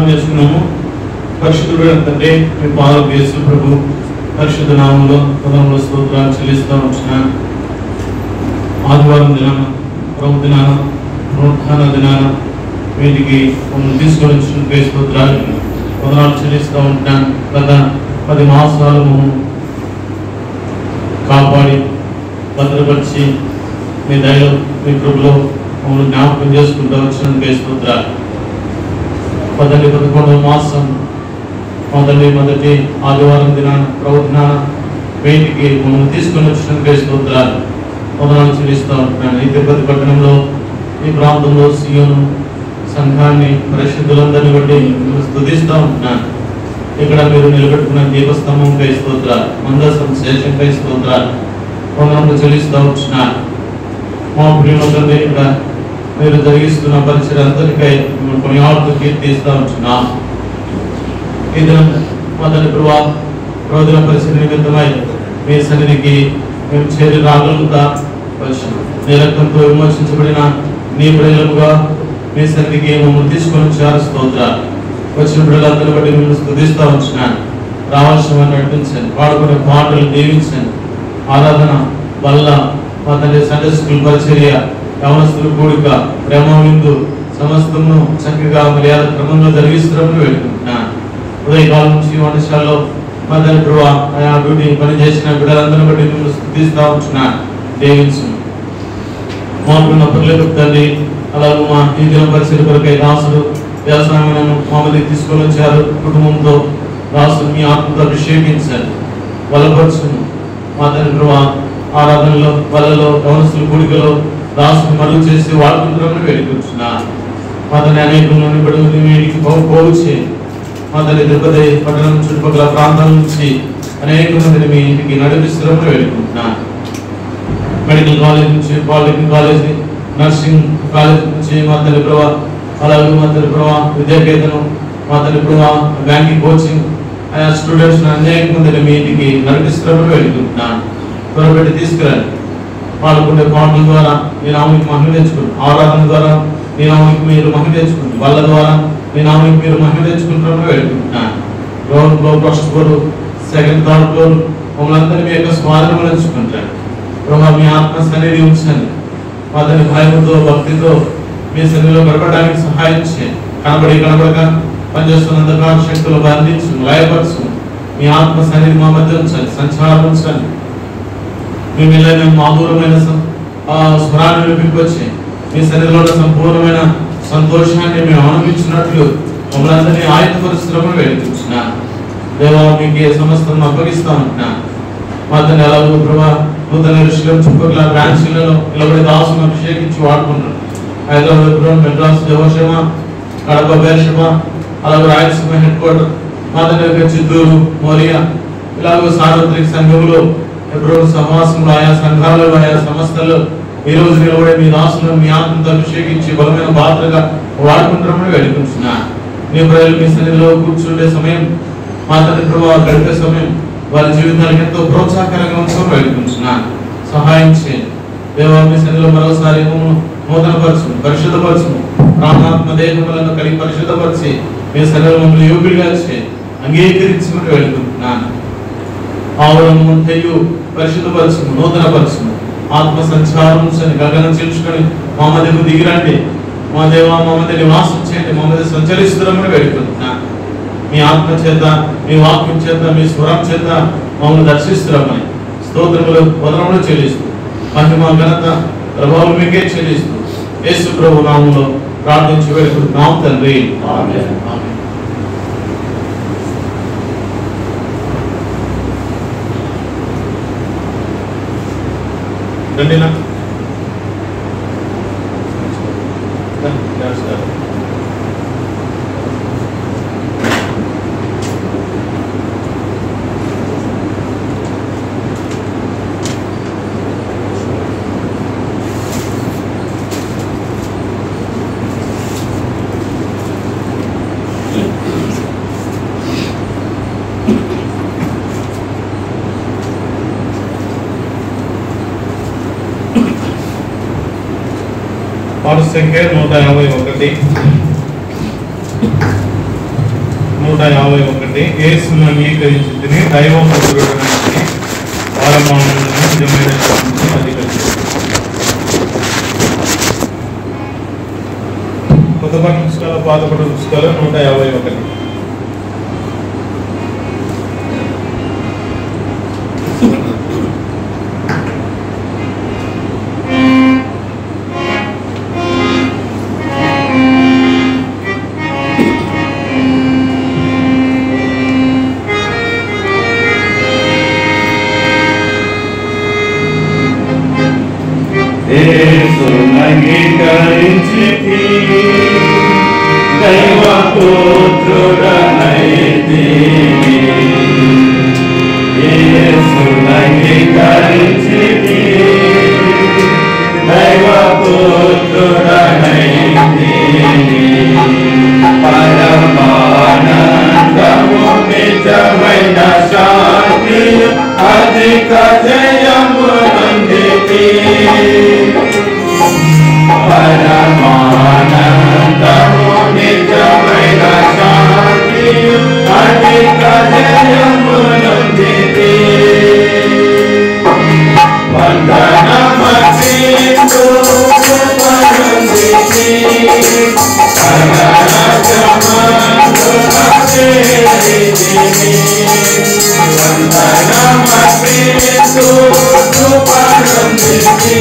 ప్రార్థన చేసుకున్నాము పరిశుద్ధుడు తండ్రి మీ పాదం యేసు ప్రభు పరిశుద్ధ నామంలో పదంలో స్తోత్రాలు చెల్లిస్తూ ఉంటున్నా ఆదివారం దినాన ప్రభు దినాన పునరుత్థాన దినాన వీటికి మమ్మల్ని తీసుకొని వచ్చిన స్తోత్రాలు పదనాలు చెల్లిస్తూ ఉంటున్నాను గత పది మాసాలు మమ్మల్ని కాపాడి భద్రపరిచి మీ దయలో మీ కృపలో మమ్మల్ని జ్ఞాపకం చేసుకుంటూ వచ్చినందుకు స్తోత్రాలు పదండి పదకొండవ మాసం మొదటి మొదటి ఆదివారం దినాన ప్రవచనాన వేటికి మమ్మల్ని తీసుకొని వచ్చినందుకు స్తోత్రాలు మొదలను చెల్లిస్తూ ఉంటున్నాను ఈ తిరుపతి పట్టణంలో ఈ ప్రాంతంలో సీఎను సంఘాన్ని పరిశుద్ధులందరినీ బట్టి మిమ్మల్ని స్తుతిస్తూ ఉంటున్నాను ఇక్కడ మీరు నిలబెట్టుకున్న దీపస్తంభం పై స్తోత్రాలు మందసం శేషం పై స్తోత్రాలు వందనములు చెల్లిస్తూ ఉంటున్నాను మా ప్రియులందరినీ ఇక్కడ మీరు జరిగిస్తున్న పరిచయం అందరికై మిమ్మల్ని కొనియాడుతూ కీర్తిస్తూ ఉంటున్నాం ఈ దినం మొదటి ప్రభా రోజుల పరిస్థితి నిమిత్తమై మీ సన్నిధికి మేము చేరి రాగలుగుతా వచ్చాం నీ రక్తంతో విమోచించబడిన నీ ప్రజలుగా మీ సన్నిధికి మమ్మల్ని తీసుకొని వచ్చారు స్తోత్ర వచ్చిన పిల్లలందరూ బట్టి మిమ్మల్ని స్థుతిస్తూ ఉంటున్నాను రావాల్సిన వారిని నడిపించండి పాడుకునే పాటలు దీవించండి ఆరాధన వల్ల మా తండ్రి సండే స్కూల్ పరిచర్య యవనస్తుల కూడిక ప్రేమ విందు సమస్తము చక్కగా మర్యాద క్రమంలో జరిగిస్తున్నామని వేడుకుంటున్నాను ఉదయకాలం నుంచి వంటశాలలో మా తండ్రి ప్రభా ఆయా డ్యూటీ పని చేసిన బిడ్డలందరినీ బట్టి మిమ్మల్ని స్థుతిస్తూ ఉంటున్నాను దేవించు మాకున్న పిల్లలకు తండ్రి అలాగే మా ఈ దిన పరిస్థితి కొరకై దాసుడు వ్యవసాయం మామూలు తీసుకొని వచ్చారు కుటుంబంతో దాసుడు మీ ఆత్మతో అభిషేకించారు బలపరచును మా తండ్రి ప్రభా ఆరాధనలో వలలో గమనస్తుల కూడికలో దాసుని మరుగు చేసి వాడుకుంటామని వేడుకుంటున్నాను మా తండ్రి అనేకంలోని బడుగుని వీడికి పోగు పోగు చేయి మా తల్లి తిరుపతి పట్టణం చుట్టుపక్కల ప్రాంతాల నుంచి అనేక మందిని మీ ఇంటికి నడిపిస్తున్నామని వేడుకుంటున్నాను మెడికల్ కాలేజ్ నుంచి పాలిటెక్నిక్ కాలేజ్ నర్సింగ్ కాలేజ్ నుంచి మా తల్లి ప్రభా అలాగే మా తల్లి ప్రభా విద్యాకేతనం మా తల్లి ప్రభా బ్యాంకింగ్ కోచింగ్ ఆయా స్టూడెంట్స్ అనేక మందిని మీ ఇంటికి నడిపిస్తున్నామని వేడుకుంటున్నాను త్వరపెట్టి తీసుకురండి పాల్గొనే పాటల ద్వారా నీ నామానికి మహిమ తెచ్చుకుంటాం ఆరాధన ద్వారా నీ నామానికి మీరు మహిమ తెచ్చుకుంటాం వాళ్ళ ద్వారా నీ నామానికి మీరు మహిమ తెచ్చుకుంటారని వేడుకుంటున్నాను ground floor first floor second third floor మమ్మల్ని అందరినీ మీ యొక్క స్వాధీనం ఉంచుకుంటారు ప్రభా మీ ఆత్మ సన్నిధి ఉంచండి అతని భయంతో భక్తితో మీ సన్నిధిలో గడపడానికి సహాయం చేయండి కనబడి కనబడక పనిచేస్తున్న అంధకార శక్తులు బంధించు లయపరచు మీ ఆత్మ సన్నిధి మా మధ్య ఉంచండి సంచారం ఉంచండి మీ మిల్లైన మాధురమైన సం- ఆ స్వరాన్ని వినిపింపొచ్చి మీ సన్నిధిలో ఉన్న సంపూర్ణమైన సంతోషాన్ని మేము అనుభవించినట్లు మమ్మల్ని అందరినీ ఆయుధపరుస్తున్నామని వేడుకుంటున్నా దేవా మీకు సమస్తం అప్పగిస్తా ఉంటున్నా మా తండ్రి ఎలాగో ప్రభా నూతన ఋషులు చుట్టుపక్కల బ్రాంచీలలో నిలబడి దాసును అభిషేకించి వాడుకుంటారు హైదరాబాద్ బ్రౌన్ మెడ్రాస్ దేవశమ కడప బేర్షమ అలాగే రాయలసీమ హెడ్ క్వార్టర్ మా తండ్రి చిత్తూరు మోరియా ఇలాగో సార్వత్రిక సంఘంలో ఎప్పుడో సమాసంలో ఆయా సంఘాలలో ఆయా సంస్థల్లో ఈ రోజు నిలబడే మీ దాసులను మీ ఆత్మతో అభిషేకించి బలమైన పాత్రగా వాడుకుంటామని వేడుకుంటున్నా నీ ప్రజలు మీ సన్నిధిలో కూర్చుండే సమయం మా తండ్రి ప్రభావ గడిపే సమయం వారి జీవితాలకు ఎంతో ప్రోత్సాహకరంగా ఉంచడం వేడుకుంటున్నా సహాయం చేయండి దేవా మీ సన్నిధిలో మరోసారి మమ్మల్ని నూతనపరచు పరిశుద్ధపరచు ప్రాణాత్మ దేహములను కలిగి పరిశుద్ధపరిచి మీ సన్నిధిలో మమ్మల్ని యోగ్యులుగా చేయి అంగీకరించమని వేడుకుంటున్నాను ఆవరణము తెయ్యు పరిశుద్ధపరచుము నూతనపరచుము ఆత్మ సంచారం సని గగనం చేర్చుకొని మా మధ్యకు దిగిరండి మా దేవ మా మధ్య నివాసం చేయండి మా మధ్య సంచరిస్తున్నామని వేడుకుంటున్నా మీ ఆత్మ చేత మీ వాక్యం చేత మీ స్వరం చేత మమ్మల్ని దర్శిస్తున్నామని స్తోత్రములు వదనములు చెల్లిస్తూ మహిమ ఘనత ప్రభావం మీకే చెల్లిస్తూ యేసు ప్రభు నామంలో ప్రార్థించి వేడుకుంటున్నాం తండ్రి ఆమేన్. ఆమేన్. రండి నా పాట సంఖ్య నూట యాభై ఒకటి నూట యాభై ఒకటి యేసును అంగీకరించి దైవం పుత్రుడనని వారమానని నిజమైన శాంతి అధికరిస్తుంది కొత్త పాఠ పుస్తకాల పాత పాఠ పుస్తకాలు నూట యాభై ఒకటి అంగీకరించి దైవ పుత్రుడనైతి అంగీకరించి దైవ పుత్రుడనైతి పరమానందము నిజమైన శాంతి అధిక జయము నందితి పరమానందము నిజమైన శాంతి అధిక జయము నందితి వందనమీందు పరందితి వందనమీందు పరందితి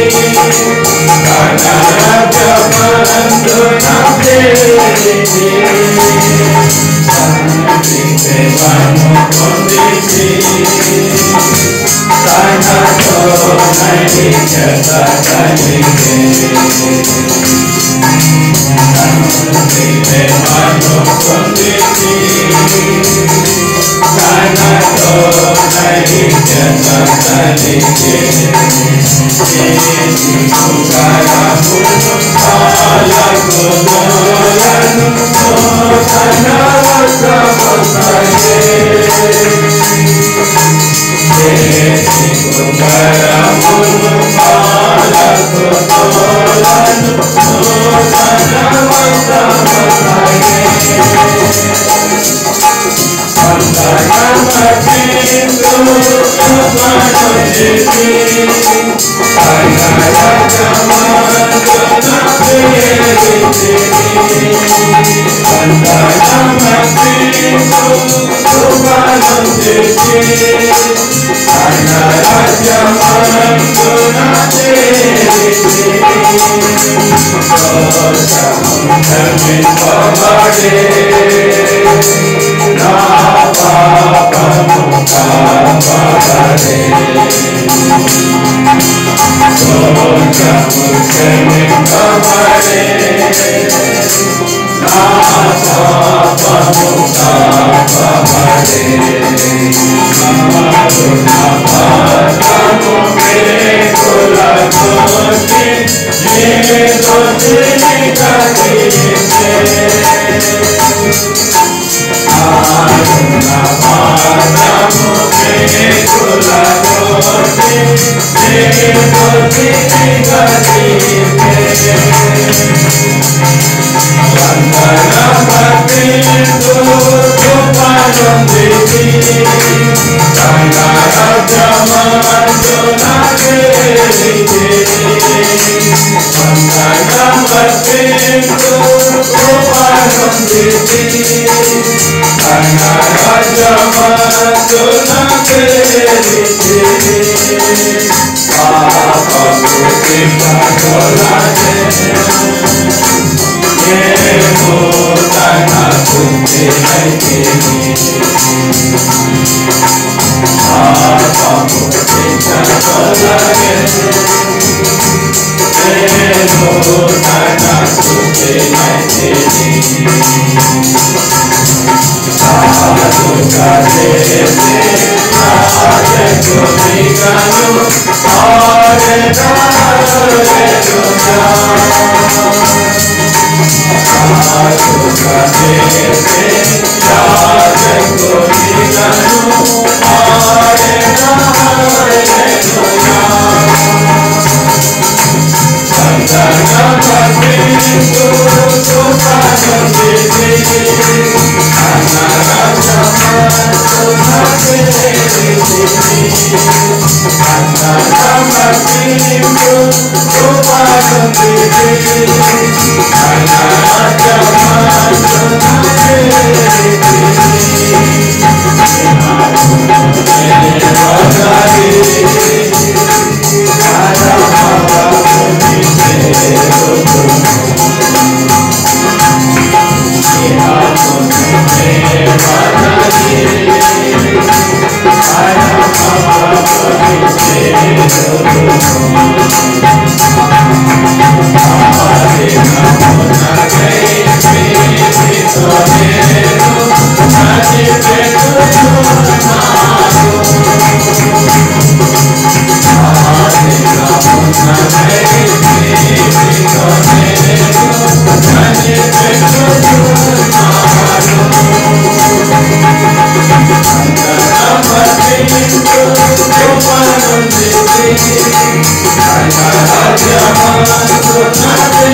Thank you.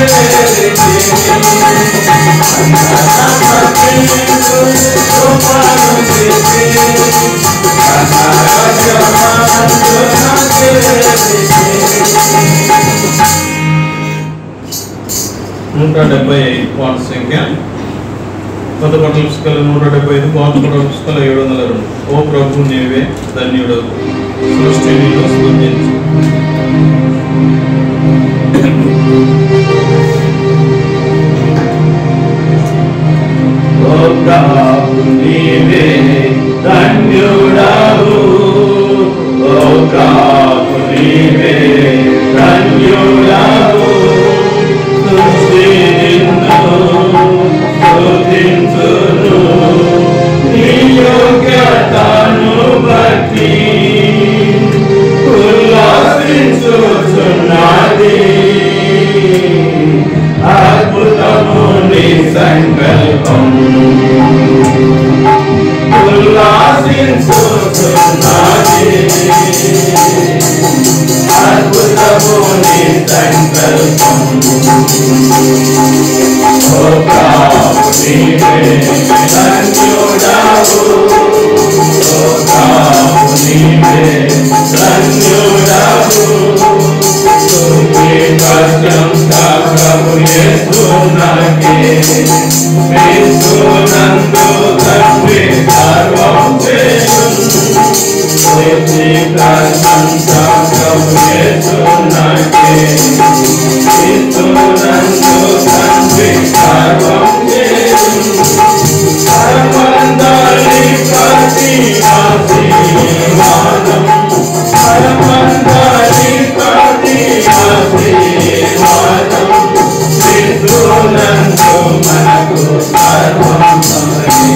నూట డెబ్బై వాటి సంఖ్య కొత్త పట్ల పుస్తకాలు నూట డెబ్బై ఐదు పాత పట్ల పుస్తకాలు ఏడు వందల రెండు ఓ ప్రభు నీవే ధన్యుడు సృష్టి నీలో సృజించు నీవే ధన్యుడవు ఓ ప్రభు నీవే ధన్యుడవు సృష్టి నిన్ను స్తుతించును నీ యోగ్యతను బట్టి ఉల్లాసించుచున్నది అద్భుతము నీ సంకల్పం ఉల్లాసించుచున్నది అద్భుతము నీ సంకల్పం ఓ ప్రభు నీవే ధన్యుడవు ఓ ప్రభు నీవే ధన్యుడవు స్తుతి కష్టం ప్రభు యేసునకే క్రీస్తునందు తండ్రి సర్వం చేయును స్తుతి కష్టం ప్రభు యేసునకే క్రీస్తునందు తండ్రి సర్వం చేయును పరమందలి ప్రతి ఆశీర్వాదం పరమందలి ప్రతి ఆశీర్వాదం క్రీస్తునందు మనకు సర్వం సమగే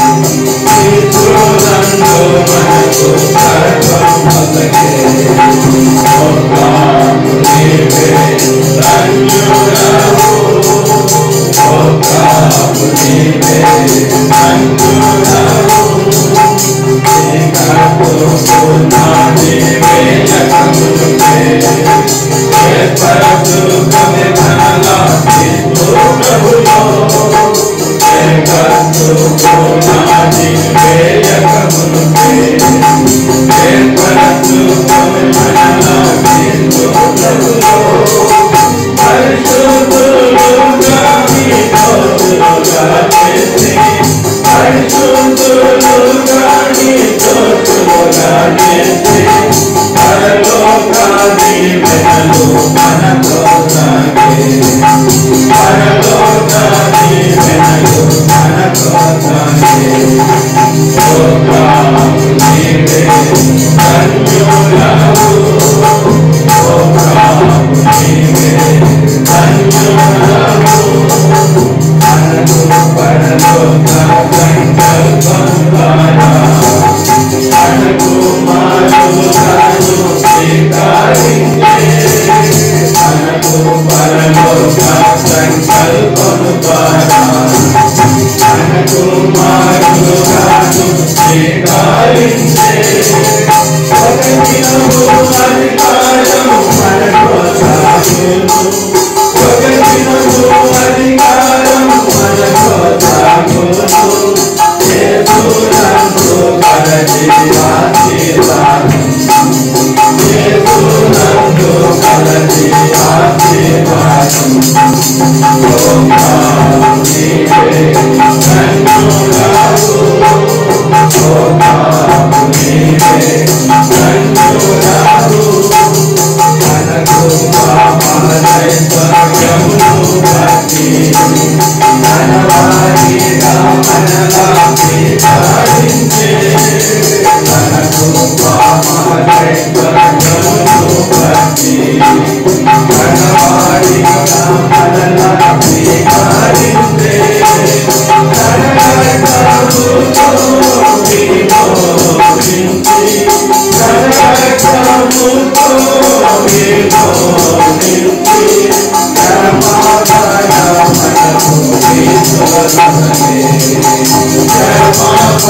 క్రీస్తునందు మనకు సర్వం సమగే ఓ ప్రభు నీవే ధన్యుడవు ఓ ప్రభు నీవే ధన్యుడవు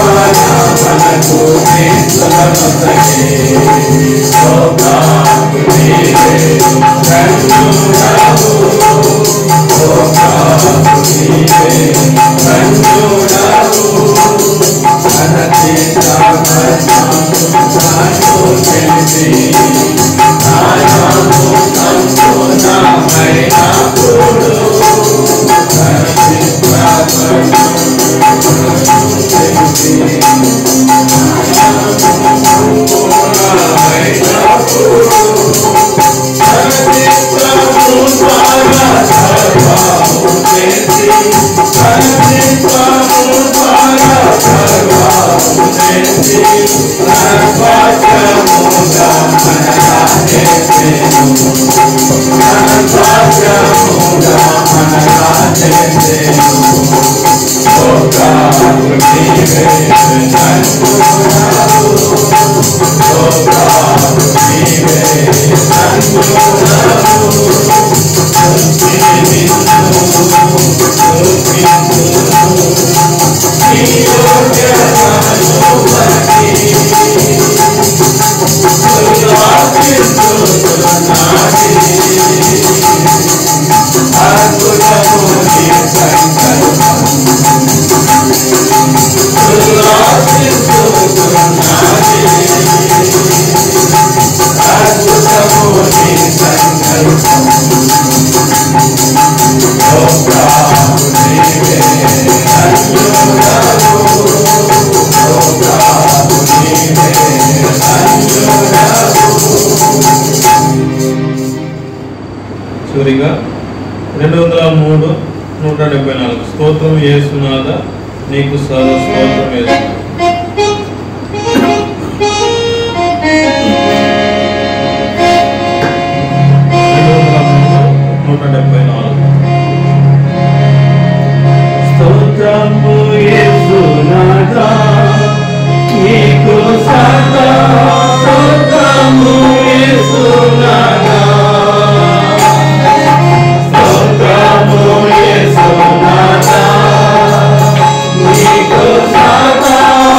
మనకు చివరిగా రెండు వందల మూడు నూట డెబ్బై నాలుగు స్తోత్రం యేసునాథ నీకు సర్వ స్తోత్రం యేసు రెండు వందల మూడు నూట డెబ్బై నాలుగు స్తోత్రము యేసునాథా నీకు సదా స్తోత్రము యేసునాథా స్తోత్రము యేసునాథా నీకు సదా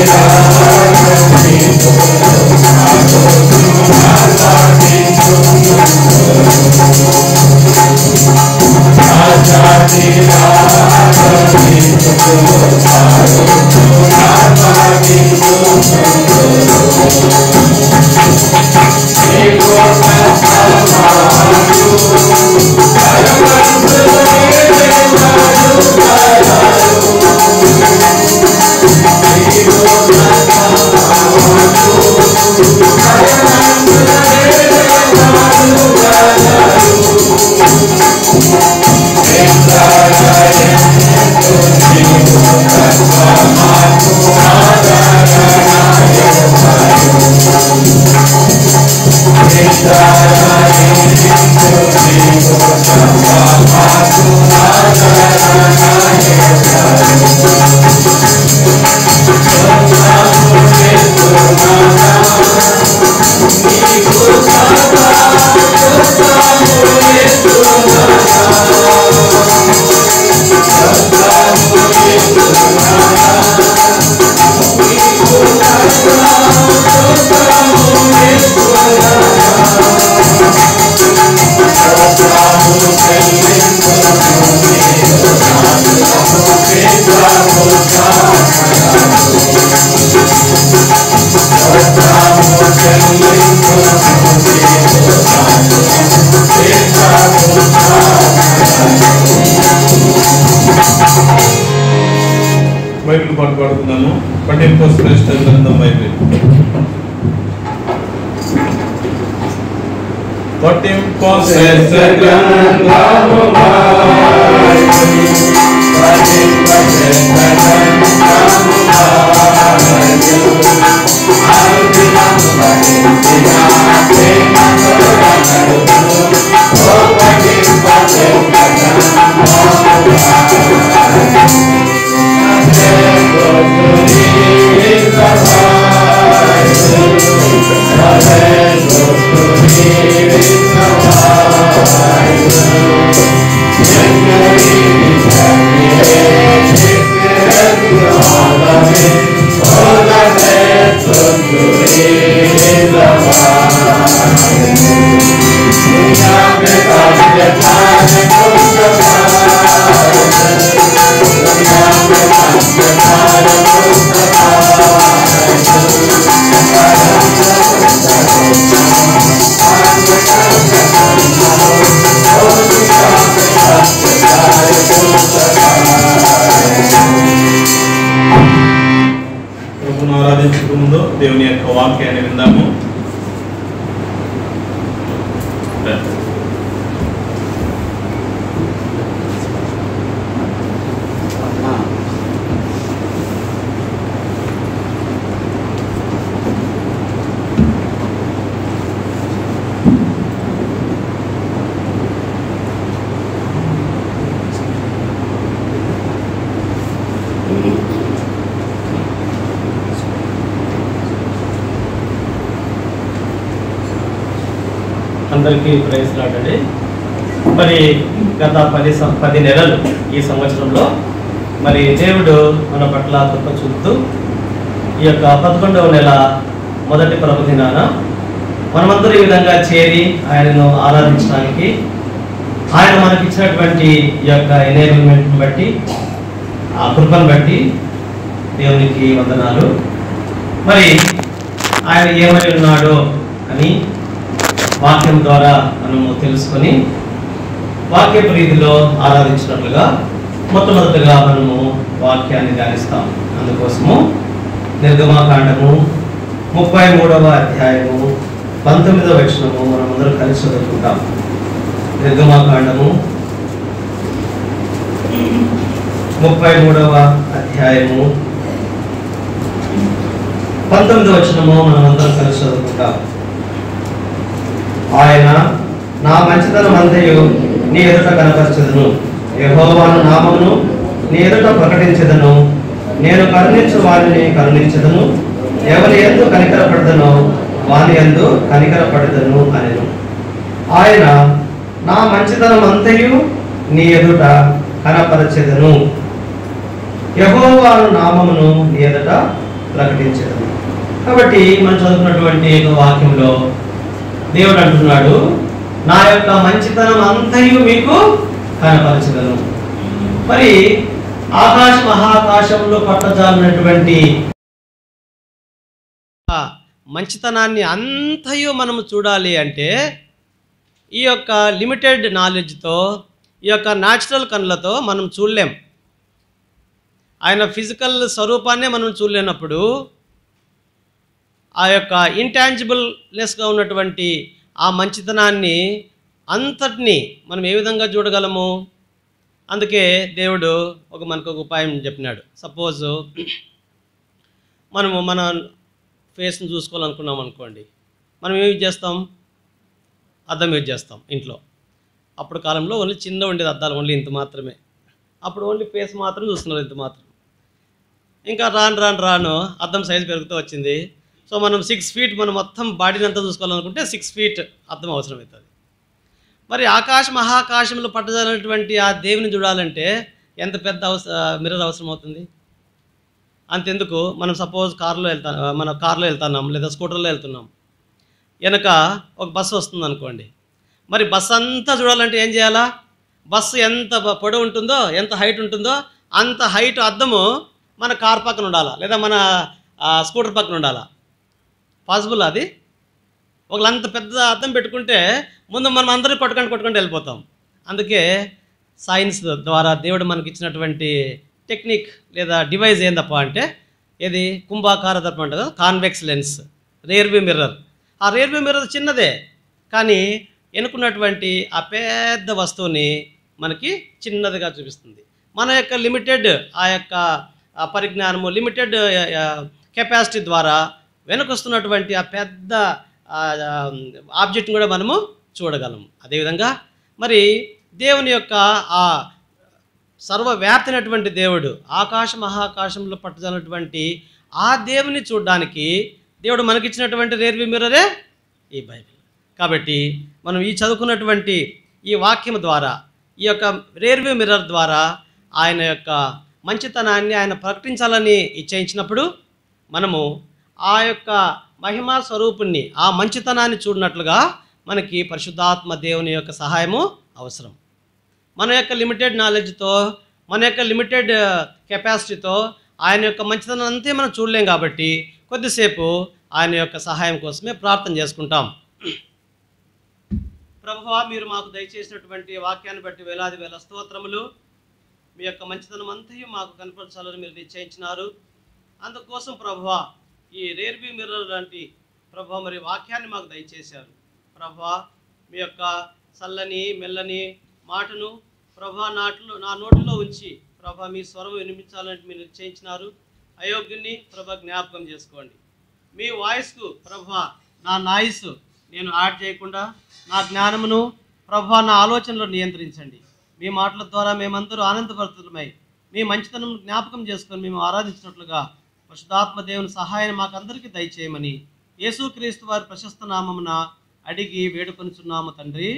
బైబిల్ పాట పాడుతున్నాను పట్టింపు శ్రేష్ఠ గ్రంథం బైబిల్ పట్టింపు శ్రేష్ఠ గ్రంథము ప్రభును ఆరాధించక ముందు దేవుని యొక్క వాక్యాన్ని విందాము అందరికీ ప్రయత్నాడండి మరి గత పది సం- పది నెలలు ఈ సంవత్సరంలో మరి దేవుడు మన పట్ల కృప చూపుతూ ఈ యొక్క పదకొండవ నెల మొదటి ప్రభు దినాన మనమందరూ ఈ విధంగా చేరి ఆయనను ఆరాధించడానికి ఆయన మనకి ఇచ్చినటువంటి ఈ యొక్క ఎనేబుల్మెంట్ని బట్టి ఆ కృపను బట్టి దేవునికి వందనాలు మరి ఆయన ఏమై ఉన్నాడో అని వాక్యం ద్వారా మనము తెలుసుకొని వాక్య ప్రీతిలో ఆరాధించినట్లుగా మొట్టమొదటిగా మనము వాక్యాన్ని ధ్యానిస్తాం అందుకోసము నిర్గమాకాండము ముప్పై మూడవ అధ్యాయము పంతొమ్మిదవ వచనము మనం అందరం కలిసి చదువుకుంటాం నిర్గమాకాండము ముప్పై మూడవ అధ్యాయము పంతొమ్మిదవ వచనము మనం అందరం కలిసి చదువుకుంటాం ఆయన నా మంచితనం అంతయు నీ ఎదుట కనపరచదును యెహోవాను నామమును నీ ఎదుట ప్రకటించదను నేను కరుణించు వారిని కరుణించదను ఎవరి ఎందు కనికరపడదనో వాని ఎందు కనికరపడదను అనెను ఆయన నా మంచితనం అంతయు నీ ఎదుట కనపరచెదను యెహోవాను నామమును నీ ఎదుట ప్రకటించదను కాబట్టి మనం చదువుకున్నటువంటి ఒక వాక్యంలో దేవుడు అంటున్నాడు నా యొక్క మంచితనం అంతయు మీకు కనపరచగలను మరి ఆకాశ మహాకాశంలో పట్టజాలినటువంటి ఆ మంచితనాన్ని అంతయు మనము చూడాలి అంటే ఈ యొక్క లిమిటెడ్ నాలెడ్జ్తో ఈ యొక్క న్యాచురల్ కళ్ళతో మనం చూడలేం ఆయన ఫిజికల్ స్వరూపాన్నే మనం చూడలేనప్పుడు ఆ యొక్క ఇంటాంజిబుల్నెస్గా ఉన్నటువంటి ఆ మంచితనాన్ని అంతటిని మనం ఏ విధంగా చూడగలము అందుకే దేవుడు ఒక మనకు ఒక ఉపాయం చెప్పినాడు సపోజ్ మనము మన ఫేస్ని చూసుకోవాలనుకున్నాం అనుకోండి మనం ఏం యూజ్ చేస్తాం అద్దం యూజ్ చేస్తాం ఇంట్లో అప్పుడు కాలంలో ఓన్లీ చిన్న ఉండేది అద్దాలు ఓన్లీ ఇంత మాత్రమే అప్పుడు ఓన్లీ ఫేస్ మాత్రం చూస్తున్నారు ఇంత మాత్రం ఇంకా రాను రాను రాను అద్దం సైజు పెరుగుతూ వచ్చింది సో మనం సిక్స్ ఫీట్ మనం మొత్తం బాడీని అంతా చూసుకోవాలనుకుంటే సిక్స్ ఫీట్ అద్దం అవసరం అవుతుంది మరి ఆకాశ మహాకాశంలో పట్టజాలైనటువంటి ఆ దేవుని చూడాలంటే ఎంత పెద్ద అవస మిర్రర్ అవసరం అవుతుంది అంతెందుకు మనం సపోజ్ కారులో వెళ్తా మన కారులో వెళ్తున్నాం లేదా స్కూటర్లో వెళ్తున్నాం వెనక ఒక బస్సు వస్తుంది అనుకోండి మరి బస్సు అంతా చూడాలంటే ఏం చేయాలా బస్సు ఎంత బ- పొడవు ఉంటుందో ఎంత హైట్ ఉంటుందో అంత హైట్ అద్దము మన కార్ పక్కన ఉండాలా లేదా మన ఆ, స్కూటర్ పక్కన ఉండాలా పాసిబుల్ అది ఒకళ్ళు అంత పెద్ద అద్దం పెట్టుకుంటే ముందు మనం అందరూ కొట్టుకొని కొట్టుకొని వెళ్ళిపోతాం అందుకే సైన్స్ ద్వారా దేవుడు మనకి ఇచ్చినటువంటి టెక్నిక్ లేదా డివైస్ ఏందప్ప అంటే ఇది కుంభాకార దర్పం అంటారు కదా కాన్వెక్స్ లెన్స్ రియర్వ్యూ మిర్రర్ ఆ రియర్వ్యూ మిర్రర్ చిన్నదే కానీ ఎన్నుకున్నటువంటి ఆ పెద్ద వస్తువుని మనకి చిన్నదిగా చూపిస్తుంది మన యొక్క లిమిటెడ్ ఆ యొక్క ఆ పరిజ్ఞానము లిమిటెడ్ కెపాసిటీ ద్వారా వెనకొస్తున్నటువంటి ఆ పెద్ద ఆబ్జెక్ట్ని కూడా మనము చూడగలం అదేవిధంగా మరి దేవుని యొక్క ఆ సర్వవ్యాప్తినటువంటి దేవుడు ఆకాశ మహాకాశంలో పట్టుదలటువంటి ఆ దేవుని చూడడానికి దేవుడు మనకిచ్చినటువంటి రేర్వి మిర్రరే ఈ బైబిల్ కాబట్టి మనం ఈ చదువుకున్నటువంటి ఈ వాక్యం ద్వారా ఈ యొక్క రేర్వ్యూ మిర్రర్ ద్వారా ఆయన యొక్క మంచితనాన్ని ఆయన ప్రకటించాలని ఇచ్చేయించినప్పుడు మనము ఆ యొక్క మహిమా స్వరూపుణ్ణి ఆ మంచితనాన్ని చూడనట్లుగా మనకి పరిశుద్ధాత్మ దేవుని యొక్క సహాయము అవసరం మన యొక్క లిమిటెడ్ నాలెడ్జ్తో మన యొక్క లిమిటెడ్ కెపాసిటీతో ఆయన యొక్క మంచితనం అంతే మనం చూడలేం కాబట్టి కొద్దిసేపు ఆయన యొక్క సహాయం కోసమే ప్రార్థన చేసుకుంటాం ప్రభువా మీరు మాకు దయచేసినటువంటి వాక్యాన్ని బట్టి వేలాది వేల స్తోత్రములు మీ యొక్క మంచితనం అంతయు మాకు కనపరచాలని మీరు నిశ్చయించినారు అందుకోసం ప్రభువా ఈ రేర్బీ మిర్రర్ లాంటి ప్రభా మరి వాక్యాన్ని మాకు దయచేశారు ప్రభా మీ యొక్క చల్లని మెల్లని మాటను ప్రభా నాట్లో నా నోటిలో ఉంచి ప్రభా మీ స్వరం వినిపించాలని మీరు నిశ్చయించినారు అయోగ్యుని ప్రభా జ్ఞాపకం చేసుకోండి మీ వాయిస్కు ప్రభా నా నాయిస్ నేను యాడ్ చేయకుండా నా జ్ఞానమును ప్రభా నా ఆలోచనలు నియంత్రించండి మీ మాటల ద్వారా మేమందరూ ఆనందపరుతులమై మీ మంచితనం జ్ఞాపకం చేసుకొని మేము ఆరాధించినట్లుగా పరిశుద్ధాత్మ దేవుని సహాయాన్ని మాకందరికీ దయచేయమని యేసుక్రీస్తు వారి ప్రశస్త నామమున అడిగి వేడుకొనిచున్నాము తండ్రి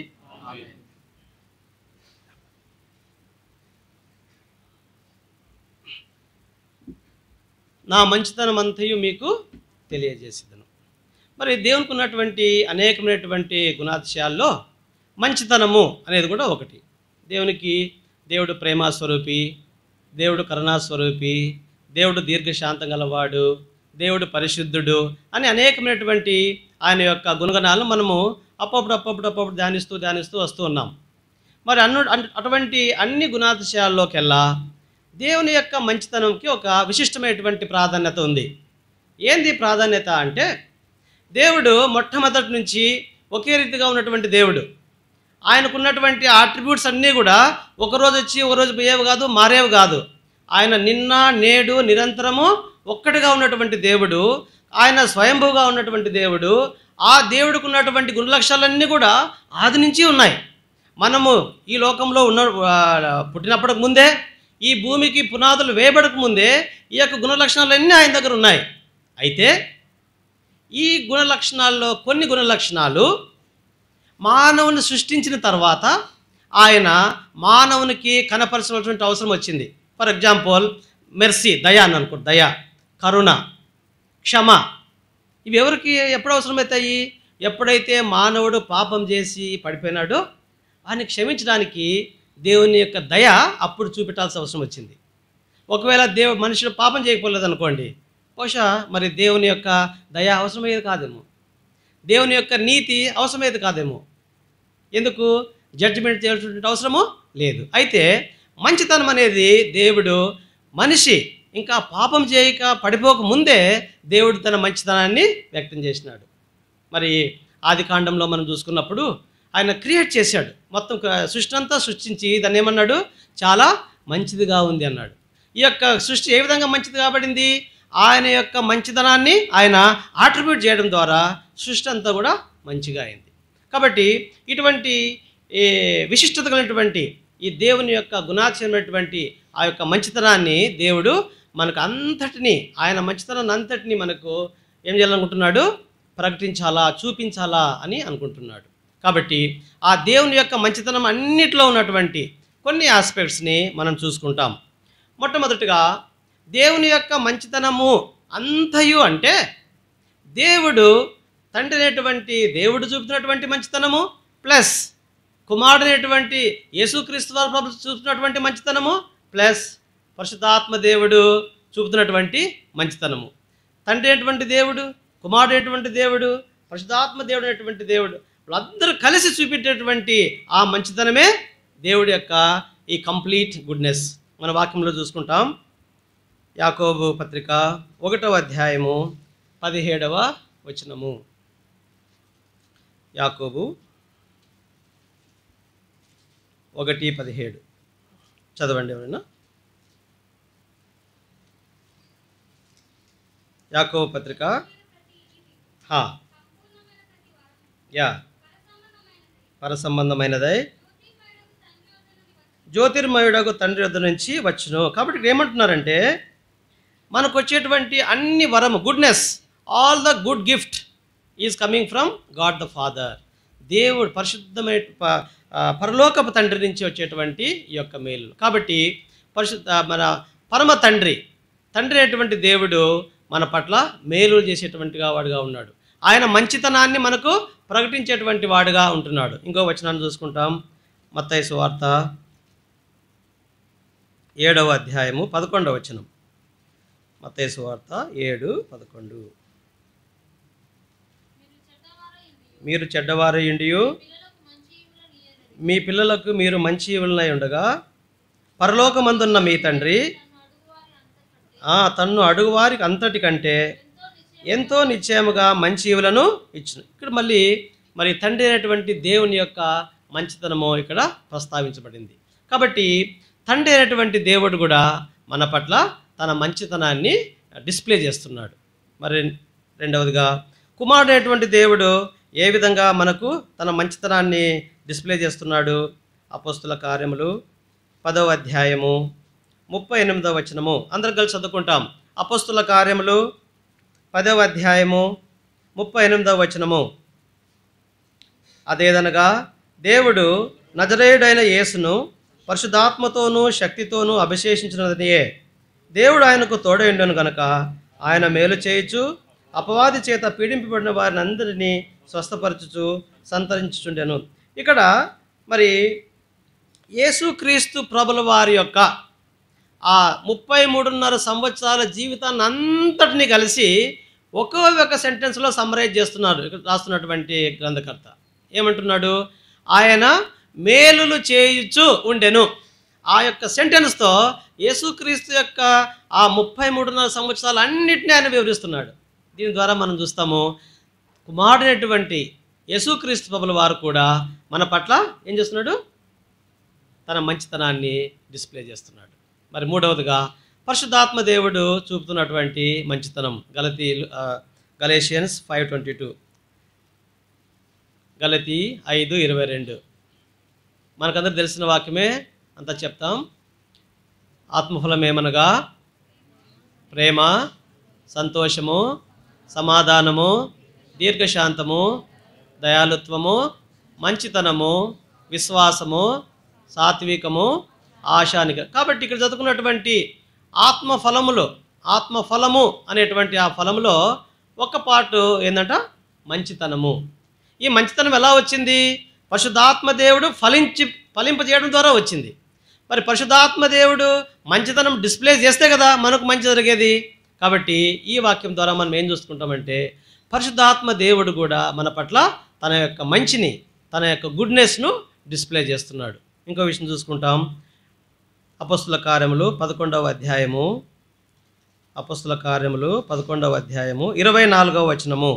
నా మంచితనం అంతయు మీకు తెలియజేసేదను మరి దేవునికి ఉన్నటువంటి అనేకమైనటువంటి గుణాతిశయాల్లో మంచితనము అనేది కూడా ఒకటి దేవునికి దేవుడు ప్రేమాస్వరూపి దేవుడు కరుణాస్వరూపి దేవుడు దీర్ఘశాంతం గలవాడు దేవుడు పరిశుద్ధుడు అని అనేకమైనటువంటి ఆయన యొక్క గుణగణాలను మనము అప్పుడప్పుడు అప్పుడప్పుడు అప్పుడప్పుడు ధ్యానిస్తూ ధ్యానిస్తూ వస్తూ ఉన్నాం మరి అన్ను అన్- అటువంటి అన్ని గుణాతిశయాల్లోకెల్లా దేవుని యొక్క మంచితనంకి ఒక విశిష్టమైనటువంటి ప్రాధాన్యత ఉంది ఏంది ప్రాధాన్యత అంటే దేవుడు మొట్టమొదటి నుంచి ఒకే రీతిగా ఉన్నటువంటి దేవుడు ఆయనకున్నటువంటి ఆట్రిబ్యూట్స్ అన్నీ కూడా ఒకరోజు వచ్చి ఒకరోజు పోయేవి కాదు మారేవి కాదు ఆయన నిన్న నేడు నిరంతరము ఒక్కటిగా ఉన్నటువంటి దేవుడు ఆయన స్వయంభూగా ఉన్నటువంటి దేవుడు ఆ దేవుడికి ఉన్నటువంటి గుణలక్షణాలన్నీ కూడా ఆది నుంచి ఉన్నాయి మనము ఈ లోకంలో ఉన్న ఆ, పుట్టినప్పటికి ముందే ఈ భూమికి పునాదులు వేయబడక ముందే ఈ యొక్క గుణలక్షణాలన్నీ ఆయన దగ్గర ఉన్నాయి అయితే ఈ గుణ లక్షణాల్లో కొన్ని గుణ లక్షణాలు మానవుని సృష్టించిన తర్వాత ఆయన మానవునికి కనపరచవలసినటువంటి అవసరం వచ్చింది ఫర్ ఎగ్జాంపుల్ మెర్సీ దయా అని అనుకో దయ కరుణ క్షమ ఇవి ఎవరికి ఎప్పుడు అవసరమవుతాయి ఎప్పుడైతే మానవుడు పాపం చేసి పడిపోయినాడో ఆయన క్షమించడానికి దేవుని యొక్క దయ అప్పుడు చూపెట్టాల్సిన అవసరం వచ్చింది ఒకవేళ దేవు మనుషులు పాపం చేయకపోలేదు అనుకోండి బహుశా మరి దేవుని యొక్క దయ అవసరమయ్యేది కాదేమో దేవుని యొక్క నీతి అవసరమయ్యేది కాదేమో ఎందుకు జడ్జిమెంట్ చేయాల్సిన అవసరము లేదు అయితే మంచితనం అనేది దేవుడు మనిషి ఇంకా పాపం చేయక పడిపోక ముందే దేవుడు తన మంచితనాన్ని వ్యక్తం చేసినాడు మరి ఆది కాండంలో మనం చూసుకున్నప్పుడు ఆయన క్రియేట్ చేశాడు మొత్తం క- సృష్టి అంతా సృష్టించి దాన్ని ఏమన్నాడు చాలా మంచిదిగా ఉంది అన్నాడు ఈ యొక్క సృష్టి ఏ విధంగా మంచిది కాబడింది ఆయన యొక్క మంచితనాన్ని ఆయన ఆట్రిబ్యూట్ చేయడం ద్వారా సృష్టి అంతా కూడా మంచిగా అయింది కాబట్టి ఇటువంటి ఈ విశిష్టత కలిగినటువంటి ఈ దేవుని యొక్క గుణాక్షరమైనటువంటి ఆ యొక్క మంచితనాన్ని దేవుడు మనకు అంతటిని ఆయన మంచితనాన్ని అంతటిని మనకు ఏం చేయాలనుకుంటున్నాడు ప్రకటించాలా చూపించాలా అని అనుకుంటున్నాడు కాబట్టి ఆ దేవుని యొక్క మంచితనం అన్నిటిలో ఉన్నటువంటి కొన్ని ఆస్పెక్ట్స్ని మనం చూసుకుంటాం మొట్టమొదటిగా దేవుని యొక్క మంచితనము అంతయు అంటే దేవుడు తండ్రి అనేటువంటి దేవుడు చూపుతున్నటువంటి మంచితనము ప్లస్ కుమారుడు అనేటువంటి యేసుక్రీస్తు వారు ప్రభు చూపుతున్నటువంటి మంచితనము ప్లస్ పరిశుద్ధాత్మ దేవుడు చూపుతున్నటువంటి మంచితనము తండ్రి అనేటువంటి దేవుడు కుమారుడు అనేటువంటి దేవుడు పరిశుద్ధాత్మ దేవుడు అనేటువంటి దేవుడు వాళ్ళందరూ కలిసి చూపించేటువంటి ఆ మంచితనమే దేవుడి యొక్క ఈ కంప్లీట్ గుడ్నెస్ మన వాక్యంలో చూసుకుంటాం యాకోబు పత్రిక ఒకటవ అధ్యాయము పదిహేడవ వచనము యాకోబు ఒకటి పదిహేడు చదవండి ఎవరైనా యాకోబు పత్రిక హా యా పర సంబంధమైనదై జ్యోతిర్మయుడకు తండ్రి వద్ద నుంచి వచ్చును కాబట్టి ఇక్కడ ఏమంటున్నారంటే మనకు వచ్చేటువంటి అన్ని వరము goodness all the good gift is coming from God the father దేవుడు పరిశుద్ధమైన ప- ఆ, పరలోకపు తండ్రి నుంచి వచ్చేటువంటి ఈ యొక్క మేలు కాబట్టి పరిశుద్ధ మన పరమ తండ్రి తండ్రి అనేటువంటి దేవుడు మన పట్ల మేలు చేసేటువంటిగా వాడుగా ఉన్నాడు ఆయన మంచితనాన్ని మనకు ప్రకటించేటువంటి వాడుగా ఉంటున్నాడు ఇంకో వచనాన్ని చూసుకుంటాం మత్తయి సువార్త ఏడవ అధ్యాయము పదకొండవ వచనం మత్తయి సువార్త ఏడు పదకొండు మీరు చెడ్డవారయుండియు మీ పిల్లలకు మీరు మంచి ఇవులనై ఉండగా పరలోకమందున్న మీ తండ్రి ఆ, తన్ను అడుగువారికి అంతటి కంటే ఎంతో నిశ్చయముగా మంచి ఈవులను ఇచ్చును ఇక్కడ మళ్ళీ మరి తండ్రి అయినటువంటి దేవుని యొక్క మంచితనము ఇక్కడ ప్రస్తావించబడింది కాబట్టి తండ్రి అయినటువంటి దేవుడు కూడా మన పట్ల తన మంచితనాన్ని డిస్ప్లే చేస్తున్నాడు మరి రెండవదిగా కుమారుడు అయినటువంటి దేవుడు ఏ విధంగా మనకు తన మంచితనాన్ని డిస్ప్లే చేస్తున్నాడు అపోస్తుల కార్యములు పదవ అధ్యాయము ముప్పై ఎనిమిదవ వచనము అందరం కలిసి చదువుకుంటాం అపోస్తుల కార్యములు పదవ అధ్యాయము ముప్పై ఎనిమిదవ వచనము అదేదనగా దేవుడు నజరేయుడైన యేసును పరిశుద్ధాత్మతోనూ శక్తితోనూ అభిషేకించినదనియే దేవుడు ఆయనకు తోడైండను గనక ఆయన మేలు చేయుచు అపవాది చేత పీడింపబడిన వారిని అందరినీ స్వస్థపరచుచు సంతరించుచుండెను ఇక్కడ మరి యేసుక్రీస్తు ప్రభుల వారి యొక్క ఆ ముప్పై మూడున్నర సంవత్సరాల జీవితాన్ని అంతటిని కలిసి ఒక్కో ఒక సెంటెన్స్లో సమ్మరైజ్ చేస్తున్నారు ఇక్కడ రాస్తున్నటువంటి గ్రంథకర్త ఏమంటున్నాడు ఆయన మేలులు చేయుచు ఉండెను ఆ యొక్క సెంటెన్స్తో యేసుక్రీస్తు యొక్క ఆ ముప్పై మూడున్నర సంవత్సరాలు అన్నింటినీ ఆయన వివరిస్తున్నాడు దీని ద్వారా మనం చూస్తాము కుమారుడైనటువంటి యేసుక్రీస్తు ప్రభుల వారు కూడా మన పట్ల ఏం చేస్తున్నాడు తన మంచితనాన్ని డిస్ప్లే చేస్తున్నాడు మరి మూడవదిగా పరిశుద్ధాత్మ దేవుడు చూపుతున్నటువంటి మంచితనం గలతీ గలేషియన్స్ ఫైవ్ ట్వంటీ టూ గలతీ ఐదు ఇరవై రెండు మనకందరూ తెలిసిన వాక్యమే అంతా చెప్తాం ఆత్మఫలం ఏమనగా ప్రేమ సంతోషము సమాధానము దీర్ఘశాంతము దయాలుత్వము మంచితనము విశ్వాసము సాత్వికము ఆశానిక కాబట్టి ఇక్కడ చదువుకున్నటువంటి ఆత్మ ఫలములు ఆత్మఫలము అనేటువంటి ఆ ఫలములో ఒక పార్ట్ ఏంటంట మంచితనము ఈ మంచితనం ఎలా వచ్చింది పరిశుద్ధాత్మ దేవుడు ఫలించి ఫలింపజేయడం ద్వారా వచ్చింది మరి పరిశుద్ధాత్మ దేవుడు మంచితనం డిస్ప్లే చేస్తే కదా మనకు మంచి జరిగేది కాబట్టి ఈ వాక్యం ద్వారా మనం ఏం చూసుకుంటామంటే పరిశుద్ధాత్మ దేవుడు కూడా మన పట్ల తన యొక్క మంచిని తన యొక్క గుడ్నెస్ను డిస్ప్లే చేస్తున్నాడు ఇంకో విషయం చూసుకుంటాం అపస్తుల కార్యములు పదకొండవ అధ్యాయము అపస్తుల కార్యములు పదకొండవ అధ్యాయము ఇరవై నాలుగవ వచనము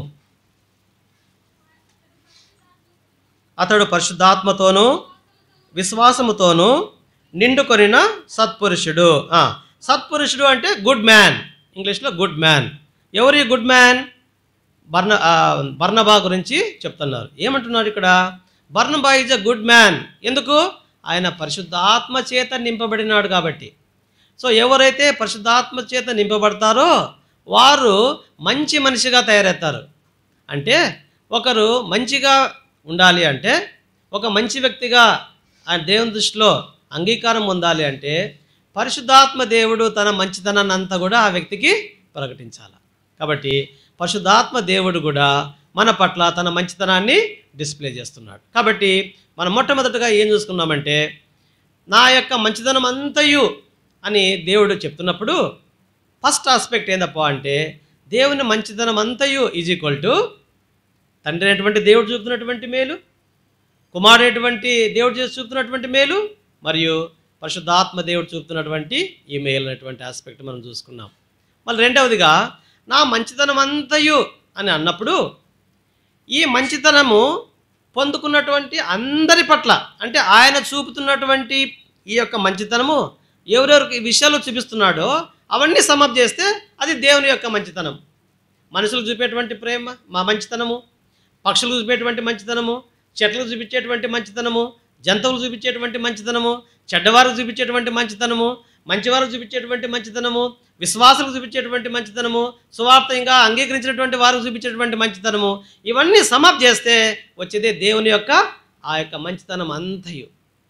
అతడు పరిశుద్ధాత్మతోనూ విశ్వాసముతోనూ నిండుకొనిన సత్పురుషుడు ఆ, సత్పురుషుడు అంటే గుడ్ మ్యాన్ ఇంగ్లీష్లో గుడ్ మ్యాన్ ఎవరు ఈ గుడ్ మ్యాన్ బర్ణ ఆ, బర్నబా గురించి చెప్తున్నారు ఏమంటున్నారు ఇక్కడ Barnabas is a good man ఎందుకు ఆయన పరిశుద్ధాత్మ చేత నింపబడినాడు కాబట్టి సో ఎవరైతే పరిశుద్ధాత్మ చేత నింపబడతారో వారు మంచి మనిషిగా తయారవుతారు అంటే ఒకరు మంచిగా ఉండాలి అంటే ఒక మంచి వ్యక్తిగా ఆ దేవుని దృష్టిలో అంగీకారం పొందాలి అంటే పరిశుద్ధాత్మ దేవుడు తన మంచితనాన్ని అంతా కూడా ఆ వ్యక్తికి ప్రకటించాలి కాబట్టి పరిశుద్ధాత్మ దేవుడు కూడా మన పట్ల తన మంచితనాన్ని డిస్ప్లే చేస్తున్నాడు కాబట్టి మనం మొట్టమొదటిగా ఏం చూసుకున్నామంటే నా యొక్క మంచితనం అంతయు అని దేవుడు చెప్తున్నప్పుడు ఫస్ట్ ఆస్పెక్ట్ ఏందప్ప అంటే దేవుని మంచితనం అంతయు ఈజ్ ఈక్వల్ టు తండ్రి అయినటువంటి దేవుడు చూపుతున్నటువంటి మేలు కుమారుడైనటువంటి దేవుడు చేసి చూపుతున్నటువంటి మేలు మరియు పరిశుద్ధాత్మ దేవుడు చూపుతున్నటువంటి ఈ మేలు అనేటువంటి ఆస్పెక్ట్ మనం చూసుకున్నాం మళ్ళీ రెండవదిగా నా మంచితనం అంతయు అని అన్నప్పుడు ఈ మంచితనము పొందుకున్నటువంటి అందరి పట్ల అంటే ఆయన చూపుతున్నటువంటి ఈ యొక్క మంచితనము ఎవరెవరికి ఈ విషయాలు చూపిస్తున్నాడో అవన్నీ సమప్ చేస్తే అది దేవుని యొక్క మంచితనం మనుషులకు చూపేటువంటి ప్రేమ మా మంచితనము పక్షులకు చూపేటువంటి మంచితనము చెట్లకు చూపించేటువంటి మంచితనము జంతువులు చూపించేటువంటి మంచితనము చెడ్డవారికి చూపించేటువంటి మంచితనము మంచివారికి చూపించేటువంటి మంచితనము విశ్వాసులకు చూపించేటువంటి మంచితనము సువార్త ఇంకా అంగీకరించినటువంటి వారికి చూపించేటువంటి మంచితనము ఇవన్నీ సమాప్ చేస్తే వచ్చేదే దేవుని యొక్క ఆ యొక్క మంచితనం అంతయు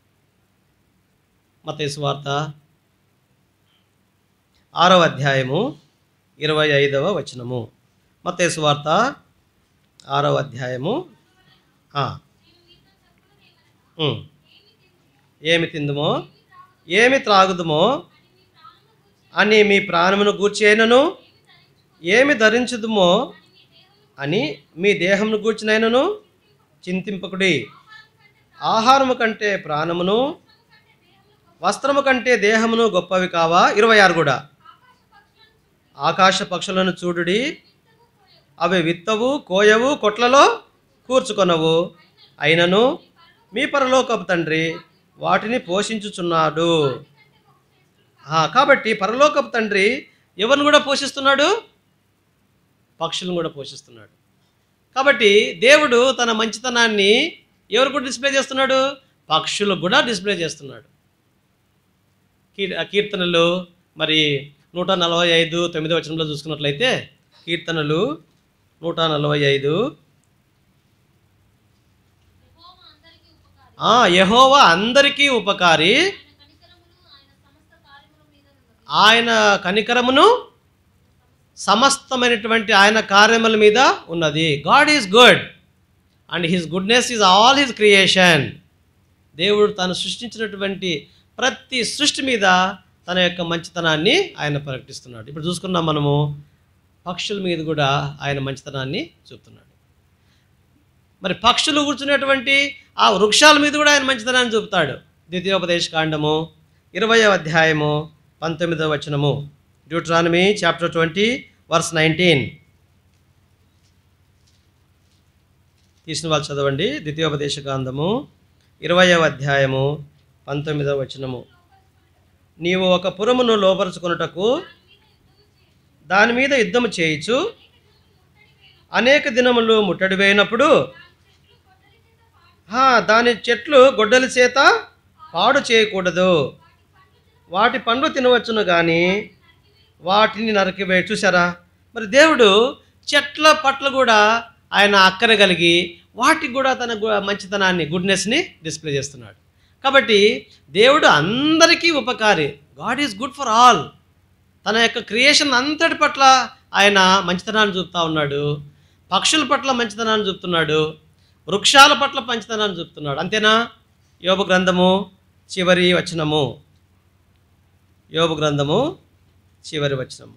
మత సువార్త ఆరవ అధ్యాయము ఇరవై ఐదవ వచనము మత సువార్త ఆరవ అధ్యాయము ఆ. ఉమ్. ఏమి తిందుమో ఏమి త్రాగుదుమో అని మీ ప్రాణమును గూర్చి అయినను ఏమి ధరించుదుమో అని మీ దేహమును గూర్చినైనను చింతింపకుడి ఆహారము కంటే ప్రాణమును వస్త్రము కంటే దేహమును గొప్పవి కావా ఇరవై ఆరు కూడా ఆకాశ పక్షులను చూడుడి అవి విత్తవు కోయవు కొట్లలో కూర్చుకొనవు అయినను మీ పరలోకపు తండ్రి వాటిని పోషించుచున్నాడు ఆ, కాబట్టి పరలోకపు తండ్రి ఎవరిని కూడా పోషిస్తున్నాడు పక్షులను కూడా పోషిస్తున్నాడు కాబట్టి దేవుడు తన మంచితనాన్ని ఎవరు కూడా డిస్ప్లే చేస్తున్నాడు పక్షులకు కూడా డిస్ప్లే చేస్తున్నాడు కీ- కీర్తనలు మరి నూట నలభై ఐదు తొమ్మిదో వచనంలో చూసుకున్నట్లయితే కీర్తనలు నూట నలభై ఐదు ఆ, యెహోవా అందరికీ ఉపకారి ఆయన కనికరమును సమస్తమైనటువంటి ఆయన కార్యముల మీద ఉన్నది God is good and his goodness is all his creation దేవుడు తాను సృష్టించినటువంటి ప్రతి సృష్టి మీద తన యొక్క మంచితనాన్ని ఆయన ప్రకటిస్తున్నాడు ఇప్పుడు చూసుకున్నాం మనము పక్షుల మీద కూడా ఆయన మంచితనాన్ని చూపుతున్నాడు మరి పక్షులు కూర్చునేటువంటి ఆ వృక్షాల మీద కూడా ఆయన మంచితనాన్ని చూపుతాడు ద్వితీయోపదేశ కాండము ఇరవయో అధ్యాయము పంతొమ్మిదవ వచనము Deuteronomy chapter twenty verse nineteen తీసిన వాళ్ళు చదవండి ద్వితీయోపదేశ కాండము ఇరవయవ అధ్యాయము పంతొమ్మిదవ వచనము నీవు ఒక పురమును లోపరుచుకొనుటకు దాని మీద యుద్ధము చేయించు అనేక దినములు ముట్టడి వేయినప్పుడు ఆ, దాని చెట్లు గొడ్డలి చేత పాడు చేయకూడదు వాటి పండ్లు తినవచ్చును కానీ వాటిని నరికివే చూసారా మరి దేవుడు చెట్ల పట్ల కూడా ఆయన అక్కర కలిగి వాటికి కూడా తన గు- మంచితనాన్ని గుడ్నెస్ని డిస్ప్లే చేస్తున్నాడు కాబట్టి దేవుడు అందరికీ ఉపకారి God is good for all తన యొక్క క్రియేషన్ అంతటి పట్ల ఆయన మంచితనాన్ని చూపుతా ఉన్నాడు పక్షుల పట్ల మంచితనాన్ని చూపుతున్నాడు వృక్షాల పట్ల మంచితనాన్ని చూపుతున్నాడు అంతేనా యోబు గ్రంథము చివరి వచనము యోబు గ్రంథము చివరి వచనము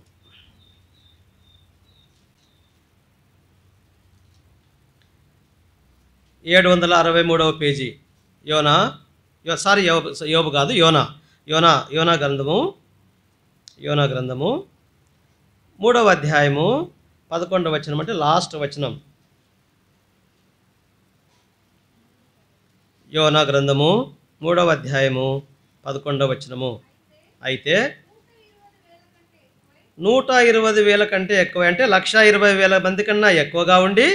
ఏడు వందల అరవై మూడవ పేజీ యోనా యో సారీ యోబు యోబు కాదు యోనా యోనా యోనా గ్రంథము యోనా గ్రంథము మూడవ అధ్యాయము పదకొండవ వచనం అంటే లాస్ట్ వచనం యోనా గ్రంథము మూడవ అధ్యాయము పదకొండవ వచనము అయితే నూట ఇరవై వేల కంటే ఎక్కువ అంటే లక్ష ఇరవై వేల మంది కన్నా ఎక్కువగా ఉండి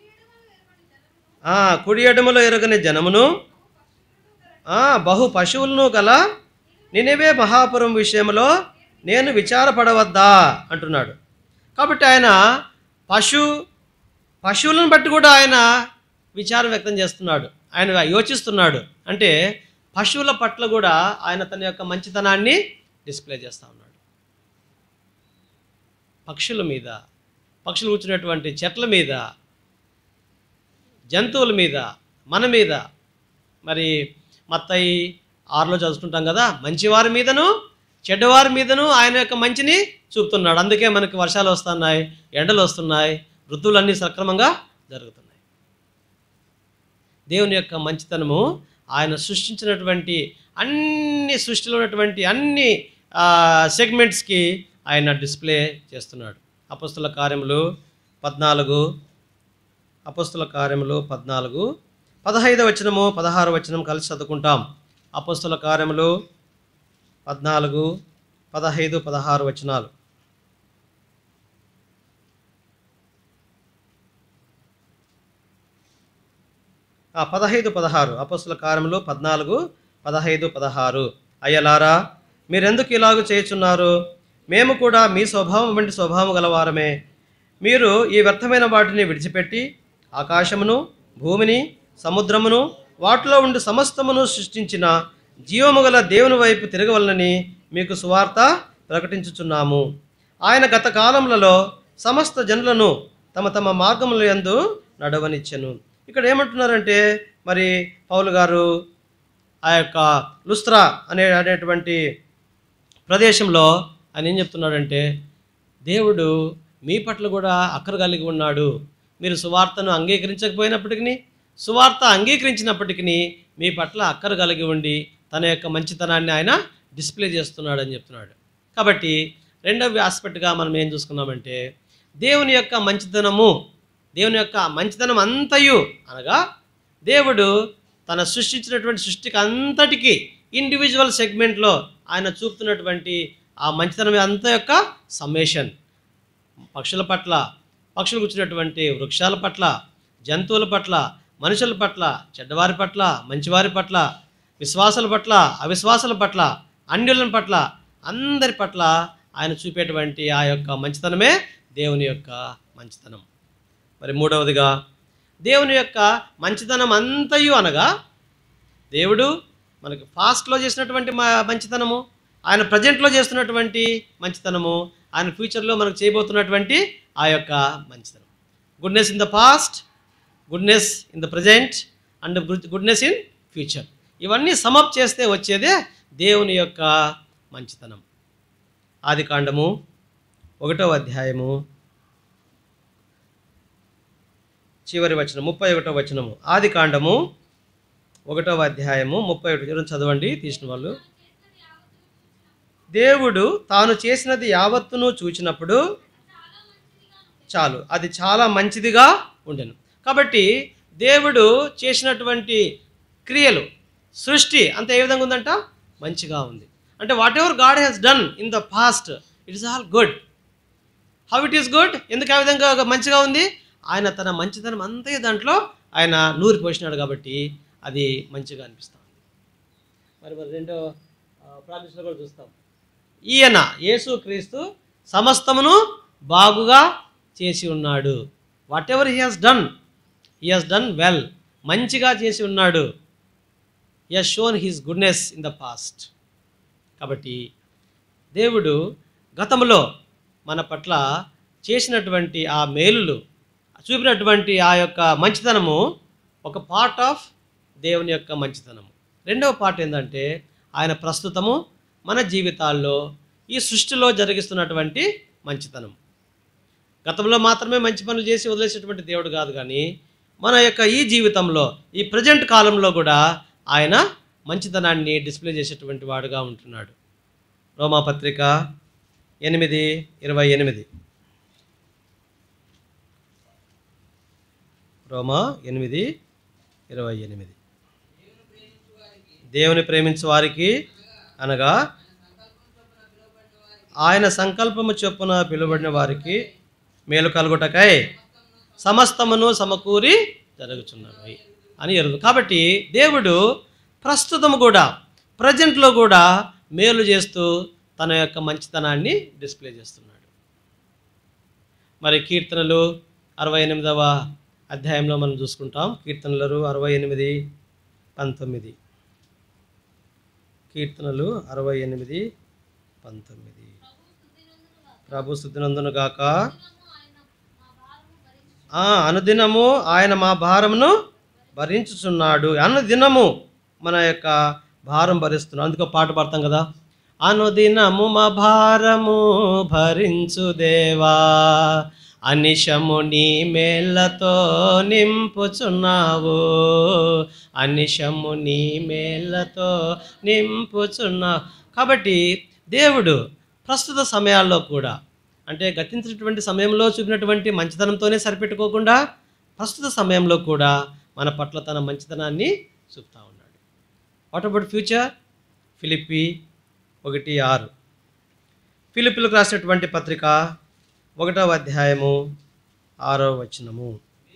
ఆ, కుడి ఎడమలో ఎరగని జనమును ఆ, బహు పశువులను గల నినివే మహాపురం విషయంలో నేను విచారపడవద్దా అంటున్నాడు కాబట్టి ఆయన పశు పశువులను బట్టి కూడా ఆయన విచారం వ్యక్తం చేస్తున్నాడు ఆయన యోచిస్తున్నాడు అంటే పశువుల పట్ల కూడా ఆయన తన యొక్క మంచితనాన్ని డిస్ప్లే చేస్తూ ఉన్నాడు పక్షుల మీద పక్షులు కూర్చున్నటువంటి చెట్ల మీద జంతువుల మీద మన మీద మరి మత్తయి ఆరులో చదువుకుంటాం కదా మంచివారి మీదను చెడ్డవారి మీదను ఆయన యొక్క మంచిని చూపుతున్నాడు అందుకే మనకి వర్షాలు వస్తున్నాయి ఎండలు వస్తున్నాయి ఋతువులన్నీ సక్రమంగా జరుగుతున్నాయి దేవుని యొక్క మంచితనము ఆయన సృష్టించినటువంటి అన్ని సృష్టిలో ఉన్నటువంటి అన్ని సెగ్మెంట్స్కి ఆయన డిస్ప్లే చేస్తున్నాడు అపస్తుల కార్యములు పద్నాలుగు అపస్తుల కార్యములు పద్నాలుగు పదహైదు వచనము పదహారు వచనం కలిసి చదువుకుంటాం అపస్తుల కార్యములు పద్నాలుగు పదహైదు పదహారు వచనాలు ఆ, పదహైదు పదహారు అపస్తుల కార్యములు పద్నాలుగు పదహైదు పదహారు అయ్యలారా మీరెందుకు ఇలాగ చేయుచున్నారు మేము కూడా మీ స్వభావం వంటి స్వభావం గలవారమే మీరు ఈ వ్యర్థమైన వాటిని విడిచిపెట్టి ఆకాశమును భూమిని సముద్రమును వాటిలో ఉండి సమస్తమును సృష్టించిన జీవము గల దేవుని వైపు తిరగవలనని మీకు సువార్త ప్రకటించుచున్నాము ఆయన గత కాలములలో సమస్త జనులను తమ తమ మార్గముల యందు నడవనిచ్చెను ఇక్కడ ఏమంటున్నారంటే మరి పౌలు గారు ఆ యొక్క లుస్త్రా అనే అనేటువంటి ప్రదేశంలో ఆయన ఏం చెప్తున్నాడంటే దేవుడు మీ పట్ల కూడా అక్కర కలిగి ఉన్నాడు మీరు సువార్తను అంగీకరించకపోయినప్పటికీ సువార్త అంగీకరించినప్పటికీ మీ పట్ల అక్కర కలిగి ఉండి తన యొక్క మంచితనాన్ని ఆయన డిస్ప్లే చేస్తున్నాడు అని చెప్తున్నాడు కాబట్టి రెండవ ఆస్పెక్ట్గా మనం ఏం చూసుకున్నామంటే దేవుని యొక్క మంచితనము దేవుని యొక్క మంచితనం అంతయు అనగా దేవుడు తన సృష్టించినటువంటి సృష్టికి అంతటికి ఇండివిజువల్ సెగ్మెంట్లో ఆయన చూపుతున్నటువంటి ఆ మంచితనం అంత యొక్క సమ్మేషన్ పక్షుల పట్ల పక్షులు కూర్చున్నటువంటి వృక్షాల పట్ల జంతువుల పట్ల మనుషుల పట్ల చెడ్డవారి పట్ల మంచివారి పట్ల విశ్వాసుల పట్ల అవిశ్వాసుల పట్ల అన్యుల పట్ల అందరి పట్ల ఆయన చూపేటువంటి ఆ యొక్క మంచితనమే దేవుని యొక్క మంచితనం మరి మూడవదిగా దేవుని యొక్క మంచితనం అంతయు అనగా దేవుడు మనకి ఫాస్ట్లో చేసినటువంటి మ- మంచితనము ఆయన ప్రజెంట్లో చేస్తున్నటువంటి మంచితనము ఆయన ఫ్యూచర్లో మనకు చేయబోతున్నటువంటి ఆ యొక్క మంచితనం goodness in the past goodness in the present and goodness in future ఇవన్నీ సమప్ చేస్తే వచ్చేదే దేవుని యొక్క మంచితనం ఆది కాండము ఒకటో అధ్యాయము చివరి వచనం ముప్పై ఒకటో వచనము ఆది కాండము ఒకటవ అధ్యాయము ముప్పై ఒకటి ఎవరైనా చదవండి తీసిన వాళ్ళు దేవుడు తాను చేసినది యావత్తును చూచినప్పుడు చాలు అది చాలా మంచిదిగా ఉండెను కాబట్టి దేవుడు చేసినటువంటి క్రియలు సృష్టి అంత ఏ విధంగా ఉందంట మంచిగా ఉంది అంటే whatever God has done in the past it is all good how it is good ఎందుకు ఆ విధంగా మంచిగా ఉంది ఆయన తన మంచితనం అంతే దాంట్లో ఆయన నూరి పోసినాడు కాబట్టి అది మంచిగా అనిపిస్తుంది మరి మరి రెండో ప్రామిస్లో కూడా చూస్తాం ఈయన యేసు క్రీస్తు సమస్తమును బాగుగా చేసి ఉన్నాడు whatever he has done he has done well మంచిగా చేసి ఉన్నాడు he has shown his goodness in the past కాబట్టి దేవుడు గతంలో మన పట్ల చేసినటువంటి ఆ మేలులు చూపినటువంటి ఆ యొక్క మంచితనము ఒక పార్ట్ ఆఫ్ దేవుని యొక్క మంచితనము రెండవ పార్ట్ ఏంటంటే ఆయన ప్రస్తుతము మన జీవితాల్లో ఈ సృష్టిలో జరిగిస్తున్నటువంటి మంచితనం గతంలో మాత్రమే మంచి పనులు చేసి వదిలేసేటువంటి దేవుడు కాదు కానీ మన యొక్క ఈ జీవితంలో ఈ ప్రజెంట్ కాలంలో కూడా ఆయన మంచితనాన్ని డిస్ప్లే చేసేటువంటి వాడుగా ఉంటున్నాడు రోమాపత్రిక ఎనిమిది ఇరవై ఎనిమిది రోమా ఎనిమిది ఇరవై ఎనిమిది దేవుని ప్రేమించు వారికి అనగా ఆయన సంకల్పము చొప్పున పిలువబడిన వారికి మేలు కలుగుటకై సమస్తమును సమకూరి జరుగుతున్నవి అని ఎరుగు కాబట్టి దేవుడు ప్రస్తుతం కూడా ప్రజెంట్లో కూడా మేలు చేస్తూ తన యొక్క మంచితనాన్ని డిస్ప్లే చేస్తున్నాడు మరి కీర్తనలు అరవై ఎనిమిదవ అధ్యాయంలో మనం చూసుకుంటాం కీర్తనలు అరవై ఎనిమిది పంతొమ్మిది కీర్తనలు అరవై ఎనిమిది పంతొమ్మిది ప్రభు స్థుతినందును గాక ఆ, అనుదినము ఆయన మా భారమును భరించుచున్నాడు అనుదినము మన యొక్క భారం భరిస్తున్నాడు అందుకో పాట పాడతాం కదా అనుదినము మా భారము భరించు దేవా అనిశము నీ మేళ్ళతో నింపుచున్నావు అనిశము నీ మేళ్ళతో నింపుచున్నావు కాబట్టి దేవుడు ప్రస్తుత సమయాల్లో కూడా అంటే గతించినటువంటి సమయంలో చూపినటువంటి మంచితనంతోనే సరిపెట్టుకోకుండా ప్రస్తుత సమయంలో కూడా మన పట్ల తన మంచితనాన్ని చూపుతా ఉన్నాడు వాట్ అబౌట్ ఫ్యూచర్ ఫిలిప్పి ఒకటి ఆరు ఫిలిపిలకు రాసినటువంటి పత్రిక ఒకటవ అధ్యాయము ఆరవ వచనము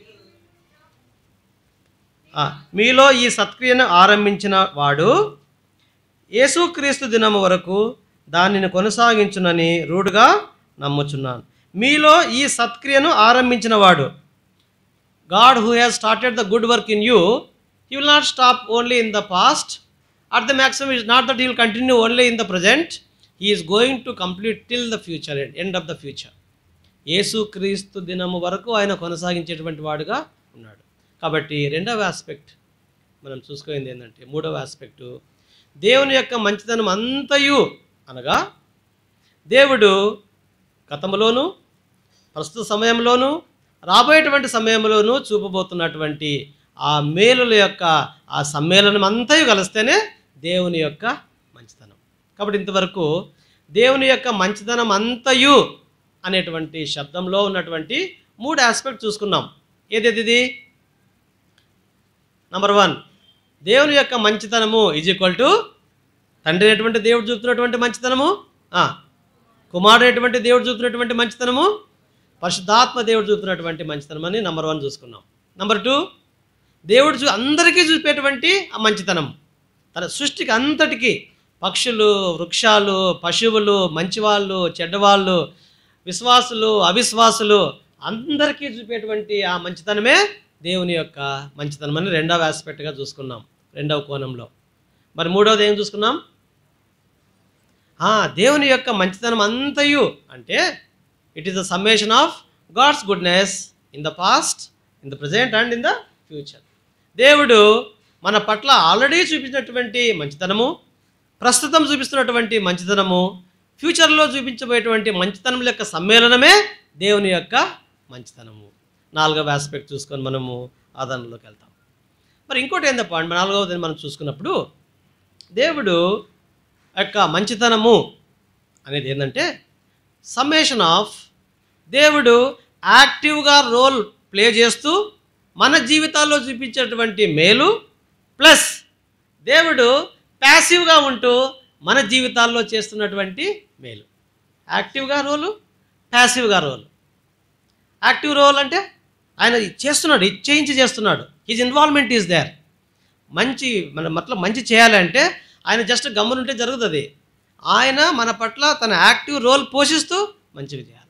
ఆ, మీలో ఈ సత్క్రియను ఆరంభించిన వాడు యేసుక్రీస్తు దినము వరకు దానిని కొనసాగించునని రూఢుగా నమ్ముచున్నాను మీలో ఈ సత్క్రియను ఆరంభించిన వాడు God who has started the good work in you he will not stop only in the past at the maximum is not that he will continue only in the present he is going to complete till the future end of the future యేసుక్రీస్తు దినము వరకు ఆయన కొనసాగించేటువంటి వాడుగా ఉన్నాడు కాబట్టి రెండవ aspect మనం చూసుకుంది ఏంటంటే మూడవ ఆస్పెక్టు దేవుని యొక్క మంచితనం అంతయు అనగా దేవుడు గతంలోను ప్రస్తుత సమయంలోను రాబోయేటువంటి సమయంలోనూ చూపబోతున్నటువంటి ఆ మేలుల యొక్క ఆ సమ్మేళనం అంతయు కలిస్తేనే దేవుని యొక్క మంచితనం కాబట్టి ఇంతవరకు దేవుని యొక్క మంచితనం అంతయు అనేటువంటి శబ్దంలో ఉన్నటువంటి మూడు ఆస్పెక్ట్ చూసుకున్నాం ఏదేది ఇది నంబర్ వన్ దేవుని యొక్క మంచితనము ఈజ్ ఈక్వల్ టు తండ్రి అనేటువంటి దేవుడు చూపుతున్నటువంటి మంచితనము ఆ, కుమారుడు అనేటువంటి దేవుడు చూపుతున్నటువంటి మంచితనము పరిశుద్ధాత్మ దేవుడు చూపుతున్నటువంటి మంచితనం అని నంబర్ వన్ చూసుకున్నాం నంబర్ టూ దేవుడు చూ అందరికీ చూపేటువంటి ఆ మంచితనం తన సృష్టికి అంతటికీ పక్షులు వృక్షాలు పశువులు మంచివాళ్ళు చెడ్డవాళ్ళు విశ్వాసులు అవిశ్వాసులు అందరికీ చూపేటువంటి ఆ మంచితనమే దేవుని యొక్క మంచితనం అని రెండవ ఆస్పెక్ట్గా చూసుకున్నాం రెండవ కోణంలో మరి మూడవది ఏం చూసుకున్నాం ఆ, దేవుని యొక్క మంచితనం అంతయు అంటే it is the summation of God's goodness in the past in the present and in the future దేవుడు మన పట్ల ఆల్రెడీ చూపించినటువంటి మంచితనము ప్రస్తుతం చూపిస్తున్నటువంటి మంచితనము ఫ్యూచర్లో చూపించబోయేటువంటి మంచితనం యొక్క సమ్మేళనమే దేవుని యొక్క మంచితనము నాలుగవ ఆస్పెక్ట్ చూసుకొని మనము ఆదరణలోకి వెళ్తాం మరి ఇంకోటి ఏందప్ప అంటే నాలుగవది మనం చూసుకున్నప్పుడు దేవుడు యొక్క మంచితనము అనేది ఏంటంటే సమ్మేషన్ ఆఫ్ దేవుడు యాక్టివ్గా రోల్ ప్లే చేస్తూ మన జీవితాల్లో చూపించేటువంటి మేలు ప్లస్ దేవుడు ప్యాసివ్గా ఉంటూ మన జీవితాల్లో చేస్తున్నటువంటి మేలు యాక్టివ్గా రోలు ప్యాసివ్గా రోలు యాక్టివ్ రోల్ అంటే ఆయన చేస్తున్నాడు ఇచ్చేయించి చేస్తున్నాడు హిజ్ ఇన్వాల్వ్మెంట్ ఈజ్ దేర్ మంచి మన పట్ల మంచి చేయాలంటే ఆయన జస్ట్ గమ్మునుంటే జరుగుతుంది ఆయన మన పట్ల తన యాక్టివ్ రోల్ పోషిస్తూ మంచిగా చేయాలి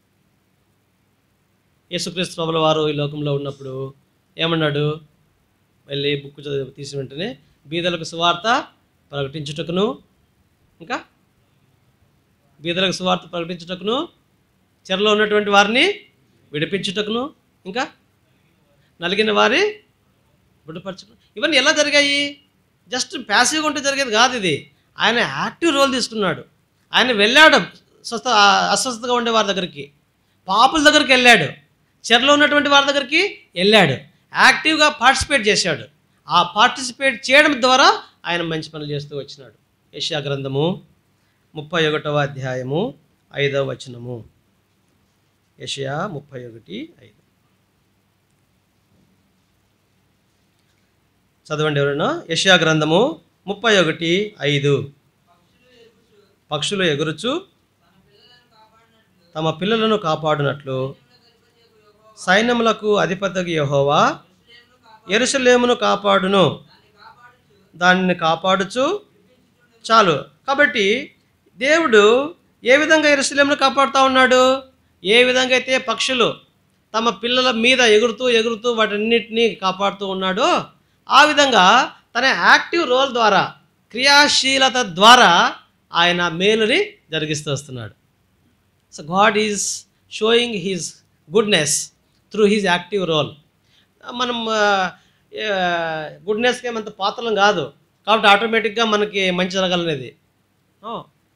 యేసుక్రీస్తు ప్రభుల వారు ఈ లోకంలో ఉన్నప్పుడు ఏమన్నాడు వెళ్ళి బుక్ చదివి తీసిన వెంటనే బీదలకు సువార్త ప్రకటించుటకును ఇంకా బీదలకు సువార్త ప్రకటించుటకును చెరలో ఉన్నటువంటి వారిని విడిపించుటకును ఇంకా నలిగిన వారి బుడ్డపరచుకును ఇవన్నీ ఎలా జరిగాయి జస్ట్ ప్యాసివ్గా ఉంటే జరిగేది కాదు ఇది ఆయన యాక్టివ్ రోల్ తీసుకున్నాడు ఆయన వెళ్ళాడు స్వస్థ అస్వస్థతగా ఉండే వారి దగ్గరికి పాపుల దగ్గరికి వెళ్ళాడు చెరలో ఉన్నటువంటి వారి దగ్గరికి వెళ్ళాడు యాక్టివ్గా పార్టిసిపేట్ చేశాడు ఆ పార్టిసిపేట్ చేయడం ద్వారా ఆయన మంచి పనులు చేస్తూ వచ్చినాడు యెషయా గ్రంథము ముప్పై ఒకటవ అధ్యాయము ఐదవ వచనము యెషయా ముప్పై ఒకటి ఐదు చదవండి ఎవరైనా యెషయా గ్రంథము ముప్పై ఒకటి ఐదు పక్షులు ఎగురుచు తమ పిల్లలను కాపాడునట్లు సైన్యములకు అధిపతికి యెహోవా ఎరుసలేమును కాపాడును దానిని కాపాడుచు చాలు కాబట్టి దేవుడు ఏ విధంగా ఎరుసలేమును కాపాడుతూ ఉన్నాడు ఏ విధంగా అయితే పక్షులు తమ పిల్లల మీద ఎగురుతూ ఎగురుతూ వాటన్నిటినీ కాపాడుతూ ఉన్నాడో ఆ విధంగా తన యాక్టివ్ రోల్ ద్వారా క్రియాశీలత ద్వారా ఆయన మేలుని జరిగిస్తూ వస్తున్నాడు so God is showing his goodness through his active role మనం గుడ్నెస్కి ఏమంత పాత్రలం కాదు కాబట్టి ఆటోమేటిక్గా మనకి మంచి జరగాలనేది ఓ.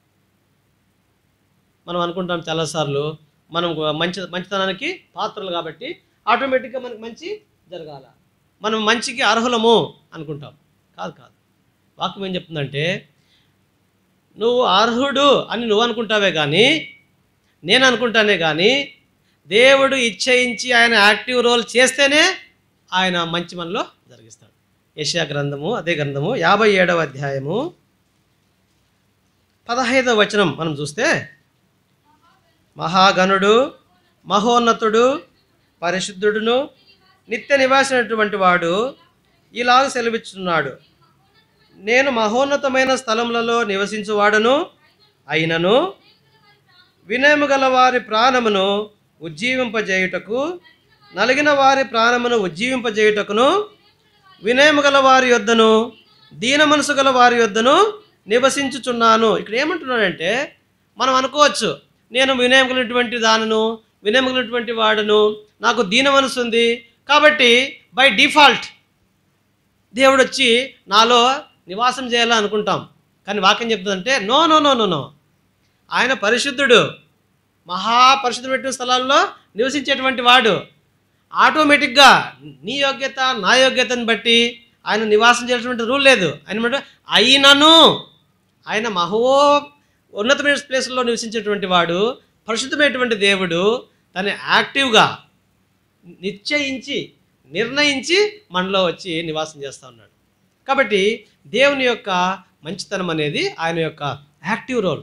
మనం అనుకుంటాం చాలాసార్లు మనం మంచి మంచితనానికి పాత్రలు కాబట్టి ఆటోమేటిక్గా మనకి మంచి జరగాల మనం మంచికి అర్హులము అనుకుంటాం కాదు కాదు వాక్యం ఏం చెప్తుందంటే నువ్వు అర్హుడు అని నువ్వు అనుకుంటావే కానీ నేను అనుకుంటానే కానీ దేవుడు ఇచ్చయించి ఆయన యాక్టివ్ రోల్ చేస్తేనే ఆయన మంచి మనలో జరిగిస్తాడు యెషయా గ్రంథము అదే గ్రంథము యాభై ఏడవ అధ్యాయము పదహైదవ వచనం మనం చూస్తే మహాగణుడు మహోన్నతుడు పరిశుద్ధుడును నిత్య నివాసినటువంటి వాడు ఇలాగ సెలవిస్తున్నాడు నేను మహోన్నతమైన స్థలములలో నివసించువాడను అయినను వినయము గల వారి ప్రాణమును ఉజ్జీవింపజేయుటకు నలిగిన వారి ప్రాణమును ఉజ్జీవింపజేయుటకును వినయము గల వారి యొద్దను దీన మనసు గల వారి యొద్దను నివసించుచున్నాను ఇక్కడ ఏమంటున్నాడంటే మనం అనుకోవచ్చు నేను వినయం కలిగినటువంటి దానను వినయం కలిగినటువంటి వాడును నాకు దీన మనసు ఉంది కాబట్టి బై డిఫాల్ట్ దేవుడు వచ్చి నాలో నివాసం చేయాలని అనుకుంటాం కానీ వాక్యం చెప్తుందంటే no no no no no ఆయన పరిశుద్ధుడు మహాపరిశుద్ధమైన స్థలాల్లో నివసించేటువంటి వాడు ఆటోమేటిక్గా నీ యోగ్యత నా యోగ్యతను బట్టి ఆయన నివాసం చేయాల్సినటువంటి రూల్ లేదు ఆయన ఏమంటే అయినను ఆయన మహో ఉన్నతమైన ప్లేస్లో నివసించేటువంటి వాడు పరిశుద్ధమైనటువంటి దేవుడు తను యాక్టివ్గా నిశ్చయించి నిర్ణయించి మనలో వచ్చి నివాసం చేస్తూ ఉన్నాడు కాబట్టి దేవుని యొక్క మంచితనం అనేది ఆయన యొక్క active role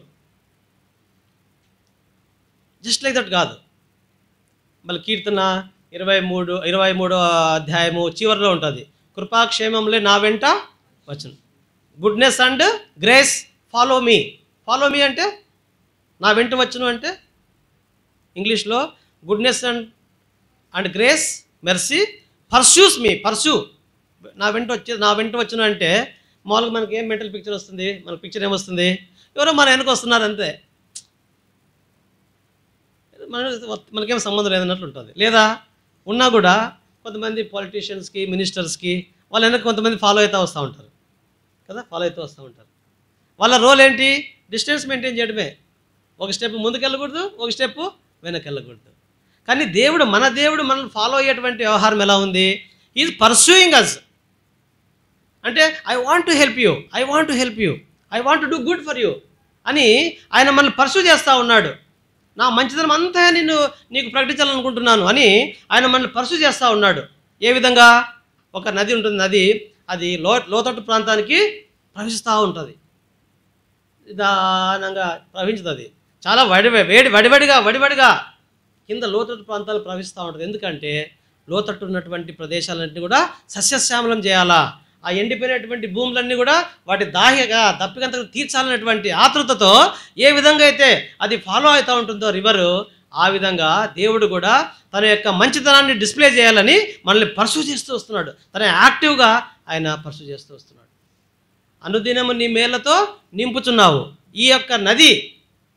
just like that కాదు మళ్ళీ కీర్తన ఇరవై మూడు ఇరవై మూడో అధ్యాయము చివరిలో ఉంటుంది కృపాక్షేమంలే నా వెంట వచ్చును goodness and grace follow me follow me అంటే నా వెంట వచ్చును అంటే ఇంగ్లీష్లో goodness and and grace mercy pursues me pursue నా వెంట వచ్చే నా వెంట వచ్చును అంటే మామూలుగా మనకి ఏం మెంటల్ పిక్చర్ వస్తుంది మన పిక్చర్ ఏమొస్తుంది ఎవరో మన వెనక వస్తున్నారు అంతే మన మనకేం సంబంధం లేదన్నట్లు ఉంటుంది లేదా ఉన్నా కూడా కొంతమంది పాలిటీషియన్స్కి మినిస్టర్స్కి వాళ్ళ వెనక కొంతమంది ఫాలో అవుతూ వస్తూ ఉంటారు కదా ఫాలో అవుతూ వస్తూ ఉంటారు వాళ్ళ రోల్ ఏంటి డిస్టెన్స్ మెయింటైన్ చేయడమే ఒక స్టెప్ ముందుకు వెళ్ళకూడదు ఒక స్టెప్ వెనక్కి వెళ్ళకూడదు కానీ దేవుడు మన దేవుడు మనల్ని ఫాలో అయ్యేటువంటి వ్యవహారం ఎలా ఉంది ఈజ్ పర్సూయింగ్ అస్ అంటే I want to help you I want to help you I want to do good for you అని ఆయన మనల్ని పర్సూ చేస్తూ ఉన్నాడు నా మంచితనం అంతా నేను నీకు ప్రకటించాలనుకుంటున్నాను అని ఆయన మనల్ని పర్సూ చేస్తూ ఉన్నాడు ఏ విధంగా ఒక నది ఉంటుంది నది అది లో లోతట్టు ప్రాంతానికి ప్రవహిస్తూ ఉంటుంది నిదానంగా ప్రవహించుతుంది చాలా వడి వేడి వడివడిగా వడివడిగా కింద లోతట్టు ప్రాంతాలు ప్రవహిస్తూ ఉంటుంది ఎందుకంటే లోతట్టు ఉన్నటువంటి ప్రదేశాలన్నింటినీ కూడా సస్యశ్యామలం చేయాలా ఆ ఎండిపోయినటువంటి భూములన్నీ కూడా వాటి దాహ్యగా దప్పికంతగా తీర్చాలనేటువంటి ఆతృతతో ఏ విధంగా అయితే అది ఫాలో అవుతూ ఉంటుందో రివరు ఆ విధంగా దేవుడు కూడా తన యొక్క మంచితనాన్ని డిస్ప్లే చేయాలని మనల్ని పర్సూ చేస్తూ వస్తున్నాడు తన యాక్టివ్గా ఆయన పర్సూ చేస్తూ వస్తున్నాడు అనుదినము నీ మేళ్లతో నింపుచున్నావు ఈ యొక్క నది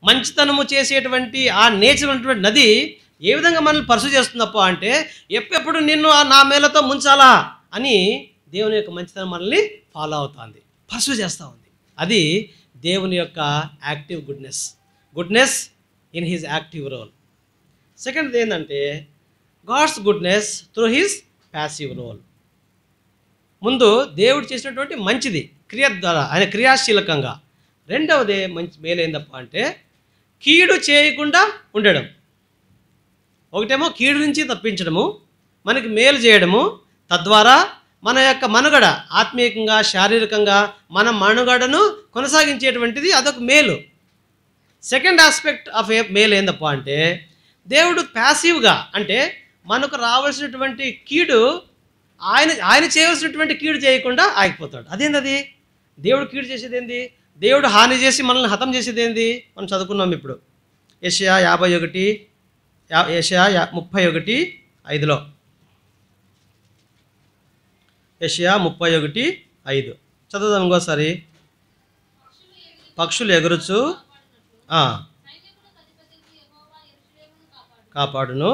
మంచితనము చేసేటువంటి ఆ నేచర్ ఉన్నటువంటి నది ఏ విధంగా మనల్ని పర్సు చేస్తుందప్ప అంటే ఎప్పుడెప్పుడు నిన్ను ఆ నా మేలతో ముంచాలా అని దేవుని యొక్క మంచితనం మనల్ని ఫాలో అవుతుంది పర్సు చేస్తూ ఉంది అది దేవుని యొక్క active goodness goodness in his active role second ఏంటంటే God's goodness through his passive role ముందు దేవుడు చేసినటువంటి మంచిది క్రియ ద్వారా ఆయన క్రియాశీలకంగా రెండవది మంచి మేలైందప్ప అంటే కీడు చేయకుండా ఉండడం ఒకటేమో కీడు నుంచి తప్పించడము మనకి మేలు చేయడము తద్వారా మన యొక్క మనుగడ ఆత్మీయంగా శారీరకంగా మన మనుగడను కొనసాగించేటువంటిది అదొక మేలు సెకండ్ ఆస్పెక్ట్ ఆఫ్ ఏ మేల్ ఏందప్ప అంటే దేవుడు ప్యాసివ్గా అంటే మనకు రావాల్సినటువంటి కీడు ఆయన ఆయన చేయవలసినటువంటి కీడు చేయకుండా ఆగిపోతాడు అదేంది దేవుడు కీడు చేసేది ఏంది దేవుడు హాని చేసి మనల్ని హతం చేసేది ఏంది మనం చదువుకున్నాం ఇప్పుడు ఏషియా యాభై ఒకటి యా- ఏషియా యా- ముప్పై ఒకటి ఐదులో ఏషియా ముప్పై ఒకటి ఐదు చదువుదాం ఇంకోసారి పక్షులు ఎగురుచు ఆ, కాపాడును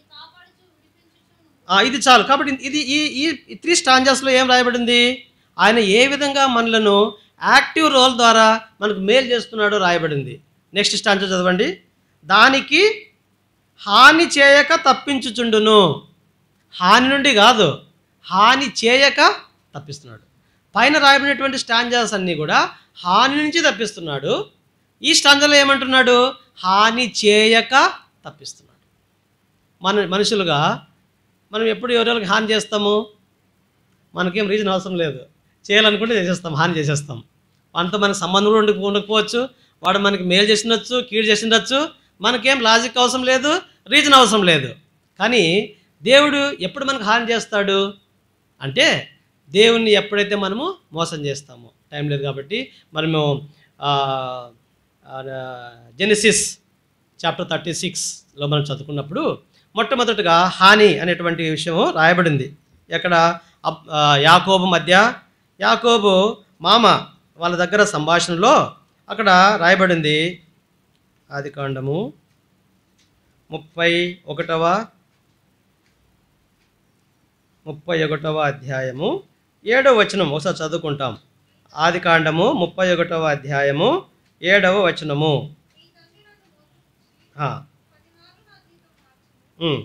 ఆ, ఇది చాలు కాబట్టి ఇది ఈ ఈ త్రీ స్టాంజర్స్లో ఏం రాయబడింది ఆయన ఏ విధంగా మనలను యాక్టివ్ రోల్ ద్వారా మనకు మేలు చేస్తున్నాడో రాయబడింది నెక్స్ట్ స్టాంజర్ చదవండి దానికి హాని చేయక తప్పించుచుండును హాని నుండి కాదు హాని చేయక తప్పిస్తున్నాడు పైన రాయబడినటువంటి స్టాంజర్స్ అన్నీ కూడా హాని నుంచి తప్పిస్తున్నాడు ఈ స్టాంజర్లో ఏమంటున్నాడు హాని చేయక తప్పిస్తున్నాడు మన మనుషులుగా మనం ఎప్పుడు ఎవరెవరికి హాని చేస్తాము మనకేం రీజన్ అవసరం లేదు చేయాలనుకుంటే చేసేస్తాం హాని చేసేస్తాం వాటితో మనకు సంబంధం కూడా ఉండక ఉండకపోవచ్చు వాడు మనకి మేలు చేసిండొచ్చు కీడు చేసిండొచ్చు మనకేం లాజిక్ అవసరం లేదు రీజన్ అవసరం లేదు కానీ దేవుడు ఎప్పుడు మనకు హాని చేస్తాడు అంటే దేవుణ్ణి ఎప్పుడైతే మనము మోసం చేస్తామో టైం లేదు కాబట్టి మనము జెనిసిస్ చాప్టర్ థర్టీ సిక్స్లో మనం చదువుకున్నప్పుడు మొట్టమొదటిగా హాని అనేటువంటి విషయం రాయబడింది ఎక్కడ అబ్- ఆ, యాకోబు మధ్య యాకోబు మామ వాళ్ళ దగ్గర సంభాషణలో అక్కడ రాయబడింది ఆది కాండము ముప్పై ఒకటవ ముప్పై ఒకటవ అధ్యాయము ఏడవ వచనం ఒకసారి చదువుకుంటాం ఆది కాండము ముప్పై ఒకటవ అధ్యాయము ఏడవ వచనము ఆ. ఉమ్.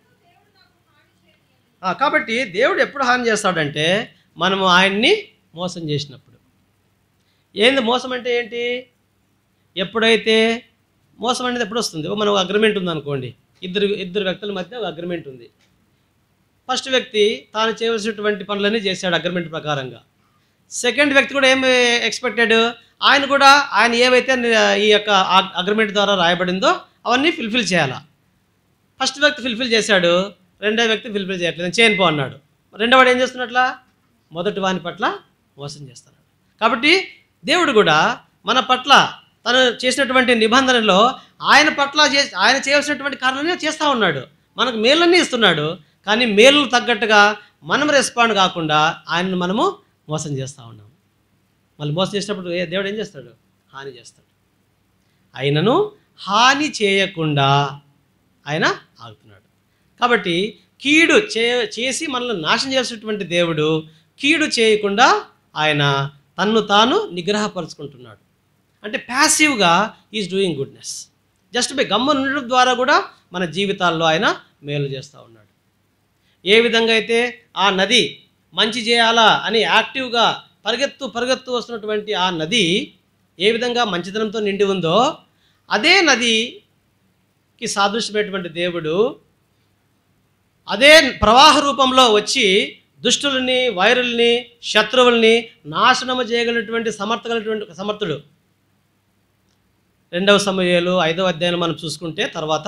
ఆ, కాబట్టి దేవుడు ఎప్పుడు హాని చేస్తాడంటే మనము ఆయన్ని మోసం చేసినప్పుడు ఏంది మోసం అంటే ఏంటి ఎప్పుడైతే మోసం అనేది ఎప్పుడు వస్తుంది ఓ మనకు అగ్రిమెంట్ ఉందనుకోండి ఇద్దరు ఇద్దరు వ్యక్తుల మధ్య ఒక అగ్రిమెంట్ ఉంది ఫస్ట్ వ్యక్తి తాను చేయవలసినటువంటి పనులన్నీ చేశాడు అగ్రిమెంట్ ప్రకారంగా సెకండ్ వ్యక్తి కూడా ఏం ఎక్స్పెక్టెడ్ ఆయన కూడా ఆయన ఏవైతే ఈ యొక్క అగ్రిమెంట్ ద్వారా రాయబడిందో అవన్నీ ఫిల్ఫిల్ చేయాలా ఫస్ట్ వ్యక్తి ఫిల్ఫిల్ చేశాడు రెండో వ్యక్తి ఫిల్ఫిల్ చేయట్లేదు నేను చేయను పో అన్నాడు రెండో వాడు ఏం చేస్తున్నట్లా మొదటి వాని పట్ల మోసం చేస్తున్నాడు కాబట్టి దేవుడు కూడా మన పట్ల తను చేసినటువంటి నిబంధనలో ఆయన పట్ల చే ఆయన చేయవలసినటువంటి కారణాన్ని చేస్తూ ఉన్నాడు మనకు మేలన్నీ ఇస్తున్నాడు కానీ మేలు తగ్గట్టుగా మనం రెస్పాండ్ కాకుండా ఆయనను మనము మోసం చేస్తూ ఉన్నాం మళ్ళీ మోసం చేసినప్పుడు ఏ- దేవుడు ఏం చేస్తాడు హాని చేస్తాడు ఆయనను హాని చేయకుండా ఆయన ఆగుతున్నాడు కాబట్టి కీడు చే చేసి మనల్ని నాశనం చేసేటువంటి దేవుడు కీడు చేయకుండా ఆయన తన్ను తాను నిగ్రహపరుచుకుంటున్నాడు అంటే ప్యాసివ్గా is doing goodness just by గమ్మను ఉండడం ద్వారా కూడా మన జీవితాల్లో ఆయన మేలు చేస్తూ ఉన్నాడు ఏ విధంగా అయితే ఆ నది మంచి చేయాలా అని యాక్టివ్గా పరిగెత్తు పరిగెత్తు వస్తున్నటువంటి ఆ నది ఏ విధంగా మంచితనంతో నిండి ఉందో అదే నదికి సాదృశ్యమైనటువంటి దేవుడు అదే ప్రవాహ రూపంలో వచ్చి దుష్టుల్ని వైరుల్ని శత్రువుల్ని నాశనము చేయగలిగినటువంటి సమర్థగలిగినటువంటి సమర్థుడు రెండవ సమయాలు ఐదవ అధ్యాయం మనం చూసుకుంటే తర్వాత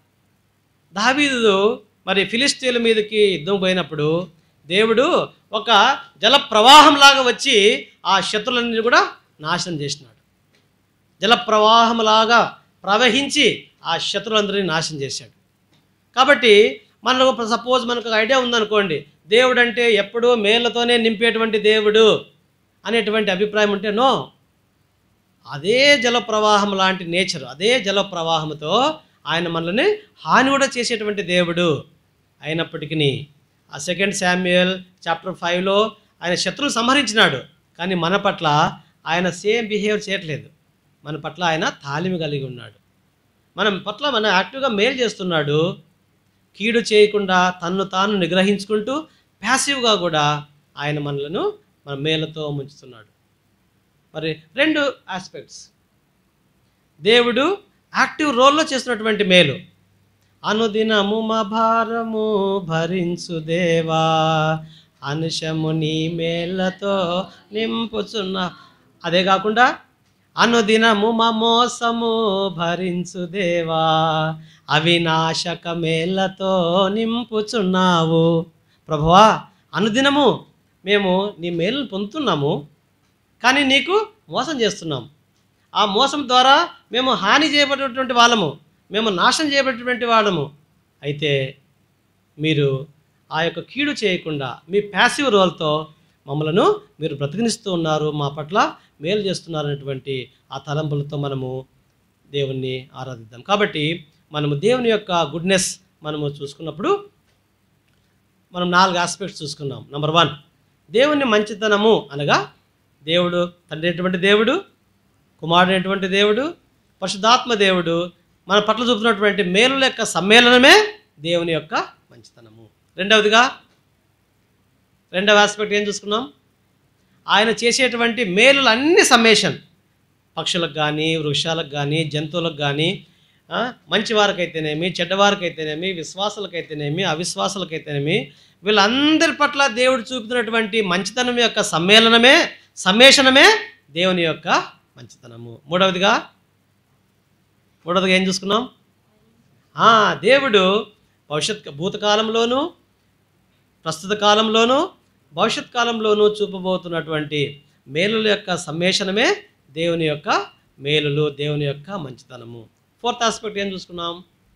దావీదు మరి ఫిలిస్తీన్ల మీదకి యుద్ధం పోయినప్పుడు దేవుడు ఒక జల ప్రవాహంలాగా వచ్చి ఆ శత్రులన్నీ కూడా నాశనం చేసినాడు జల ప్రవాహంలాగా ప్రవహించి ఆ శత్రులందరినీ నాశనం చేశాడు కాబట్టి మనకు సపోజ్ మనకు ఒక ఐడియా ఉందనుకోండి దేవుడు అంటే ఎప్పుడూ మేళ్లతోనే నింపేటువంటి దేవుడు అనేటువంటి అభిప్రాయం ఉంటే నో అదే జల ప్రవాహం లాంటి నేచర్ అదే జల ప్రవాహంతో ఆయన మనల్ని హాని కూడా చేసేటువంటి దేవుడు అయినప్పటికీ ఆ సెకండ్ శామ్యుయల్ చాప్టర్ ఫైవ్లో ఆయన శత్రువులు సంహరించినాడు కానీ మన పట్ల ఆయన సేమ్ బిహేవ్ చేయట్లేదు మన పట్ల ఆయన తాలిమి కలిగి ఉన్నాడు మనం పట్ల మన యాక్టివ్గా మేలు చేస్తున్నాడు కీడు చేయకుండా తన్ను తాను నిగ్రహించుకుంటూ ప్యాసివ్గా కూడా ఆయన మనలను మన మేలతో ముంచుతున్నాడు మరి రెండు ఆస్పెక్ట్స్ దేవుడు యాక్టివ్ రోల్లో చేస్తున్నటువంటి మేలు అనుదినము మా భారము భరించు దేవా అనుషము నీ మేళ్ళతో నింపుచున్న అదే కాకుండా అనుదినము మా మోసము భరించు దేవా అవినాశక మేళ్ళతో నింపుచున్నావు ప్రభువా అనుదినము మేము నీ మేలు పొందుతున్నాము కానీ నీకు మోసం చేస్తున్నాం ఆ మోసం ద్వారా మేము హాని చేయబడినటువంటి వాళ్ళము మేము నాశనం చేయబడినటువంటి వాళ్ళము అయితే మీరు ఆ యొక్క కీడు చేయకుండా మీ ప్యాసివ్ రోల్తో మమ్మలను మీరు బ్రతికినిస్తూ ఉన్నారు మా పట్ల మేలు చేస్తున్నారు అనేటువంటి ఆ తలంపులతో మనము దేవుణ్ణి ఆరాధిద్దాం కాబట్టి మనము దేవుని యొక్క గుడ్నెస్ మనము చూసుకున్నప్పుడు మనం నాలుగు ఆస్పెక్ట్స్ చూసుకున్నాం నెంబర్ వన్ దేవుని మంచితనము అనగా దేవుడు తండ్రి అయినటువంటి దేవుడు కుమారుడు అయినటువంటి దేవుడు పరిశుద్ధాత్మ దేవుడు మన పట్ల చూపుతున్నటువంటి మేలుల యొక్క సమ్మేళనమే దేవుని యొక్క మంచితనము రెండవదిగా రెండవ ఆస్పెక్ట్ ఏం చూసుకున్నాం ఆయన చేసేటువంటి మేలులు అన్ని సమ్మేషన్ పక్షులకు కానీ వృక్షాలకు కానీ జంతువులకు కానీ ఆ, మంచివారికైతేనేమి చెడ్డవారికైతేనేమి విశ్వాసులకైతేనేమి అవిశ్వాసులకైతేనేమి వీళ్ళందరి పట్ల దేవుడు చూపుతున్నటువంటి మంచితనం యొక్క సమ్మేళనమే సమ్మేషనమే దేవుని యొక్క మంచితనము మూడవదిగా మూడవదిగా ఏం చూసుకున్నాం ఆ, దేవుడు భవిష్యత్ భూతకాలంలోనూ ప్రస్తుత కాలంలోనూ భవిష్యత్ కాలంలోనూ చూపబోతున్నటువంటి మేలుల యొక్క సమ్మేషనమే దేవుని యొక్క మేలులు దేవుని యొక్క మంచితనము ఫోర్త్ ఆస్పెక్ట్ ఏం చూసుకున్నాం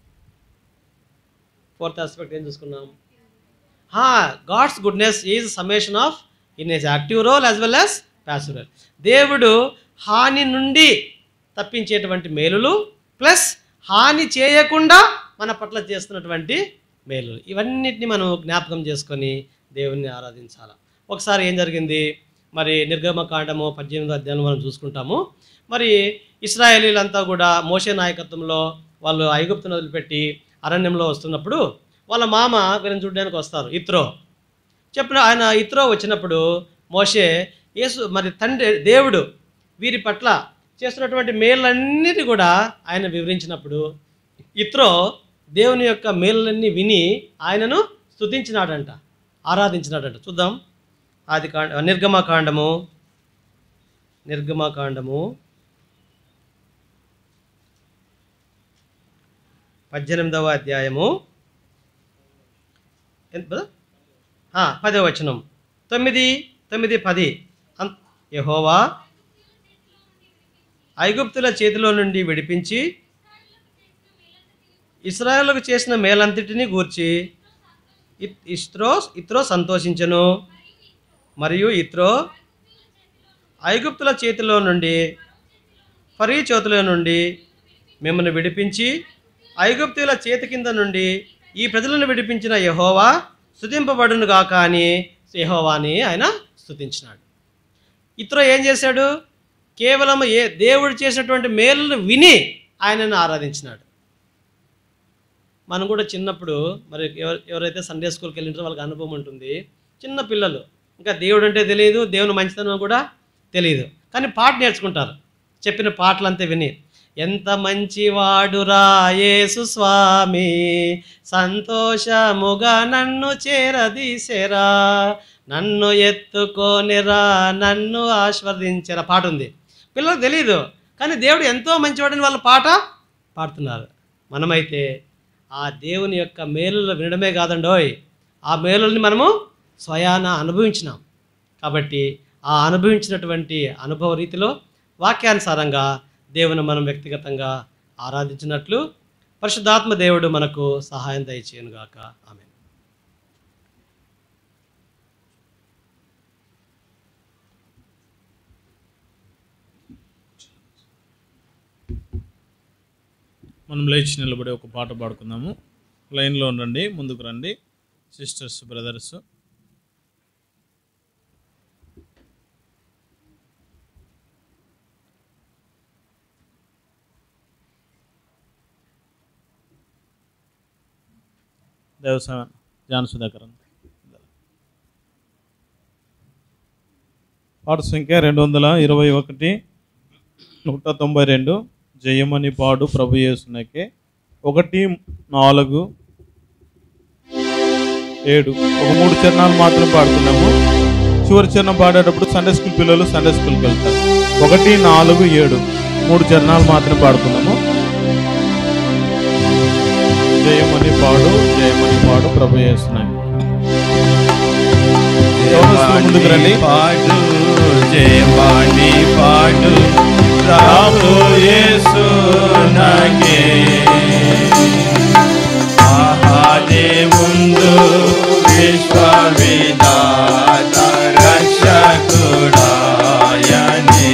ఫోర్త్ ఆస్పెక్ట్ ఏం చూసుకున్నాం God's goodness is summation of in his active role as well as passive role దేవుడు హాని నుండి తప్పించేటువంటి మేలులు ప్లస్ హాని చేయకుండా మన పట్ల చేస్తున్నటువంటి మేలులు ఇవన్నిటిని మనం జ్ఞాపకం చేసుకొని దేవుణ్ణి ఆరాధించాలి ఒకసారి ఏం జరిగింది మరి నిర్గమకాండము పద్దెనిమిది అధ్యాయంలో మనం చూసుకుంటాము మరి ఇస్రాయేలీలంతా కూడా మోషే నాయకత్వంలో వాళ్ళు ఐగుప్తును వదిలిపెట్టి అరణ్యంలో వస్తున్నప్పుడు వాళ్ళ మామ వీళ్ళని చూడడానికి వస్తారు ఇత్రో చెప్పిన ఆయన ఇత్రో వచ్చినప్పుడు మోషే యేసు మరి తండ్రి దేవుడు వీరి పట్ల చేస్తున్నటువంటి మేళ్ళన్నిటి కూడా ఆయన వివరించినప్పుడు ఇత్రో దేవుని యొక్క మేళ్ళన్నీ విని ఆయనను స్తుతించినాడంట ఆరాధించినాడంట చూద్దాం ఆది కాండ నిర్గమకాండము నిర్గమకాండము పద్దెనిమిదవ అధ్యాయము ఎంత బ్రదర్? ఆ, పదవ వచనం తొమ్మిది తొమ్మిది పది అం- యెహోవా ఐగుప్తుల చేతిలో నుండి విడిపించి ఇస్రాయేళ్లకు చేసిన మేలంతటిని గూర్చి ఇత్- ఇస్త్రో ఇత్రో సంతోషించను మరియు ఇత్రో ఐగుప్తుల చేతిలో నుండి ఫరీ చేతిలో నుండి మిమ్మల్ని విడిపించి ఐగుప్తుల చేతి కింద నుండి ఈ ప్రజలను విడిపించిన యహోవా స్తుతింపబడును గాక అని యహోవాని ఆయన స్తుతించినాడు ఇతరు ఏం చేశాడు కేవలం ఏ దేవుడు చేసినటువంటి మేలును విని ఆయనను ఆరాధించినాడు మనం కూడా చిన్నప్పుడు మరి ఎవరు ఎవరైతే సండే స్కూల్కి వెళ్ళింటారో వాళ్ళకి అనుభవం ఉంటుంది చిన్న పిల్లలు ఇంకా దేవుడు అంటే తెలియదు దేవుని మంచితనం కూడా తెలియదు కానీ పాట నేర్చుకుంటారు చెప్పిన పాటలంతా విని ఎంత మంచివాడురా యేసు స్వామి సంతోషముగా నన్ను చేరదీసెరా నన్ను ఎత్తుకోనిరా నన్ను ఆస్వాదించరా పాట ఉంది పిల్లలకు తెలియదు కానీ దేవుడు ఎంతో మంచివాడని వాళ్ళ పాట పాడుతున్నారు మనమైతే ఆ దేవుని యొక్క మేలులు వినడమే కాదండోయ్ ఆ మేలుల్ని మనము స్వయాన అనుభవించినాం కాబట్టి ఆ అనుభవించినటువంటి అనుభవ రీతిలో వాక్యానుసారంగా దేవుని మనం వ్యక్తిగతంగా ఆరాధించినట్లు పరిశుద్ధాత్మ దేవుడు మనకు సహాయం దయచేయనుగాక ఆమె మనం లేచి నిలబడి ఒక పాట పాడుకుందాము లైన్లో ఉండండి ముందుకు రండి sisters brothers Devasena John Sudhakar అంత పాట సంఖ్య రెండు వందల ఇరవై ఒకటి నూట తొంభై రెండు జయమని పాడు ప్రభు యేసునకే ఒకటి నాలుగు ఏడు ఒక మూడు చరణాలు మాత్రం పాడుతున్నాము చివరి చరణం పాడేటప్పుడు సండే స్కూల్ పిల్లలు సండే స్కూల్కి వెళ్తారు ఒకటి నాలుగు ఏడు మూడు చరణాలు మాత్రం పాడుతున్నాము జయమని పాడు జయమని పాడు ప్రభు యేసునకే యవనస్తులు ముందుకు రండి పాడు జయవాణి పాడు రాము యేసు నాకే మహాదేవుందు విశ్వవిదాత రక్షకుడాయనే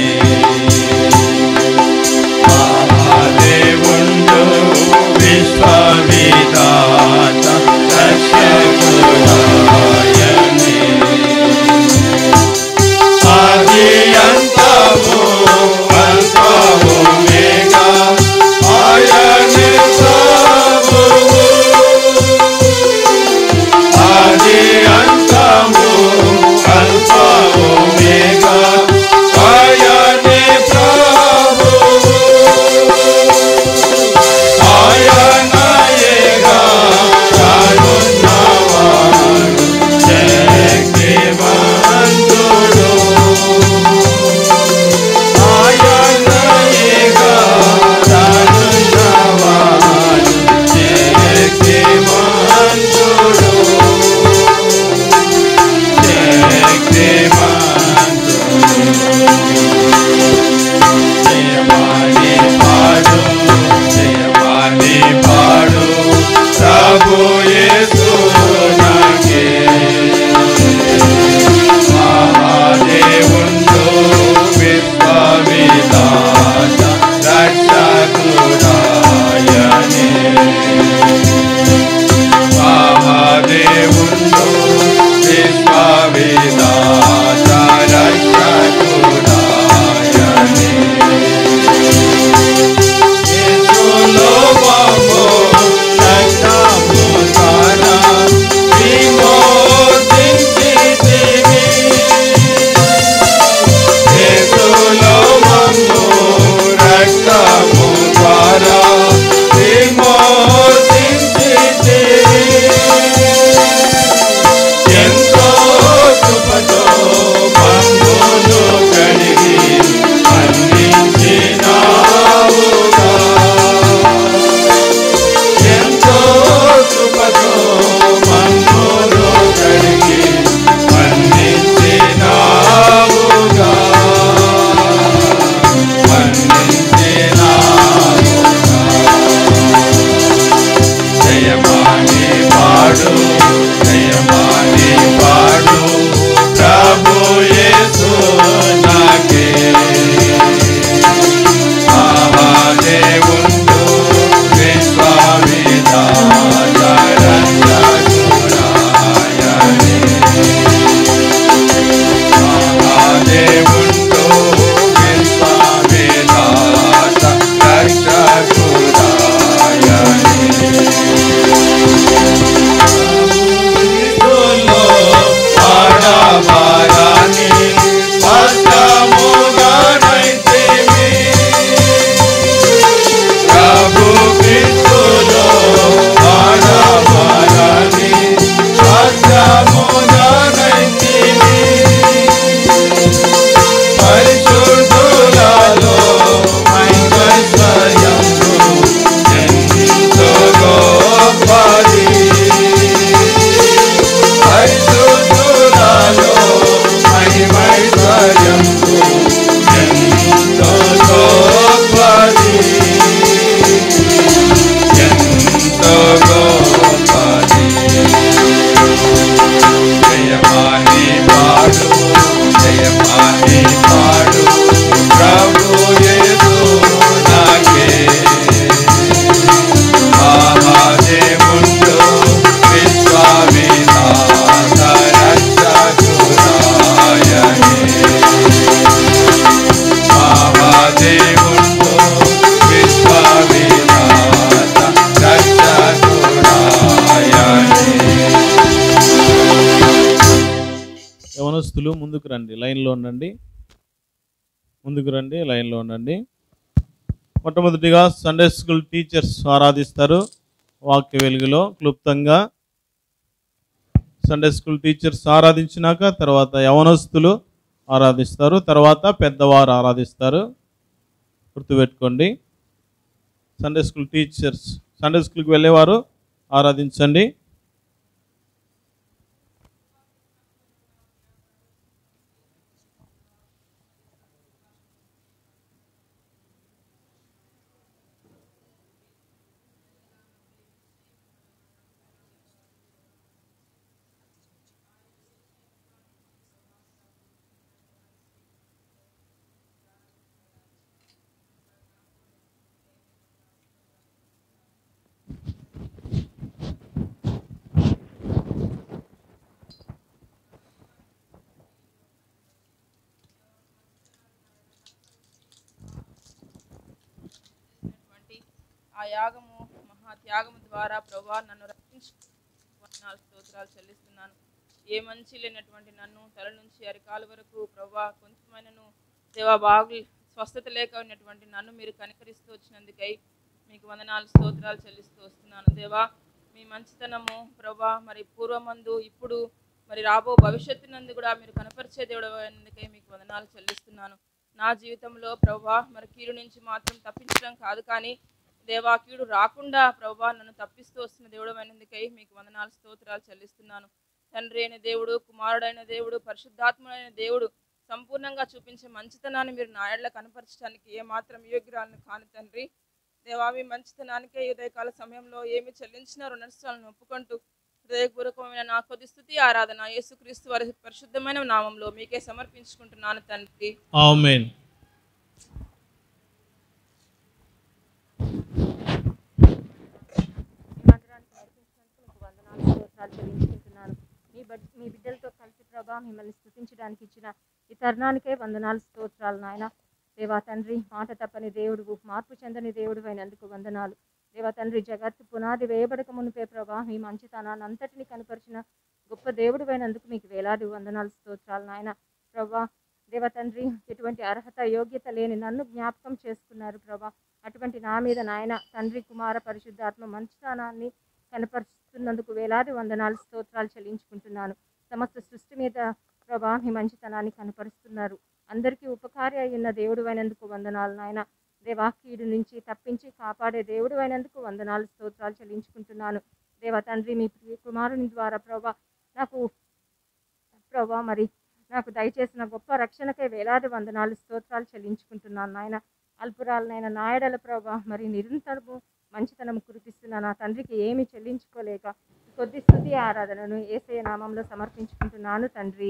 మహాదేవుండు విశ్వవిదాత రక్షకుడాయనే ఆది అంతము అల్పము మేఘా ఆయనే ప్రభువు ఆది అంతము అల్పము మేఘా ఆయనే ప్రభువు ఆయనయేగా రానున్నవాడు శక్తిమంతుడు ఆయనయేగా రానున్నవాడు శక్తిమంతుడు శక్తిమంతుడు జయవాణి పాడు జయవాణి పాడు ప్రభు యేసు నాకే మహాదేవుండు విశ్వవిదాత రక్షకుడాయనే మహాదేవుండు విశ్వవిదాత రక్షకుడాయనే యేసులో బాబు రక్షము తారా విమోచించితివి యేసులో బాబు రక్షము తారా విమోచించితివి ఎంతో కృపతో పంగును కడిగి అందించినావుగా ఎంతో కృపతో పంగును కడిగి అందించినావుగా అందించినావుగా జయమాని పాడు జయమాని పాడు ప్రభు యేసు నాకే మహాదేవుండు విశ్వవిదాత రక్షకుడాయనే మహాదేవుండు విశ్వవిదాత రక్షకుడాయనే యవనస్తులు ముందుకు రండి లైన్లో ఉండండి ముందుకు రండి లైన్లో ఉండండి మొట్టమొదటిగా సండే స్కూల్ టీచర్స్ ఆరాధిస్తారు వాక్య వెలుగులో క్లుప్తంగా సండే స్కూల్ టీచర్స్ ఆరాధించినాక తర్వాత యవనస్తులు ఆరాధిస్తారు తర్వాత పెద్దవారు ఆరాధిస్తారు గుర్తుపెట్టుకోండి సండే స్కూల్ టీచర్స్ సండే స్కూల్కి వెళ్ళేవారు ఆరాధించండి చేసినటువంటి ఆ యాగము మహా త్యాగము ద్వారా ప్రభా నన్ను రక్షించు వందనాలు స్తోత్రాలు చెల్లిస్తున్నాను ఏ మంచి లేనటువంటి నన్ను తల నుంచి అరికాల వరకు ప్రభా కొంచెమైనను దేవా బాగు స్వస్థత లేక ఉన్నటువంటి నన్ను మీరు కనికరిస్తూ వచ్చినందుకై మీకు వందనాలు స్తోత్రాలు చెల్లిస్తూ వస్తున్నాను దేవా మీ మంచితనము ప్రభా మరి పూర్వమందు ఇప్పుడు మరి రాబో భవిష్యత్తు నందు కూడా మీరు కనపరిచే దేవుడు అయినందుకై మీకు వందనాలు చెల్లిస్తున్నాను నా జీవితంలో ప్రభా మరి కీడు నుంచి మాత్రం తప్పించడం కాదు కానీ దేవా కీడు రాకుండా ప్రభా నన్ను తప్పిస్తూ వస్తున్న దేవుడు అయినందుకై మీకు వందనాలు స్తోత్రాలు చెల్లిస్తున్నాను తండ్రి అయిన దేవుడు కుమారుడైన దేవుడు పరిశుద్ధాత్ముడైన దేవుడు సంపూర్ణంగా చూపించే మంచితనాన్ని మీరు నా ఏళ్ల కనపరచడానికి ఏమాత్రం యోగ్యురాలను కాని తండ్రి దేవా మీ మంచితనానికే ఈ ఉదయకాల సమయంలో ఏమి చెల్లించిన రుణస్థాలను ఒప్పుకుంటూ హృదయపూర్వకమైన నా కొద్ది స్థుతి ఆరాధన యేసుక్రీస్తు వారి పరిశుద్ధమైన నామంలో మీకే సమర్పించుకుంటున్నాను తండ్రి ఆమెన్ మందిరానికి నడిపించినందుకు మీకు వందనాలు స్తోత్రాలు చెల్లించుకుంటున్నాను మీ బడ్ మీ బిడ్డలతో కలిసి ప్రభా మిమ్మల్ని స్థుతించడానికి ఇచ్చిన ఈ తరుణానికే వందనాలు స్తోత్రాలు నాయన దేవా తండ్రి మాట తప్పని దేవుడు మార్పు చెందని దేవుడు అయినందుకు వందనాలు దేవా తండ్రి జగత్తు పునాది వేయబడక మునిపే ప్రభా మీ మంచితనాన్ని అంతటిని కనపరిచిన గొప్ప దేవుడు అయినందుకు మీకు వేలాది వందనాలు స్తోత్రాలు నాయన ప్రభా దేవ తండ్రి ఎటువంటి అర్హత యోగ్యత లేని నన్ను జ్ఞాపకం చేసుకున్నారు ప్రభా అటువంటి నా మీద నాయన తండ్రి కుమార పరిశుద్ధాత్మ మంచితనాన్ని కనపరుస్తున్నందుకు వేలాది వందనాలు స్తోత్రాలు చెల్లించుకుంటున్నాను సమస్త సృష్టి మీద ప్రభా మీ మంచితనాన్ని కనపరుస్తున్నారు అందరికీ ఉపకారి అయిన దేవుడు అయినందుకు వందనాలు నాయన దేవా కీడు నుంచి తప్పించి కాపాడే దేవుడు అయినందుకు వందనాలు స్తోత్రాలు చెల్లించుకుంటున్నాను దేవా తండ్రి మీ ప్రియ కుమారుని ద్వారా ప్రభా నాకు ప్రభా మరి నాకు దయచేసిన గొప్ప రక్షణకే వేలాది వందనాలు స్తోత్రాలు చెల్లించుకుంటున్నాను నాయన అల్పురాలనైన నాయడల ప్రభా మరి నిరంతరము మంచితనం కురిపిస్తున్న నా తండ్రికి ఏమీ చెల్లించుకోలేక ఈ కొద్ది స్థుతి ఆరాధనను ఏసయ నామంలో సమర్పించుకుంటున్నాను తండ్రి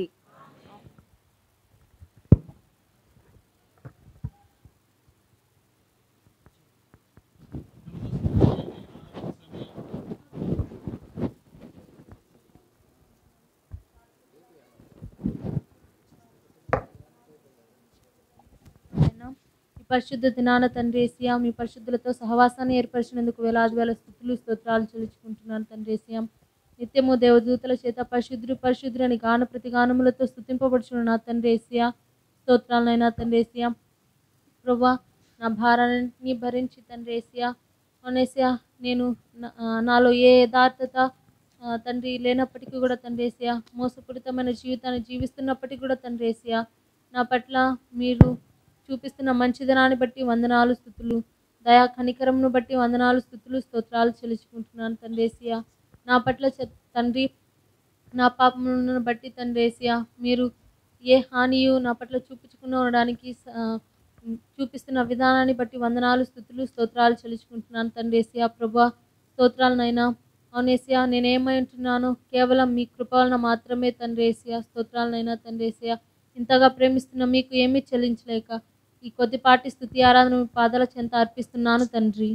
అయినా మీ పరిశుద్ధ దినాన తండ్రి ఏసియా మీ పరిశుద్ధులతో సహవాసాన్ని ఏర్పరిచినందుకు వేలాది వేల స్థుతులు స్తోత్రాలు చెల్లించుకుంటున్నాను తండ్రి ఏసియా నిత్యము దేవదూతల చేత పరిశుద్ధుడు పరిశుద్ధులని గాన ప్రతిగానములతో స్థుతింపబడుచున్న నా తండ్రి ఏసియా స్తోత్రాలనైనా తండ్రి ఏసియా ప్రభా నా భారాన్ని భరించి తండ్రి ఏసియా అనేసియా నేను నా- ఆ, నాలో ఏ యథార్థత ఆ, తండ్రి లేనప్పటికీ కూడా తండ్రి ఏసియా మోసపూరితమైన జీవితాన్ని జీవిస్తున్నప్పటికీ కూడా తండ్రి ఏసియా నా పట్ల మీరు చూపిస్తున్న మంచిదనాన్ని బట్టి వందనాలు స్థుతులు దయా కనికరంను బట్టి వందనాలు స్థుతులు స్తోత్రాలు చెల్లించుకుంటున్నాను తండ్రి ఏసియా నా పట్ల చె- తండ్రి నా పాపములను బట్టి తండ్రి ఏసియా మీరు ఏ హానియు నా పట్ల చూపించుకునడానికి చూపిస్తున్న విధానాన్ని బట్టి వందనాలు స్థుతులు స్తోత్రాలు చెల్లించుకుంటున్నాను తండ్రి ఏసియా ప్రభా స్తోత్రాలనైనా అవునేసియా నేనేమై ఉంటున్నాను కేవలం మీ కృప వలన మాత్రమే తండ్రి ఏసియా స్తోత్రాలనైనా తండ్రి ఏసియా ఇంతగా ప్రేమిస్తున్న మీకు ఏమీ చెల్లించలేక ఈ కొద్దిపాటి స్థుతి ఆరాధన మీ పాదాల చెంత అర్పిస్తున్నాను తండ్రి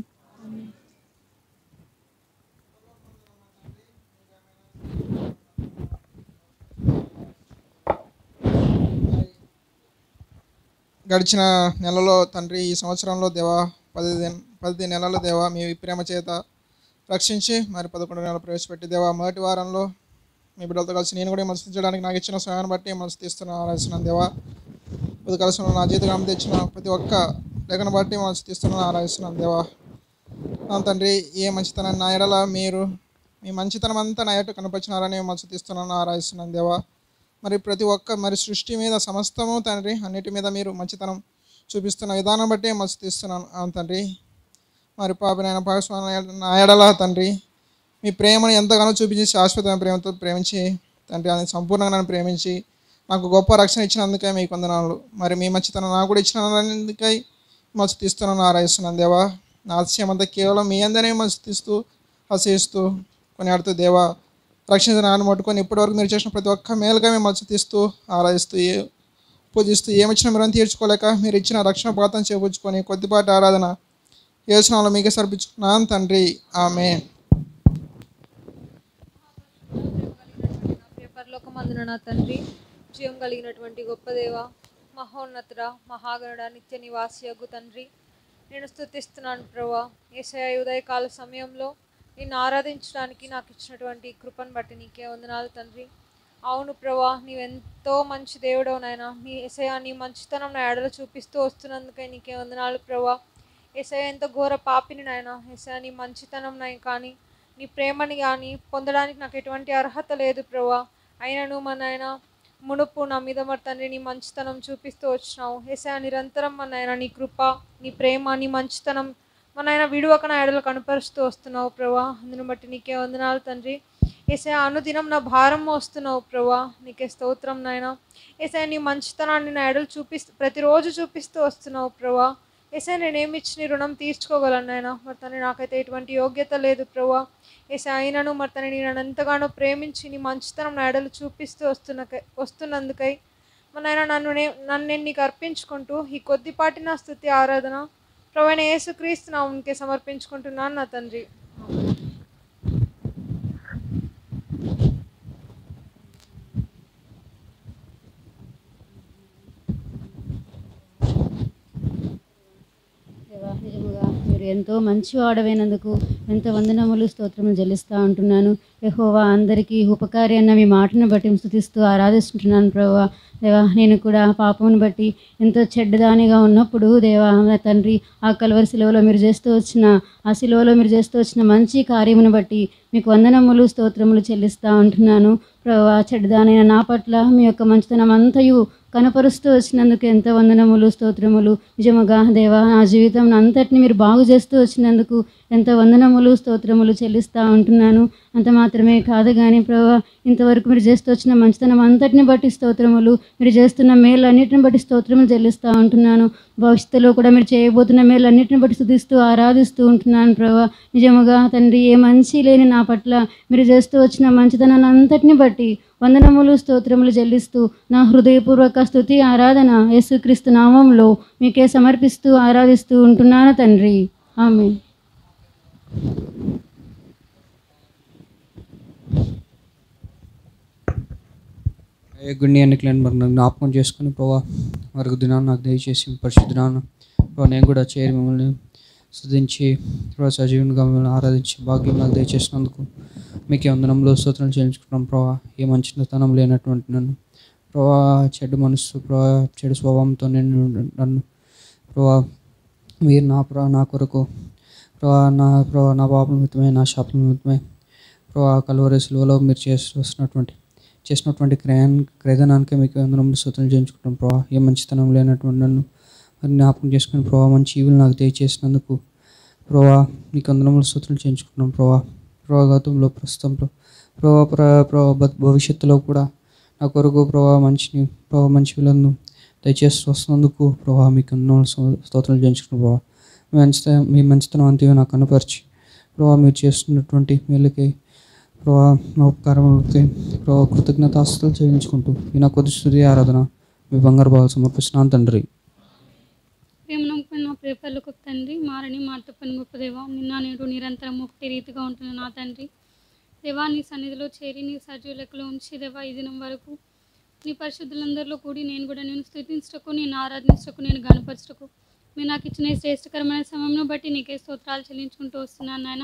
గడిచిన నెలలో తండ్రి ఈ సంవత్సరంలో దేవా పది దిన పది నెలల దేవా మీ ప్రేమ చేత రక్షించి మరి పదకొండు నెలలు ప్రవేశపెట్టి దేవా మొదటి వారంలో మీ బిడ్డలతో కలిసి నేను కూడా మనసు తీర్చడానికి నాకు ఇచ్చిన సమయాన్ని బట్టి మనసు తీస్తున్నాను ఆరాధిస్తున్నాను దేవా ఇది కలిసి నా జీవితం తెచ్చిన ప్రతి ఒక్క లేఖను బట్టి మనసు తీస్తున్నాను ఆరాధిస్తున్నాను దేవా నా తండ్రి ఏ మంచితనం నా ఎడల మీరు మీ మంచితనం అంతా నా ఎటు కనపరిచినారని మనసు తీస్తున్నాను ఆరాధిస్తున్నాను దేవా మరి ప్రతి ఒక్క మరి సృష్టి మీద సమస్తము తండ్రి అన్నిటి మీద మీరు మంచితనం చూపిస్తున్న విధానం బట్టి మనసు తీస్తున్నాను అవును తండ్రి మరి పాపనైన భాగస్వామి నా ఎడల తండ్రి మీ ప్రేమను ఎంతగానో చూపించి శాశ్వతమైన ప్రేమతో ప్రేమించి తండ్రి ఆయన సంపూర్ణంగా నన్ను ప్రేమించి నాకు గొప్ప రక్షణ ఇచ్చినందుకే మీకు వందనాలు మరి మీ మంచితనం నాకు కూడా ఇచ్చినందుకై మనసు తీస్తున్నాను ఆరాయిస్తున్నాను దేవా నా ఆశయం అంతా కేవలం మీ అందరినీ మనసు తీస్తూ హసిస్తూ కొనియాడుతూ దేవా రక్షించిన నాన్న పట్టుకొని ఇప్పటివరకు మీరు చేసిన ప్రతి ఒక్క మేలుగా మేము మనసు తీస్తూ ఆరాధిస్తూ ఏ పూజిస్తూ ఏమిచ్చినా మీరు తీర్చుకోలేక మీరు ఇచ్చిన రక్షణ పాతం చేపుచ్చుకొని కొద్దిపాటి ఆరాధన యోచనలో మీకే సమర్పించుకున్నాను తండ్రి ఆమె పరలోకమందున నా తండ్రి జీవం కలిగినటువంటి గొప్ప దేవ మహోన్నతుడ మహాగణుడ నిత్య నివాసియగు తండ్రి నేను స్తుతిస్తున్నాను ప్రభా ఏసయ ఉదయకాల సమయంలో నిన్ను ఆరాధించడానికి నాకు ఇచ్చినటువంటి కృపను బట్టి నీకే వందనాలు తండ్రి అవును ప్రభా నీవెంతో మంచి దేవుడవు నాయన నీ ఏసయ నీ మంచితనం నా ఎడలో చూపిస్తూ వస్తున్నందుకే నీకే వందనాలు ప్రభా ఏసయ ఎంత ఘోర పాపిని నాయన ఏసయ నీ మంచితనం నాయ కానీ నీ ప్రేమని కానీ పొందడానికి నాకు ఎటువంటి అర్హత లేదు ప్రభా అయినను మా నాయన మునుపు నా మీద మరి తండ్రి నీ మంచితనం చూపిస్తూ వచ్చినావు ఏసా నిరంతరం మా నాయన నీ కృప నీ ప్రేమ నీ మంచితనం మా నాయన విడువక నా ఎడలు కనపరుస్తూ వస్తున్నావు ప్రభా అందును బట్టి నీకే వందనాలు తండ్రి ఏసా అనుదినం నా భారం మోస్తున్నావు ప్రభా నీకే స్తోత్రం నాయన ఏసా నీ మంచితనాన్ని నా ఎడలు చూపిస్తూ ప్రతిరోజు చూపిస్తూ వస్తున్నావు ప్రభా ఏసా నేనేమి ఇచ్చి నీ రుణం తీర్చుకోగలను నాయన మరి తండ్రి నాకైతే ఎటువంటి యోగ్యత లేదు ప్రభా ఏసా అయినను మరి తనని నేను ఎంతగానో ప్రేమించి నీ మంచితనం నా ఎడలు చూపిస్తూ వస్తున్న వస్తున్నందుకై మన ఆయన నన్ను నే- నన్ను నేను నీకు అర్పించుకుంటూ ఈ కొద్దిపాటి నా స్థుతి ఆరాధన ప్రవీణ యేసుక్రీస్తు నామంకే సమర్పించుకుంటున్నాను నా తండ్రి దేవా, నిజముగా మీరు ఎంతో మంచి వాడమైనందుకు ఎంతో వందనములు స్తోత్రములు చెల్లిస్తూ ఉంటున్నాను యెహోవా అందరికీ ఉపకారి అన్న మీ మాటను బట్టి స్థుతిస్తూ ఆరాధిస్తుంటున్నాను ప్రభా దేవా నేను కూడా పాపమును బట్టి ఎంతో చెడ్డదానిగా ఉన్నప్పుడు దేవా నా తండ్రి ఆ కలవరి శిలువలో మీరు చేస్తూ వచ్చిన ఆ శిలువలో మీరు చేస్తూ వచ్చిన మంచి కార్యమును బట్టి మీకు వందనములు స్తోత్రములు చెల్లిస్తూ ఉంటున్నాను ప్రభా చెడ్డదానైన నా పట్ల మీ యొక్క మంచితనం అంతయు కనపరుస్తూ వచ్చినందుకు ఎంత వందనములు స్తోత్రములు నిజముగా దేవా నా జీవితం అంతటిని మీరు బాగు చేస్తూ వచ్చినందుకు ఎంత వందనములు స్తోత్రములు చెల్లిస్తూ ఉంటున్నాను అంత మాత్రమే కాదు కానీ ప్రభా ఇంతవరకు మీరు చేస్తూ వచ్చిన మంచితనం అంతటిని బట్టి స్తోత్రములు మీరు చేస్తున్న మేలు అన్నిటిని బట్టి స్తోత్రములు చెల్లిస్తూ ఉంటున్నాను భవిష్యత్తులో కూడా మీరు చేయబోతున్న మేలు అన్నిటిని బట్టి స్థుతిస్తూ ఆరాధిస్తూ ఉంటున్నాను ప్రభా నిజముగా తండ్రి ఏ మంచి లేని నా పట్ల మీరు చేస్తూ వచ్చిన మంచితనాన్ని అంతటిని బట్టి వందనములు స్తోత్రములు చెల్లిస్తూ నా హృదయపూర్వక స్థుతి ఆరాధన యేసుక్రీస్తు నామంలో మీకే సమర్పిస్తూ ఆరాధిస్తూ ఉంటున్నాను తండ్రి ఆమె ఏ గుండె ఎన్నికలను మరి నాకు జ్ఞాపకం చేసుకుని ప్రభా మరొక దినాన్ని నాకు దయచేసి పరిశుద్ధనాన్ని ప్రభా నేను కూడా చేరి మిమ్మల్ని స్తుతించి ప్రభా సజీవునిగా మిమ్మల్ని ఆరాధించి భాగ్యం నాకు దయచేసినందుకు మీకే వందనంలో స్తోత్రం చేయించుకున్నాం ప్రభా ఏ మంచితనం లేనటువంటి నన్ను ప్రభా చెడు మనస్సు ప్రభా చెడు స్వభావంతో నేను నన్ను ప్రభా మీరు నా ప్రభా నా కొరకు ప్రభా నా ప్రభా నా పాప నిమిత్తమే నా శాప నిమిత్తమే ప్రభా కలువరి సిలువలో మీరు చేసి వస్తున్నటువంటి చేసినటువంటి క్రయాన్ క్రయదనానికి మీకు వందనములు స్తోత్రం చేయించుకుంటాం ప్రభా ఏ మంచితనం లేనటువంటి నన్ను మరి జ్ఞాపకం చేసుకుని ప్రభా మంచి ఈవులు నాకు దయచేసినందుకు ప్రభా మీకు వందనములు స్తోత్రం చేయించుకుంటున్నాం ప్రభా ప్రభా గతంలో ప్రస్తుతంలో ప్రభా ప్ర ప్రభా భ- భవిష్యత్తులో కూడా నా కొరకు ప్రభా మంచిని ప్రభా మంచి విలను దయచేసి వస్తున్నందుకు ప్రభా మీకు వందనములు స్తో- స్తోత్రాలు చేయించుకున్నాం ప్రభా మీ మంచిత మీ మంచితనం అంతే నాకు కనపరిచి ప్రభా మీరు చేస్తున్నటువంటి మేలుకి ప్రభా నా ఉపకారములకి ప్రభా కృతజ్ఞతాస్తులు చేయించుకుంటూ ఈ నా కొద్ది స్థుతి ఆరాధన మీ బంగారు భావాలు సమర్పిస్తున్నాను తండ్రి ప్రేమ నమ్మకం నా ప్రేపర్లకు తండ్రి మారని మాట పని గొప్ప దేవా నిన్న నేడు నిరంతరం ఒకటి రీతిగా ఉంటున్న నా తండ్రి దేవా నీ సన్నిధిలో చేరి నీ సజీవ లెక్కలో ఉంచి దేవా ఈ దినం వరకు నీ పరిశుద్ధులందరిలో కూడి నేను కూడా నేను స్థుతించటకు నేను ఆరాధించటకు నేను గణపరచటకు మీరు నాకు ఇచ్చిన ఈ శ్రేష్టకరమైన సమయంలో బట్టి నీకే స్తోత్రాలు చెల్లించుకుంటూ వస్తున్నాను నాయన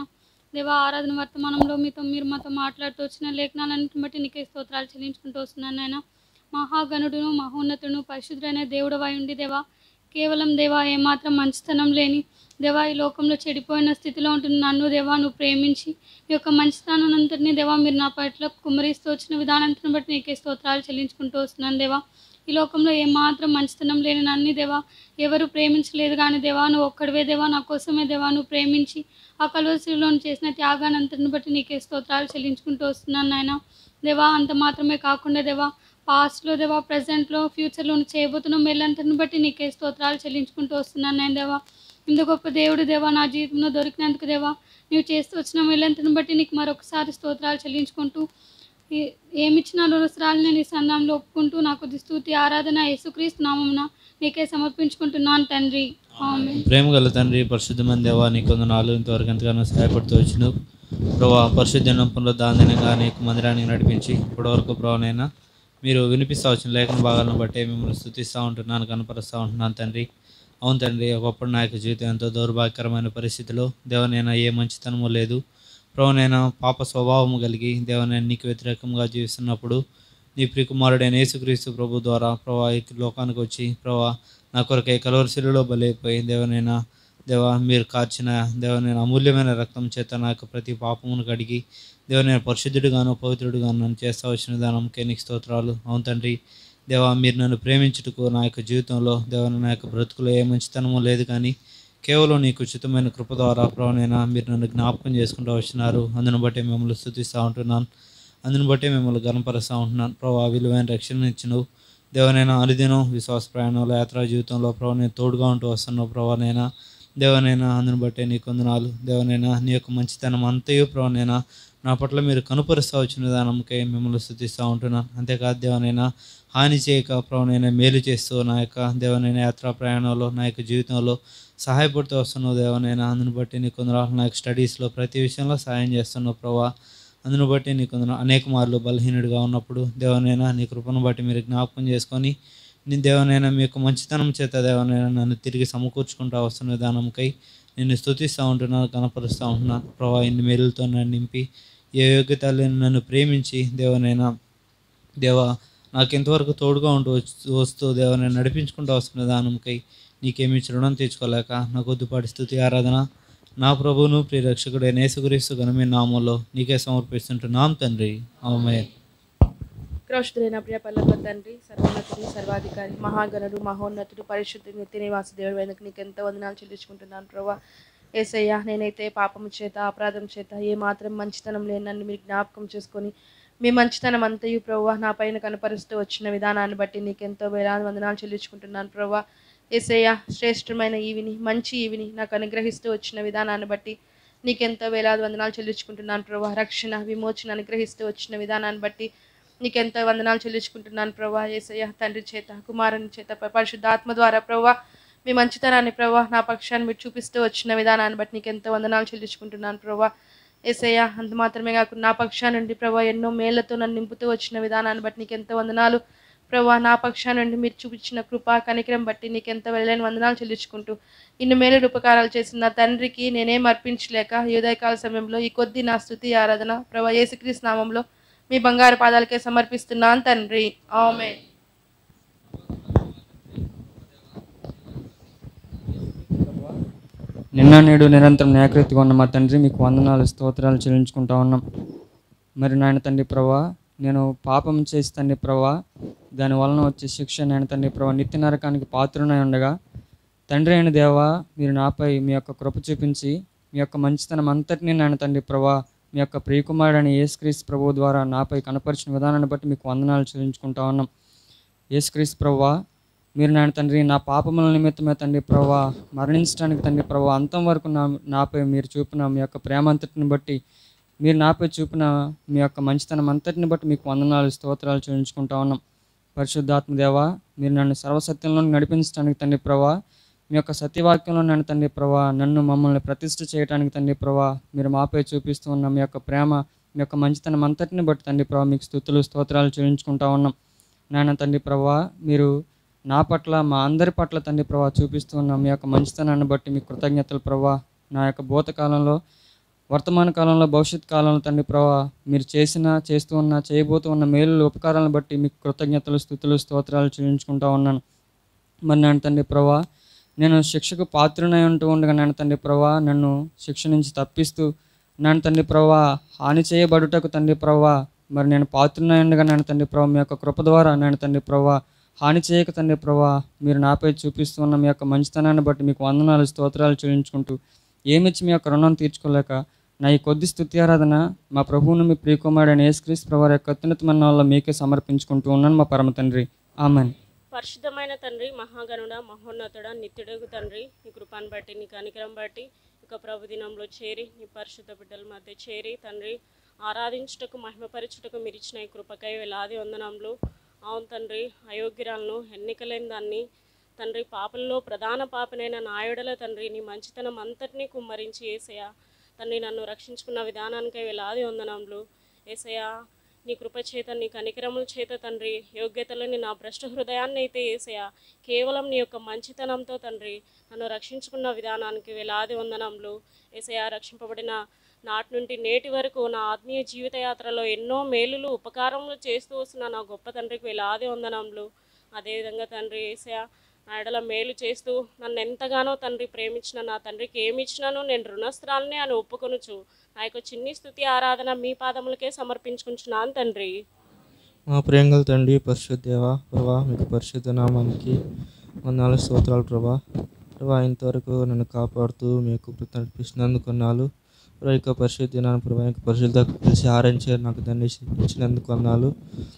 దేవా ఆరాధన వర్తమానంలో మీతో మీరు మాతో మాట్లాడుతూ వచ్చిన లేఖనాలన్నింటిని బట్టి నీకే స్తోత్రాలు చెల్లించుకుంటూ వస్తున్నాను నాయన మహాగణుడును మహోన్నతుడును పరిశుద్ధుడైన దేవుడవై ఉండి దేవా కేవలం దేవా ఏమాత్రం మంచితనం లేని దేవా ఈ లోకంలో చెడిపోయిన స్థితిలో ఉంటున్న నన్ను దేవా నువ్వు ప్రేమించి ఈ యొక్క మంచితనం అంతటినీ దేవా మీరు నా పట్ల కుమ్మరిస్తూ వచ్చిన విధానంతని బట్టి నీకే స్తోత్రాలు చెల్లించుకుంటూ వస్తున్నాను దేవా ఈ లోకంలో ఏమాత్రం మంచితనం లేని నన్ను దేవా ఎవరు ప్రేమించలేదు కానీ దేవా నువ్వు ఒక్కడివే దేవా నా కోసమే దేవా నువ్వు ప్రేమించి ఆ కలువసిలో చేసిన త్యాగానంతటిని బట్టి నీకే స్తోత్రాలు చెల్లించుకుంటూ వస్తున్నాను నాయన దేవా అంత మాత్రమే కాకుండా దేవా పాస్ట్లో దేవా ప్రజెంట్లో ఫ్యూచర్లో చేయబోతున్న మేలంతటిని బట్టి నీకే స్తోత్రాలు చెల్లించుకుంటూ వస్తున్నాను నేను దేవా ఇంత గొప్ప దేవుడు దేవా నా జీవితంలో దొరికినందుకు దేవా నువ్వు చేస్తూ వచ్చిన మేలంతని బట్టి నీకు మరొకసారి స్తోత్రాలు చెల్లించుకుంటూ ఏ- ఏమిచ్చిన రుణస్రాలు నేను ఈ సంఘంలో ఒప్పుకుంటూ నాకు కొద్ది స్థుతి ఆరాధన యేసుక్రీస్తు నామమున నీకే సమర్పించుకుంటున్నాను తండ్రి ఆమేన్ ప్రేమ గల తండ్రి పరిశుద్ధమైన దేవా నీ కొందనాలు ఇంతవరకు ఎంతగానో సహాయపడుతూ వచ్చినావు ప్రభా పరిశుద్ధ నొప్పుల్లో దానిగా నీకు మందిరానికి నడిపించి ఇప్పటివరకు ప్రభానైనా మీరు వినిపిస్తూ వచ్చిన లేఖన భాగాలను బట్టి మిమ్మల్ని స్థుతిస్తూ ఉంటున్నాను కనపరుస్తూ ఉంటున్నాను తండ్రి అవును తండ్రి ఒకప్పుడు నా యొక్క జీవితం ఎంతో దౌర్భాగ్యకరమైన పరిస్థితిలో దేవనైనా ఏ మంచితనము లేదు ప్రభునైనా పాప స్వభావము కలిగి దేవనైనా నీకు వ్యతిరేకంగా జీవిస్తున్నప్పుడు నీ ప్రియకుమారుడైన యేసుక్రీస్తు ప్రభు ద్వారా ప్రభా ఈ లోకానికి వచ్చి ప్రభా నా కొరకై కలవరిశిలో బలైపోయి దేవనైనా దేవా మీరు కార్చిన దేవనైనా అమూల్యమైన రక్తం చేత నా యొక్క ప్రతి పాపమును కడిగి దేవనైనా పరిశుద్ధుడుగాను పవిత్రుడుగాను నన్ను చేస్తా వచ్చిన దానంకే నీకు స్తోత్రాలు అవును తండ్రి దేవా మీరు నన్ను ప్రేమించుటకు నా యొక్క జీవితంలో దేవన నా యొక్క బ్రతుకులో ఏ మంచితనము లేదు కానీ కేవలం నీకు ఉచితమైన కృప ద్వారా ప్రభానైనా మీరు నన్ను జ్ఞాపకం చేసుకుంటూ వచ్చినారు అందును బట్టి మిమ్మల్ని స్థుతిస్తూ ఉంటున్నాను అందును బట్టి మిమ్మల్ని గనపరుస్తూ ఉంటున్నాను ప్రభా విలువైన రక్షణ ఇచ్చినవు దేవనైనా అనుదినం విశ్వాస ప్రయాణంలో యాత్రా జీవితంలో ప్రభా నేను తోడుగా ఉంటూ వస్తున్నావు ప్రభానైనా దేవనైనా అందును బట్టే నీ కొందనాలు దేవనైనా నీ యొక్క మంచితనం అంతయు ప్రభానైనా నా పట్ల మీరు కనుపరుస్తూ వచ్చిన విధానంకై మిమ్మల్ని స్థుతిస్తూ ఉంటున్నాను అంతేకాదు దేవనైనా హాని చేయక ప్రభానైనా మేలు చేస్తూ నా యొక్క దేవనైనా యాత్రా ప్రయాణంలో నా యొక్క జీవితంలో సహాయపడుతూ వస్తున్నావు దేవనైనా అందును బట్టి నీ కొందరు నా యొక్క స్టడీస్లో ప్రతి విషయంలో సహాయం చేస్తున్నావు ప్రభా అందును బట్టి నీ కొందరు అనేక మార్లు బలహీనుడిగా ఉన్నప్పుడు దేవనైనా నీ కృపను బట్టి మీరు జ్ఞాపకం చేసుకొని నీ దేవనైనా మీ యొక్క మంచితనం చేత దేవనైనా నన్ను తిరిగి సమకూర్చుకుంటూ వస్తున్న విధానంకై నిన్ను స్తుతిస్తూ ఉంటున్నాను కనపరుస్తూ ఉంటున్నాను ప్రభా ఇన్ని మేలులతో నన్ను నింపి ఏ యోగ్యత లేని నన్ను ప్రేమించి దేవనైనా దేవా నాకు ఇంతవరకు తోడుగా ఉంటూ వస్తూ వస్తూ దేవనైనా నడిపించుకుంటూ వస్తున్న విధానంకై నీకేమి రుణం తీర్చుకోలేక నా కొద్దిపాటి స్థుతి ఆరాధన నా ప్రభువును ప్రియ రక్షకుడైన యేసుక్రీస్తు ఘనమైన నామంలో నీకే సమర్పిస్తుంటున్నాం తండ్రి ఆమె క్రోషుడైన ప్రియ పల్లవ తండ్రి సర్వోన్నతుడు సర్వాధికారి మహాగణుడు మహోన్నతుడు పరిశుద్ధుడు నిత్య నివాస దేవుడు వెనుక నీకు ఎంతో వందనాలు చెల్లించుకుంటున్నాను ప్రభా ఏసయ్య నేనైతే పాపము చేత అపరాధం చేత ఏ మాత్రం మంచితనం లేని నన్ను మీరు జ్ఞాపకం చేసుకొని మీ మంచితనం అంతయు ప్రభా నా పైన కనపరుస్తూ వచ్చిన విధానాన్ని బట్టి నీకు ఎంతో వేలాది వందనాలు చెల్లించుకుంటున్నాను ప్రభా ఏసయ్య శ్రేష్టమైన ఈవిని మంచి ఈవిని నాకు అనుగ్రహిస్తూ వచ్చిన విధానాన్ని బట్టి నీకెంతో వేలాది వందనాలు చెల్లించుకుంటున్నాను ప్రభా రక్షణ విమోచన అనుగ్రహిస్తూ వచ్చిన విధానాన్ని బట్టి నీకెంతో వందనాలు చెల్లించుకుంటున్నాను ప్రభా ఏసయ్య తండ్రి చేత కుమారుని చేత ప- పరిశుద్ధాత్మ ద్వారా ప్రభా మీ మంచితనాన్ని ప్రభా నా పక్షాన్ని మీరు చూపిస్తూ వచ్చిన విధానాన్ని బట్టి నీకెంతో వందనాలు చెల్లించుకుంటున్నాను ప్రభా ఏసయ్య అంత మాత్రమే కాకుండా నా పక్షా నుండి ప్రభా ఎన్నో మేళ్లతో నన్ను నింపుతూ వచ్చిన విధానాన్ని బట్టి నీకెంతో వందనాలు ప్రభా నా పక్షా నుండి మీరు చూపించిన కృప కనికరం బట్టి నీకెంతో వెళ్ళలేని వందనాలు చెల్లించుకుంటూ ఇన్ని మేలు ఉపకారాలు చేసిన నా తండ్రికి నేనేం అర్పించలేక ఈ ఉదయకాల సమయంలో ఈ కొద్ది నా స్థుతి ఆరాధన ప్రభా యేసుక్రీస్తు నామంలో మీ బంగారు పాదాలకే సమర్పిస్తున్నాను తండ్రి ఆమె నిన్న నేడు నిరంతరం న్యాయకృతిగా ఉన్న మా తండ్రి మీకు వందనాలు స్తోత్రాలు చెల్లించుకుంటా ఉన్నాం మరి నాయన తండ్రి ప్రభా నేను పాపం చేసి తండ్రి ప్రభా దాని వలన వచ్చే శిక్ష నాయన తండ్రి ప్రభా నిత్య నరకానికి పాత్రనై ఉండగా తండ్రి అయిన దేవా మీరు నాపై మీ యొక్క కృప చూపించి మీ యొక్క మంచితనం అంతటినీ నాయన తండ్రి ప్రభా మీ యొక్క ప్రియకుమారుడని యేసుక్రీస్తు ప్రభు ద్వారా నాపై కనపరిచిన విధానాన్ని బట్టి మీకు వందనాలు చెల్లించుకుంటా ఉన్నాం యేసుక్రీస్తు ప్రభా మీరు నాయన తండ్రి నా పాపముల నిమిత్తమే తండ్రి ప్రభా మరణించడానికి తండ్రి ప్రభా అంతం వరకు నా నాపై మీరు చూపిన మీ యొక్క ప్రేమ అంతటిని బట్టి మీరు నాపై చూపిన మీ యొక్క మంచితనం అంతటిని బట్టి మీకు వందనాలు స్తోత్రాలు చెల్లించుకుంటా ఉన్నాం పరిశుద్ధాత్మ దేవా మీరు నన్ను సర్వసత్యంలో నడిపించడానికి తండ్రి ప్రభా మీ యొక్క సత్యవాక్యంలో నన్ను తండ్రి ప్రభా నన్ను మమ్మల్ని ప్రతిష్ఠ చేయడానికి తండ్రి ప్రభా మీరు మాపై చూపిస్తూ ఉన్న మీ యొక్క ప్రేమ మీ యొక్క మంచితనం అంతటిని బట్టి తండ్రి ప్రభా మీకు స్థుతులు స్తోత్రాలు చెల్లించుకుంటా ఉన్నాం నాయన తండ్రి ప్రభా మీరు నా పట్ల మా అందరి పట్ల తండ్రి ప్రభా చూపిస్తూ ఉన్న మీ యొక్క మంచితనాన్ని బట్టి మీ కృతజ్ఞతలు ప్రభా నా యొక్క భూతకాలంలో వర్తమాన కాలంలో భవిష్యత్ కాలంలో తండ్రి ప్రభా మీరు చేసిన చేస్తూ ఉన్న చేయబోతూ ఉన్న మేలు ఉపకారాలను బట్టి మీకు కృతజ్ఞతలు స్థుతులు స్తోత్రాలు చెల్లించుకుంటా ఉన్నాను మరి నాన్న తండ్రి ప్రభా నేను శిక్షకు పాత్రనై ఉంటూ ఉండగా నాన్న తండ్రి ప్రభా నన్ను శిక్ష నుంచి తప్పిస్తూ నాన్న తండ్రి ప్రభా హాని చేయబడుటకు తండ్రి ప్రభా మరి నేను పాత్రనై ఉండగా నాన్న తండ్రి ప్రభా మీ యొక్క కృప ద్వారా నాన్న తండ్రి ప్రభా హాని చేయక తండ్రి ప్రభా మీరు నాపై చూపిస్తూ ఉన్న మీ యొక్క మంచితనాన్ని బట్టి మీకు వందనాలు స్తోత్రాలు చెల్లించుకుంటూ ఏమిచ్చి మీ యొక్క రుణం తీర్చుకోలేక నా ఈ కొద్ది స్థుతి ఆరాధన మా ప్రభువును మీ ప్రియకుమారుడైన యేసుక్రీస్తు ప్రభు యొక్క అత్యున్నతమైన వల్ల మీకే సమర్పించుకుంటూ ఉన్నాను మా పరమ తండ్రి ఆమెన్ పరిశుద్ధమైన తండ్రి మహాగణుడ మహోన్నతుడ నిత్యుడగు తండ్రి నీ కృపాను బట్టి నీ కనికరం బట్టి ఇక ప్రభు దినంలో చేరి నీ పరిశుద్ధ బిడ్డల మధ్య చేరి తండ్రి ఆరాధించుటకు మహిమపరచుటకు మీరు ఇచ్చిన ఈ కృపకై వేలాది వందనంలో అవును తండ్రి అయోగ్యురాలను ఎన్నికలేని దాన్ని తండ్రి పాపల్లో ప్రధాన పాపనైన నాయుడల తండ్రి నీ మంచితనం అంతటినీ కుమ్మరించి ఏసయ తండ్రి నన్ను రక్షించుకున్న విధానానికై వేలాది వందనంలో ఏసయ నీ కృప చేత నీ కనికరముల చేత తండ్రి యోగ్యతలని నా భ్రష్ట హృదయాన్ని అయితే ఏసయ కేవలం నీ యొక్క మంచితనంతో తండ్రి నన్ను రక్షించుకున్న విధానానికి వేలాది వందనంలో ఏసయ రక్షింపబడిన నాటి నుండి నేటి వరకు నా ఆత్మీయ జీవిత యాత్రలో ఎన్నో మేలులు ఉపకారములు చేస్తూ వస్తున్న నా గొప్ప తండ్రికి వేలాది వందనములు అదేవిధంగా తండ్రి ఏసయ నా ఎడల మేలు చేస్తూ నన్ను ఎంతగానో తండ్రి ప్రేమించిన నా తండ్రికి ఏమి ఇచ్చినానో నేను రుణస్థురాలనే అని ఒప్పుకొనుచు నా యొక్క చిన్ని స్థుతి ఆరాధన మీ పాదములకే సమర్పించుకుంటున్నాను తండ్రి మా ప్రియంగల తండ్రి పరిశుద్ధేవ ప్రభా మీకు పరిశుద్ధ నామానికి వందనాలు స్తోత్రాలు ప్రభా ప్రభా ఇంతవరకు నన్ను కాపాడుతూ మీకు నడిపిస్తున్నందుకు కొన్నాళ్ళు ప్రభా యొక్క పరిశుద్ధి నాన్న ప్రభా యొక్క పరిశుద్ధ కలిసి ఆరంచే నాకు దండి ఇచ్చినందుకు కొన్నాళ్ళు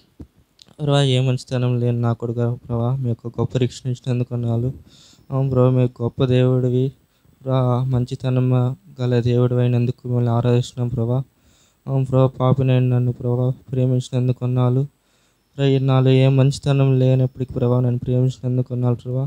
ప్రభా ఏ మంచితనం లేని నా కొడుకు ప్రభా మీ యొక్క గొప్ప రక్షణ ఇచ్చినందుకు కొన్నాళ్ళు అవును ప్రభా మీ గొప్ప దేవుడివి ప్రభా మంచితనం గల దేవుడు అయినందుకు మిమ్మల్ని ఆరాధిస్తున్నాం ప్రభా అవును ప్రభా పాపినైన నన్ను ప్రభా ప్రేమించినందుకు కొన్నాళ్ళు ప్రభా నాలో ఏ మంచితనం లేనప్పటికీ ప్రభా నన్ను ప్రేమించినందుకు కొన్నాళ్ళు ప్రభా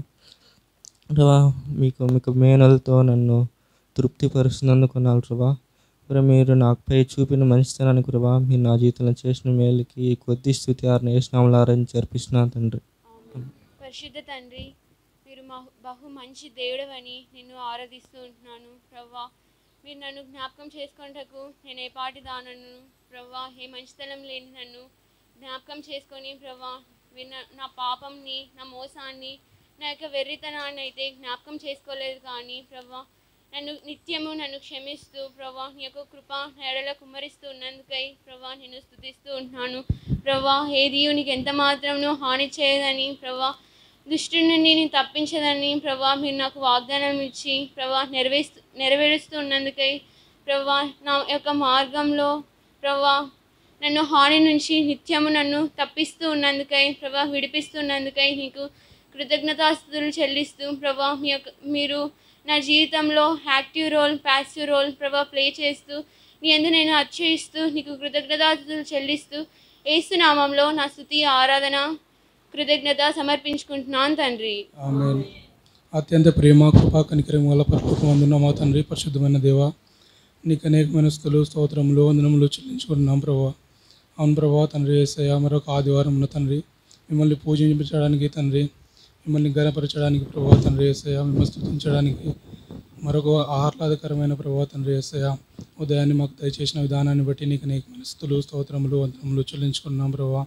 ప్రభా మీకు మీకు మేనలతో నన్ను తృప్తిపరుస్తున్నందుకు కొన్నాళ్ళు ప్రభా ప్రభా మీరు నాపై చూపిన మంచితనానికి ప్రభా మీరు నా జీవితంలో చేసిన మేలుకి ఈ కొద్ది స్థుతి ఆరు నేషనాలు ఆరాధించి జరిపిస్తున్నాను తండ్రి పరిశుద్ధ తండ్రి మీరు మా బహు మంచి దేవుడవని నిన్ను ఆరాధిస్తూ ఉంటున్నాను ప్రవ్వా మీరు నన్ను జ్ఞాపకం చేసుకుంటకు నేను ఏ పాటి దానను ప్రవ్వా ఏ మంచితనం లేని నన్ను జ్ఞాపకం చేసుకొని ప్రవ్వా మీరు నా- నా పాపంని నా మోసాన్ని నా యొక్క వెర్రితనాన్ని అయితే జ్ఞాపకం చేసుకోలేదు కానీ ప్రవ్వా నన్ను నిత్యము నన్ను క్షమిస్తూ ప్రభా నీ యొక్క కృప ఎడల కుమ్మరిస్తూ ఉన్నందుకై ప్రభా నేను స్థుతిస్తూ ఉంటున్నాను ప్రభా ఏది నీకు ఎంత మాత్రము హాని చేయదని ప్రభా దుష్టి నుండి నేను తప్పించదని ప్రభా మీరు నాకు వాగ్దానం ఇచ్చి ప్రభా నెరవేరుస్తూ నెరవేరుస్తూ ఉన్నందుకై ప్రభా నా యొక్క మార్గంలో ప్రభా నన్ను హాని నుంచి నిత్యము నన్ను తప్పిస్తూ ఉన్నందుకై ప్రభా విడిపిస్తున్నందుకై నీకు కృతజ్ఞతాస్తుతులు చెల్లిస్తూ ప్రభా మీ యొక్క మీరు నా జీవితంలో యాక్టివ్ రోల్ ప్యాసివ్ రోల్ ప్రభా ప్లే చేస్తూ నీ ఎందు నేను అర్చయిస్తూ నీకు కృతజ్ఞతాస్తుతులు చెల్లిస్తూ ఏసునామంలో నా స్థుతి ఆరాధన కృతజ్ఞత సమర్పించుకుంటున్నాను తండ్రి ఆమె అత్యంత ప్రేమ కృపా కనికరం వల్ల పరలోకం అందున్న మా తండ్రి పరిశుద్ధమైన దేవ నీకు అనేకమైన స్థులు స్తోత్రములు వందనములు చెల్లించుకుంటున్నాం ప్రభా అవును ప్రభా తండ్రి ఏసయ్య మరొక ఆదివారం ఉన్న తండ్రి మిమ్మల్ని పూజించడానికి తండ్రి మిమ్మల్ని గనపరచడానికి ప్రభా తండ్రి ఏసయ్య మిమ్మల్ని స్తుతించడానికి మరొక ఆహ్లాదకరమైన ప్రభా తండ్రి ఏసయ్య ఉదయాన్ని మాకు దయచేసిన విధానాన్ని బట్టి నీకు అనేకమైన స్థులు స్తోత్రములు వందనములు చెల్లించుకున్నాం ప్రభా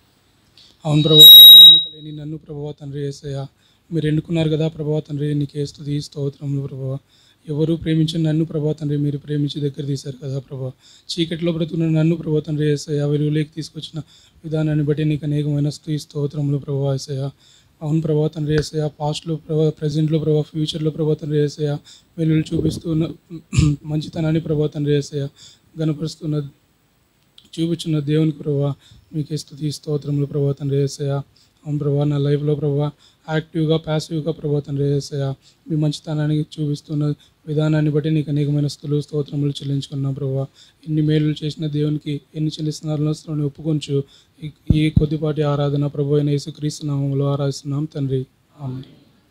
అవును ప్రభా ఏ ఎన్నిక లేని నన్ను ప్రభావ తండ్రి ఏసయ్య మీరు ఎన్నుకున్నారు కదా ప్రభావ తండ్రి నీకే స్తుతి స్తోత్రములు ప్రభావ ఎవరు ప్రేమించిన నన్ను ప్రభా తండ్రి మీరు ప్రేమించి దగ్గర తీశారు కదా ప్రభా చీకటిలో బ్రతుకున్న నన్ను ప్రభా తండ్రి ఏసయ్య వెలుగులోకి తీసుకొచ్చిన విధానాన్ని బట్టి నీకు అనేకమైన స్తుతి స్తోత్రములు ప్రభా ఏసయ్య అవును ప్రభా తండ్రి ఏసయ్య పాస్ట్లో ప్రభా ప్రజెంట్లో ప్రభా ఫ్యూచర్లో ప్రభా తండ్రి ఏసయ్య వెలుగులు చూపిస్తున్న మంచితనాన్ని ప్రభా తండ్రి ఏసయ్య గనపరుస్తున్న చూపించిన దేవునికి ప్రభా మీకే స్థుతి స్తోత్రములు ప్రభా తండ్రి ఏసయ్య అవును ప్రభా నా లైఫ్లో ప్రభా యాక్టివ్గా ప్యాసివ్గా ప్రభా తండ్రి ఏసయ్య మీ మంచితనాన్ని చూపిస్తున్న విధానాన్ని బట్టి నీకు అనేకమైన స్థులు స్తోత్రములు చెల్లించుకున్నాం ప్రభా ఎన్ని మేలులు చేసిన దేవునికి ఎన్ని చెల్లిస్తున్నారో ఒప్పుకొంచు ఈ- ఈ కొద్దిపాటి ఆరాధన ప్రభు అయిన యేసుక్రీస్తు నామములో ఆరాధిస్తున్నాం తండ్రి ఆమె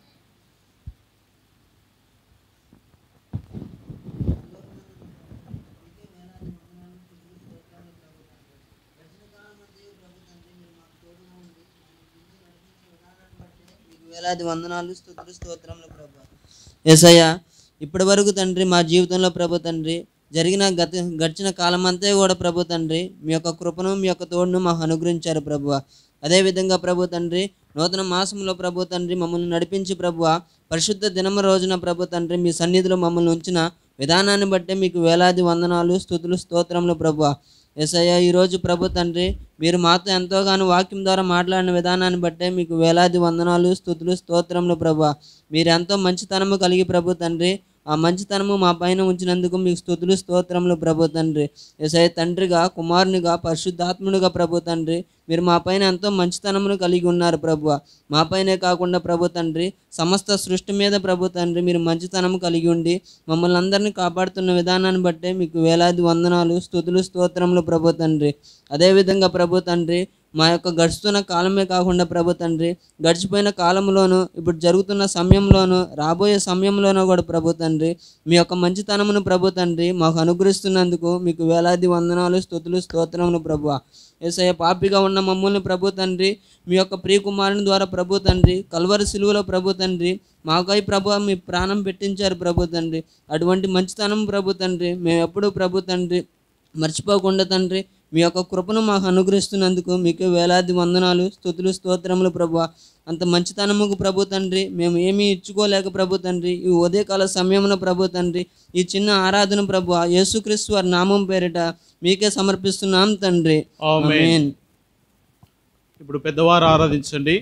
వేలాది వందనాలు స్తుతులు స్తోత్రములు ప్రభు ఏసయ్య ఇప్పటి వరకు తండ్రి మా జీవితంలో ప్రభు తండ్రి జరిగిన గత గడిచిన కాలం అంతా కూడా ప్రభు తండ్రి మీ యొక్క కృపను మీ యొక్క తోడును మాకు అనుగ్రహించారు ప్రభువ అదేవిధంగా ప్రభు తండ్రి నూతన మాసంలో ప్రభు తండ్రి మమ్మల్ని నడిపించి ప్రభువ పరిశుద్ధ దినమ రోజున ప్రభు తండ్రి మీ సన్నిధిలో మమ్మల్ని ఉంచిన విధానాన్ని బట్టే మీకు వేలాది వందనాలు స్థుతులు స్తోత్రములు ప్రభువ ఎసయ్య ఈరోజు ప్రభు తండ్రి మీరు మాతో ఎంతోగానో వాక్యం ద్వారా మాట్లాడిన విధానాన్ని బట్టే మీకు వేలాది వందనాలు స్థుతులు స్తోత్రములు ప్రభు మీరు ఎంతో మంచితనము కలిగి ప్రభు తండ్రి ఆ మంచితనము మా పైన ఉంచినందుకు మీకు స్థుతులు స్తోత్రములు ప్రభు తండ్రి ఎసఐ తండ్రిగా కుమారునిగా పరిశుద్ధాత్మునిగా ప్రభు తండ్రి మీరు మా పైన ఎంతో మంచితనమును కలిగి ఉన్నారు ప్రభు మా పైనే కాకుండా ప్రభు తండ్రి సమస్త సృష్టి మీద ప్రభు తండ్రి మీరు మంచితనము కలిగి ఉండి మమ్మల్ని అందరినీ కాపాడుతున్న విధానాన్ని బట్టే మీకు వేలాది వందనాలు స్థుతులు స్తోత్రములు ప్రభు తండ్రి అదేవిధంగా ప్రభు తండ్రి మా యొక్క గడుస్తున్న కాలమే కాకుండా ప్రభు తండ్రి గడిచిపోయిన కాలంలోను ఇప్పుడు జరుగుతున్న సమయంలోను రాబోయే సమయంలోనూ కూడా ప్రభు తండ్రి మీ యొక్క మంచితనమును ప్రభు తండ్రి మాకు అనుగ్రహిస్తున్నందుకు మీకు వేలాది వందనాలు స్థుతులు స్తోత్రములు ప్రభు ఏసయ్య పాపిగా ఉన్న మమ్మల్ని ప్రభు తండ్రి మీ యొక్క ప్రియకుమారుని ద్వారా ప్రభు తండ్రి కల్వరి సిలువలో ప్రభు తండ్రి మాకై ప్రభు మీ ప్రాణం పెట్టించారు ప్రభు తండ్రి అటువంటి మంచితనం ప్రభు తండ్రి మేము ఎప్పుడూ ప్రభు తండ్రి మర్చిపోకుండా తండ్రి మీ యొక్క కృపను మాకు అనుగ్రహిస్తున్నందుకు మీకు వేలాది వందనాలు స్థుతులు స్తోత్రములు ప్రభు అంత మంచితనముకు ప్రభు తండ్రి మేము ఏమీ ఇచ్చుకోలేక ప్రభు తండ్రి ఈ ఉదయకాల సమయమున ప్రభు తండ్రి ఈ చిన్న ఆరాధన ప్రభు యేసుక్రీస్తు వారి నామం పేరిట మీకే సమర్పిస్తున్నాం తండ్రి ఆమేన్. ఆమేన్. ఇప్పుడు పెద్దవారు ఆరాధించండి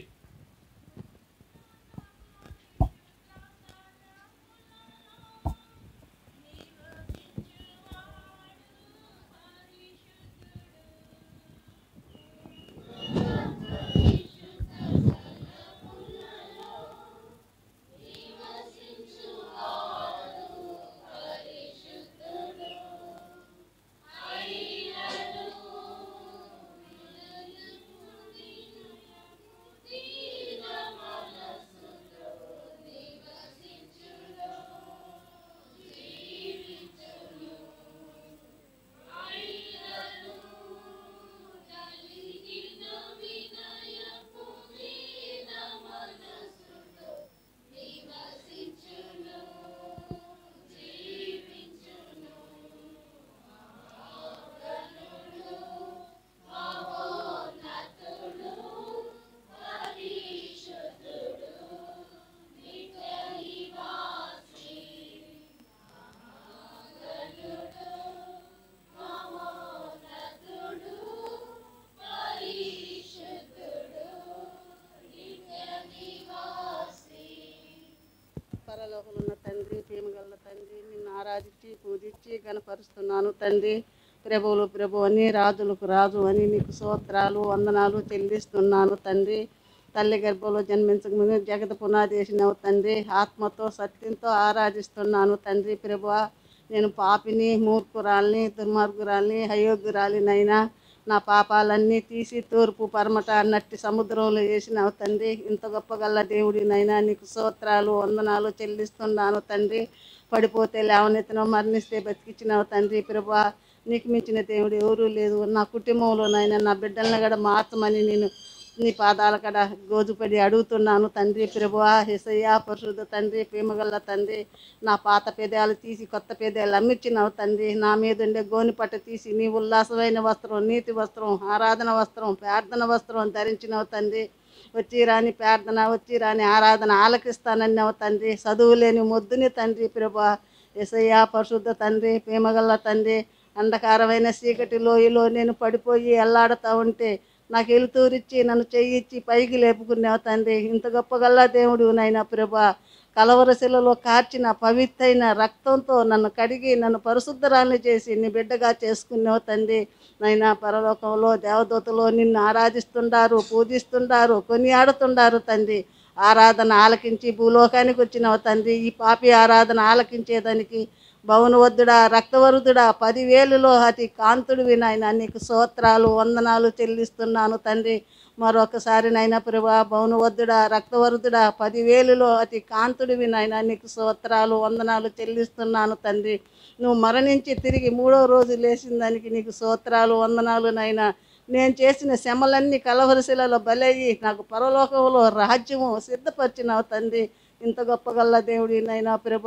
పరలోకమున్న తండ్రి ప్రేమగల తండ్రి నిన్ను ఆరాధించి పూజించి గణపరుస్తున్నాను తండ్రి ప్రభువులు ప్రభు అని రాజులకు రాజు అని నీకు స్తోత్రాలు వందనాలు చెల్లిస్తున్నాను తండ్రి తల్లి గర్భంలో జన్మించకముందు జగత పునాది వేసినావు తండ్రి ఆత్మతో సత్యంతో ఆరాధిస్తున్నాను తండ్రి ప్రభు నేను పాపిని మూర్ఖురాల్ని దుర్మార్గురాల్ని అయోగ్యురాలినైనా నా పాపాలన్నీ తీసి తూర్పు పరమట నట్టి సముద్రంలో వేసినావు తండ్రి ఇంత గొప్ప గల్ల దేవుడినైనా నీకు స్తోత్రాలు వందనాలు చెల్లిస్తున్నాను తండ్రి పడిపోతే లేవనెత్తిన మరణిస్తే బతికిచ్చినావు తండ్రి ప్రభా నీకు మించిన దేవుడు ఎవరూ లేదు నా కుటుంబంలోనైనా నా బిడ్డలను కూడా మార్చమని నేను నీ పాదాల కడ గోజుపడి అడుగుతున్నాను తండ్రి ప్రభువా హిసయ్య పరిశుద్ధ తండ్రి ప్రేమగల్ల తండ్రి నా పాత పేదాలు తీసి కొత్త పేదాలు అమ్మిచ్చినావు తండ్రి నా మీద ఉండే గోని పట్ట తీసి నీ ఉల్లాసమైన వస్త్రం నీతి వస్త్రం ఆరాధన వస్త్రం ప్రార్థన వస్త్రం ధరించినావు తండ్రి వచ్చి రాని ప్రార్థన వచ్చి రాని ఆరాధన ఆలకిస్తానన్నావు తండ్రి చదువు లేని మొద్దుని తండ్రి ప్రభా ఎసయ్య పరిశుద్ధ తండ్రి ప్రేమగల్ల తండ్రి అంధకారమైన చీకటి లోయలో నేను పడిపోయి ఎల్లాడుతూ ఉంటే నాకు ఎలుతూరిచ్చి నన్ను చెయ్యిచ్చి పైకి లేపుకున్నావు తండ్రి ఇంత గొప్పగల్లా దేవుడు నాయన ప్రభా కలవరశిలలో కార్చిన పవిత్రైన రక్తంతో నన్ను కడిగి నన్ను పరిశుద్ధరాన్ని చేసి నీ బిడ్డగా చేసుకున్నావు తండ్రి నైనా పరలోకంలో దేవదూతలు నిన్ను ఆరాధిస్తుండారు పూజిస్తుండారు కొనియాడుతుండారు తండ్రి ఆరాధన ఆలకించి భూలోకానికి వచ్చినావు తండ్రి ఈ పాపి ఆరాధన ఆలకించేదానికి భవనవద్దుడా రక్తవరుదుడా పదివేలులో అతి కాంతుడివి నాయన నీకు స్తోత్రాలు వందనాలు చెల్లిస్తున్నాను తండ్రి మరొకసారి నాయన ప్రభా భవనవద్దుడా రక్తవరుదుడా పదివేలులో అతి కాంతుడివి నాయన నీకు స్తోత్రాలు వందనాలు చెల్లిస్తున్నాను తండ్రి నువ్వు మరణించి తిరిగి మూడో రోజు లేచిన దానికి నీకు స్తోత్రాలు వందనాలు నాయన నేను చేసిన శ్రమలన్నీ కలవరశిలలో బలయ్యి నాకు పరలోకంలో రాజ్యము సిద్ధపరిచినావు తండ్రి ఇంత గొప్పగల్ల దేవుడి నైనా ప్రభా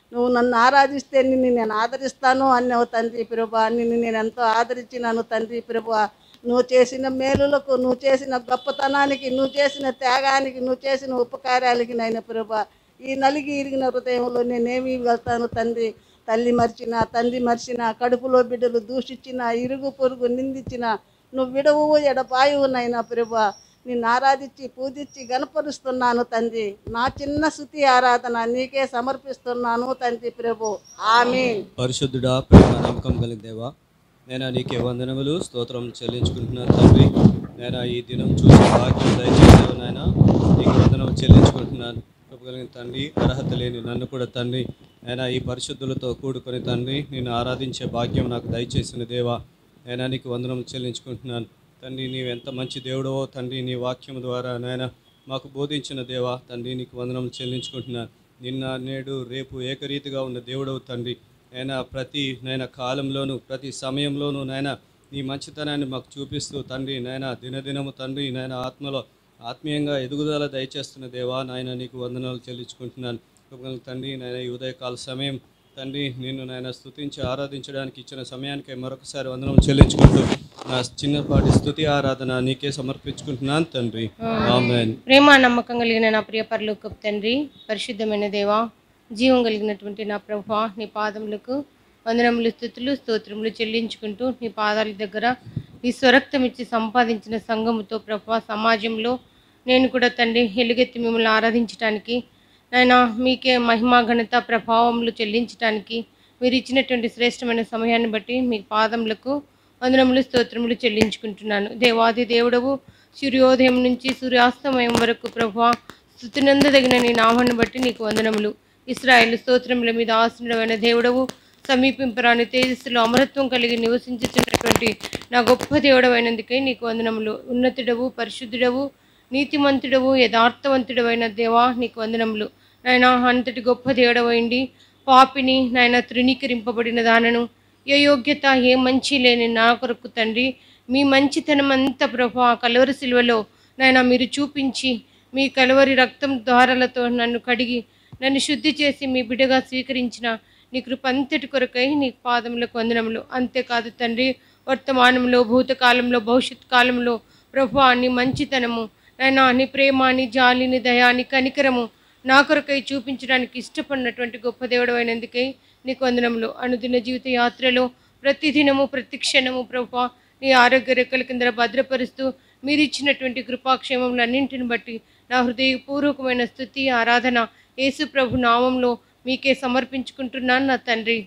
నువ్వు నన్ను ఆరాధిస్తే నిన్ను నేను ఆదరిస్తాను అన్నావు తండ్రి ప్రభా నిన్ను నేను ఎంతో ఆదరించినాను తండ్రి ప్రభా నువ్వు చేసిన మేలులకు నువ్వు చేసిన గొప్పతనానికి నువ్వు చేసిన త్యాగానికి నువ్వు చేసిన ఉపకార్యాలకి నాయన ప్రభా ఈ నలిగి ఇరిగిన హృదయంలో నేనేమి వెళ్తాను తండ్రి తల్లి మర్చిన తండ్రి మర్చిన కడుపులో బిడ్డలు దూషించిన ఇరుగు పొరుగు నిందించిన నువ్వు విడవు ఎడపాయువు నాయన ప్రభా నిన్ను ఆరాధించి పూజించి గనపరుస్తున్నాను తండ్రి నా చిన్న శృతి ఆరాధన నీకే సమర్పిస్తున్నాను తండ్రి ప్రభు ఆమె పరిశుద్ధుడా ప్రేమ నమ్మకం కలిగిన దేవా నేను నీకే వందనములు స్తోత్రం చెల్లించుకుంటున్నాను తండ్రి నేను ఈ దినం చూసి భాగ్యం దయచేసావు నాయన నీకు వందనం చెల్లించుకుంటున్నాను కృప కలిగిన తండ్రి అర్హత లేని నన్ను కూడా తండ్రి నేను ఈ పరిశుద్ధులతో కూడుకొని తండ్రి నేను ఆరాధించే భాగ్యం నాకు దయచేసిన దేవా నేను నీకు వందనం చెల్లించుకుంటున్నాను తండ్రి నీవు ఎంత మంచి దేవుడవో తండ్రి నీ వాక్యం ద్వారా నాయన మాకు బోధించిన దేవా తండ్రి నీకు వందనం చెల్లించుకుంటున్నాను నిన్న నేడు రేపు ఏకరీతిగా ఉన్న దేవుడవు తండ్రి నైనా ప్రతి నైనా కాలంలోనూ ప్రతి సమయంలోనూ నాయన నీ మంచితనాన్ని మాకు చూపిస్తూ తండ్రి నాయన దినదినము తండ్రి నాయన ఆత్మలో ఆత్మీయంగా ఎదుగుదల దయచేస్తున్న దేవా నాయన నీకు వందనాలు చెల్లించుకుంటున్నాను కృపగల తండ్రి నాయన ఈ ఉదయకాల సమయం తండ్రి నిన్ను నాయన స్తుతించి ఆరాధించడానికి ఇచ్చిన సమయానికి మరొకసారి వందనం చెల్లించుకుంటూ నా చిన్నపాటి స్తుతి ఆరాధన నీకే సమర్పించుకుంటున్నాను తండ్రి ఆమెన్ ప్రేమ నమ్మకం కలిగిన నా ప్రియ పరలోకపు తండ్రి పరిశుద్ధమైన దేవా జీవం కలిగినటువంటి నా ప్రభా నీ పాదములకు వందనములు స్థుతులు స్తోత్రములు చెల్లించుకుంటూ నీ పాదాల దగ్గర నీ స్వరక్తం ఇచ్చి సంపాదించిన సంఘముతో ప్రభా సమాజంలో నేను కూడా తండ్రి ఎలుగెత్తి మిమ్మల్ని ఆరాధించడానికి నాయన మీకే మహిమా ఘనత ప్రభావములు చెల్లించడానికి మీరు ఇచ్చినటువంటి శ్రేష్టమైన సమయాన్ని బట్టి మీ పాదములకు వందనములు స్తోత్రములు చెల్లించుకుంటున్నాను దేవాది దేవుడవు సూర్యోదయం నుంచి సూర్యాస్తమయం వరకు ప్రభా స్థుతినందదగిన నీ నామాన్ని బట్టి నీకు వందనములు ఇస్రాయేల్ స్తోత్రముల మీద ఆసనుడమైన దేవుడవు సమీపింపరాని తేజస్సులో అమరత్వం కలిగి నివసించుతున్నటువంటి నా గొప్ప దేవుడవైనందుకై నీకు వందనములు ఉన్నతుడవు పరిశుద్ధుడవు నీతిమంతుడవు యథార్థవంతుడవైన దేవా నీకు వందనములు నాయన అంతటి గొప్ప దేవుడవైండి పాపిని నాయన తృణీకరింపబడిన దానను ఏ యోగ్యత ఏ మంచి లేని నా కొరకు తండ్రి మీ మంచితనం అంతా ప్రభా కలవరి సిలువలో నాయన మీరు చూపించి మీ కలవరి రక్తం ద్వారాలతో నన్ను కడిగి నన్ను శుద్ధి చేసి మీ బిడ్డగా స్వీకరించిన నీ కృప అంతటి కొరకై నీ పాదములకు వందనములు అంతేకాదు తండ్రి వర్తమానంలో భూతకాలంలో భవిష్యత్ కాలంలో ప్రభు నీ మంచితనము నాయన నీ ప్రేమ నీ జాలి నీ దయా నీ కనికరము నా కొరకై చూపించడానికి ఇష్టపడినటువంటి గొప్ప దేవుడు అయినందుకై నీకు వందనములు అనుదిన జీవిత యాత్రలో ప్రతిదినము ప్రతి క్షణము ప్రభు నీ ఆరోగ్య రెక్కల కింద భద్రపరుస్తూ మీరు ఇచ్చినటువంటి కృపాక్షేమములన్నింటిని బట్టి నా హృదయపూర్వకమైన స్థుతి ఆరాధన యేసు ప్రభు నామంలో మీకే సమర్పించుకుంటున్నాను నా తండ్రి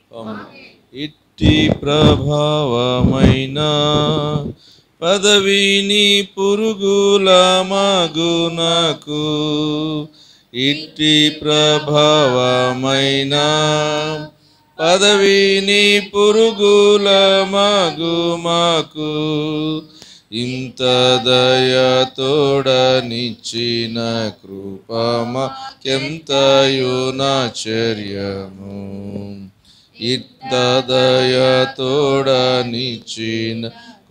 ఇట్టి ప్రభావమైన పదవిని పురుగుల మగునకు ఇట్టి ప్రభావమైన పదవిని పురుగుల మగుమకు ఇంత దయతోడనిచ్చిన కృపమకెంతయునాచర్యము ఇంత దయతోడనిచ్చిన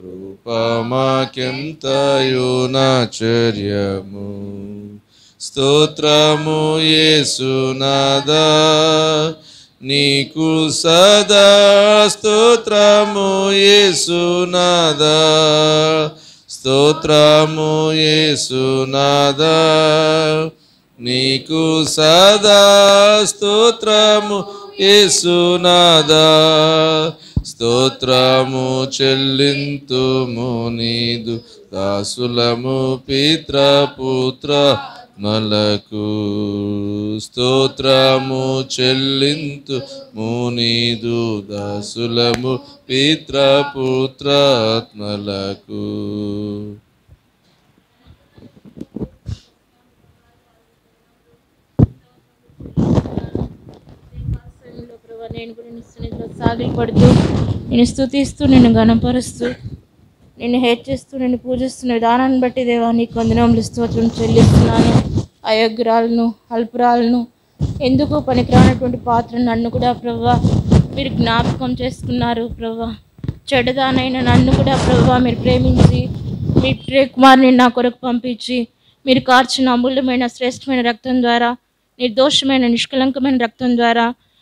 కృపమకెంతయునాచర్యము స్తోత్రము యేసునాదా నీకు సదా స్తోత్రము యేసునాదా స్తోత్రము యేసునాదా నీకు సదా స్తోత్రము యేసునాదా స్తోత్రము చెల్లింతుము నీదు దాసులము పిత్రపుత్ర నలకు స్తోత్రము చెల్లింతు మునీదు దాసులము పిత్రపుత్రాత్మలకు సమయంలో ప్రభా నేను కూడా నీ సన్నిధిలో సాగిలి పడుతూ నేను స్తుతిస్తూ నేను గణపరుస్తూ నేను హెచ్చిస్తూ నేను పూజిస్తున్న విధానాన్ని బట్టి దేవా నీకు వందనములు స్తోత్రం చెల్లిస్తున్నాను అయోగ్యురాలను అల్పురాలను ఎందుకు పనికిరానటువంటి పాత్ర నన్ను కూడా ప్రభా మీరు జ్ఞాపకం చేసుకున్నారు ప్రభా చెడ్డదానైన నన్ను కూడా ప్రభా మీరు ప్రేమించి మీ ప్రియ కుమారుని నా కొరకు పంపించి మీరు కార్చిన అమూల్యమైన శ్రేష్టమైన రక్తం ద్వారా నిర్దోషమైన నిష్కలంకమైన రక్తం ద్వారా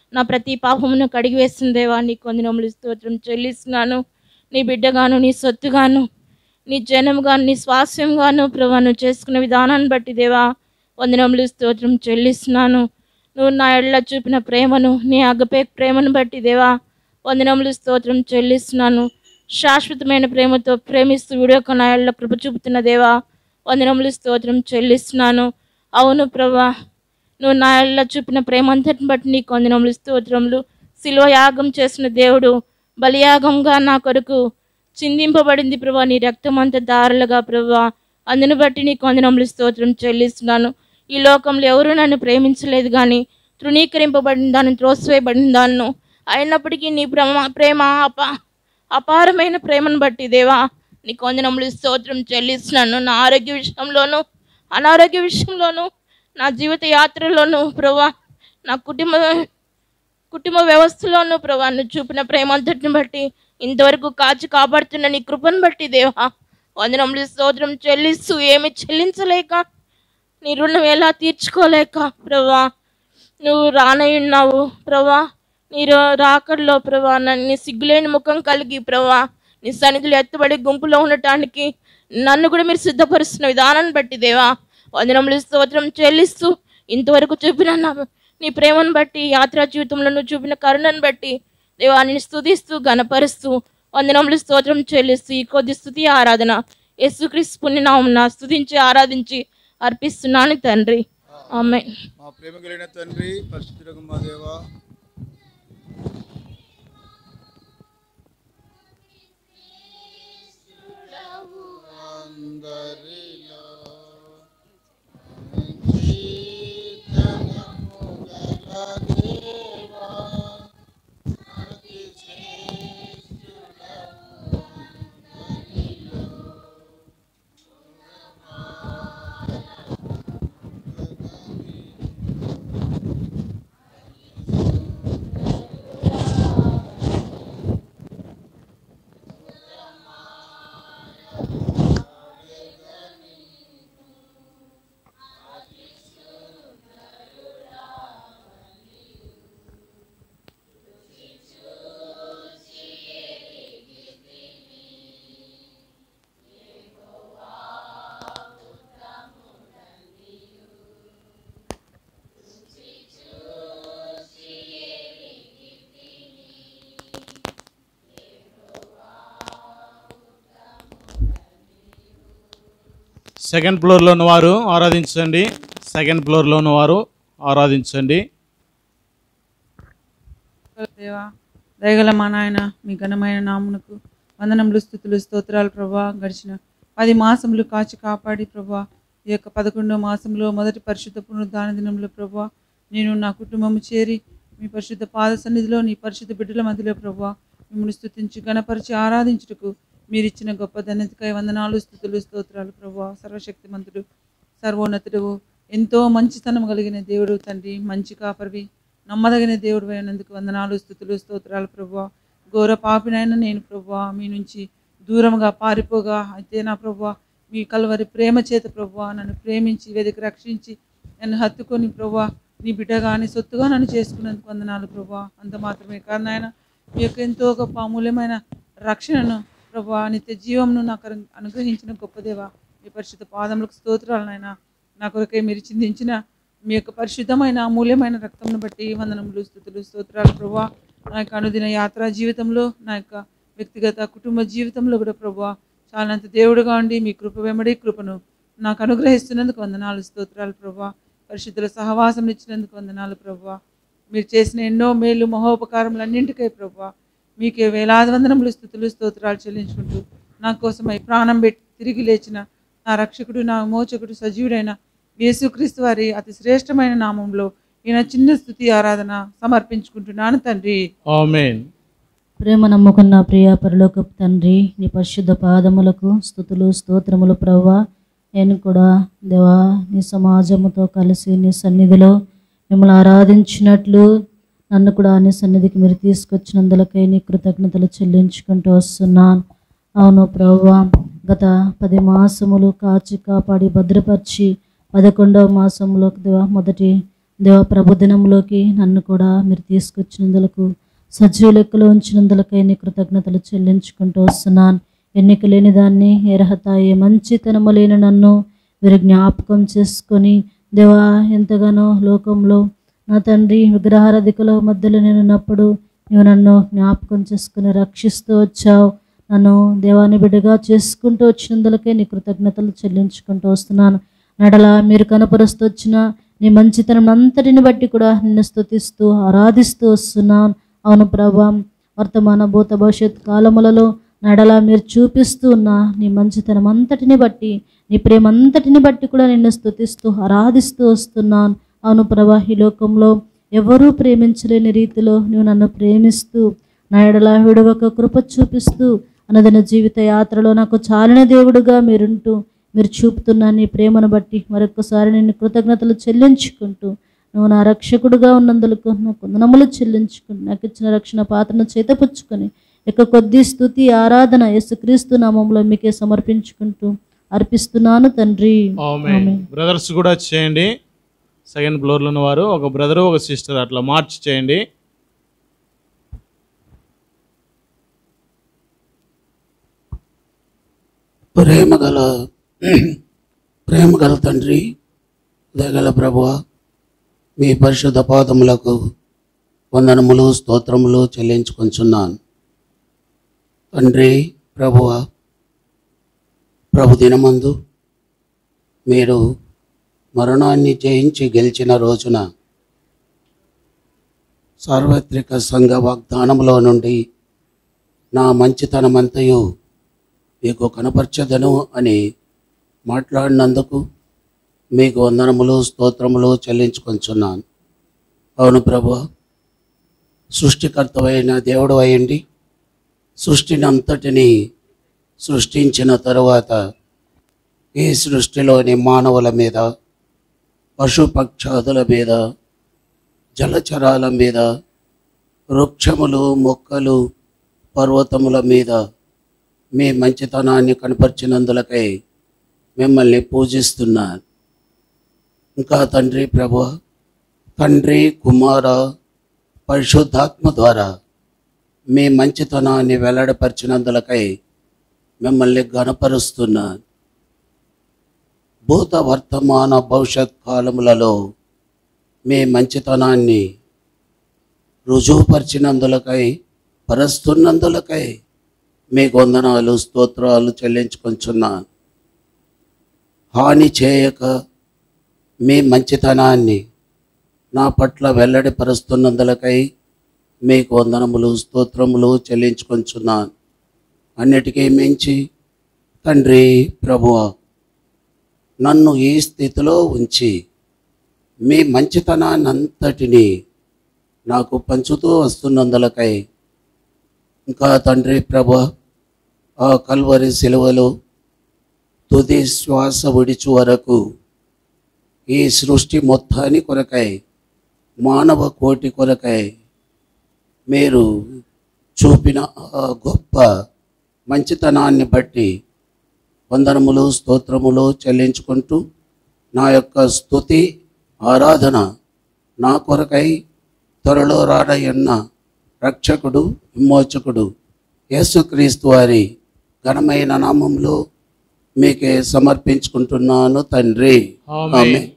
నా ప్రతి పాపమును కడిగివేసిన దేవా నీ కొందినములు స్తోత్రం చెల్లిస్తున్నాను నీ బిడ్డగాను నీ సొత్తుగాను నీ జనముగాను నీ స్వాస్యంగాను ప్రభా నువ్వు చేసుకున్న విధానాన్ని బట్టి దేవా వందనములు స్తోత్రం చెల్లిస్తున్నాను నువ్వు నా ఎళ్ళ చూపిన ప్రేమను నీ అగపే ప్రేమను బట్టి దేవా వందనములు స్తోత్రం చెల్లిస్తున్నాను శాశ్వతమైన ప్రేమతో ప్రేమిస్తూ విడోక నా ఎళ్ళ కృప చూపుతున్న దేవా వందనములు స్తోత్రం చెల్లిస్తున్నాను అవును ప్రభా నువ్వు నా ఎళ్ళ చూపిన ప్రేమ అంతటిని బట్టి నీ కొందనములు స్తోత్రములు శిలువ యాగం చేసిన దేవుడు బలియాగంగా నా కొరకు చిందింపబడింది ప్రభా నీ రక్తం అంత దారులుగా ప్రభా అందును బట్టి నీ కొందనములు స్తోత్రం చెల్లిస్తున్నాను ఈ లోకంలో ఎవరు నన్ను ప్రేమించలేదు కానీ తృణీకరింపబడిన దాన్ని త్రోసివేయబడిన దాన్ని అయినప్పటికీ నీ ప్రేమ ప్రేమ అప అపారమైన ప్రేమను బట్టి దేవా నీ కొందనములు స్తోత్రం చెల్లిస్తున్నాను నా ఆరోగ్య విషయంలోనూ అనారోగ్య విషయంలోనూ నా జీవిత యాత్రలోనూ ప్రభా నా కుటుంబ కుటుంబ వ్యవస్థలోనూ ప్రభా నువ్వు చూపిన ప్రేమ అంతటిని బట్టి ఇంతవరకు కాచి కాపాడుతున్న నీ కృపను బట్టి దేవా వందనములు స్తోత్రం చెల్లిస్తూ ఏమి చెల్లించలేక నీ రుణం ఎలా తీర్చుకోలేక ప్రభా నువ్వు రానయ్యున్నావు ప్రభా నీ రా- రాకడలో ప్రభా నన్ను సిగ్గులేని ముఖం కలిగి ప్రభా నీ సన్నిధులు ఎత్తుబడి గుంపులో ఉండటానికి నన్ను కూడా మీరు సిద్ధపరుస్తున్న విధానాన్ని బట్టి దేవా వందనములు స్తోత్రం చెల్లిస్తూ ఇంతవరకు చూపిన నా నీ ప్రేమను బట్టి యాత్రా జీవితంలో నువ్వు చూపిన కరుణను బట్టి దేవా నేను స్తుతిస్తూ గణపరుస్తూ వందనములు స్తోత్రం చెల్లిస్తూ ఈ కొద్ది స్థుతి ఆరాధన యేసుక్రీస్తు పుణ్యనామం స్తుతించి ఆరాధించి అర్పిస్తున్నాను తండ్రి ఆమె మా ప్రేమ కలిగిన తండ్రి పరిశుద్ధులకు మా దేవా సెకండ్ ఫ్లోర్లో ఉన్నవారు ఆరాధించండి సెకండ్ ఫ్లోర్లో ఉన్నవారు ఆరాధించండి దేవా దయగల మా నాయన మీ ఘనమైన నామునకు వందనములు స్థుతులు స్తోత్రాలు ప్రభా గడిచిన పది మాసములు కాచి కాపాడి ప్రభా ఈ యొక్క పదకొండో మాసంలో మొదటి పరిశుద్ధ పునరుద్ధాన దినంలో ప్రభా నేను నా కుటుంబము చేరి మీ పరిశుద్ధ పాద సన్నిధిలో నీ పరిశుద్ధ బిడ్డల మధ్యలో ప్రభా మిమ్మల్ని స్తుతించి గణపరిచి ఆరాధించుటకు మీరు ఇచ్చిన గొప్ప ధన్యతకై వందనాలు స్థుతులు స్తోత్రాలు ప్రభా సర్వశక్తిమంతుడు సర్వోన్నతుడు ఎంతో మంచితనం కలిగిన దేవుడు తండ్రి మంచి కాపరివి నమ్మదగిన దేవుడు అయినందుకు వందనాలు స్థుతులు స్తోత్రాలు ప్రభా ఘోర పాపినైనా నేను ప్రభా మీ నుంచి దూరంగా పారిపోగా అయితే నా ప్రభా మీ కలవరి ప్రేమ చేత ప్రభా నన్ను ప్రేమించి వెతికి రక్షించి నన్ను హత్తుకొని ప్రభా నీ బిడ్డగా నీ సొత్తుగా నన్ను చేసుకున్నందుకు వందనాలు ప్రభా అంత మాత్రమే కాదు నాయన మీ యొక్క ఎంతో గొప్ప అమూల్యమైన రక్షణను ప్రభా నిత్య జీవంను నాకు అను- అనుగ్రహించిన గొప్ప దేవా మీ పరిశుద్ధ పాదములకు స్తోత్రాలు నాయన నా కొరకై మీరు చిందించిన మీ యొక్క పరిశుద్ధమైన అమూల్యమైన రక్తంను బట్టి వందనములు స్థుతులు స్తోత్రాలు ప్రభా నా యొక్క అనుదిన యాత్రా జీవితంలో నా యొక్క వ్యక్తిగత కుటుంబ జీవితంలో కూడా ప్రభా చాలంత దేవుడుగా ఉండి మీ కృప వెంబడి కృపను నాకు అనుగ్రహిస్తున్నందుకు వందనాలు స్తోత్రాలు ప్రభా పరిశుద్ధుల సహవాసం ఇచ్చినందుకు వందనాలు ప్రభా మీరు చేసిన ఎన్నో మేలు మహోపకారములన్నింటికై ప్రభా మీకే వేలాది వందనములు స్థుతులు స్తోత్రాలు చెల్లించుకుంటూ నా కోసమై ప్రాణం పెట్టి తిరిగి లేచిన నా రక్షకుడు నా మోచకుడు సజీవుడైన యేసుక్రీస్తు వారి అతి శ్రేష్టమైన నామంలో ఈయన చిన్న స్థుతి ఆరాధన సమర్పించుకుంటున్నాను తండ్రి ఆమెన్ ప్రేమ నమ్ముకున్న ప్రియ పరలోకపు తండ్రి నీ పరిశుద్ధ పాదములకు స్థుతులు స్తోత్రములు ప్రవ్వా నేను కూడా దేవా నీ సమాజముతో కలిసి నీ సన్నిధిలో మిమ్మల్ని ఆరాధించినట్లు నన్ను కూడా నీ సన్నిధికి మీరు తీసుకొచ్చినందులకై నీ కృతజ్ఞతలు చెల్లించుకుంటూ వస్తున్నాను అవును ప్రవ్వా గత పది మాసములు కాచి కాపాడి భద్రపరిచి పదకొండవ మాసంలో దేవా మొదటి దేవ ప్రబోధనంలోకి నన్ను కూడా మీరు తీసుకొచ్చినందులకు సజీవ లెక్కలో ఉంచినందులకై నీ కృతజ్ఞతలు చెల్లించుకుంటూ వస్తున్నాను ఎన్నిక లేని దాన్ని ఎరహత ఏ మంచితనము లేని నన్ను మీరు జ్ఞాపకం చేసుకొని దేవా ఎంతగానో లోకంలో నా తండ్రి విగ్రహారాధికల మధ్యలో నేను ఉన్నప్పుడు నీవు నన్ను జ్ఞాపకం చేసుకుని రక్షిస్తూ వచ్చావు నన్ను దేవాన్ని బిడ్డగా చేసుకుంటూ వచ్చినందులకే నీ కృతజ్ఞతలు చెల్లించుకుంటూ వస్తున్నాను నడల మీరు కనపరుస్తూ వచ్చిన నీ మంచితనం అంతటిని బట్టి కూడా నిన్ను స్తుతిస్తూ ఆరాధిస్తూ వస్తున్నాను అవును ప్రభా వర్తమాన భూత భవిష్యత్ కాలములలో నడల మీరు చూపిస్తూ ఉన్న నీ మంచితనం అంతటిని బట్టి నీ ప్రేమ అంతటిని బట్టి కూడా నిన్ను స్తుతిస్తూ ఆరాధిస్తూ వస్తున్నాను అవును ప్రభా ఈ లోకంలో ఎవరూ ప్రేమించలేని రీతిలో నువ్వు నన్ను ప్రేమిస్తూ నా ఎడల విడవక కృప చూపిస్తూ అన్నదన జీవిత యాత్రలో నాకు చాలిన దేవుడుగా మీరుంటూ మీరు చూపుతున్న నీ ప్రేమను బట్టి మరొకసారి నేను కృతజ్ఞతలు చెల్లించుకుంటూ నువ్వు నా రక్షకుడుగా ఉన్నందులకు నాకు వందనములు చెల్లించుకుని నాకు ఇచ్చిన రక్షణ పాత్రను చేతపుచ్చుకొని ఇక కొద్ది స్థుతి ఆరాధన యేసుక్రీస్తు నామంలో మీకే సమర్పించుకుంటూ అర్పిస్తున్నాను తండ్రి ఆమేన్. బ్రదర్స్ కూడా చేయండి సెకండ్ ఫ్లోర్లో ఉన్నవారు ఒక బ్రదరు ఒక సిస్టర్ అట్లా మార్చి చేయండి ప్రేమ గల ప్రేమ గల తండ్రి దగల ప్రభువ మీ పరిశుద్ధ పాదములకు వందనములు స్తోత్రములు చెల్లించుకొంచున్నాను తండ్రి ప్రభువ ప్రభు దినమందు మీరు మరణాన్ని జయించి గెలిచిన రోజున సార్వత్రిక సంఘ వాగ్దానములో నుండి నా మంచితనమంతయు మీకు కనపరచదను అని మాట్లాడినందుకు మీకు వందనములు స్తోత్రములు చెల్లించుకొంచున్నాను అవును ప్రభు సృష్టికర్తవైన దేవుడు అయ్యండి సృష్టిని అంతటిని సృష్టించిన తరువాత ఈ సృష్టిలోని మానవుల మీద పశుపక్షాదుల మీద జలచరాల మీద వృక్షములు మొక్కలు పర్వతముల మీద మీ మంచితనాన్ని కనపరిచినందులకై మిమ్మల్ని పూజిస్తున్నాను ఇంకా తండ్రి ప్రభు తండ్రి కుమార పరిశుద్ధాత్మ ద్వారా మీ మంచితనాన్ని వెల్లడపరిచినందులకై మిమ్మల్ని గణపరుస్తున్నాను భూత వర్తమాన భవిష్యత్ కాలములలో మీ మంచితనాన్ని రుజువుపరిచినందులకై పరుస్తున్నందులకై మీకు వందనాలు స్తోత్రాలు చెల్లించుకొంచున్నాను హాని చేయక మీ మంచితనాన్ని నా పట్ల వెల్లడిపరుస్తున్నందులకై మీకు వందనములు స్తోత్రములు చెల్లించుకొంచున్నాను అన్నిటికీ మించి తండ్రి ప్రభువ నన్ను ఈ స్థితిలో ఉంచి మీ మంచితనాన్ని అంతటిని నాకు పంచుతూ వస్తున్నందులకై ఇంకా తండ్రి ప్రభ ఆ కల్వరి సిలువలో తుది శ్వాస విడిచు వరకు ఈ సృష్టి మొత్తాన్ని కొరకై మానవ కోటి కొరకై మీరు చూపిన ఆ గొప్ప మంచితనాన్ని బట్టి వందనములు స్తోత్రములు చెల్లించుకుంటూ నా యొక్క స్తుతి ఆరాధన నా కొరకై త్వరలో రాడయ్యన్న రక్షకుడు విమోచకుడు యేసుక్రీస్తు వారి ఘనమైన నామంలో మీకే సమర్పించుకుంటున్నాను తండ్రి ఆమేన్. ఆమేన్.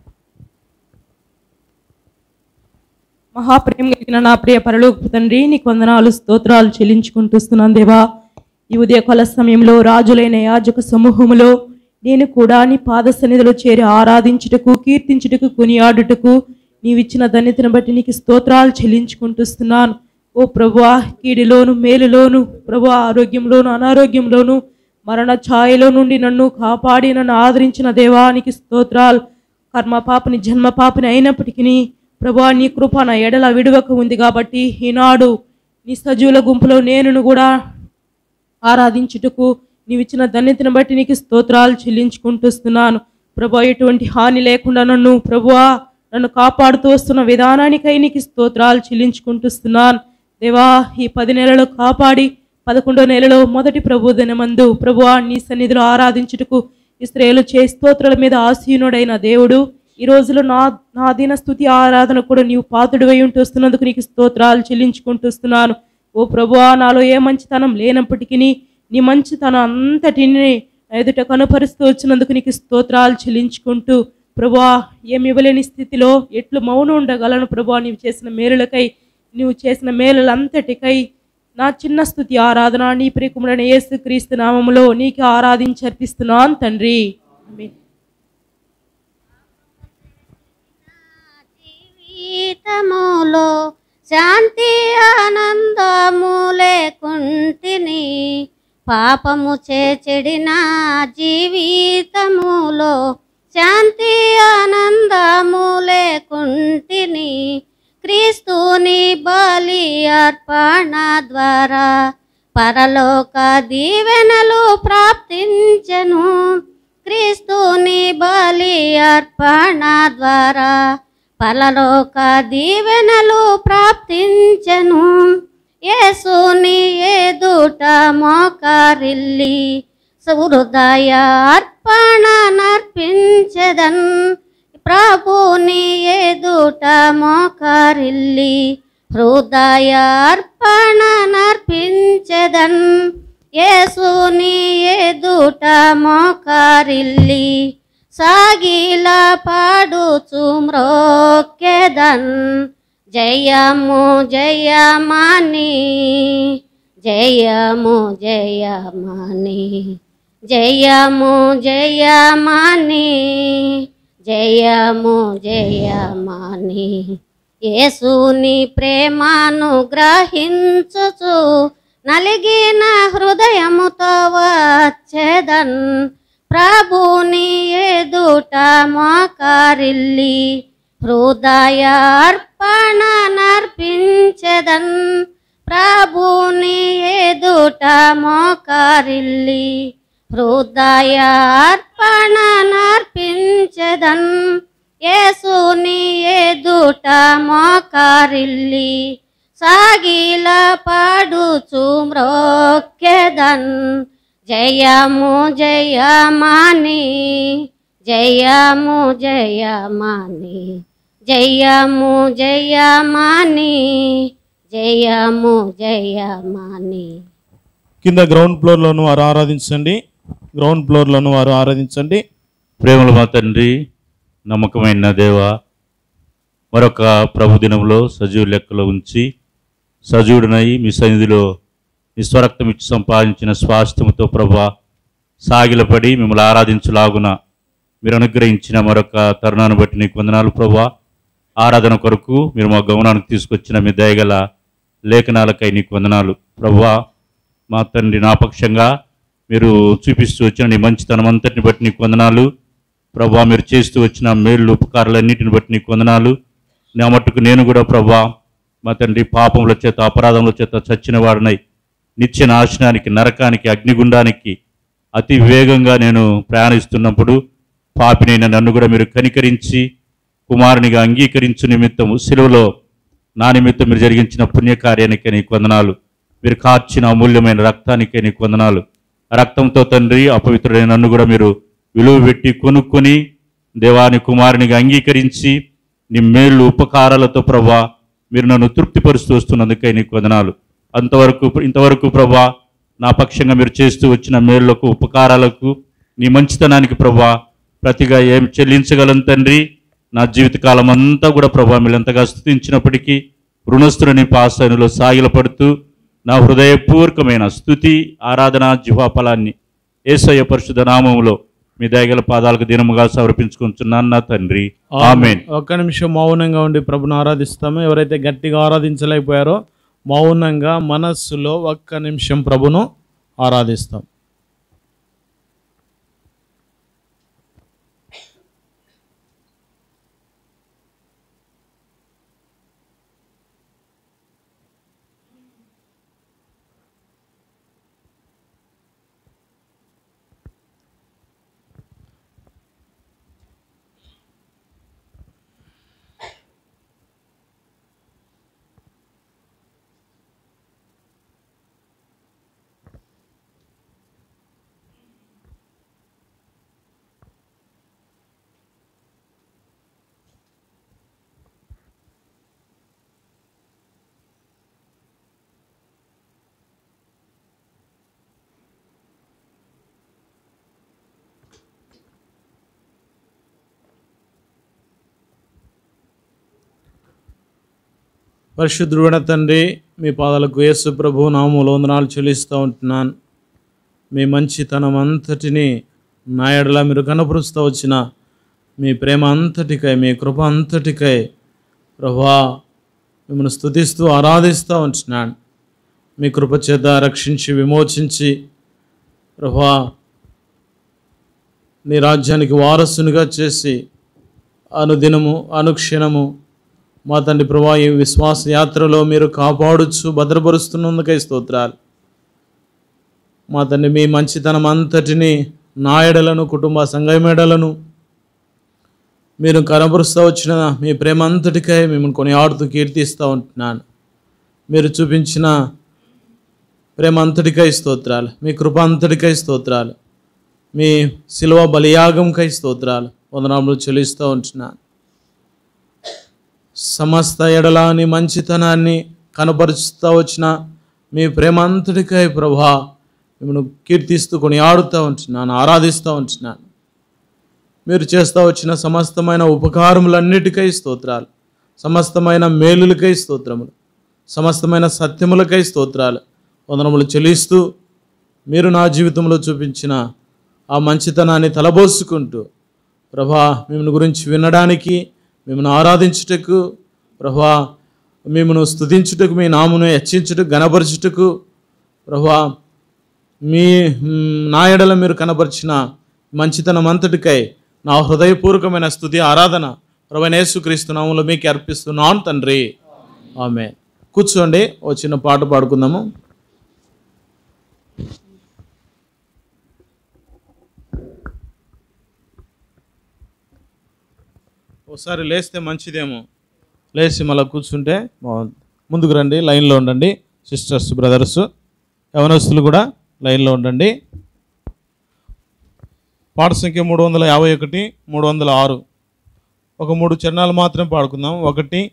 మహాప్రేమ కలిగిన నా ప్రియ పరలోక తండ్రి నీకు వందనాలు స్తోత్రాలు చెల్లించుకుంటూస్తున్నాను దేవా ఈ ఉదయకాల సమయంలో రాజులైన యాజక సమూహములో నేను కూడా నీ పాద సన్నిధిలో చేరి ఆరాధించుటకు కీర్తించుటకు కొనియాడుటకు నీవిచ్చిన ధన్యతను బట్టి నీకు స్తోత్రాలు చెల్లించుకుంటూస్తున్నాను ఓ ప్రభువా కీడిలోను మేలులోను ప్రభు ఆరోగ్యంలోను అనారోగ్యంలోను మరణ ఛాయలో నుండి నన్ను కాపాడి నన్ను ఆదరించిన దేవానికి స్తోత్రాలు కర్మ పాపని జన్మ పాపని అయినప్పటికీ ప్రభా నీ కృప నా ఎడల విడువక ఉంది కాబట్టి ఈనాడు నీ సజీవుల గుంపులో నేనును కూడా ఆరాధించుటకు నీవిచ్చిన ధన్యతను బట్టి నీకు స్తోత్రాలు చెల్లించుకుంటూస్తున్నాను ప్రభా ఎటువంటి హాని లేకుండా నన్ను ప్రభువా నన్ను కాపాడుతూ వస్తున్న విధానానికై నీకు స్తోత్రాలు చెల్లించుకుంటూస్తున్నాను దేవా ఈ పది నెలలు కాపాడి పదకొండో నెలలో మొదటి ప్రభు దినమందు ప్రభువా నీ సన్నిధిలో ఆరాధించుటకు ఇస్త్రేలు చే స్తోత్రాల మీద ఆసీనుడైన దేవుడు ఈ రోజులో నా నా దీన స్థుతి ఆరాధన కూడా నీవు పాతుడివై ఉంటూ వస్తున్నందుకు నీకు స్తోత్రాలు చెల్లించుకుంటూ వస్తున్నాను ఓ ప్రభువా నాలో ఏ మంచితనం లేనప్పటికీ నీ మంచితనం అంతటిని ఎదుట కనుపరుస్తూ వచ్చినందుకు నీకు స్తోత్రాలు చెల్లించుకుంటూ ప్రభువా ఏమి ఇవ్వలేని స్థితిలో ఎట్లు మౌనం ఉండగలను ప్రభువా నీవు చేసిన మేలులకై నీవు చేసిన మేలులంతటికై నా చిన్న స్థుతి ఆరాధన నీ ప్రియకుముడైన యేసు క్రీస్తు నామములో నీకు ఆరాధించి అర్పిస్తున్నాను తండ్రి ఆమేన్. జీవితములో శాంతి ఆనందము లేకుంటిని పాపము చేచెడిన జీవితములో శాంతి ఆనందము లేకుంటిని క్రీస్తుని బలి అర్పణ ద్వారా పరలోక దీవెనలు ప్రాప్తించెను క్రీస్తుని బలి అర్పణ ద్వారా పరలోక దీవెనలు ప్రాప్తించెను యేసుని ఎదుట మోకారిల్లి హృదయ అర్పణ నర్పించదన్ ప్రభుని ఎదుట మోకారిల్లి హృదయ అర్పణ నర్పించదన్ యేసుని ఎదుట మోకారిల్లి సాగిల పాడుచు మ్రోక్కెదన్ జయము జయమాని జయము జయమాని జయము జయమాని జయము జయమాని యేసుని ప్రేమను గ్రహించుచు నలిగిన హృదయముతో వచ్చేదన్ ప్రభుని ఎదుట మోకారిల్లి హృదయ అర్పణ నర్పించదన్ ప్రభుని ఎదుట మోకారిల్లి హృదయ అర్పణ నర్పించదన్ యేసుని ఎదుట మోకారిల్లి సాగిల పాడుచు మ్రోక్కెదన్ జయము జయమాని జయము జయమాని జయము జయమాని జయము జయమాని కింద గ్రౌండ్ ఫ్లోర్లోను వారు ఆరాధించండి గ్రౌండ్ ఫ్లోర్లోను వారు ఆరాధించండి ప్రేమల మా తండ్రి నమ్మకమైన దేవ మరొక ప్రభు దినంలో సజీవ లెక్కలో ఉంచి సజీవుడినై మీ సన్నిధిలో నిస్వరక్తం ఇచ్చి సంపాదించిన స్వాస్థ్యముతో ప్రభా సాగిలపడి మిమ్మల్ని ఆరాధించలాగున మీరు అనుగ్రహించిన మరొక తరుణాన్ని బట్టి నీకు వందనాలు ప్రభా ఆరాధన కొరకు మీరు మా గమనానికి తీసుకొచ్చిన మీ దయగల లేఖనాలకై నీకు వందనాలు ప్రభా మా తండ్రి నా పక్షంగా మీరు చూపిస్తూ వచ్చిన నీ మంచితనం అంతటిని బట్టి నీకు వందనాలు ప్రభా మీరు చేస్తూ వచ్చిన మేళ్ళు ఉపకారాలన్నిటిని బట్టి నీకు వందనాలు నా మట్టుకు నేను కూడా ప్రభా మా తండ్రి పాపముల చేత అపరాధముల చేత చచ్చిన వాడినై నిత్య నాశనానికి నరకానికి అగ్నిగుండానికి అతి వేగంగా నేను ప్రయాణిస్తున్నప్పుడు పాపినైన నన్ను కూడా మీరు కనికరించి కుమారునిగా అంగీకరించు నిమిత్తము సెలవులో నా నిమిత్తం మీరు జరిగించిన పుణ్యకార్యానికే నీకు వందనాలు మీరు కార్చిన అమూల్యమైన రక్తానికే నీకు వందనాలు ఆ రక్తంతో తండ్రి అపవిత్రుడైన నన్ను కూడా మీరు విలువ పెట్టి కొనుక్కొని దేవాని కుమారునిగా అంగీకరించి నీ మేళ్ళు ఉపకారాలతో ప్రభా మీరు నన్ను తృప్తిపరుస్తూ వస్తున్నందుకే నీకు వందనాలు అంతవరకు ఇంతవరకు ప్రభా నా పక్షంగా మీరు చేస్తూ వచ్చిన మేళ్లకు ఉపకారాలకు నీ మంచితనానికి ప్రభా ప్రతిగా ఏం చెల్లించగలను తండ్రి నా జీవితకాలం అంతా కూడా ప్రభా మీరు ఎంతగా స్థుతించినప్పటికీ రుణస్థులని పాసనులో సాగిలపడుతూ నా హృదయపూర్వకమైన స్థుతి ఆరాధన జిహ్వాఫలాన్ని ఏసయ్య పరిశుద్ధ నామములో మీ దయగల పాదాలకు దినముగా సమర్పించుకుంటున్నాను నా తండ్రి ఆమెన్ ఒక్క నిమిషం మౌనంగా ఉండి ప్రభుని ఆరాధిస్తామో ఎవరైతే గట్టిగా ఆరాధించలేకపోయారో మౌనంగా మనస్సులో ఒక్క నిమిషం ప్రభును ఆరాధిస్తాం పరిశుద్ధుడైన తండ్రి మీ పాదాలకు యేసు ప్రభు నామములో వందనాలు చెల్లిస్తూ ఉంటున్నాను మీ మంచితనం అంతటిని నా ఎడల మీరు కనపరుస్తూ వచ్చిన మీ ప్రేమ అంతటికై మీ కృప అంతటికై ప్రభా మిమ్మల్ని స్తుతిస్తూ ఆరాధిస్తూ ఉంటున్నాను మీ కృప చేత రక్షించి విమోచించి ప్రభా నీ రాజ్యానికి వారసునిగా చేసి అనుదినము అనుక్షణము మా తండ్రి ప్రభా ఈ విశ్వాస యాత్రలో మీరు కాపాడుచు భద్రపరుస్తున్నందుకై స్తోత్రాలు మా తండ్రి మీ మంచితనం అంతటిని నా ఎడలను కుటుంబ సంఘమెడలను మీరు కనబరుస్తూ వచ్చిన మీ ప్రేమ అంతటికై మిమ్మల్ని కొని ఆడుతూ కీర్తిస్తూ ఉంటున్నాను మీరు చూపించిన ప్రేమ అంతటికై స్తోత్రాలు మీ కృప అంతటికై స్తోత్రాలు మీ శిలువ బలియాగంకై స్తోత్రాలు వందనాములు చెల్లిస్తూ ఉంటున్నాను సమస్త ఎడలాని మంచితనాన్ని కనపరుస్తూ వచ్చిన మీ ప్రేమ అంతటికై ప్రభా మిమ్మల్ని కీర్తిస్తూ కొని ఆడుతూ ఉంటున్నాను ఆరాధిస్తూ ఉంటున్నాను మీరు చేస్తూ వచ్చిన సమస్తమైన ఉపకారములన్నిటికై స్తోత్రాలు సమస్తమైన మేలులకై స్తోత్రములు సమస్తమైన సత్యములకై స్తోత్రాలు వందనములు చెల్లిస్తూ మీరు నా జీవితంలో చూపించిన ఆ మంచితనాన్ని తలబోసుకుంటూ ప్రభా మిమ్మల్ని గురించి వినడానికి మిమ్మల్ని ఆరాధించుటకు ప్రభా మిమ్మల్ని స్తుతించుటకు మీ నామును హెచ్చించుటకు గణపరచుటకు ప్రభా మీ మ్, నా ఎడల మీరు కనపరిచిన మంచితనం అంతటికై నా హృదయపూర్వకమైన స్థుతి ఆరాధన ప్రభనేసుక్రీస్తు నామంలో మీకు అర్పిస్తున్నాను తండ్రి ఆమె కూర్చోండి ఓ చిన్న పాట పాడుకుందాము ఒకసారి లేస్తే మంచిదేమో లేచి మళ్ళీ కూర్చుంటే బాగుంది ముందుకు రండి లైన్లో ఉండండి సిస్టర్స్ బ్రదర్స్ యవనస్తులు కూడా లైన్లో ఉండండి పాట సంఖ్య మూడు వందల యాభై ఒకటి మూడు వందల ఆరు ఒక మూడు చరణాలు మాత్రం పాడుకుందాం ఒకటి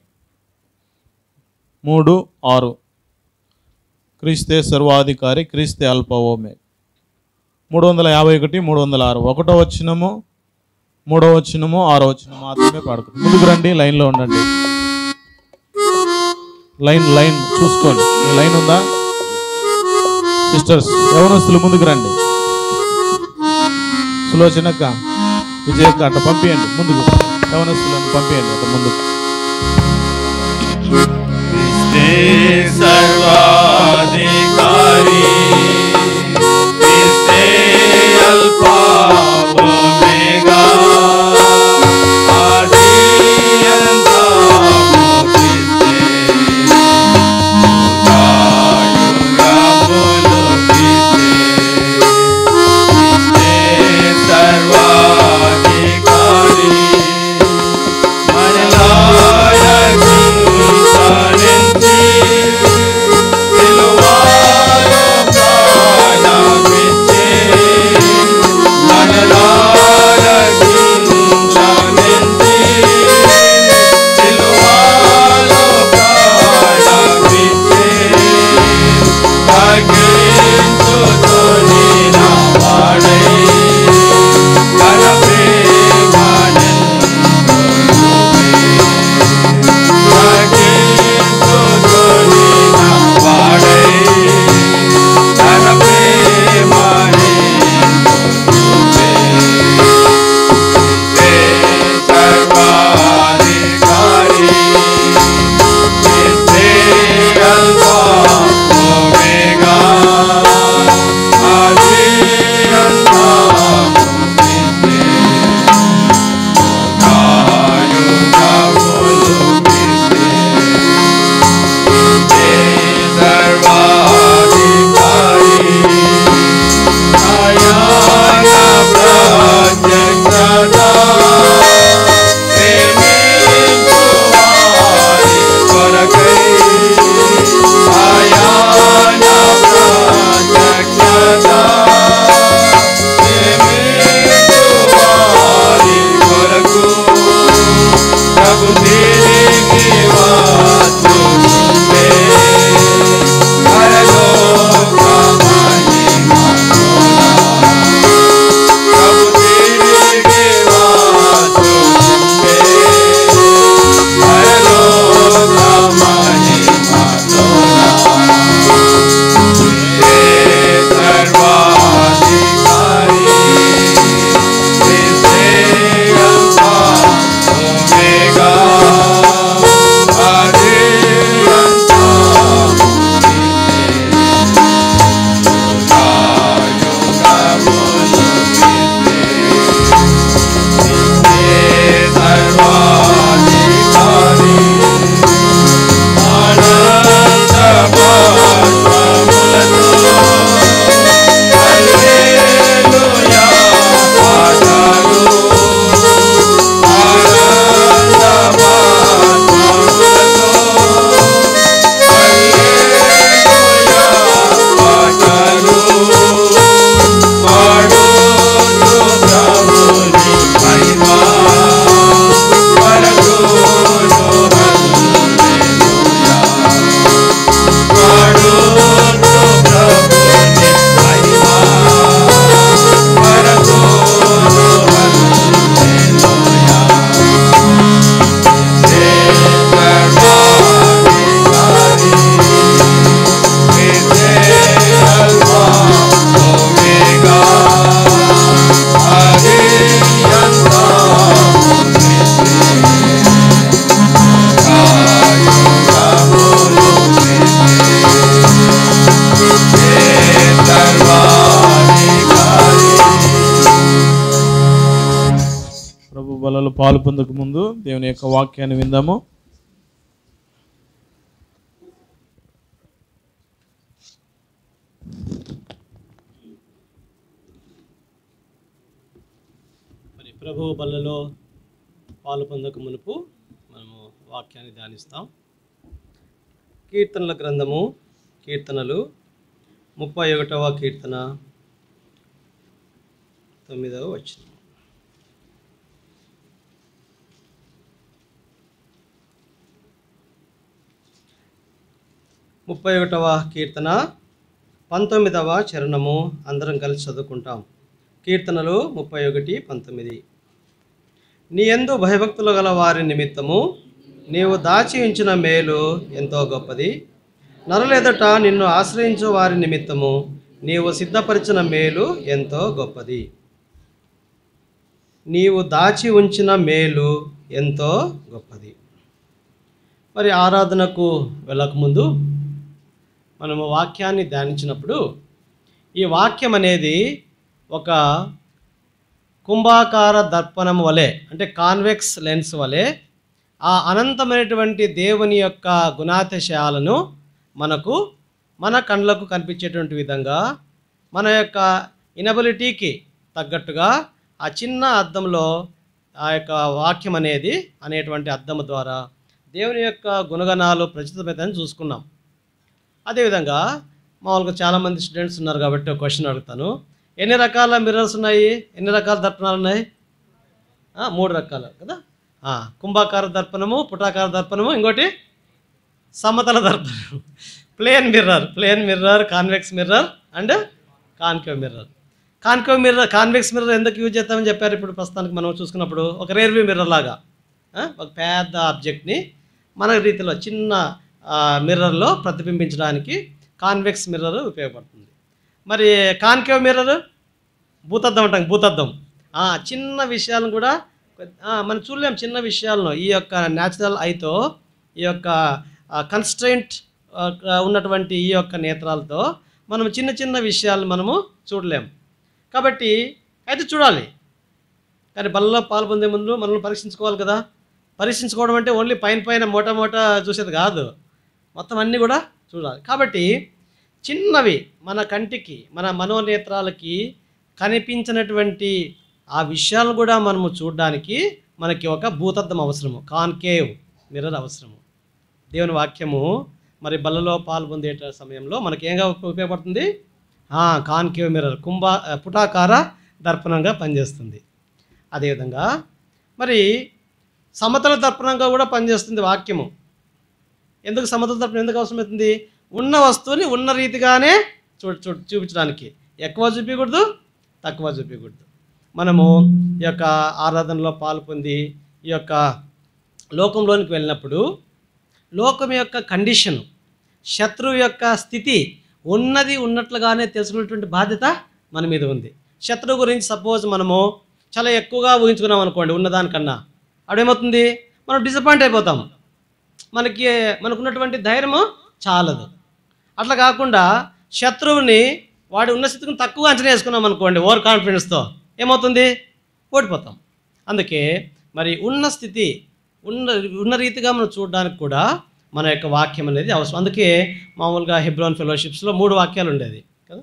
మూడు ఆరు క్రీస్తే సర్వాధికారి క్రీస్తే అల్పవోమే మూడు వందల యాభై ఒకటి మూడు వందల ఆరు ఒకటో వచ్చినము మూడో వచ్చినము ఆరో వచ్చినము మాత్రమే పాడుకుందాం ముందుకు రండి లైన్లో ఉండండి లైన్ లైన్ చూసుకోండి ఈ లైన్ ఉందా సిస్టర్స్ యవనస్తులు ముందుకు రండి సులోచనక్క విజయక్క అట్ట పంపించండి ముందుకు యవనస్తులను పంపించండి అట్ట ముందుకు సర్వాధికారి క్రీస్తే అల్ఫా ఒమేగా ఆది అంతము క్రీస్తే యుగాయుగములు క్రీస్తే క్రీస్తే సర్వాధికారి మనలాయ చింతనించి సిలువా బలలో పాలు పొందక ముందు దేవుని యొక్క వాక్యాన్ని విందాము మరి ప్రభు బల్లలో పాలు పొందక మునుపు మనము వాక్యాన్ని ధ్యానిస్తాం కీర్తనల గ్రంథము కీర్తనలు ముప్పై ఒకటవ కీర్తన తొమ్మిదవ వచ్చిన ముప్పై ఒకటవ కీర్తన పంతొమ్మిదవ చరణము అందరం కలిసి చదువుకుంటాం కీర్తనలు ముప్పై ఒకటి పంతొమ్మిది నీ ఎందు భయభక్తులు గల వారి నిమిత్తము నీవు దాచి ఉంచిన మేలు ఎంతో గొప్పది నరులెదట నిన్ను ఆశ్రయించు వారి నిమిత్తము నీవు సిద్ధపరిచిన మేలు ఎంతో గొప్పది నీవు దాచి ఉంచిన మేలు ఎంతో గొప్పది మరి ఆరాధనకు వెళ్ళకముందు మనము వాక్యాన్ని ధ్యానించినప్పుడు ఈ వాక్యం అనేది ఒక కుంభాకార దర్పణం వలె అంటే కాన్వెక్స్ లెన్స్ వలె ఆ అనంతమైనటువంటి దేవుని యొక్క గుణాతిశయాలను మనకు మన కళ్ళకు కనిపించేటువంటి విధంగా మన యొక్క ఇనబిలిటీకి తగ్గట్టుగా ఆ చిన్న అద్దంలో ఆ యొక్క వాక్యం అనేది అనేటువంటి అద్దం ద్వారా దేవుని యొక్క గుణగణాలు ప్రచురితమైందని చూసుకున్నాం అదేవిధంగా మామూలుగా చాలామంది స్టూడెంట్స్ ఉన్నారు కాబట్టి ఒక క్వశ్చన్ అడుగుతాను ఎన్ని రకాల మిర్రర్స్ ఉన్నాయి ఎన్ని రకాల దర్పణాలు ఉన్నాయి ఆ, మూడు రకాలు కదా ఆ, కుంభాకార దర్పణము పుటాకార దర్పణము ఇంకోటి సమతల దర్పణం plane mirror plane mirror convex mirror and concave mirror concave mirror convex mirror ఎందుకు యూజ్ చేస్తామని చెప్పారు ఇప్పుడు ప్రస్తుతానికి మనం చూసుకున్నప్పుడు ఒక రేర్వ్యూ మిర్రర్ లాగా ఆ, ఒక పెద్ద ఆబ్జెక్ట్ని మన రీతిలో చిన్న మిర్రర్లో ప్రతిబింబించడానికి కాన్వెక్స్ మిర్రర్ ఉపయోగపడుతుంది మరి కాన్కేవ్ మిర్రర్ భూతద్దం అంటాం భూతద్దం ఆ, చిన్న విషయాలను కూడా ఆ, మనం చూడలేం చిన్న విషయాలను ఈ యొక్క న్యాచురల్ ఐతో ఈ యొక్క కన్స్ట్రెంట్ ఉన్నటువంటి ఈ యొక్క నేత్రాలతో మనం చిన్న చిన్న విషయాలను మనము చూడలేం కాబట్టి అయితే చూడాలి కానీ బలలో పాల్పొందే ముందు మనల్ని పరీక్షించుకోవాలి కదా పరీక్షించుకోవడం అంటే ఓన్లీ పైన పైన మోటా మోటా చూసేది కాదు మొత్తం అన్నీ కూడా చూడాలి కాబట్టి చిన్నవి మన కంటికి మన మనోనేత్రాలకి కనిపించినటువంటి ఆ విషయాలను కూడా మనము చూడడానికి మనకి ఒక భూతద్దం అవసరము కాన్కేవ్ మిర్రర్ అవసరము దేవుని వాక్యము మరి బల్లలో పాల్పొందే సమయంలో మనకి ఏంగా ఉపయోగపడుతుంది ఆ, కాన్కేవ్ మిర్రర్ కుంభ పుటాకార దర్పణంగా పనిచేస్తుంది అదేవిధంగా మరి సమతల దర్పణంగా కూడా పనిచేస్తుంది వాక్యము ఎందుకు సమతల దర్పణం ఎందుకు అవసరమవుతుంది ఉన్న వస్తువుని ఉన్న రీతిగానే చూ చూ చూపించడానికి ఎక్కువ చూపించకూడదు తక్కువ చూపించకూడదు మనము ఈ యొక్క ఆరాధనలో పాలు పొంది ఈ యొక్క లోకంలోనికి వెళ్ళినప్పుడు లోకం యొక్క కండిషన్ శత్రువు యొక్క స్థితి ఉన్నది ఉన్నట్లుగానే తెలుసుకునేటువంటి బాధ్యత మన మీద ఉంది శత్రువు గురించి సపోజ్ మనము చాలా ఎక్కువగా ఊహించుకున్నాం అనుకోండి ఉన్నదానికన్నా అప్పుడేమవుతుంది మనం డిసప్పాయింట్ అయిపోతాం మనకి మనకున్నటువంటి ధైర్యము చాలదు అట్లా కాకుండా శత్రువుని వాడి ఉన్న స్థితిని తక్కువ అంచనా వేసుకున్నాం అనుకోండి ఓవర్ కాన్ఫిడెన్స్తో ఏమవుతుంది ఓడిపోతాం అందుకే మరి ఉన్న స్థితి ఉన్న ఉన్న రీతిగా మనం చూడడానికి కూడా మన యొక్క వాక్యం అనేది అవసరం అందుకే మామూలుగా హెబ్రోన్ ఫెలోషిప్స్లో మూడు వాక్యాలు ఉండేది కదా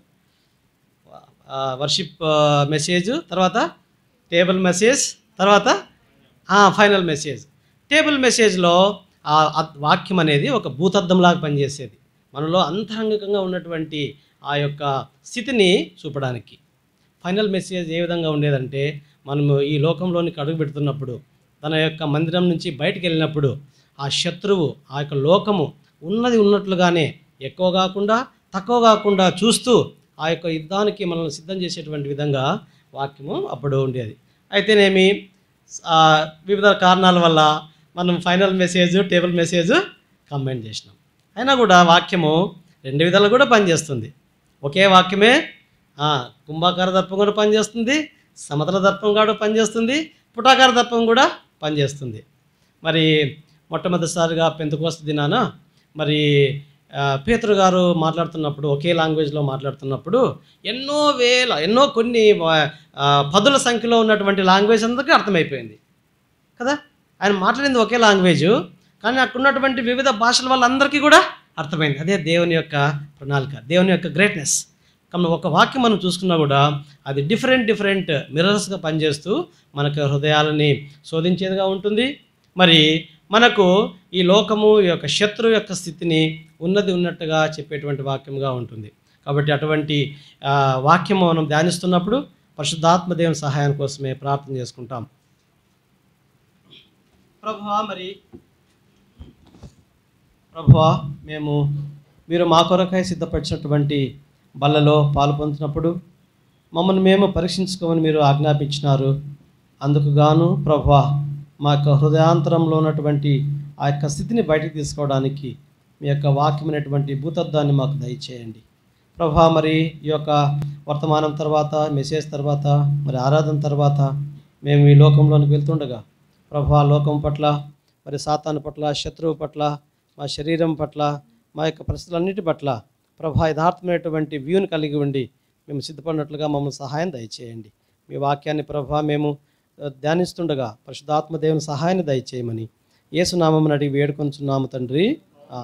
వర్షిప్ మెసేజ్ తర్వాత టేబుల్ మెసేజ్ తర్వాత ఫైనల్ మెసేజ్ టేబుల్ మెసేజ్లో ఆ అద్- వాక్యం అనేది ఒక భూతద్దంలాగా పనిచేసేది మనలో అంతరంగికంగా ఉన్నటువంటి ఆ యొక్క స్థితిని చూపడానికి ఫైనల్ మెసేజ్ ఏ విధంగా ఉండేదంటే మనము ఈ లోకంలోనికి అడుగు పెడుతున్నప్పుడు తన యొక్క మందిరం నుంచి బయటికి వెళ్ళినప్పుడు ఆ శత్రువు ఆ యొక్క లోకము ఉన్నది ఉన్నట్లుగానే ఎక్కువ కాకుండా తక్కువ కాకుండా చూస్తూ ఆ యొక్క యుద్ధానికి మనల్ని సిద్ధం చేసేటువంటి విధంగా వాక్యము అప్పుడు ఉండేది అయితేనేమి ఆ, వివిధ కారణాల వల్ల మనం final message table message combine చేసినాం అయినా కూడా వాక్యము రెండు విధాలు కూడా పనిచేస్తుంది ఒకే వాక్యమే ఆ, కుంభాకార దర్పం కూడా పనిచేస్తుంది సమతల దర్పం కూడా పనిచేస్తుంది పుటాకార దర్పం కూడా పనిచేస్తుంది మరి మొట్టమొదటిసారిగా పెంతకోస్త దినాన మరి ఆ, పేతురు గారు మాట్లాడుతున్నప్పుడు ఒకే లాంగ్వేజ్లో మాట్లాడుతున్నప్పుడు ఎన్నో వేల ఎన్నో కొన్ని ఆ, పదుల సంఖ్యలో ఉన్నటువంటి లాంగ్వేజ్ అందరికీ అర్థమైపోయింది కదా ఆయన మాట్లాడింది ఒకే లాంగ్వేజ్ కానీ అక్కడ ఉన్నటువంటి వివిధ భాషల వాళ్ళందరికీ కూడా అర్థమైంది అదే దేవుని యొక్క ప్రణాళిక దేవుని యొక్క గ్రేట్నెస్ కాబట్టి ఒక వాక్యం మనం చూసుకున్నా కూడా అది డిఫరెంట్ డిఫరెంట్ మిరర్స్గా పనిచేస్తూ మనకు హృదయాలని శోధించేదిగా ఉంటుంది మరి మనకు ఈ లోకము ఈ యొక్క శత్రువు యొక్క స్థితిని ఉన్నది ఉన్నట్టుగా చెప్పేటువంటి వాక్యంగా ఉంటుంది కాబట్టి అటువంటి ఆ, వాక్యము మనం ధ్యానిస్తున్నప్పుడు పరిశుద్ధాత్మ దేవుని సహాయం కోసమే ప్రార్థన చేసుకుంటాం ప్రభువా మరి ప్రభువా మేము మీరు మా కొరకై సిద్ధపరిచినటువంటి బల్లలో పాలు పొందినప్పుడు మమ్మల్ని మేము పరీక్షించుకోమని మీరు ఆజ్ఞాపించినారు అందుకు గాను ప్రభువా మా యొక్క హృదయాంతరంలో ఉన్నటువంటి ఆ యొక్క స్థితిని బయటకు తీసుకోవడానికి మీ యొక్క వాక్యమైనటువంటి భూతత్వాన్ని మాకు దయచేయండి ప్రభా మరి ఈ యొక్క వర్తమానం తర్వాత మెసేజ్ తర్వాత మరి ఆరాధన తర్వాత మేము ఈ లోకంలోనికి వెళ్తుండగా ప్రభా లోకం పట్ల మరి సాతాను పట్ల శత్రువు పట్ల మా శరీరం పట్ల మా యొక్క పరిస్థితులన్నిటి పట్ల ప్రభా యథార్థమైనటువంటి వ్యూని కలిగి ఉండి మేము సిద్ధపడినట్లుగా మమ్మల్ని సహాయం దయచేయండి మీ వాక్యాన్ని ప్రభా మేము ఆ, ధ్యానిస్తుండగా పరిశుద్ధాత్మ దేవుని సహాయాన్ని దయచేయమని యేసునామం అడిగి వేడుకొంచున్నాము తండ్రి ఆ.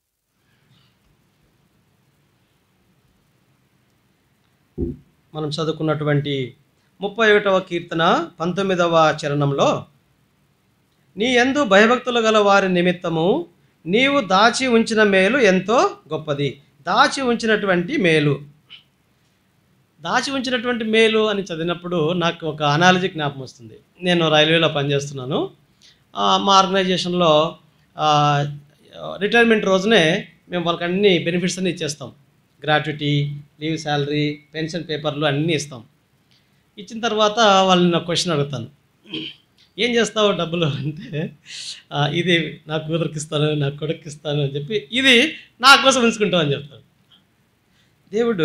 మనం చదువుకున్నటువంటి ముప్పై ఒకటవ కీర్తన పంతొమ్మిదవ చరణంలో నీ ఎందు భయభక్తులు గల వారి నిమిత్తము నీవు దాచి ఉంచిన మేలు ఎంతో గొప్పది దాచి ఉంచినటువంటి మేలు దాచి ఉంచినటువంటి మేలు అని చదివినప్పుడు నాకు ఒక అనాలజీ జ్ఞాపకం వస్తుంది నేను రైల్వేలో పనిచేస్తున్నాను ఆ, మా ఆర్గనైజేషన్లో రిటైర్మెంట్ రోజునే మేము వాళ్ళకి అన్ని బెనిఫిట్స్ అన్ని ఇచ్చేస్తాం గ్రాట్యుటీ లీవ్ శాలరీ పెన్షన్ పేపర్లు అన్నీ ఇస్తాం ఇచ్చిన తర్వాత వాళ్ళని నాకు క్వశ్చన్ అడుగుతాను ఏం చేస్తావు డబ్బులు అంటే "ఆ, ఇది నా కూతురికి ఇస్తాను నా కొడుకు ఇస్తాను అని చెప్పి ఇది నా కోసం ఉంచుకుంటావు అని చెప్తాను దేవుడు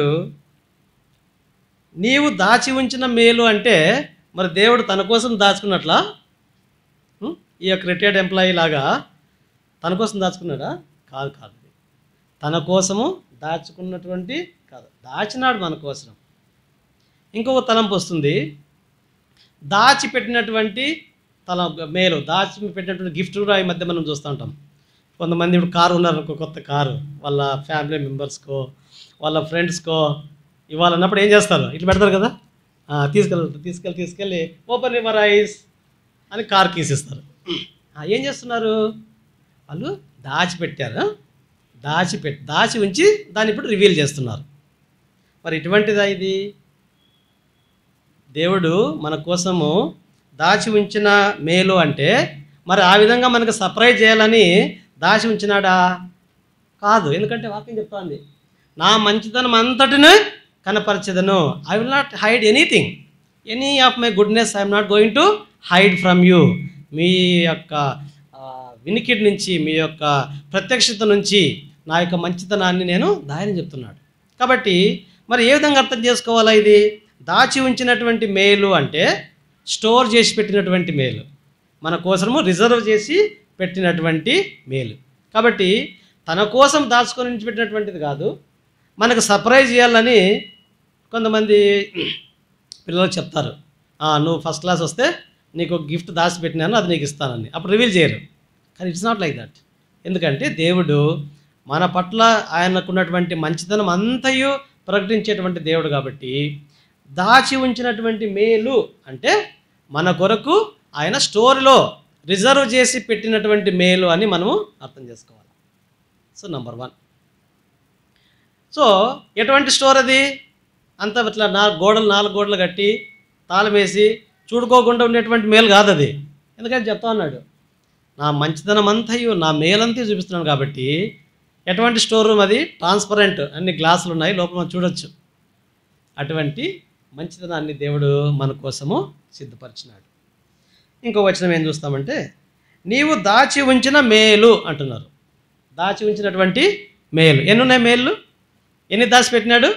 నీవు దాచి ఉంచిన మేలు అంటే మరి దేవుడు తన కోసం దాచుకున్నట్లా ఉం? ఈ యొక్క రిటైర్డ్ ఎంప్లాయీ లాగా తన కోసం దాచుకున్నాడా కాదు కాదు తన కోసము దాచుకున్నటువంటి కాదు దాచినాడు మన కోసం ఇంకొక తలంపు వస్తుంది దాచిపెట్టినటువంటి తల మేలు దాచి పెట్టినటువంటి గిఫ్ట్ కూడా ఈ మధ్య మనం చూస్తూ ఉంటాం కొంతమంది ఇప్పుడు కారు ఉన్నారు ఒక కొత్త కారు వాళ్ళ ఫ్యామిలీ మెంబర్స్కో వాళ్ళ ఫ్రెండ్స్కో ఇవ్వాలన్నప్పుడు ఏం చేస్తారు ఇట్లా పెడతారు కదా ఆ, తీసుకెళ్ళి తీసుకెళ్ళి తీసుకెళ్ళి ఓపెన్ యువర్ ఐస్ అని కార్ కీస్ ఇస్తారు ఆ, ఏం చేస్తున్నారు వాళ్ళు దాచిపెట్టారు దాచిపెట్టి దాచి ఉంచి దాన్ని ఇప్పుడు రివీల్ చేస్తున్నారు మరి ఇటువంటిదా ఇది దేవుడు మన కోసము దాచి ఉంచిన మేలు అంటే మరి ఆ విధంగా మనకు సర్ప్రైజ్ చేయాలని దాచి ఉంచినాడా కాదు ఎందుకంటే వాక్యం చెప్తోంది నా మంచితనం అంతటిని కనపరచదను I will not hide anything any of my goodness I'm not going to hide from you మీ యొక్క ఆ, వినికిడి నుంచి మీ యొక్క ప్రత్యక్షత నుంచి నా యొక్క మంచితనాన్ని నేను దాయని చెప్తున్నాడు కాబట్టి మరి ఏ విధంగా అర్థం చేసుకోవాలా ఇది దాచి ఉంచినటువంటి మేలు అంటే స్టోర్ చేసి పెట్టినటువంటి మేలు మన కోసము రిజర్వ్ చేసి పెట్టినటువంటి మేలు కాబట్టి తన కోసం దాచుకొని ఉంచి పెట్టినటువంటిది కాదు మనకు సర్ప్రైజ్ చేయాలని కొంతమంది పిల్లలకు చెప్తారు "ఆ, నువ్వు ఫస్ట్ క్లాస్ వస్తే నీకు ఒక గిఫ్ట్ దాచి పెట్టినాను అది నీకు ఇస్తానని అప్పుడు రివీల్ చేయరు కానీ ఇట్స్ నాట్ లైక్ దట్ ఎందుకంటే దేవుడు మన పట్ల ఆయనకున్నటువంటి మంచితనం అంతయు ప్రకటించేటువంటి దేవుడు కాబట్టి దాచి ఉంచినటువంటి మేలు అంటే మన కొరకు ఆయన స్టోరీలో రిజర్వ్ చేసి పెట్టినటువంటి మేలు అని మనము అర్థం చేసుకోవాలి సో నంబర్ వన్ సో ఎటువంటి స్టోర్ అది అంత ఇట్లా నా గోడలు నాలుగు గోడలు కట్టి తాళం వేసి చూడుకోకుండా ఉండేటువంటి మేలు కాదు అది ఎందుకంటే చెప్తా ఉన్నాడు నా మంచితనం అంతయు నా మేలంతా చూపిస్తున్నాను కాబట్టి ఎటువంటి స్టోర్ రూమ్ అది ట్రాన్స్పరెంట్ అన్ని గ్లాసులు ఉన్నాయి లోపల మనం చూడొచ్చు అటువంటి మంచితనాన్ని దేవుడు మన కోసము సిద్ధపరిచినాడు ఇంకో వచనం ఏం చూస్తామంటే నీవు దాచి ఉంచిన మేలు అంటున్నారు దాచి ఉంచినటువంటి మేలు ఎన్ని ఉన్నాయి మేలు ఎన్ని దాచిపెట్టినాడు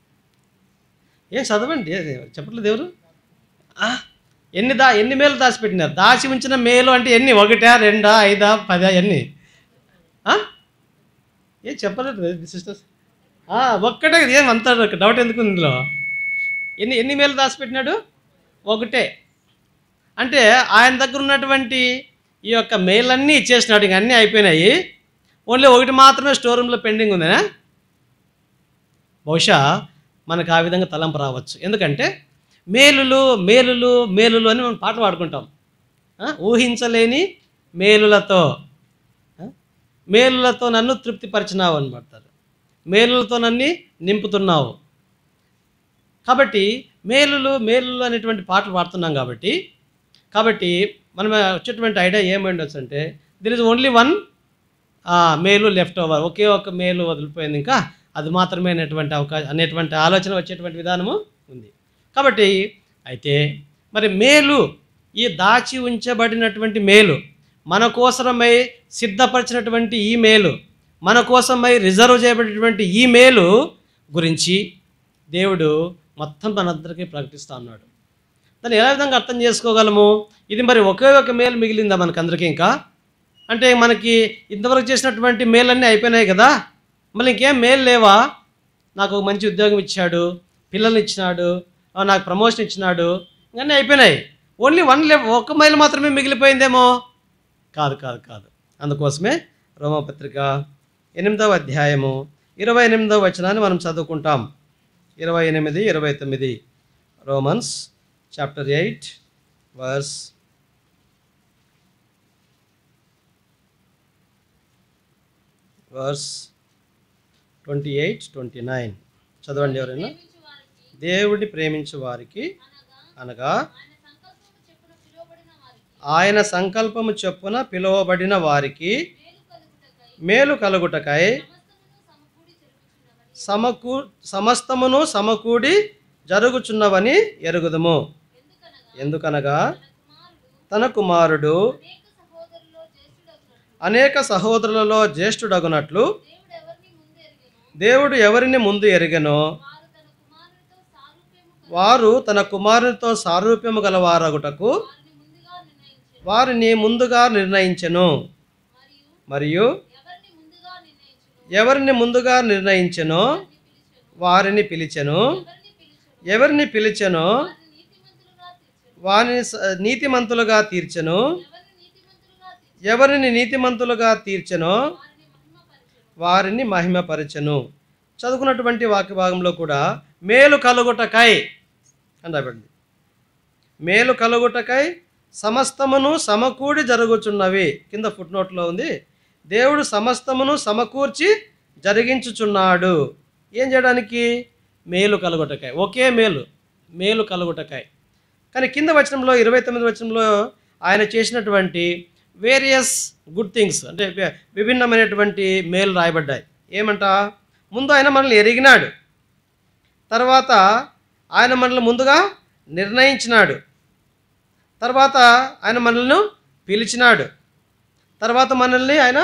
ఏం చదవండి ఏ- చెప్పట్లేదు ఎవరు ఆ, ఎన్ని దా ఎన్ని మేలు దాచిపెట్టినారు దాచి ఉంచిన మేలు అంటే ఎన్ని ఒకటా రెండా ఐదా పదా ఎన్ని ఆ? ఏం చెప్పలేదు సిస్టర్స్ ఒక్కటే ఏం అంత డౌట్ ఎందుకు ఉంది ఇందులో ఎన్ని ఎన్ని మేలు దాచిపెట్టినాడు ఒకటే అంటే ఆయన దగ్గర ఉన్నటువంటి ఈ యొక్క మెయిల్ అన్నీ ఇచ్చేసినాడు ఇంక అన్నీ అయిపోయినాయి ఓన్లీ ఒకటి మాత్రమే స్టోర్ రూమ్లో పెండింగ్ ఉందనా బహుశా మనకు ఆ విధంగా తలంపు రావచ్చు ఎందుకంటే మేలులు మేలులు మేలులు అని మనం పాట పాడుకుంటాం ఆ? ఊహించలేని మేలులతో ఆ? మేలులతో నన్ను తృప్తిపరిచినావు అని పడతారు మేలులతో నన్ను నింపుతున్నావు కాబట్టి మేలులు మేలులు అనేటువంటి పాటలు పాడుతున్నాం కాబట్టి కాబట్టి మనం వచ్చేటువంటి ఐడియా ఏమై ఉండొచ్చు అంటే దిర్ ఇస్ ఓన్లీ వన్ మేలు లెఫ్ట్ ఓవర్ ఒకే ఒక మేలు వదిలిపోయింది ఇంకా అది మాత్రమే అనేటువంటి అవకాశం అనేటువంటి ఆలోచన వచ్చేటువంటి విధానము ఉంది కాబట్టి అయితే మరి మేలు ఈ దాచి ఉంచబడినటువంటి మేలు మన కోసమై సిద్ధపరిచినటువంటి ఈ మేలు మన కోసమై రిజర్వ్ చేయబడినటువంటి ఈ మేలు గురించి దేవుడు మొత్తం మనందరికీ ప్రకటిస్తూ ఉన్నాడు దాన్ని ఎలా విధంగా అర్థం చేసుకోగలము ఇది మరి ఒకే ఒక మేలు మిగిలిందా మనకందరికీ ఇంకా అంటే మనకి ఇంతవరకు చేసినటువంటి మేలన్నీ అయిపోయినాయి కదా మళ్ళీ ఇంకేం మేలు లేవా నాకు ఒక మంచి ఉద్యోగం ఇచ్చాడు పిల్లల్ని ఇచ్చినాడు ఆ, నాకు ప్రమోషన్ ఇచ్చినాడు ఇవన్నీ అయిపోయినాయి ఓన్లీ వన్ లే ఒక మైల్ మాత్రమే మిగిలిపోయిందేమో కాదు కాదు కాదు అందుకోసమే రోమపత్రిక ఎనిమిదవ అధ్యాయము ఇరవై ఎనిమిదవ వచనాన్ని మనం చదువుకుంటాం ఇరవై ఎనిమిది ఇరవై తొమ్మిది Romans chapter eight verse verse twenty eight twenty nine చదవండి ఎవరైనా దేవుడిని ప్రేమించు వారికి అనగా ఆయన సంకల్పము చొప్పున పిలువబడిన వారికి మేలు కలుగుటకై సమకూ సమస్తమును సమకూడి జరుగుచున్నవని ఎరుగుదుము ఎందుకనగా తన కుమారుడు అనేక సహోదరులలో జ్యేష్ఠుడగునట్లు దేవుడు ఎవరిని ముందు ఎరిగెనో వారు తన కుమారునితో సారూప్యము గలవారగుటకు వారిని ముందుగా నిర్ణయించెను మరియు ఎవరిని ముందుగా నిర్ణయించెనో వారిని పిలిచెను ఎవరిని పిలిచెనో వారిని స- నీతిమంతులుగా తీర్చెను ఎవరిని నీతిమంతులుగా తీర్చెనో వారిని మహిమపరచెను చదువుకున్నటువంటి వాక్య భాగంలో కూడా మేలు కలుగుటకై అని రాబడింది మేలు కలుగుటకై సమస్తమును సమకూడి జరుగుచున్నవి కింద ఫుట్ నోట్లో ఉంది దేవుడు సమస్తమును సమకూర్చి జరిగించుచున్నాడు ఏం చేయడానికి మేలు కలుగుటకాయ ఒకే మేలు మేలు కలుగుటకాయ కానీ కింద వచనంలో ఇరవై తొమ్మిది వచనంలో ఆయన చేసినటువంటి వేరియస్ గుడ్ థింగ్స్ అంటే వి- విభిన్నమైనటువంటి మేలు రాయబడ్డాయి ఏమంట ముందు ఆయన మనల్ని ఎరిగినాడు తర్వాత ఆయన మనల్ని ముందుగా నిర్ణయించినాడు తర్వాత ఆయన మనల్ని పిలిచినాడు తర్వాత మనల్ని ఆయన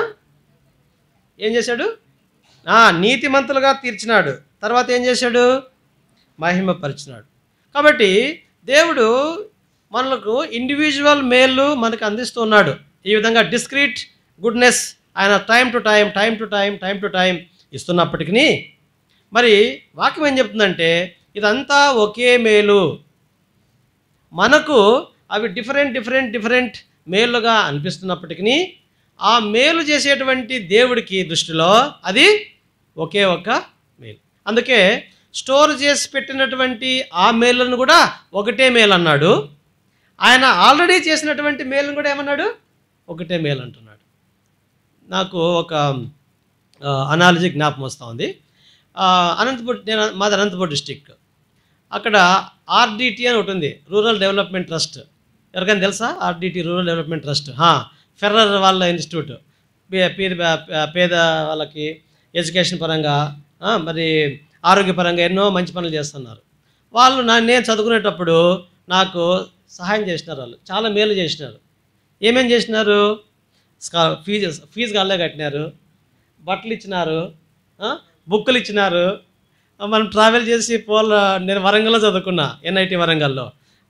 ఏం చేశాడు ఆ, నీతిమంతులుగా తీర్చినాడు తర్వాత ఏం చేశాడు మహిమపరిచినాడు కాబట్టి దేవుడు మనకు ఇండివిజువల్ మేలు మనకు అందిస్తున్నాడు ఈ విధంగా డిస్క్రీట్ గుడ్నెస్ ఆయన time to time time to time time to time ఇస్తున్నప్పటికీ మరి వాక్యం ఏం చెప్తుందంటే ఇదంతా ఒకే మేలు మనకు అవి డిఫరెంట్ డిఫరెంట్ డిఫరెంట్ మేలుగా అనిపిస్తున్నప్పటికీ ఆ మేలు చేసేటువంటి దేవుడికి దృష్టిలో అది ఒకే ఒక మేలు అందుకే స్టోర్ చేసి పెట్టినటువంటి ఆ మేలును కూడా ఒకటే మేలు అన్నాడు ఆయన ఆల్రెడీ చేసినటువంటి మేలును కూడా ఏమన్నాడు ఒకటే మేలు అంటున్నాడు నాకు ఒక అనాలజీ జ్ఞాపకం వస్తూ ఉంది ఆ, అనంతపూర్ నేను మాది అనంతపూర్ డిస్టిక్ అక్కడ ఆర్డిటి అని ఒకటి ఉంది రూరల్ డెవలప్మెంట్ ట్రస్ట్ ఎవరికైనా తెలుసా ఆర్డిటి రూరల్ డెవలప్మెంట్ ట్రస్ట్ హా, ఫెర్రర్ వాళ్ళ ఇన్స్టిట్యూట్ పే- పేద పేద వాళ్ళకి ఎడ్యుకేషన్ పరంగా ఆ, మరి ఆరోగ్యపరంగా ఎన్నో మంచి పనులు చేస్తున్నారు వాళ్ళు నా నేను చదువుకునేటప్పుడు నాకు సహాయం చేసినారు వాళ్ళు చాలా మేలు చేసినారు ఏమేం చేసినారు స్కా ఫీజు ఫీజు కళ్ళే కట్టినారు బట్టలు ఇచ్చినారు ఆ, బుక్కులు ఇచ్చినారు ఆ, మనం ట్రావెల్ చేసి పోల నేను వరంగల్లో చదువుకున్నా ఎన్ఐటి వరంగల్లో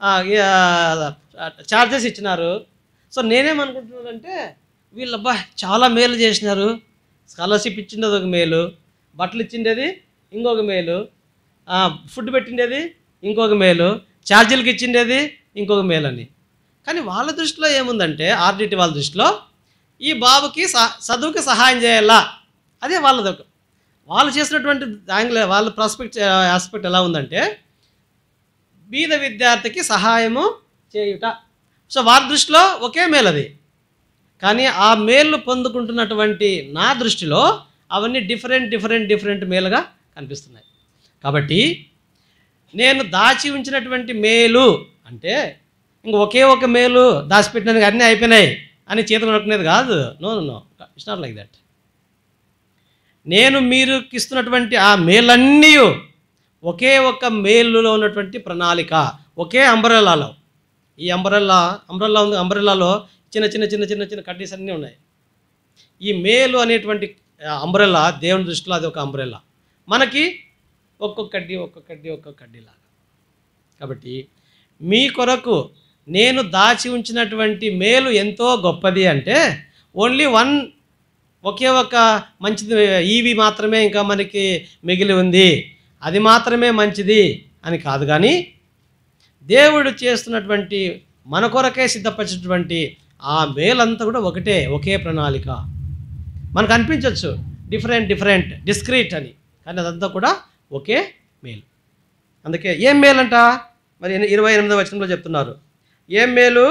ఛార్జెస్ ఇచ్చినారు సో నేనేమనుకుంటున్నానంటే వీళ్ళు అబ్బా చాలా మేలు చేసినారు స్కాలర్షిప్ ఇచ్చిండేది ఒక మేలు బట్టలు ఇచ్చిండేది ఇంకొక మేలు ఆ, ఫుడ్ పెట్టిండేది ఇంకొక మేలు ఛార్జీలకి ఇచ్చిండేది ఇంకొక మేలు అని కానీ వాళ్ళ దృష్టిలో ఏముందంటే ఆర్డిటి వాళ్ళ దృష్టిలో ఈ బాబుకి స చదువుకి సహాయం చేయాలా అదే వాళ్ళది ఒక వాళ్ళు చేసినటువంటి యాంగిల్ వాళ్ళ ప్రాస్పెక్ట్ ఆస్పెక్ట్ ఎలా ఉందంటే బీద విద్యార్థికి సహాయము చేయుట సో వారి దృష్టిలో ఒకే మేలు అది కానీ ఆ మేలు పొందుకుంటున్నటువంటి నా దృష్టిలో అవన్నీ డిఫరెంట్ డిఫరెంట్ డిఫరెంట్ మేలుగా కనిపిస్తున్నాయి కాబట్టి నేను దాచి ఉంచినటువంటి మేలు అంటే ఇంక ఒకే ఒక మేలు దాచిపెట్టినందుకు అన్నీ అయిపోయినాయి అని చేతులు నొక్కునేది కాదు no no it's not like that నేను మీరు ఇస్తున్నటువంటి ఆ మేలన్నీ ఒకే ఒక మేలులో ఉన్నటువంటి ప్రణాళిక ఒకే అంబరెల్లాలో ఈ అంబరెల్లా అంబ్రెల్లా ఉంది అంబ్రెల్లాలో చిన్న చిన్న చిన్న చిన్న చిన్న కడ్డీస్ అన్నీ ఉన్నాయి ఈ మేలు అనేటువంటి అంబ్రెల్లా దేవుని దృష్టిలో అది ఒక అంబ్రెల్లా మనకి ఒక్కొక్క కడ్డీ ఒక్కొక్క కడ్డీ ఒక్కొక్క కడ్డీ లాగా కాబట్టి మీ కొరకు నేను దాచి ఉంచినటువంటి మేలు ఎంతో గొప్పది అంటే ఓన్లీ వన్ ఒకే ఒక మంచిది ఈవి మాత్రమే ఇంకా మనకి మిగిలి ఉంది అది మాత్రమే మంచిది అని కాదు కానీ దేవుడు చేస్తున్నటువంటి మన కొరకే సిద్ధపరిచినటువంటి ఆ మేలంతా కూడా ఒకటే ఒకే ప్రణాళిక మనకు అనిపించవచ్చు డిఫరెంట్ డిఫరెంట్ డిస్క్రీట్ అని కానీ అదంతా కూడా ఒకే మేలు అందుకే ఏం మేలంట మరి ఎన్ని- ఇరవై ఎనిమిదవ వచనంలో చెప్తున్నారు ఏం మేలు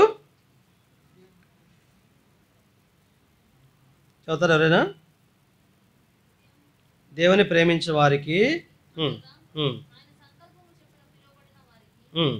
చదువుతారు ఎవరైనా దేవుని ప్రేమించే వారికి ఉమ్, ఉమ్, ఉమ్.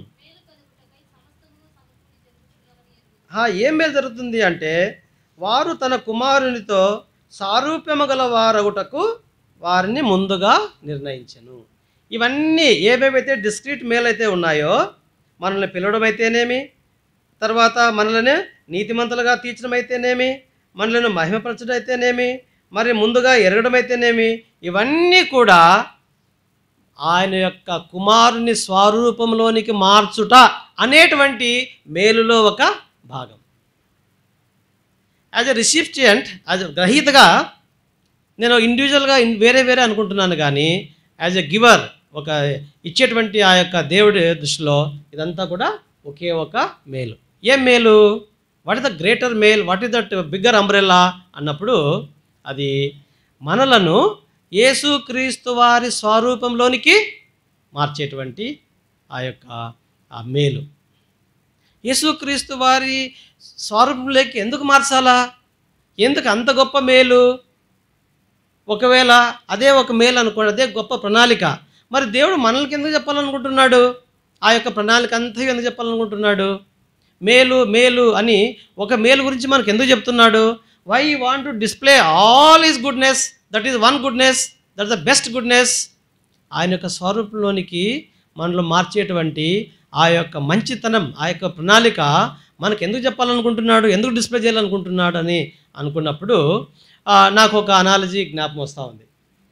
ఆ, ఏం మేలు జరుగుతుంది అంటే వారు తన కుమారునితో సారూప్యము గల వారగుటకు వారిని ముందుగా నిర్ణయించను ఇవన్నీ ఏవేవైతే డిస్క్రీట్ మేలు అయితే ఉన్నాయో మనల్ని పిలవడం అయితేనేమి తర్వాత మనల్ని నీతిమంతులుగా తీర్చడం అయితేనేమి మనలను మహిమపరచడం అయితేనేమి మరి ముందుగా ఎరగడం అయితేనేమి ఇవన్నీ కూడా ఆయన యొక్క కుమారుని స్వరూపంలోనికి మార్చుట అనేటువంటి మేలులో ఒక భాగం యాజ్ ఎ రిసిప్టియంట్ యాజ్ గ్రహీతగా నేను ఇండివిజువల్గా ఇన్ వేరే వేరే అనుకుంటున్నాను కానీ యాజ్ ఎ గివర్ ఒక ఇచ్చేటువంటి ఆ యొక్క దేవుడి దృష్టిలో ఇదంతా కూడా ఒకే ఒక మేలు ఏం మేలు వాట్ ఇస్ ద గ్రేటర్ మేల్ what is that bigger umbrella అన్నప్పుడు అది మనలను యేసుక్రీస్తు వారి స్వరూపంలోనికి మార్చేటువంటి ఆ యొక్క ఆ మేలు యేసుక్రీస్తు వారి స్వరూపంలోకి ఎందుకు మార్చాలా ఎందుకు అంత గొప్ప మేలు ఒకవేళ అదే ఒక మేలు అనుకోండి అదే గొప్ప ప్రణాళిక మరి దేవుడు మనల్కి ఎందుకు చెప్పాలనుకుంటున్నాడు ఆ యొక్క ప్రణాళిక అంతా ఎందుకు చెప్పాలనుకుంటున్నాడు మేలు మేలు అని ఒక మేలు గురించి మనకు ఎందుకు చెప్తున్నాడు why want to display all is goodness that is one goodness that the best goodness ఆయన యొక్క స్వరూపంలోనికి మనలో మార్చేటువంటి ఆ యొక్క మంచితనం ఆ యొక్క ప్రణాళిక మనకు ఎందుకు చెప్పాలనుకుంటున్నాడు ఎందుకు డిస్ప్లే చేయాలనుకుంటున్నాడు అని అనుకున్నప్పుడు ఆ, నాకు ఒక అనాలజీ జ్ఞాపకం వస్తూ ఉంది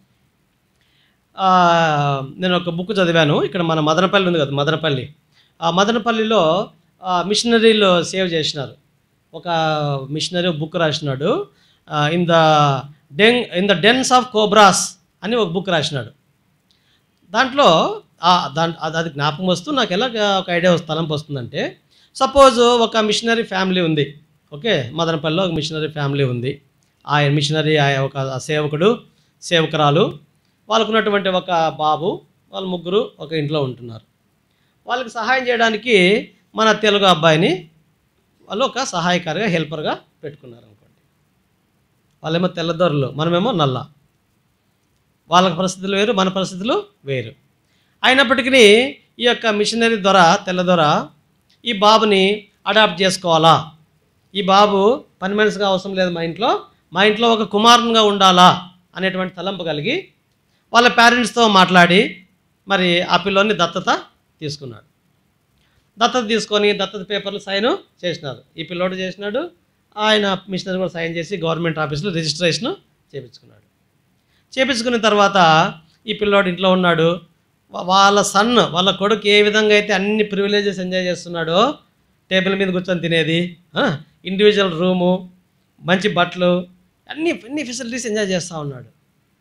ఆ, నేను ఒక బుక్ చదివాను ఇక్కడ మన మదనపల్లి ఉంది కదా మదనపల్లి ఆ మదనపల్లిలో ఆ, మిషనరీలు సేవ్ చేసినారు ఒక మిషనరీ బుక్ రాసినాడు in the den in the dens of cobras అని ఒక బుక్ రాసినాడు దాంట్లో దాంట్ అది అది జ్ఞాపకం వస్తూ నాకు ఎలా ఒక ఐడియా తలంపు వస్తుందంటే సపోజ్ ఒక మిషనరీ ఫ్యామిలీ ఉంది ఓకే మదనపల్లిలో ఒక మిషనరీ ఫ్యామిలీ ఉంది ఆయన మిషనరీ ఆయన ఒక సేవకుడు సేవకురాలు వాళ్ళకు ఉన్నటువంటి ఒక బాబు వాళ్ళ ముగ్గురు ఒక ఇంట్లో ఉంటున్నారు వాళ్ళకి సహాయం చేయడానికి మన తెలుగు అబ్బాయిని వాళ్ళు ఒక సహాయకారిగా హెల్పర్గా పెట్టుకున్నారు అనుకోండి వాళ్ళేమో తెల్లదొరలు మనమేమో నల్ల వాళ్ళ పరిస్థితులు వేరు మన పరిస్థితులు వేరు అయినప్పటికీ ఈ యొక్క మిషనరీ దొర తెల్ల దొర ఈ బాబుని అడాప్ట్ చేసుకోవాలా ఈ బాబు పని మనిషిగా అవసరం లేదు మా ఇంట్లో మా ఇంట్లో ఒక కుమారునిగా ఉండాలా అనేటువంటి తలంపు కలిగి వాళ్ళ పేరెంట్స్తో మాట్లాడి మరి ఆ పిల్లోని దత్తత తీసుకున్నాడు దత్తత తీసుకొని దత్తత పేపర్లు సైన్ చేసినారు ఈ పిల్లోడు చేసినాడు ఆయన మిషనరీ కూడా సైన్ చేసి గవర్నమెంట్ ఆఫీస్లో రిజిస్ట్రేషన్ చేయించుకున్నాడు చేపించుకున్న తర్వాత ఈ పిల్లోడు ఇంట్లో ఉన్నాడు వా- వాళ్ళ సన్ వాళ్ళ కొడుకు ఏ విధంగా అయితే అన్ని ప్రివిలేజెస్ ఎంజాయ్ చేస్తున్నాడో టేబుల్ మీద కూర్చొని తినేది ఇండివిజువల్ రూము మంచి బట్టలు అన్ని అన్ని ఫెసిలిటీస్ ఎంజాయ్ చేస్తూ ఉన్నాడు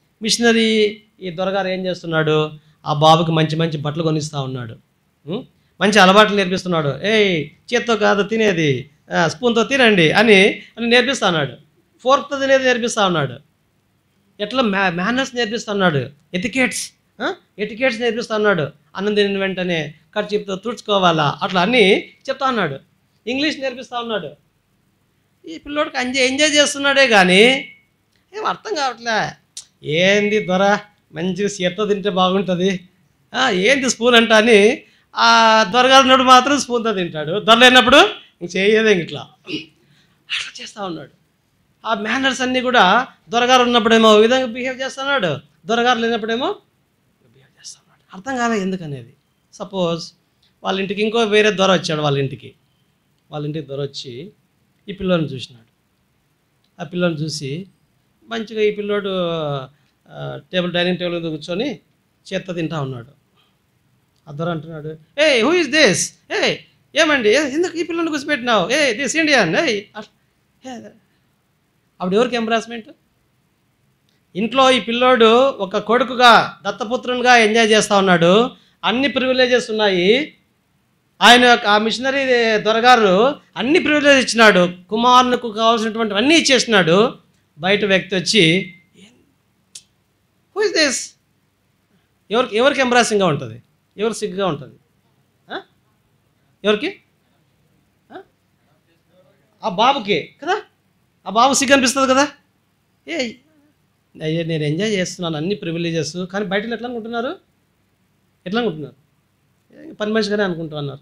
మిషనరీ ఈ దొరగారు ఏం చేస్తున్నాడు ఆ బాబుకి మంచి మంచి బట్టలు కొనిస్తూ ఉన్నాడు ఉం? మంచి అలవాట్లు నేర్పిస్తున్నాడు ఏయ్ చేత్తో కాదు తినేది ఆ, స్పూన్తో తినండి అని అని నేర్పిస్తా ఉన్నాడు ఫోర్క్తో తినేది నేర్పిస్తా ఉన్నాడు ఎట్లా మ్యా మేనర్స్ నేర్పిస్తా ఉన్నాడు ఎటికేట్స్ ఎటికేట్స్ నేర్పిస్తా ఉన్నాడు అన్నం తినిన వెంటనే ఖర్చుతో తుడుచుకోవాలా అట్లా అన్నీ చెప్తా ఉన్నాడు ఇంగ్లీష్ నేర్పిస్తా ఉన్నాడు ఈ పిల్లోడికి ఎంజాయ్ ఎంజాయ్ చేస్తున్నాడే కానీ ఏం అర్థం కావట్లే ఏంది దొర మంచిగా సీరతో తింటే బాగుంటుంది ఆ, ఏంది స్పూన్ అంట అని ఆ దొరగారినప్పుడు మాత్రం స్పూన్తో తింటాడు దొరలేనప్పుడు ఇంక చేయదే ఇట్లా అట్లా చేస్తూ ఉన్నాడు ఆ మేనర్స్ అన్నీ కూడా దొరగారు ఉన్నప్పుడేమో ఓ విధంగా బిహేవ్ చేస్తున్నాడు దొరగారు లేనప్పుడేమో బిహేవ్ చేస్తున్నాడు అర్థం కాలే ఎందుకనేది సపోజ్ వాళ్ళ ఇంటికి ఇంకో వేరే దొర వచ్చాడు వాళ్ళ ఇంటికి వాళ్ళ ఇంటికి దొర వచ్చి ఈ పిల్లోని చూసినాడు ఆ పిల్లోని చూసి మంచిగా ఈ పిల్లోడు ఆ, టేబుల్ డైనింగ్ టేబుల్ మీద కూర్చొని చేత్తో తింటా ఉన్నాడు అద్దరు అంటున్నాడు ఏ హూ ఇస్ దిస్ ఏ ఏమండి ఏ, ఎందుకు ఈ పిల్లని కూర్చోబెట్టినావు ఏ దిస్ ఇండియన్ ఏ అప్పుడు ఎవరికి ఎంబ్రాస్మెంట్ ఇంట్లో ఈ పిల్లోడు ఒక కొడుకుగా దత్తపుత్రునిగా ఎంజాయ్ చేస్తూ ఉన్నాడు అన్ని ప్రివిలేజెస్ ఉన్నాయి ఆయన యొక్క ఆ మిషనరీ దొరగారు అన్ని ప్రివిలేజ్ ఇచ్చినాడు కుమారునికి కావాల్సినటువంటి అన్నీ ఇచ్చేసినాడు బయట వ్యక్తి వచ్చి హూ ఇస్ దిస్ ఎవరికి ఎవరికి ఎంబ్రాసింగ్గా ఉంటుంది ఎవరు సిగ్గుగా ఉంటుంది ఆ? ఎవరికి ఆ? ఆ బాబుకి కదా ఆ బాబు సిగ్గు అనిపిస్తుంది కదా ఏ అయ్యే నేను ఎంజాయ్ చేస్తున్నాను అన్ని ప్రివిలేజెస్ కానీ బయట ఎట్లా అనుకుంటున్నారు ఎట్లా అనుకుంటున్నారు ఏ, పని మనిషిగానే అనుకుంటున్నారు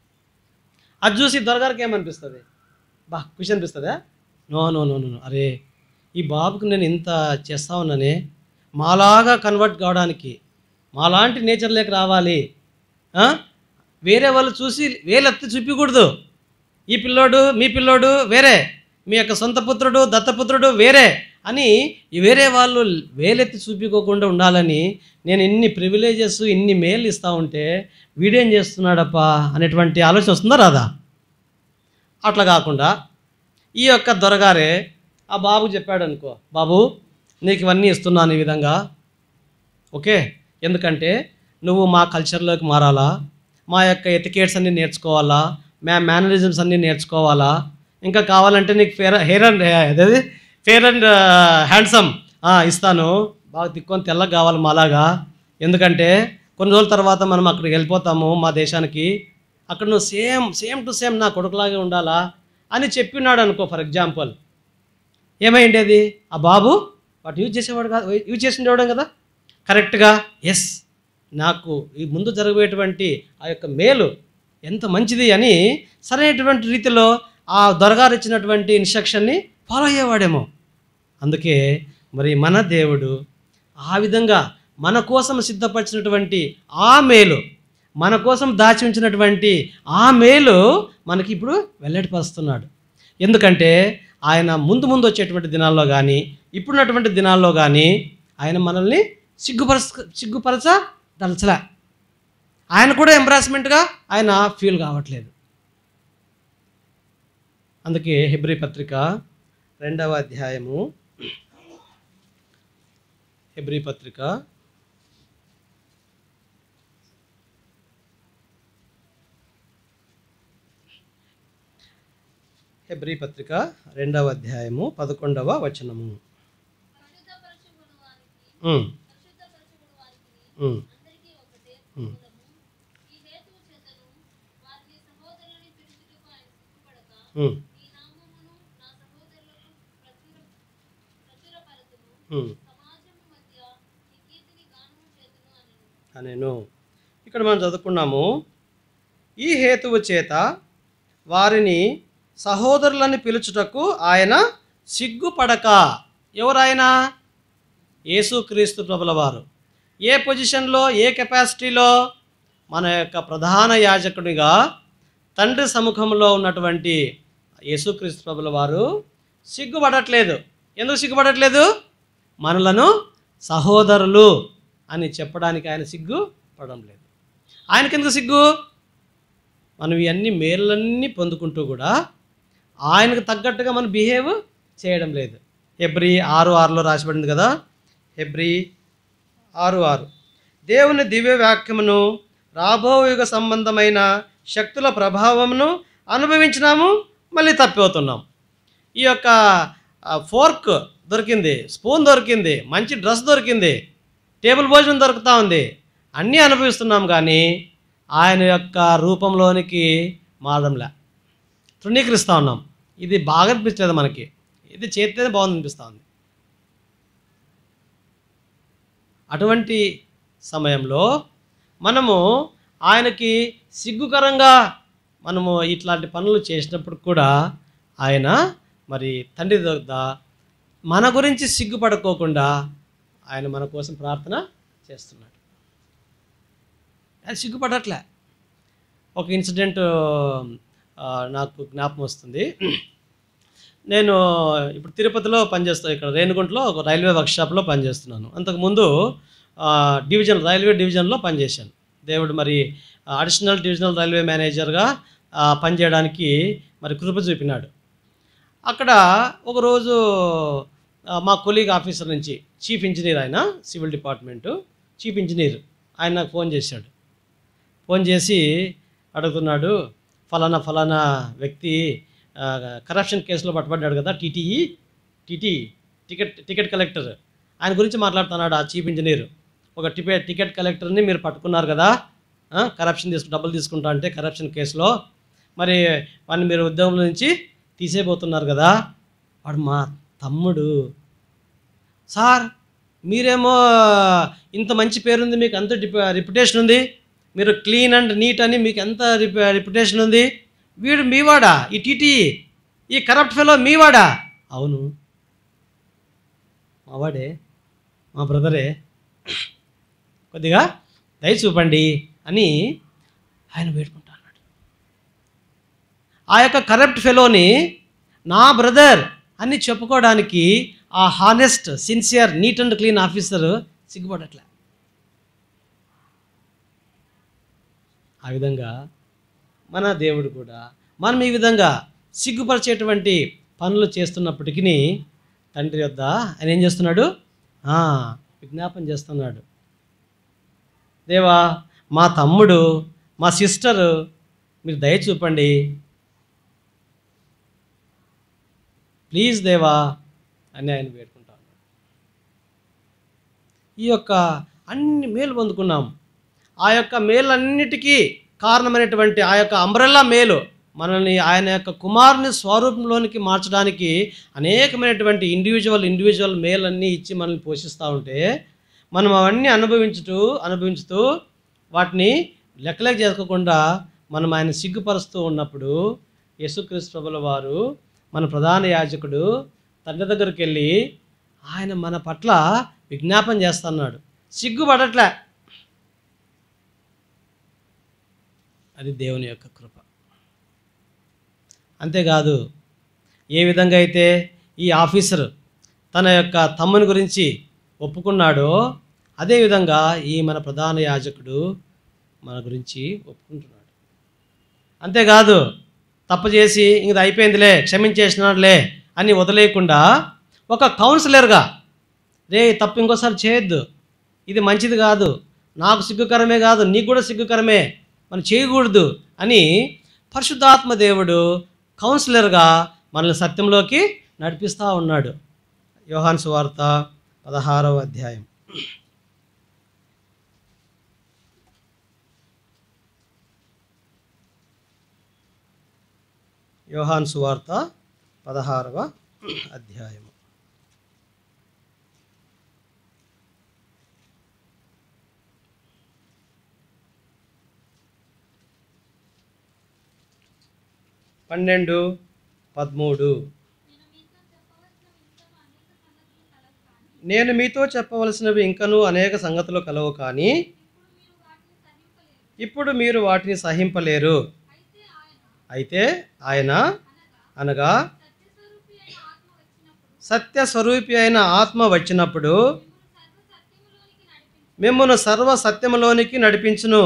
అది చూసి దొరగారికి ఏమనిపిస్తుంది బా ఖుషి అనిపిస్తుందా నో నో నో నో అరే ఈ బాబుకి నేను ఇంత చేస్తా ఉన్నానే మాలాగా కన్వర్ట్ కావడానికి మాలాంటి నేచర్లోకి రావాలి ఆ? వేరే వాళ్ళు చూసి వేలెత్తి చూపించకూడదు ఈ పిల్లోడు మీ పిల్లోడు వేరే మీ యొక్క సొంత పుత్రుడు దత్తపుత్రుడు వేరే అని ఈ వేరే వాళ్ళు వేలెత్తి చూపించుకోకుండా ఉండాలని నేను ఇన్ని ప్రివిలేజెస్ ఇన్ని మేలు ఇస్తూ ఉంటే వీడేం చేస్తున్నాడప్పా అనేటువంటి ఆలోచన వస్తుందా రాదా అట్లా కాకుండా ఈ యొక్క దొరగారే ఆ బాబు చెప్పాడు అనుకో బాబు నీకు ఇవన్నీ ఇస్తున్నాను ఈ విధంగా ఓకే ఎందుకంటే నువ్వు మా కల్చర్లోకి మారాలా మా యొక్క ఎటికేట్స్ అన్నీ నేర్చుకోవాలా మా మేనరిజమ్స్ అన్నీ నేర్చుకోవాలా ఇంకా కావాలంటే నీకు ఫేర్ హెయిర్ అండ్ అదేది ఫేర్ అండ్ హ్యాండ్సమ్ ఇస్తాను బాగా తిక్కొని తెల్లగా కావాలి మాలాగా ఎందుకంటే కొన్ని రోజుల తర్వాత మనం అక్కడికి వెళ్ళిపోతాము మా దేశానికి అక్కడ నువ్వు సేమ్ సేమ్ టు సేమ్ నా కొడుకులాగే ఉండాలా అని చెప్పినాడు అనుకో ఫర్ ఎగ్జాంపుల్ ఏమైండేది ఆ బాబు వాటి యూజ్ చేసేవాడు కాదు యూజ్ చేసిండేవాడు కదా కరెక్ట్గా ఎస్ నాకు ఈ ముందు జరగబోయేటువంటి ఆ యొక్క మేలు ఎంత మంచిది అని సరైనటువంటి రీతిలో ఆ దొరగారు ఇచ్చినటువంటి ఇన్స్ట్రక్షన్ని ఫాలో అయ్యేవాడేమో అందుకే మరి మన దేవుడు ఆ విధంగా మన కోసం సిద్ధపరిచినటువంటి ఆ మేలు మన కోసం దాచి ఉంచినటువంటి ఆ మేలు మనకి ఇప్పుడు వెల్లడిపరుస్తున్నాడు ఎందుకంటే ఆయన ముందు ముందు వచ్చేటువంటి దినాల్లో కానీ ఇప్పుడున్నటువంటి దినాల్లో కానీ ఆయన మనల్ని సిగ్గుపరచ సిగ్గుపరచ దలచలే ఆయన కూడా ఎంబ్రాస్మెంట్గా ఆయన ఫీల్ కావట్లేదు అందుకే హెబ్రి పత్రిక రెండవ అధ్యాయము హెబ్రి పత్రిక హెబ్రి పత్రిక రెండవ అధ్యాయము పదకొండవ వచనము ఉమ్. ఉమ్. ఉమ్. ఉమ్. ఉమ్. అనేను ఇక్కడ మనం చదువుకున్నాము ఈ హేతువు చేత వారిని సహోదరులని పిలుచుటకు ఆయన సిగ్గుపడక ఎవరాయన యేసుక్రీస్తు ప్రభుల వారు ఏ పొజిషన్లో ఏ కెపాసిటీలో మన యొక్క ప్రధాన యాజకుడిగా తండ్రి సముఖంలో ఉన్నటువంటి యేసుక్రీస్తు ప్రభుల వారు సిగ్గుపడట్లేదు ఎందుకు సిగ్గుపడట్లేదు మనలను సహోదరులు అని చెప్పడానికి ఆయన సిగ్గు పడడం లేదు ఆయనకి ఎందుకు సిగ్గు మనం ఇవన్నీ మేళ్ళన్నీ పొందుకుంటూ కూడా ఆయనకు తగ్గట్టుగా మనం బిహేవ్ చేయడం లేదు హెబ్రి ఆరు ఆరులో రాసిపడింది కదా హెబ్రి ఆరు ఆరు దేవుని దివ్య వాక్యమును రాబో యుగ సంబంధమైన శక్తుల ప్రభావమును అనుభవించినాము మళ్ళీ తప్పిపోతున్నాం ఈ యొక్క ఫోర్క్ దొరికింది స్పూన్ దొరికింది మంచి డ్రెస్ దొరికింది టేబుల్ భోజనం దొరుకుతూ ఉంది అన్నీ అనుభవిస్తున్నాం కానీ ఆయన యొక్క రూపంలోనికి మారడంలే తృణీకరిస్తూ ఉన్నాం ఇది బాగా అనిపించలేదు మనకి ఇది చేస్తేనే బాగుంది అనిపిస్తూ ఉంది అటువంటి సమయంలో మనము ఆయనకి సిగ్గుకరంగా మనము ఇట్లాంటి పనులు చేసినప్పుడు కూడా ఆయన మరి తండ్రి వద్ద మన గురించి సిగ్గుపడుకోకుండా ఆయన మన కోసం ప్రార్థన చేస్తున్నాడు అది సిగ్గుపడట్లే ఒక ఇన్సిడెంట్ ఆ, నాకు జ్ఞాపకం వస్తుంది నేను ఇప్పుడు తిరుపతిలో పనిచేస్తాను ఇక్కడ రేణుగుంటలో ఒక రైల్వే వర్క్షాప్లో పనిచేస్తున్నాను అంతకుముందు ఆ, డివిజన్ రైల్వే డివిజన్లో పనిచేశాను దేవుడు మరి అడిషనల్ డివిజనల్ రైల్వే మేనేజర్గా ఆ, పనిచేయడానికి మరి కృప చూపినాడు అక్కడ ఒకరోజు ఆ, మా కొలీగ్ ఆఫీసర్ నుంచి చీఫ్ ఇంజనీర్ ఆయన సివిల్ డిపార్ట్మెంటు చీఫ్ ఇంజనీర్ ఆయన నాకు ఫోన్ చేశాడు ఫోన్ చేసి అడుగుతున్నాడు ఫలానా ఫలానా వ్యక్తి ఆ, కరప్షన్ కేసులో పట్టుబడ్డాడు కదా TTE TT ticket ticket collector ఆయన గురించి మాట్లాడుతున్నాడు ఆ చీఫ్ ఇంజనీర్ ఒక టికెట్ టికెట్ కలెక్టర్ని మీరు పట్టుకున్నారు కదా ఆ, కరప్షన్ తీసుకు డబ్బులు తీసుకుంటా అంటే కరప్షన్ కేసులో మరి వాడిని మీరు ఉద్యోగంలో నుంచి తీసేయబోతున్నారు కదా వాడు మా తమ్ముడు సార్ మీరేమో ఇంత మంచి పేరుంది మీకు అంత రిప్యుటేషన్ ఉంది మీరు క్లీన్ అండ్ నీట్ అని మీకు ఎంత రిప్యుటేషన్ ఉంది వీడు మీవాడా ఈ టీటీ ఈ కరప్ట్ ఫెలో మీవాడా అవును మావాడే మా బ్రదరే కొద్దిగా దయ చూపండి అని ఆయన వేడుకుంటా అన్నాడు ఆ యొక్క కరప్ట్ ఫెలోని నా బ్రదర్ అని చెప్పుకోవడానికి ఆ honest sincere neat and clean officer సిగ్గుపడట్లే ఆ విధంగా మన దేవుడు కూడా మనం ఈ విధంగా సిగ్గుపరిచేటువంటి పనులు చేస్తున్నప్పటికీ తండ్రి వద్ద ఆయన ఏం చేస్తున్నాడు ఆ, విజ్ఞాపన చేస్తున్నాడు దేవా మా తమ్ముడు మా సిస్టరు మీరు దయ చూపండి ప్లీజ్ దేవా అని ఆయన వేడుకుంటా ఉన్నాడు ఈ యొక్క అన్ని మేలు పొందుకున్నాం ఆ యొక్క మేలన్నిటికీ కారణమైనటువంటి ఆ యొక్క అంబ్రెల్లా మేలు మనల్ని ఆయన యొక్క కుమారుని స్వరూపంలోనికి మార్చడానికి అనేకమైనటువంటి ఇండివిజువల్ ఇండివిజువల్ మేలన్నీ ఇచ్చి మనల్ని పోషిస్తూ ఉంటే మనం అవన్నీ అనుభవించుతూ అనుభవించుతూ వాటిని లెక్కలేక చేసుకోకుండా మనం ఆయన సిగ్గుపరుస్తూ ఉన్నప్పుడు యేసుక్రీస్తు ప్రభుల వారు మన ప్రధాన యాజకుడు తండ్రి దగ్గరికి వెళ్ళి ఆయన మన పట్ల విజ్ఞాపన చేస్తున్నాడు సిగ్గుపడట్లే అది దేవుని యొక్క కృప అంతేకాదు ఏ విధంగా అయితే ఈ ఆఫీసర్ తన యొక్క తమ్ముని గురించి ఒప్పుకున్నాడో అదేవిధంగా ఈ మన ప్రధాన యాజకుడు మన గురించి ఒప్పుకుంటున్నాడు అంతేకాదు తప్పు చేసి ఇంక ఇది అయిపోయిందిలే క్షమించేసినాడులే అని వదిలేయకుండా ఒక కౌన్సిలర్గా రే తప్పు ఇంకోసారి చేయొద్దు ఇది మంచిది కాదు నాకు సిగ్గుకరమే కాదు నీకు కూడా సిగ్గుకరమే మనం చేయకూడదు అని పరిశుద్ధాత్మ దేవుడు కౌన్సిలర్గా మనల్ని సత్యంలోకి నడిపిస్తూ ఉన్నాడు యోహాన్ సువార్త పదహారవ అధ్యాయం యోహాన్ సువార్త పదహారవ అధ్యాయం పన్నెండు పదమూడు నేను మీతో చెప్పవలసినవి ఇంకనూ అనేక సంగతులు కలవు కానీ ఇప్పుడు మీరు వాటిని సహింపలేరు అయితే ఆయన అనగా సత్య స్వరూపి అయిన ఆత్మ వచ్చినప్పుడు మిమ్మల్ని సర్వ సత్యములోనికి నడిపించును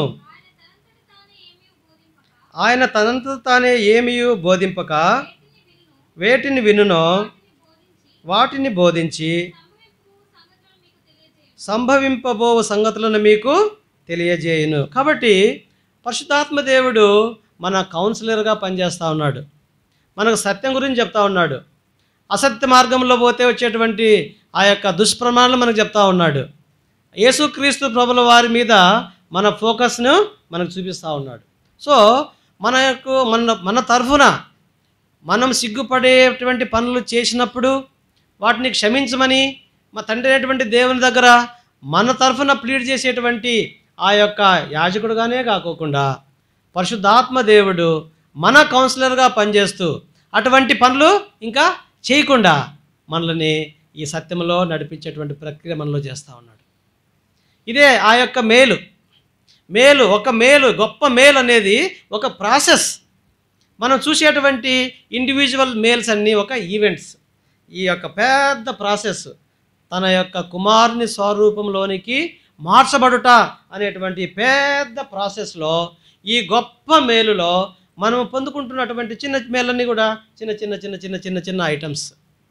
ఆయన తనంత తానే ఏమీ బోధింపక వేటిని వినునో వాటిని బోధించి సంభవింపబో సంగతులను మీకు తెలియజేయును కాబట్టి పరిశుద్ధాత్మ దేవుడు మన కౌన్సిలర్గా పనిచేస్తూ ఉన్నాడు మనకు సత్యం గురించి చెప్తా ఉన్నాడు అసత్య మార్గంలో పోతే వచ్చేటువంటి ఆ యొక్క దుష్ప్రమాణాలు మనకు చెప్తా ఉన్నాడు యేసుక్రీస్తు ప్రభుల వారి మీద మన ఫోకస్ను మనకు చూపిస్తూ ఉన్నాడు సో మన యొక్క మన మన తరఫున మనం సిగ్గుపడేటువంటి పనులు చేసినప్పుడు వాటిని క్షమించమని మా తండ్రి అయినటువంటి దేవుని దగ్గర మన తరఫున ప్లీడ్ చేసేటువంటి ఆ యొక్క యాజకుడుగానే కాకోకుండా పరిశుద్ధాత్మ దేవుడు మన కౌన్సిలర్గా పనిచేస్తూ అటువంటి పనులు ఇంకా చేయకుండా మనల్ని ఈ సత్యంలో నడిపించేటువంటి ప్రక్రియ మనలో చేస్తూ ఉన్నాడు ఇదే ఆ యొక్క మేలు మేలు ఒక మేలు గొప్ప మేలు అనేది ఒక ప్రాసెస్ మనం చూసేటువంటి ఇండివిజువల్ మేల్స్ అన్నీ ఒక ఈవెంట్స్ ఈ యొక్క పెద్ద ప్రాసెస్ తన యొక్క కుమారుని స్వరూపంలోనికి మార్చబడుట అనేటువంటి పెద్ద ప్రాసెస్లో ఈ గొప్ప మేలులో మనం పొందుకుంటున్నటువంటి చిన్న మేలన్నీ కూడా చిన్న చిన్న చిన్న చిన్న చిన్న చిన్న ఐటమ్స్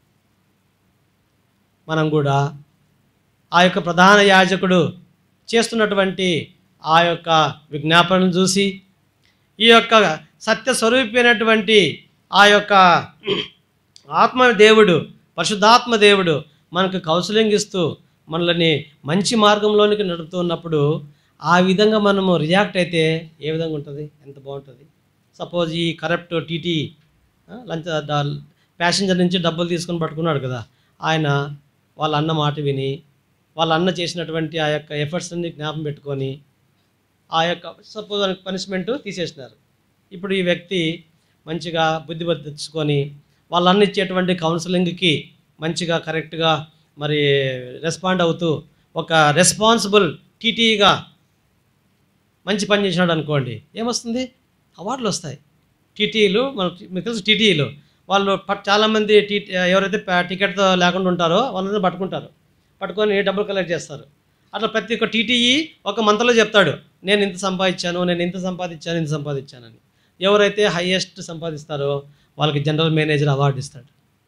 మనం కూడా ఆ యొక్క ప్రధాన యాజకుడు చేస్తున్నటువంటి ఆ యొక్క విజ్ఞాపనను చూసి ఈ యొక్క సత్య స్వరూపమైనటువంటి ఆ యొక్క ఆత్మ దేవుడు పరిశుద్ధాత్మ దేవుడు మనకు కౌన్సిలింగ్ ఇస్తూ మనల్ని మంచి మార్గంలోనికి నడుపుతున్నప్పుడు ఆ విధంగా మనము రియాక్ట్ అయితే ఏ విధంగా ఉంటుంది ఎంత బాగుంటుంది సపోజ్ ఈ కరప్ట్ టీటీ లంచ్ ప్యాసింజర్ నుంచి డబ్బులు తీసుకొని పట్టుకున్నాడు కదా ఆయన వాళ్ళ అన్న మాట విని వాళ్ళ అన్న చేసినటువంటి ఆ యొక్క ఎఫర్ట్స్ అన్ని జ్ఞాపం పెట్టుకొని ఆ యొక్క సపోజ్ పనిష్మెంట్ తీసేసినారు ఇప్పుడు ఈ వ్యక్తి మంచిగా బుద్ధి తెచ్చుకొని వాళ్ళ అన్న ఇచ్చేటువంటి కౌన్సిలింగ్కి మంచిగా కరెక్ట్గా మరి రెస్పాండ్ అవుతూ ఒక రెస్పాన్సిబుల్ టీటీగా మంచి పని చేసినాడు అనుకోండి ఏమొస్తుంది అవార్డులు వస్తాయి టీటీలు మన మీకు తెలుసు టీటీలు వాళ్ళు పట్ చాలామంది టీ ఎవరైతే ప- టికెట్తో లేకుండా ఉంటారో వాళ్ళని పట్టుకుంటారు పట్టుకొని డబ్బులు కలెక్ట్ చేస్తారు అట్లా ప్రతి ఒక్క టీటీఈ ఒక మంత్లో చెప్తాడు నేను ఇంత సంపాదించాను నేను ఇంత సంపాదించాను ఇంత సంపాదించానని ఎవరైతే హయ్యెస్ట్ సంపాదిస్తారో వాళ్ళకి జనరల్ మేనేజర్ అవార్డు ఇస్తాడు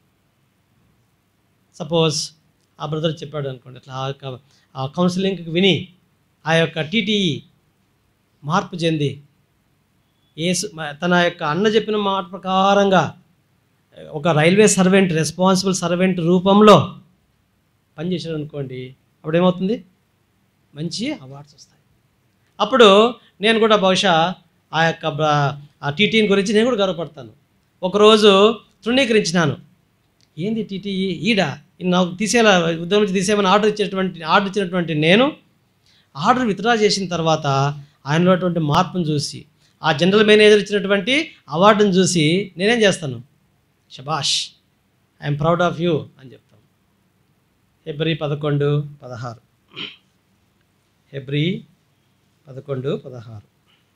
సపోజ్ ఆ బ్రదర్ చెప్పాడు అనుకోండి అట్లా ఆ యొక్క ఆ కౌన్సిలింగ్కి విని ఆ యొక్క టీటీఈ మార్పు చెంది ఏసు మ- తన యొక్క అన్న చెప్పిన మాట ప్రకారంగా ఒక రైల్వే సర్వెంట్ రెస్పాన్సిబుల్ సర్వెంట్ రూపంలో పనిచేసాడు అనుకోండి అప్పుడు ఏమవుతుంది మంచి అవార్డ్స్ వస్తాయి అప్పుడు నేను కూడా బహుశా ఆ యొక్క బ- ఆ టీటీని గురించి నేను కూడా గర్వపడతాను ఒకరోజు తృణీకరించినాను ఏంది టీటీఈ ఈడ ఈయన నాకు తీసేలా ఉద్యోగం నుంచి తీసేయమని ఆర్డర్ ఇచ్చేటువంటి ఆర్డర్ ఇచ్చినటువంటి నేను ఆర్డర్ విత్డ్రా చేసిన తర్వాత ఆయనలో అటువంటి మార్పును చూసి ఆ జనరల్ మేనేజర్ ఇచ్చినటువంటి అవార్డును చూసి నేనేం చేస్తాను షబాష్ ఐఎమ్ ప్రౌడ్ ఆఫ్ యూ అని చెప్తాను ఫిబ్రవరి పదకొండు పదహారు ఫిబ్రవరి పదకొండు పదహారు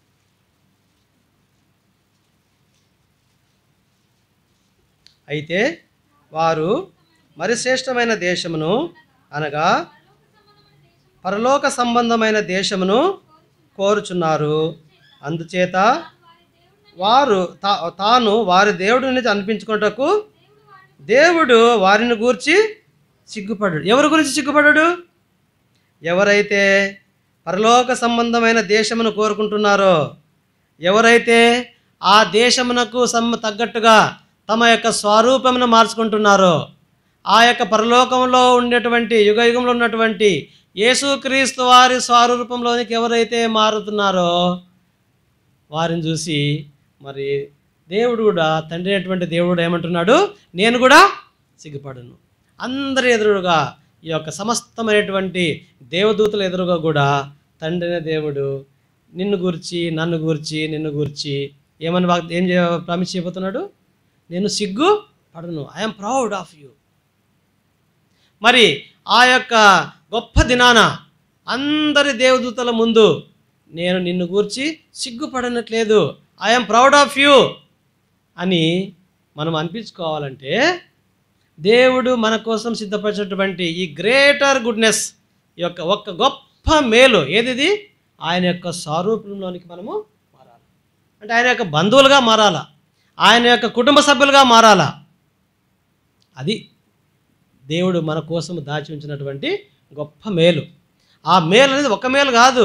అయితే వారు మరి శ్రేష్టమైన దేశమును అనగా పరలోక సంబంధమైన దేశమును కోరుచున్నారు అందుచేత వారు తా తాను వారి దేవుడిని అనిపించుకున్నటకు దేవుడు వారిని గూర్చి సిగ్గుపడ్డాడు ఎవరి గురించి సిగ్గుపడ్డాడు ఎవరైతే పరలోక సంబంధమైన దేశమును కోరుకుంటున్నారో ఎవరైతే ఆ దేశమునకు సమ్ తగ్గట్టుగా తమ యొక్క స్వరూపమును మార్చుకుంటున్నారో ఆ యొక్క పరలోకంలో ఉండేటువంటి యుగ యుగంలో ఉన్నటువంటి యేసుక్రీస్తు వారి స్వరూపంలోనికి ఎవరైతే మారుతున్నారో వారిని చూసి మరి దేవుడు కూడా తండ్రి అయినటువంటి దేవుడు ఏమంటున్నాడు నేను కూడా సిగ్గుపడను అందరి ఎదురుగా ఈ యొక్క సమస్తమైనటువంటి దేవదూతల ఎదురుగా కూడా తండ్రి అయిన దేవుడు నిన్ను గురించి నన్ను గురించి నిన్ను గురించి ఏమని వాగ్ ఏం ప్రామిస్ చేయబోతున్నాడు నేను సిగ్గు పడను ఐఎమ్ ప్రౌడ్ ఆఫ్ యూ మరి ఆ యొక్క గొప్ప దినాన అందరి దేవదూతల ముందు నేను నిన్ను గూర్చి సిగ్గుపడనట్లేదు ఐఎమ్ ప్రౌడ్ ఆఫ్ యూ అని మనం అనిపించుకోవాలంటే దేవుడు మన కోసం సిద్ధపరిచినటువంటి ఈ గ్రేటర్ గుడ్నెస్ ఈ యొక్క ఒక్క గొప్ప మేలు ఏదిది ఆయన యొక్క స్వరూపంలోనికి మనము మారాలి అంటే ఆయన యొక్క బంధువులుగా మారాలా ఆయన యొక్క కుటుంబ సభ్యులుగా మారాలా అది దేవుడు మన కోసం దాచి ఉంచినటువంటి గొప్ప మేలు ఆ మేలు అనేది ఒక మేలు కాదు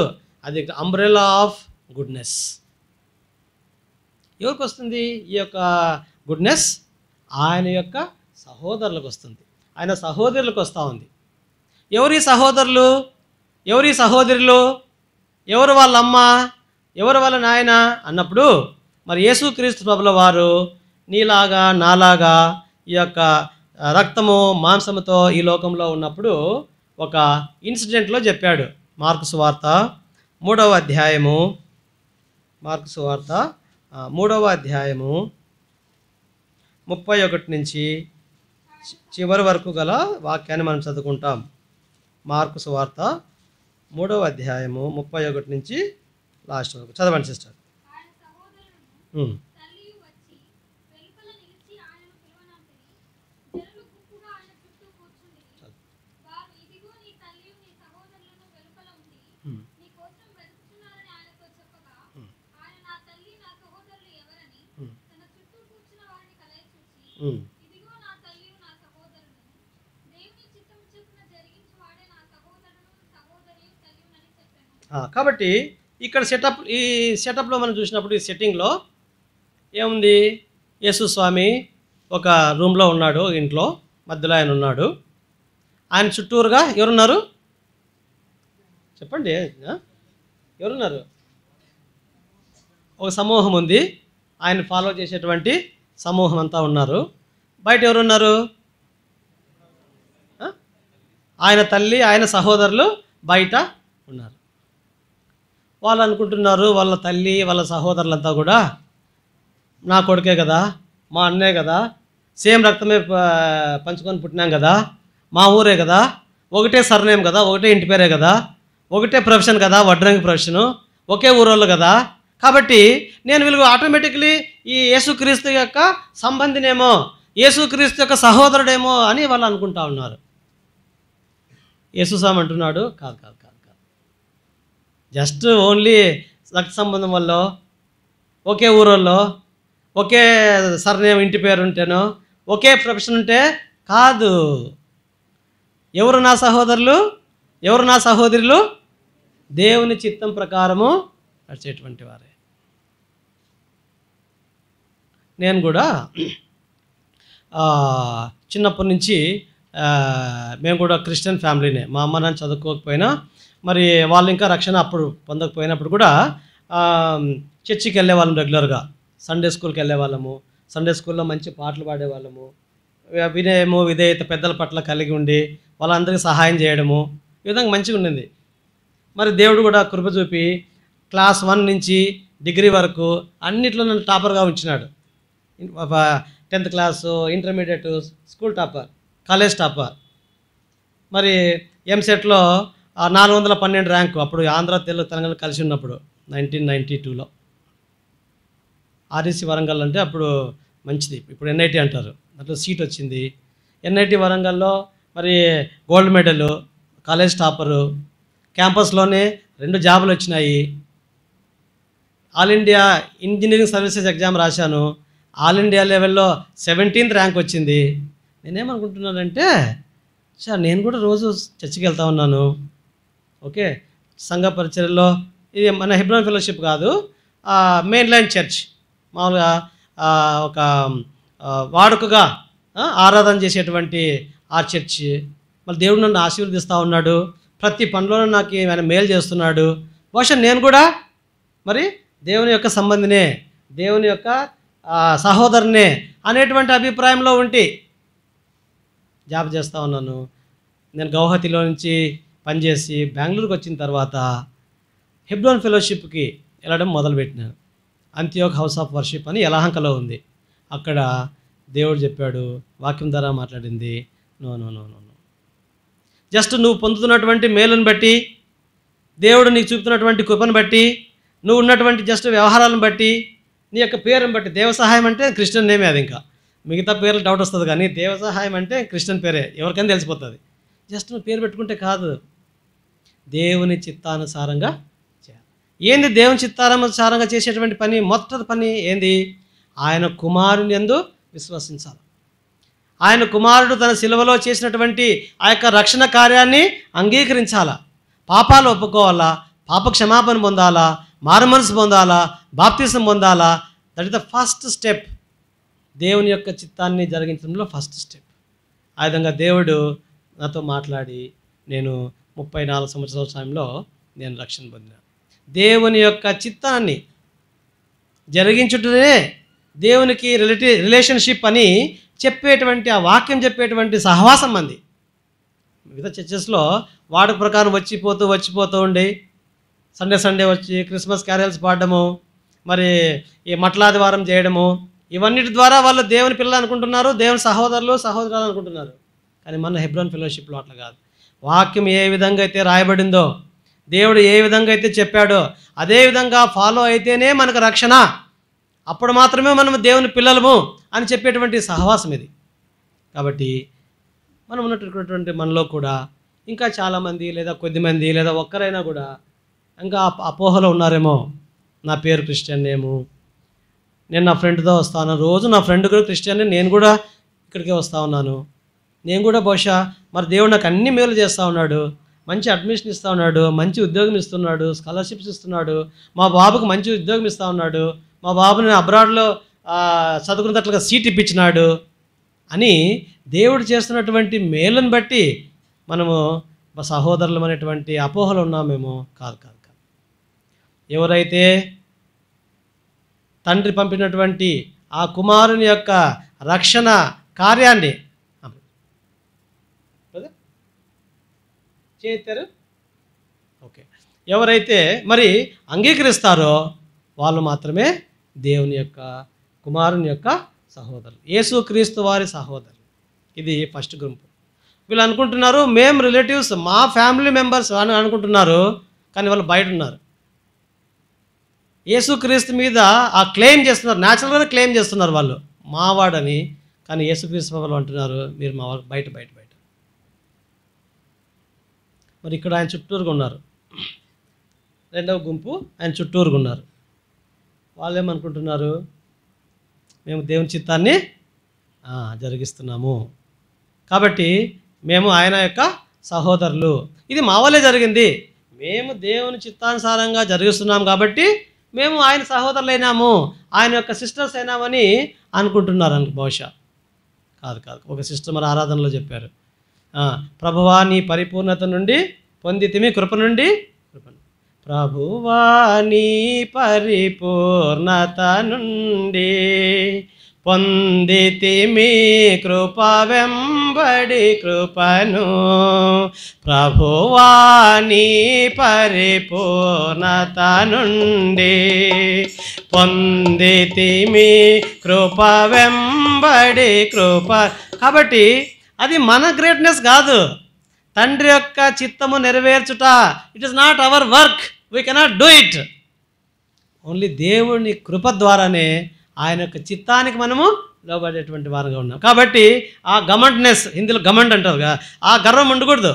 అది అంబ్రెలా ఆఫ్ గుడ్నెస్ ఎవరికి వస్తుంది ఈ యొక్క గుడ్నెస్ ఆయన యొక్క సహోదరులకు వస్తుంది ఆయన సహోదరులకు వస్తూ ఉంది ఎవరి సహోదరులు ఎవరి సహోదరులు ఎవరు వాళ్ళ అమ్మ ఎవరు వాళ్ళ నాయన అన్నప్పుడు మరి యేసుక్రీస్తు ప్రభుల వారు నీలాగా నాలాగా ఈ యొక్క రక్తము మాంసముతో ఈ లోకంలో ఉన్నప్పుడు ఒక ఇన్సిడెంట్లో చెప్పాడు మార్కు సువార్త మూడవ అధ్యాయము మార్కు సువార్త ఆ, మూడవ అధ్యాయము ముప్పై ఒకటి నుంచి చి- చివరి వరకు గల వాక్యాన్ని మనం చదువుకుంటాం మార్కు సువార్త మూడవ అధ్యాయము ముప్పై ఒకటి నుంచి లాస్ట్ వరకు చదవండి సిస్టర్ ఉమ్. ఉమ్. ఆ, కాబట్టి ఇక్కడ సెటప్ ఈ సెటప్లో మనం చూసినప్పుడు ఈ సెట్టింగ్లో ఏముంది యేసు స్వామి ఒక రూమ్లో ఉన్నాడు ఇంట్లో మధ్యలో ఆయన ఉన్నాడు ఆయన చుట్టూరుగా ఎవరున్నారు చెప్పండి ఆ? ఎవరున్నారు ఒక సమూహం ఉంది ఆయన ఫాలో చేసేటువంటి సమూహం అంతా ఉన్నారు బయట ఎవరున్నారు ఆ? ఆయన తల్లి ఆయన సహోదరులు బయట ఉన్నారు వాళ్ళు అనుకుంటున్నారు వాళ్ళ తల్లి వాళ్ళ సహోదరులంతా కూడా నా కొడుకే కదా మా అన్నే కదా సేమ్ రక్తమే ప- పంచుకొని పుట్టినాం కదా మా ఊరే కదా ఒకటే సర్నేమ్ కదా ఒకటే ఇంటి పేరే కదా ఒకటే ప్రొఫెషన్ కదా వడ్రంగి ప్రొఫెషను ఒకే ఊరోళ్ళు కదా కాబట్టి నేను వీళ్ళు ఆటోమేటిక్లీ ఈ యేసుక్రీస్తు యొక్క సంబంధినేమో యేసుక్రీస్తు యొక్క సహోదరుడేమో అని వాళ్ళు అనుకుంటా ఉన్నారు యేసుస్వామి అంటున్నాడు కాదు కాదు కాదు కాదు జస్ట్ ఓన్లీ రక్త సంబంధం వల్ల ఒకే ఊరోళ్ళో ఒకే సర్నేమ్ ఇంటి పేరు ఉంటేనో ఒకే ప్రొఫెషన్ ఉంటే కాదు ఎవరు నా సహోదరులు ఎవరు నా సహోదరులు దేవుని చిత్తం ప్రకారము నడిచేటువంటి వారే నేను కూడా ఆ, చిన్నప్పటి నుంచి ఆ, మేము కూడా క్రిస్టియన్ ఫ్యామిలీనే మా అమ్మ నాన్న చదువుకోకపోయినా మరి వాళ్ళు ఇంకా రక్షణ అప్పుడు పొందకపోయినప్పుడు కూడా ఆ, చర్చికి వెళ్ళే వాళ్ళం రెగ్యులర్గా సండే స్కూల్కి వెళ్ళే వాళ్ళము సండే స్కూల్లో మంచి పాటలు పాడేవాళ్ళము వి- వినయము విధేయత పెద్దల పట్ల కలిగి ఉండి వాళ్ళందరికీ సహాయం చేయడము ఈ విధంగా మంచిగా ఉండింది మరి దేవుడు కూడా కృప చూపి క్లాస్ వన్ నుంచి డిగ్రీ వరకు అన్నిట్లో నన్ను టాపర్గా ఉంచినాడు tenth class intermediate school topper college topper మరి ఎంసెట్లో నాలుగు వందల పన్నెండు ర్యాంకు అప్పుడు ఆంధ్ర తెలుగు తెలంగాణ కలిసి ఉన్నప్పుడు నైన్టీన్ నైంటీ టూలో ఆర్ఈసి వరంగల్ అంటే అప్పుడు మంచిది ఇప్పుడు ఎన్ఐటి అంటారు దాంట్లో సీట్ వచ్చింది ఎన్ఐటి వరంగల్లో మరి గోల్డ్ మెడల్ కాలేజ్ టాపరు క్యాంపస్లోనే రెండు జాబులు వచ్చినాయి all India engineering services exam రాశాను ఆల్ ఇండియా లెవెల్లో సెవెంటీన్త్ ర్యాంక్ వచ్చింది నేనేమనుకుంటున్నానంటే సార్ నేను కూడా రోజు చర్చికి వెళ్తా ఉన్నాను ఓకే సంఘ పరిచర్యలో ఇది మన హిబ్రోన్ ఫెలోషిప్ కాదు మెయిన్ లైన్ చర్చ్ మామూలుగా ఆ, ఒక ఆ, వాడుకగా ఆ, ఆరాధన చేసేటువంటి ఆ చర్చ్ మళ్ళీ దేవుడు నన్ను ఆశీర్వదిస్తూ ఉన్నాడు ప్రతి పనిలోనూ నాకు ఆయన మేలు చేస్తున్నాడు బహుశా నేను కూడా మరి దేవుని యొక్క సంబంధినే దేవుని యొక్క ఆ, సహోదరునే అనేటువంటి అభిప్రాయంలో ఉంటి జాబ్ చేస్తూ ఉన్నాను నేను గౌహతిలో నుంచి పనిచేసి బెంగళూరుకి వచ్చిన తర్వాత హెబ్రోన్ ఫెలోషిప్కి వెళ్ళడం మొదలుపెట్టినాను అంత్యోక్ హౌస్ ఆఫ్ వర్షిప్ అని యలహంకలో ఉంది అక్కడ దేవుడు చెప్పాడు వాక్యం ద్వారా మాట్లాడింది no no no no no just నువ్వు పొందుతున్నటువంటి మేలును బట్టి దేవుడు నీకు చూపుతున్నటువంటి కృపను బట్టి నువ్వు ఉన్నటువంటి జస్ట్ వ్యవహారాలను బట్టి నీ యొక్క పేరుని బట్టి దేవ సహాయం అంటే క్రిస్టియన్ నేమే అది ఇంకా మిగతా పేర్లు డౌట్ వస్తుంది కానీ దేవ సహాయం అంటే క్రిస్టియన్ పేరే ఎవరికైనా తెలిసిపోతుంది జస్ట్ నువ్వు పేరు పెట్టుకుంటే కాదు దేవుని చిత్తానుసారంగా చేయాలి ఏంది దేవుని చిత్తానుసారంగా చేసేటువంటి పని మొదటి పని ఏంది ఆయన కుమారుని ఎందు విశ్వసించాలి ఆయన కుమారుడు తన సిలువలో చేసినటువంటి ఆ యొక్క రక్షణ కార్యాన్ని అంగీకరించాలా పాపాలు ఒప్పుకోవాలా పాప క్షమాపణ పొందాలా మారుమనసు పొందాలా బాప్తిసం పొందాలా that is the first step దేవుని యొక్క చిత్తాన్ని జరిగించడంలో ఫస్ట్ స్టెప్ ఆ విధంగా దేవుడు నాతో మాట్లాడి నేను ముప్పై నాలుగు సంవత్సరాల సమయంలో నేను రక్షణ పొందినాను దేవుని యొక్క చిత్తాన్ని జరిగించుటనే దేవునికి రిలేటి రిలేషన్షిప్ అని చెప్పేటువంటి ఆ వాక్యం చెప్పేటువంటి సహవాసం మంది మిగతా చర్చెస్లో వాడి ప్రకారం వచ్చిపోతూ వచ్చిపోతూ ఉండి సండే సండే వచ్చి క్రిస్మస్ క్యారల్స్ పాడడము మరి ఈ మట్లాదివారం చేయడము ఇవన్నిటి ద్వారా వాళ్ళు దేవుని పిల్లలు అనుకుంటున్నారు దేవుని సహోదరులు సహోదరులు అనుకుంటున్నారు కానీ మన హెబ్రోన్ ఫెలోషిప్లో అట్లా కాదు వాక్యం ఏ విధంగా అయితే రాయబడిందో దేవుడు ఏ విధంగా అయితే చెప్పాడో అదే విధంగా ఫాలో అయితేనే మనకు రక్షణ అప్పుడు మాత్రమే మనం దేవుని పిల్లలము అని చెప్పేటువంటి సహవాసం ఇది కాబట్టి మనం ఉన్నటువంటి మనలో కూడా ఇంకా చాలామంది లేదా కొద్దిమంది లేదా ఒక్కరైనా కూడా ఇంకా అప- అపోహలో ఉన్నారేమో నా పేరు క్రిస్టియన్ నేము నేను నా ఫ్రెండ్తో వస్తాను రోజు నా ఫ్రెండ్ కూడా క్రిస్టియన్ నేను కూడా ఇక్కడికే వస్తూ ఉన్నాను నేను కూడా బహుశా మరి దేవుడు నాకు అన్ని మేలు చేస్తూ ఉన్నాడు మంచి అడ్మిషన్ ఇస్తూ ఉన్నాడు మంచి ఉద్యోగం ఇస్తున్నాడు స్కాలర్షిప్స్ ఇస్తున్నాడు మా బాబుకు మంచి ఉద్యోగం ఇస్తూ ఉన్నాడు మా బాబుని అబ్రాడ్లో ఆ, చదువుకున్నట్లుగా సీట్ ఇప్పించినాడు అని దేవుడు చేస్తున్నటువంటి మేలుని బట్టి మనము మా సహోదరులం అనేటువంటి అపోహలు ఉన్నామేమో కాదు కాదు కాదు ఎవరైతే తండ్రి పంపినటువంటి ఆ కుమారుని యొక్క రక్షణ కార్యాన్ని చేస్తారు ఓకే ఎవరైతే మరి అంగీకరిస్తారో వాళ్ళు మాత్రమే దేవుని యొక్క కుమారుని యొక్క సహోదరులు యేసుక్రీస్తు వారి సహోదరులు ఇది ఫస్ట్ గుంపు వీళ్ళు అనుకుంటున్నారు మేము రిలేటివ్స్ మా ఫ్యామిలీ మెంబర్స్ అని అనుకుంటున్నారు కానీ వాళ్ళు బయట ఉన్నారు యేసుక్రీస్తు మీద ఆ క్లెయిమ్ చేస్తున్నారు న్యాచురల్గానే క్లెయిమ్ చేస్తున్నారు వాళ్ళు మావాడని కానీ యేసుక్రీస్తు వాళ్ళు అంటున్నారు మీరు మా వాళ్ళు బయట బయట బయట మరి ఇక్కడ ఆయన చుట్టూరుగా ఉన్నారు రెండవ గుంపు ఆయన చుట్టూరుగా ఉన్నారు వాళ్ళు ఏమనుకుంటున్నారు మేము దేవుని చిత్తాన్ని ఆ, జరిగిస్తున్నాము కాబట్టి మేము ఆయన యొక్క సహోదరులు ఇది మా వల్లే జరిగింది మేము దేవుని చిత్తానుసారంగా జరిగిస్తున్నాం కాబట్టి మేము ఆయన సహోదరులైనాము ఆయన యొక్క సిస్టర్స్ అయినామని అనుకుంటున్నారు అనుకు బహుశా కాదు కాదు ఒక సిస్టర్ మరి ఆరాధనలో చెప్పారు ఆ, ప్రభువా నీ పరిపూర్ణత నుండి పొందితిమి కృప నుండి కృప నుండి. ప్రభువా నీ పరిపూర్ణత నుండి పొందితిమి కృప వెంబడి కృపను ప్రభువా నీ పరిపూర్ణత నుండి పొందితిమి కృప వెంబడి కృప కాబట్టి అది మన గ్రేట్నెస్ కాదు తండ్రి యొక్క చిత్తము నెరవేర్చుట it is not our work we cannot do it only దేవుని కృప ద్వారానే ఆయన యొక్క చిత్తానికి మనము లోబడేటువంటి వారుగా ఉన్నాం కాబట్టి ఆ గమంట్నెస్ హిందీలో గమంట్ అంటారు కదా ఆ గర్వం ఉండకూడదు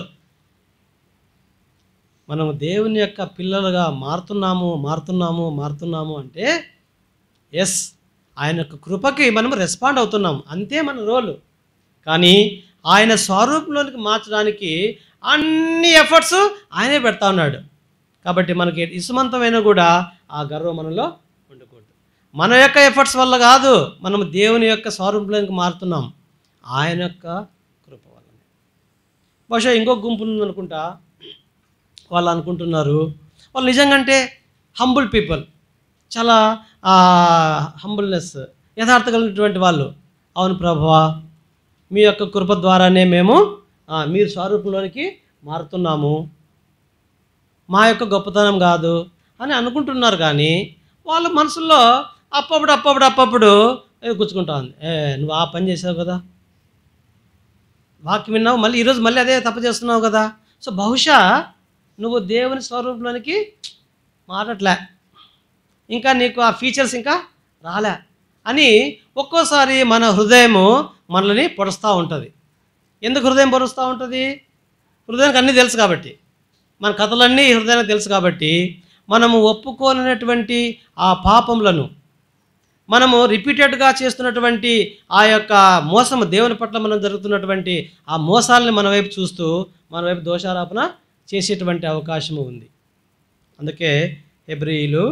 మనము దేవుని యొక్క పిల్లలుగా మారుతున్నాము మారుతున్నాము మారుతున్నాము అంటే ఎస్ ఆయన యొక్క కృపకి మనం రెస్పాండ్ అవుతున్నాం అంతే మన రోలు కానీ ఆయన స్వరూపంలోనికి మార్చడానికి అన్ని ఎఫర్ట్స్ ఆయనే పెడతా ఉన్నాడు కాబట్టి మనకి ఇసుమంతమైన కూడా ఆ గర్వం మనలో ఉండకూడదు మన యొక్క ఎఫర్ట్స్ వల్ల కాదు మనం దేవుని యొక్క స్వరూపంలోనికి మారుతున్నాం ఆయన యొక్క కృప వల్లనే బహుశా ఇంకో గుంపు ఉందనుకుంటా వాళ్ళు అనుకుంటున్నారు వాళ్ళు నిజంగా అంటే హంబుల్ పీపుల్ చాలా హంబుల్నెస్ యథార్థ కలిగినటువంటి వాళ్ళు అవును ప్రభువా మీ యొక్క కృప ద్వారానే మేము ఆ, మీరు స్వరూపంలోనికి మారుతున్నాము మా యొక్క గొప్పతనం కాదు అని అనుకుంటున్నారు కానీ వాళ్ళ మనసులో అప్పప్పుడు అప్పప్పుడు అప్పప్పుడు ఏదో గుచ్చుకుంటా ఉంది ఏ నువ్వు ఆ పని చేసావు కదా వాక్యం విన్నావు మళ్ళీ ఈరోజు మళ్ళీ అదే తప్పు చేస్తున్నావు కదా సో బహుశా నువ్వు దేవుని స్వరూపంలోనికి మారట్లే ఇంకా నీకు ఆ ఫీచర్స్ ఇంకా రాలే అని ఒక్కోసారి మన హృదయము మనల్ని పొడుస్తూ ఉంటుంది ఎందుకు హృదయం పొరుస్తూ ఉంటుంది హృదయానికి అన్నీ తెలుసు కాబట్టి మన కథలన్నీ ఈ హృదయానికి తెలుసు కాబట్టి మనము ఒప్పుకోలేనటువంటి ఆ పాపములను మనము రిపీటెడ్గా చేస్తున్నటువంటి ఆ యొక్క మోసము దేవుని పట్ల మనం జరుగుతున్నటువంటి ఆ మోసాలని మన వైపు చూస్తూ మన వైపు దోషారోపణ చేసేటువంటి అవకాశము ఉంది అందుకే హెబ్రియులు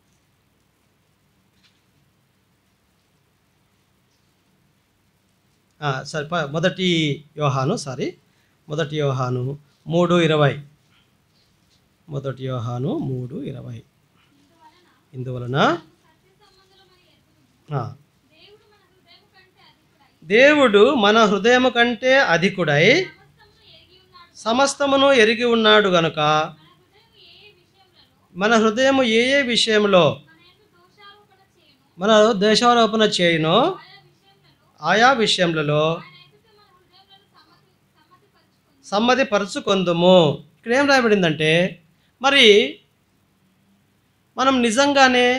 ఆ, సరే ప- మొదటి యోహాను సారీ మొదటి యోహాను మూడు ఇరవై మొదటి యోహాను మూడు ఇరవై ఇందువలన ఆ, దేవుడు మన హృదయము కంటే అధికుడై సమస్తమును ఎరిగి ఉన్నాడు గనుక మన హృదయము ఏ ఏ విషయంలో మన దేశారోపణ చేయునో ఆయా విషయములలో సమ్మతి పరుచుకొందుము ఇక్కడ ఏం రాయబడిందంటే మరి మనం నిజంగానే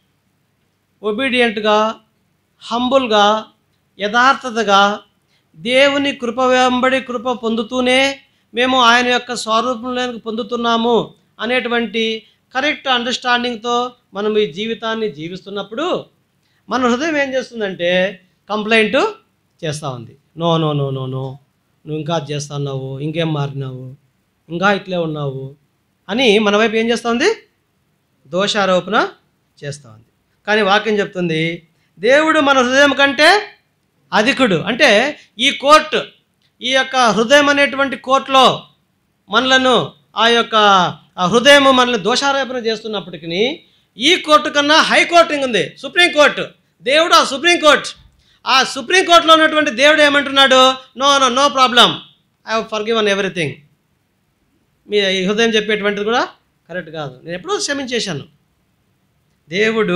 ఒబీడియంట్గా హంబుల్గా యథార్థతగా దేవుని కృప వెంబడి కృప పొందుతూనే మేము ఆయన యొక్క స్వరూపంలోకి పొందుతున్నాము అనేటువంటి కరెక్ట్ అండర్స్టాండింగ్తో మనం ఈ జీవితాన్ని జీవిస్తున్నప్పుడు మన హృదయం ఏం చేస్తుందంటే కంప్లైంట్ చేస్తూ ఉంది no no no no no నువ్వు ఇంకా అది చేస్తున్నావు ఇంకేం మారినావు ఇంకా ఇట్లే ఉన్నావు అని మన వైపు ఏం చేస్తుంది దోషారోపణ చేస్తూ ఉంది కానీ వాక్యం చెప్తుంది దేవుడు మన హృదయం కంటే అధికుడు అంటే ఈ కోర్టు ఈ యొక్క హృదయం అనేటువంటి కోర్టులో మనలను ఆ యొక్క ఆ హృదయం మనల్ని దోషారోపణ చేస్తున్నప్పటికీ ఈ కోర్టు కన్నా హైకోర్టు ఉంది సుప్రీంకోర్టు దేవుడు ఆ సుప్రీంకోర్టు ఆ సుప్రీంకోర్టులో ఉన్నటువంటి దేవుడు ఏమంటున్నాడు no no no problem I have forgiven everything మీ ఈ హృదయం చెప్పేటువంటిది కూడా కరెక్ట్ కాదు నేను ఎప్పుడో క్షమించేశాను దేవుడు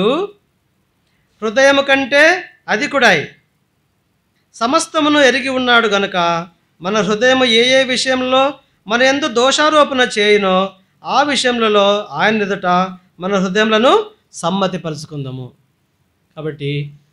హృదయము కంటే అధికుడాయి సమస్తమును ఎరిగి ఉన్నాడు గనుక మన హృదయము ఏ ఏ విషయంలో మన ఎందు దోషారోపణ చేయునో ఆ విషయములలో ఆయన ఎదుట మన హృదయములను సమ్మతిపరుచుకుందాము కాబట్టి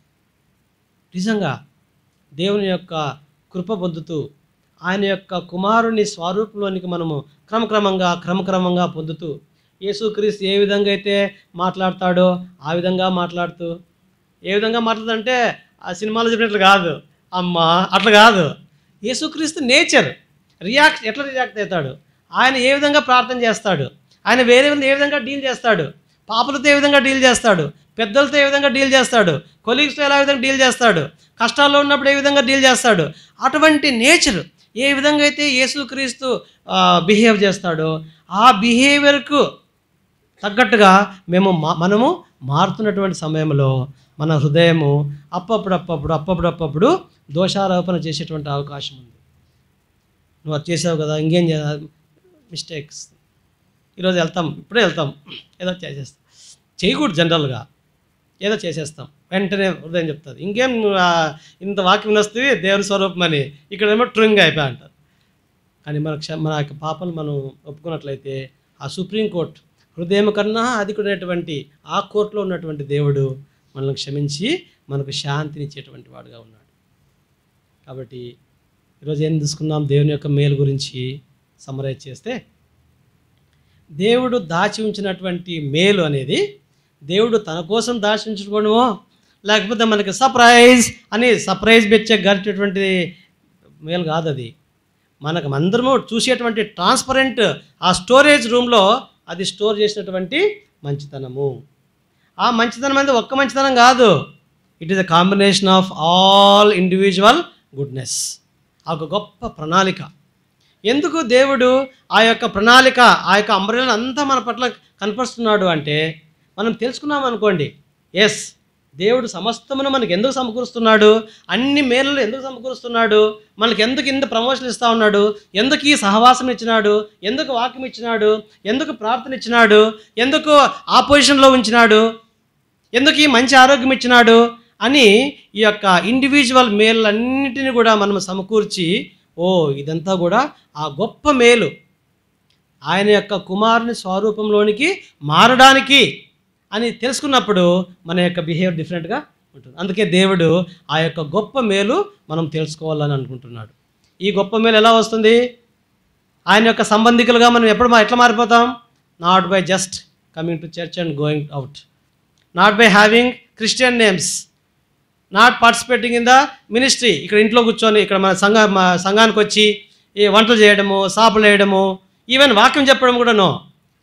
నిజంగా దేవుని యొక్క కృప పొందుతూ ఆయన యొక్క కుమారుని స్వరూపంలోనికి మనము క్రమక్రమంగా క్రమక్రమంగా పొందుతూ యేసుక్రీస్తు ఏ విధంగా అయితే మాట్లాడతాడో ఆ విధంగా మాట్లాడుతూ ఏ విధంగా మాట్లాడుతుంటే ఆ సినిమాలో చెప్పినట్లు కాదు అమ్మా అట్లా కాదు యేసుక్రీస్తు నేచర్ రియాక్ట్ ఎట్లా రియాక్ట్ అవుతాడు ఆయన ఏ విధంగా ప్రార్థన చేస్తాడు ఆయన వేరే విధంగా ఏ విధంగా డీల్ చేస్తాడు పాపలతో ఏ విధంగా డీల్ చేస్తాడు పెద్దలతో ఏ విధంగా డీల్ చేస్తాడు కొలీగ్స్తో ఎలా విధంగా డీల్ చేస్తాడు కష్టాల్లో ఉన్నప్పుడు ఏ విధంగా డీల్ చేస్తాడు అటువంటి నేచర్ ఏ విధంగా అయితే యేసుక్రీస్తు బిహేవ్ చేస్తాడో ఆ బిహేవియర్కు తగ్గట్టుగా మేము మా- మనము మారుతున్నటువంటి సమయంలో మన హృదయము అప్పప్పుడు అప్పప్పుడు అప్పప్పుడు అప్పప్పుడు దోషారోపణ చేసేటువంటి అవకాశం ఉంది నువ్వు అది చేసావు కదా ఇంకేం చేయాలి మిస్టేక్స్ ఈరోజు వెళ్తాం ఇప్పుడే వెళ్తాం ఏదో చేసేస్తాం చేయకూడదు జనరల్గా ఏదో చేసేస్తాం వెంటనే హృదయం చెప్తుంది ఇంకేం నువ్వు ఆ ఇంత వాక్యం వినొస్తుంది దేవుని స్వరూపం అని ఇక్కడేమో ట్రింగ్ అయిపోయి అంటారు కానీ మన క్ష మన యొక్క పాపలు మనం ఒప్పుకున్నట్లయితే ఆ సుప్రీంకోర్టు హృదయం కన్నా అధికుడైనటువంటి ఆ కోర్టులో ఉన్నటువంటి దేవుడు మనల్ని క్షమించి మనకు శాంతిని ఇచ్చేటువంటి వాడుగా ఉన్నాడు కాబట్టి ఈరోజు ఏం తీసుకున్నాం దేవుని యొక్క మేలు గురించి సమరైజ్ చేస్తే దేవుడు దాచి ఉంచినటువంటి మేలు అనేది దేవుడు తన కోసం దాచి ఉంచుకోవడమో లేకపోతే మనకి సర్ప్రైజ్ అని సర్ప్రైజ్ బెచ్చే గరిచేటువంటి మేలు కాదు అది మనకు అందరము చూసేటువంటి ట్రాన్స్పరెంట్ ఆ స్టోరేజ్ రూమ్లో అది స్టోర్ చేసినటువంటి మంచితనము ఆ మంచితనం అనేది ఒక్క మంచితనం కాదు it is a combination of all individual goodness ఆ ఒక గొప్ప ప్రణాళిక ఎందుకు దేవుడు ఆ యొక్క ప్రణాళిక ఆ యొక్క అంబరేలను అంతా మన పట్ల కనపరుస్తున్నాడు అంటే మనం తెలుసుకున్నాం అనుకోండి ఎస్ దేవుడు సమస్తమును మనకి ఎందుకు సమకూరుస్తున్నాడు అన్ని మేలు ఎందుకు సమకూరుస్తున్నాడు మనకి ఎందుకు ఇంత ప్రమోషన్ ఇస్తా ఉన్నాడు ఎందుకు ఈ సహవాసం ఇచ్చినాడు ఎందుకు వాక్యం ఇచ్చినాడు ఎందుకు ప్రార్థన ఇచ్చినాడు ఎందుకు ఆ పొజిషన్లో ఉంచినాడు ఎందుకు ఈ మంచి ఆరోగ్యం ఇచ్చినాడు అని ఈ యొక్క ఇండివిజువల్ మేలన్నిటిని కూడా మనం సమకూర్చి ఓ ఇదంతా కూడా ఆ గొప్ప మేలు ఆయన యొక్క కుమారుని స్వరూపంలోనికి మారడానికి అని తెలుసుకున్నప్పుడు మన యొక్క బిహేవియర్ డిఫరెంట్గా ఉంటుంది అందుకే దేవుడు ఆ యొక్క గొప్ప మేలు మనం తెలుసుకోవాలని అనుకుంటున్నాడు ఈ గొప్ప మేలు ఎలా వస్తుంది ఆయన యొక్క సంబంధికులుగా మనం ఎప్పుడు మా- ఎట్లా మారిపోతాం not by just coming to church and going out not by having Christian names not participating in the ministry ఇక్కడ ఇంట్లో కూర్చొని ఇక్కడ మన సంఘ మా సంఘానికి వచ్చి ఈ వంటలు చేయడము సాపులు వేయడము ఈవెన్ వాక్యం చెప్పడం కూడా నో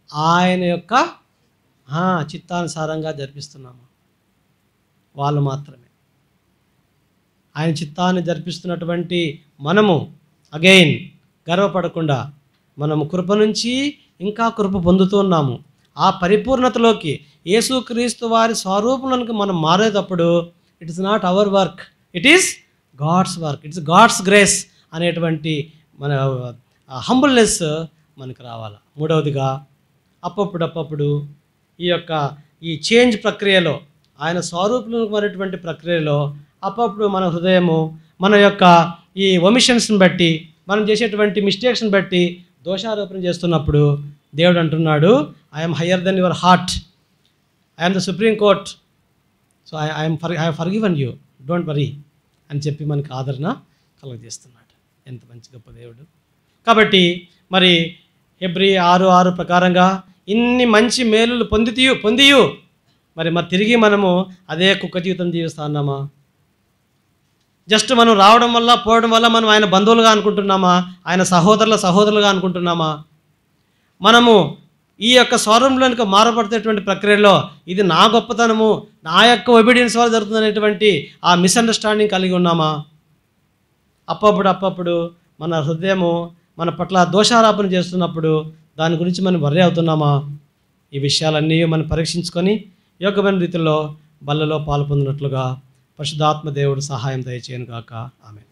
ఆయన యొక్క ఆ, చిత్తానుసారంగా జరిపిస్తున్నామా వాళ్ళు మాత్రమే ఆయన చిత్తాన్ని జరిపిస్తున్నటువంటి మనము అగైన్ గర్వపడకుండా మనము కృప నుంచి ఇంకా కృప పొందుతూ ఉన్నాము ఆ పరిపూర్ణతలోకి యేసుక్రీస్తు వారి స్వరూపంలోకి మనం మారేటప్పుడు it is not our work it is God's work it's God's grace అనేటువంటి మన హంబుల్నెస్ మనకు రావాలి మూడవదిగా అప్పప్పుడు అప్పప్పుడు ఈ యొక్క ఈ చేంజ్ ప్రక్రియలో ఆయన స్వరూపంలోకి మారేటువంటి ప్రక్రియలో అప్పుడప్పుడు మన హృదయము మన యొక్క ఈ ఒమిషన్స్ని బట్టి మనం చేసేటువంటి మిస్టేక్స్ని బట్టి దోషారోపణ చేస్తున్నప్పుడు దేవుడు అంటున్నాడు I'm higher than your heart I'm the supreme court so I I'm for I forgiven you don't worry అని చెప్పి మనకి ఆదరణ కలుగజేస్తున్నాడు ఎంత మంచి గొప్ప దేవుడు కాబట్టి మరి ఎబ్రి ఆరు ఆరు ప్రకారంగా ఇన్ని మంచి మేలులు పొందితీయు పొందియు మరి మరి తిరిగి మనము అదే కుక్క జీవితం జీవిస్తా ఉన్నామా జస్ట్ మనం రావడం వల్ల పోవడం వల్ల మనం ఆయన బంధువులుగా అనుకుంటున్నామా ఆయన సహోదరుల సహోదరులుగా అనుకుంటున్నామా మనము ఈ యొక్క స్వరంలోనికి మారబడేటువంటి ప్రక్రియలో ఇది నా గొప్పతనము నా యొక్క ఒబీడియన్స్ వల్ల జరుగుతుందనేటువంటి ఆ మిస్అండర్స్టాండింగ్ కలిగి ఉన్నామా అప్పప్పుడు అప్పప్పుడు మన హృదయము మన పట్ల దోషారోపణ చేస్తున్నప్పుడు దాని గురించి మనం వర్రీ అవుతున్నామా ఈ విషయాలన్నీ మనం పరీక్షించుకొని యోగ్యమైన రీతిలో బల్లలో పాలు పొందినట్లుగా పరిశుద్ధాత్మ దేవుడు సహాయం దయచేయను గాక ఆమె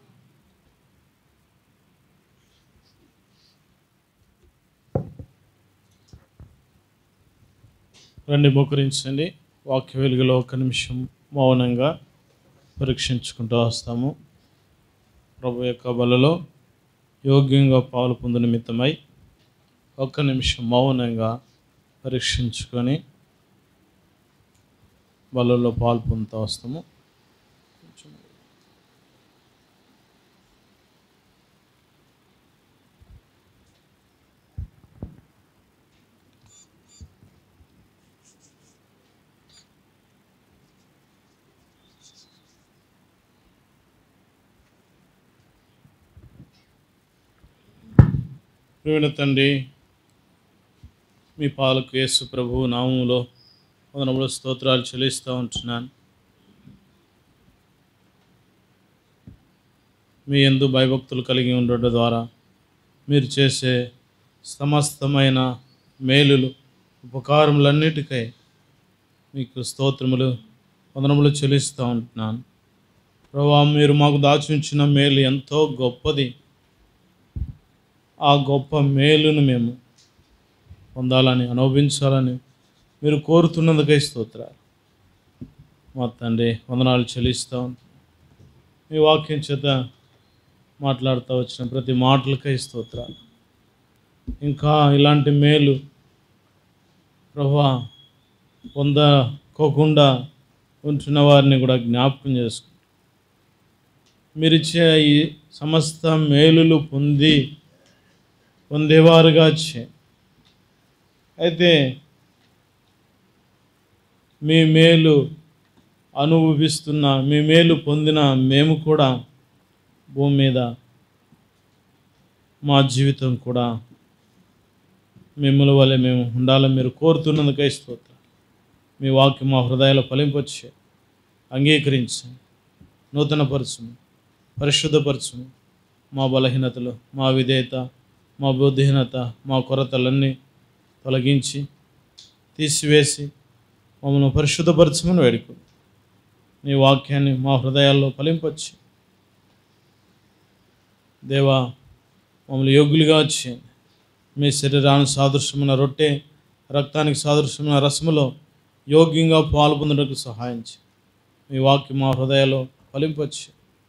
రండి మోకరించండి వాక్య వెలుగులో ఒక నిమిషం మౌనంగా పరీక్షించుకుంటూ వస్తాము ప్రభు యొక్క బలలో యోగ్యంగా పాలు పొందు నిమిత్తమై ఒక్క నిమిషం మౌనంగా పరీక్షించుకొని బలలో పాలు పొందుతూ వస్తాము ప్రియమైన తండ్రి మీ పాలకు యేసు ప్రభు నామములో వందనములు స్తోత్రాలు చెల్లిస్తూ ఉంటున్నాను మీ ఎందు భయభక్తులు కలిగి ఉండడం ద్వారా మీరు చేసే సమస్తమైన మేలులు ఉపకారములన్నిటికై మీకు స్తోత్రములు వందనములు చెల్లిస్తూ ఉంటున్నాను ప్రభా మీరు మాకు దాచి ఉంచిన మేలు ఎంతో గొప్పది ఆ గొప్ప మేలును మేము పొందాలని అనుభవించాలని మీరు కోరుతున్నందుకై స్తోత్రాలు మా తండ్రి వందనాలు చెల్లిస్తాం మీ వాక్యం చేత మాట్లాడుతూ వచ్చిన ప్రతి మాటలకై స్తోత్రాలు ఇంకా ఇలాంటి మేలు ప్రభా పొందకోకుండా ఉంటున్న వారిని కూడా జ్ఞాపకం చేసుకుంటాం మీరిచ్చే ఈ సమస్త మేలులు పొంది పొందేవారుగా చే అయితే మీ మేలు అనుభవిస్తున్న మీ మేలు పొందిన మేము కూడా భూమి మీద మా జీవితం కూడా మిమ్మల్ని వల్లే మేము ఉండాలని మీరు కోరుతున్నందుకై స్తోత్రం మీ వాక్యం మా హృదయాలు ఫలింపొచ్చే అంగీకరించండి నూతనపరచుము పరిశుద్ధపరచుము మా బలహీనతలు మా విధేయత మా బుద్ధిహీనత మా కొరతలన్నీ తొలగించి తీసివేసి మమ్మల్ని పరిశుద్ధపరచమని వేడుకు నీ వాక్యాన్ని మా హృదయాల్లో ఫలింపొచ్చి దేవా మమ్మల్ని యోగ్యులుగా చేయండి మీ శరీరానికి సాదృశ్యమైన రొట్టె రక్తానికి సాదృశ్యమైన రసములో యోగ్యంగా పాల్పొందడానికి సహాయం చేయి మీ వాక్యం మా హృదయాల్లో ఫలింపొచ్చి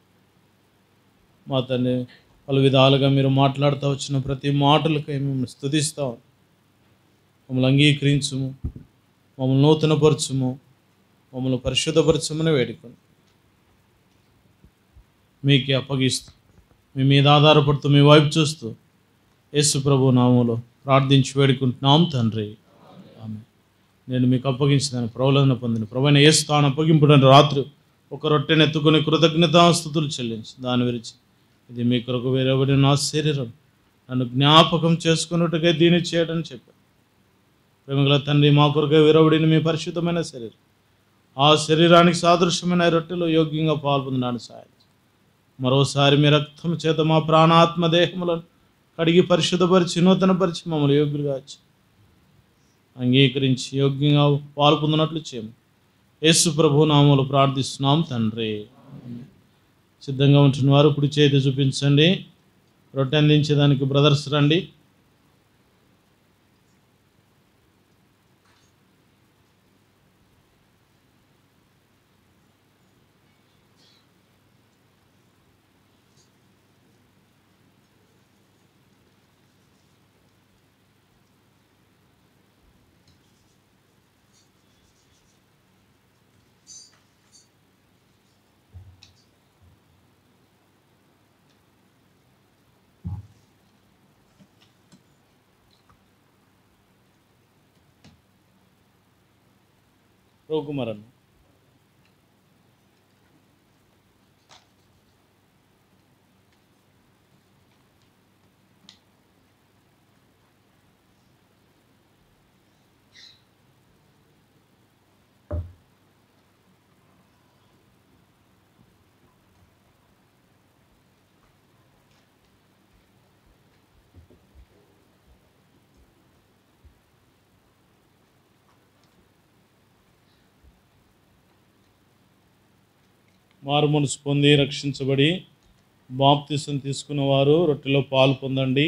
మా తండ్రి పలు విధాలుగా మీరు మాట్లాడుతూ వచ్చిన ప్రతి మాటలకై మేము స్థుతిస్తాం మమ్మల్ని అంగీకరించుము మమ్మల్ని నూతనపరచుము మమ్మల్ని పరిశుద్ధపరచమని వేడుకొని మీకే అప్పగిస్తూ మీ మీద ఆధారపడుతూ మీ వైపు చూస్తూ యేసు ప్రభు నామంలో ప్రార్థించి వేడుకుంటున్నాం తండ్రి ఆమె నేను మీకు అప్పగించిన ప్రబలన పొందిన ప్రభైన ఏ స్థానం అప్పగింపుడని రాత్రి ఒక రొట్టెని ఎత్తుకొని కృతజ్ఞతాస్థుతులు చెల్లించి దాని విరిచి ఇది మీ కొరకు వేరేబడి నా శరీరం నన్ను జ్ఞాపకం చేసుకున్నట్టుగా దీన్ని చేయడం చెప్పాను ప్రేమగల తండ్రి మా కొరకే విరవడిని మీ పరిశుద్ధమైన శరీరం ఆ శరీరానికి సాదృశ్యమైన ఈ రొట్టెలో యోగ్యంగా పాల్పొందడానికి సాయం మరోసారి మీ రక్తం చేత మా ప్రాణాత్మ దేహములను కడిగి పరిశుద్ధపరిచి నూతనపరిచి మమ్మల్ని యోగ్యులుగా వచ్చి అంగీకరించి యోగ్యంగా పాల్పొందినట్లు చేయము యేసు ప్రభు నామములు ప్రార్థిస్తున్నాం తండ్రి సిద్ధంగా ఉంటున్న వారు కుడి చేతి చూపించండి రొట్టె అందించేదానికి బ్రదర్స్ రండి రోకుమరన్ మారు మనసు పొంది రక్షించబడి బాప్తిసం తీసుకున్న వారు రొట్టెలో పాలు పొందండి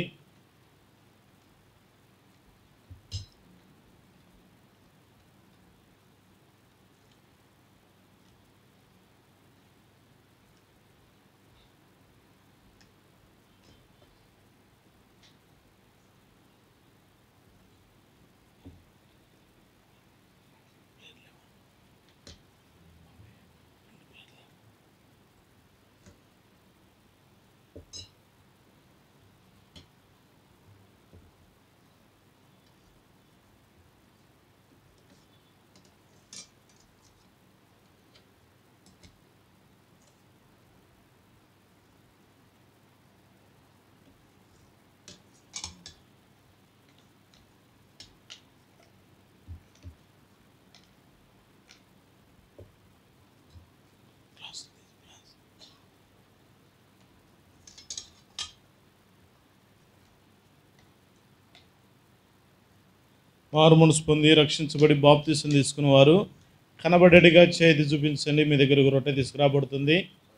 మారు మనసు పొంది రక్షించబడి బాప్తిసం తీసుకున్న వారు కనబడేటిగా చేతి చూపించండి మీ దగ్గరకు రొట్టె తీసుకురాబడుతుంది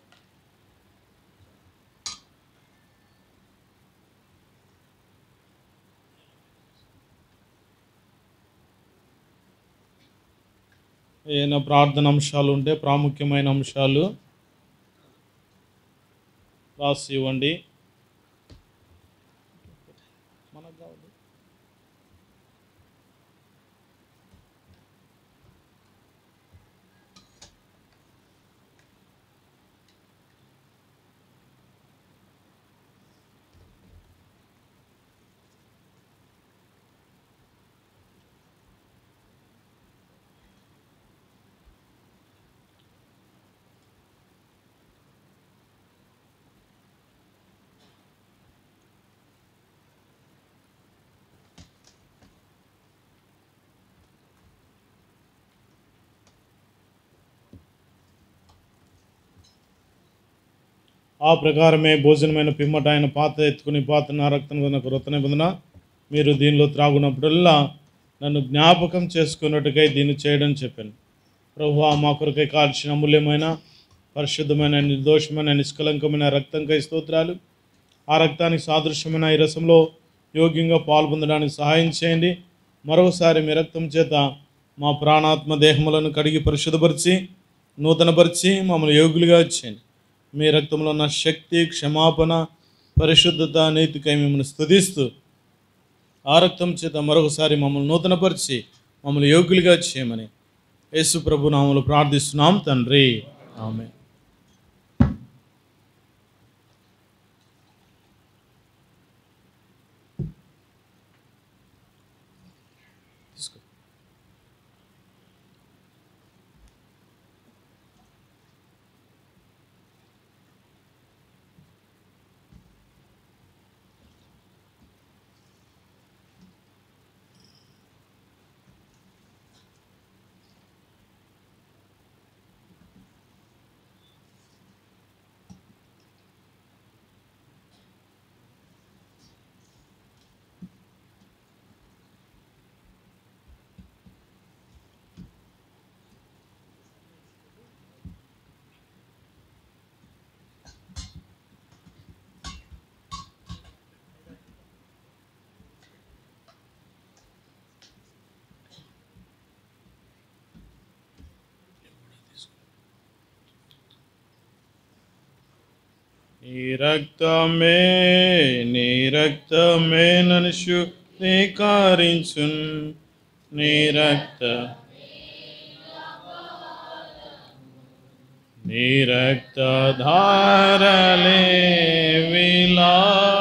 ఏమైనా ప్రార్థన అంశాలు ఉంటే ప్రాముఖ్యమైన అంశాలు రాసి ఇవ్వండి ఆ ప్రకారమే భోజనమైన పిమ్మట ఆయన పాత ఎత్తుకుని పాత నా రక్తం కొన్న కృత నిబంధన మీరు దీనిలో త్రాగునప్పుడల్లా నన్ను జ్ఞాపకం చేసుకున్నట్టుకై దీన్ని చేయడం చెప్పాను ప్రభు మా కొరకై కాల్చిన అమూల్యమైన పరిశుద్ధమైన నిర్దోషమైన నిష్కలంకమైన రక్తంకై స్తోత్రాలు ఆ రక్తానికి సాదృశ్యమైన ఈ రసంలో యోగ్యంగా పాల్పొందడానికి సహాయం చేయండి మరోసారి మీ రక్తం చేత మా ప్రాణాత్మ దేహములను కడిగి పరిశుద్ధపరిచి నూతనపరిచి మమ్మల్ని యోగులుగా చేయండి మీ రక్తంలో ఉన్న శక్తి క్షమాపణ పరిశుద్ధత నీతికై మిమ్మల్ని స్తుతిస్తూ ఆ రక్తం చేత మరొకసారి మమ్మల్ని నూతనపరిచి మమ్మల్ని యోగ్యులుగా చేయమని యేసు ప్రభు నామములు ప్రార్థిస్తున్నాం తండ్రి ఆమె నీ రక్తమే నీ రక్తమే నన్ను శుద్ధీకరించున్ నీ రక్త నీ రక్తధారలే విలా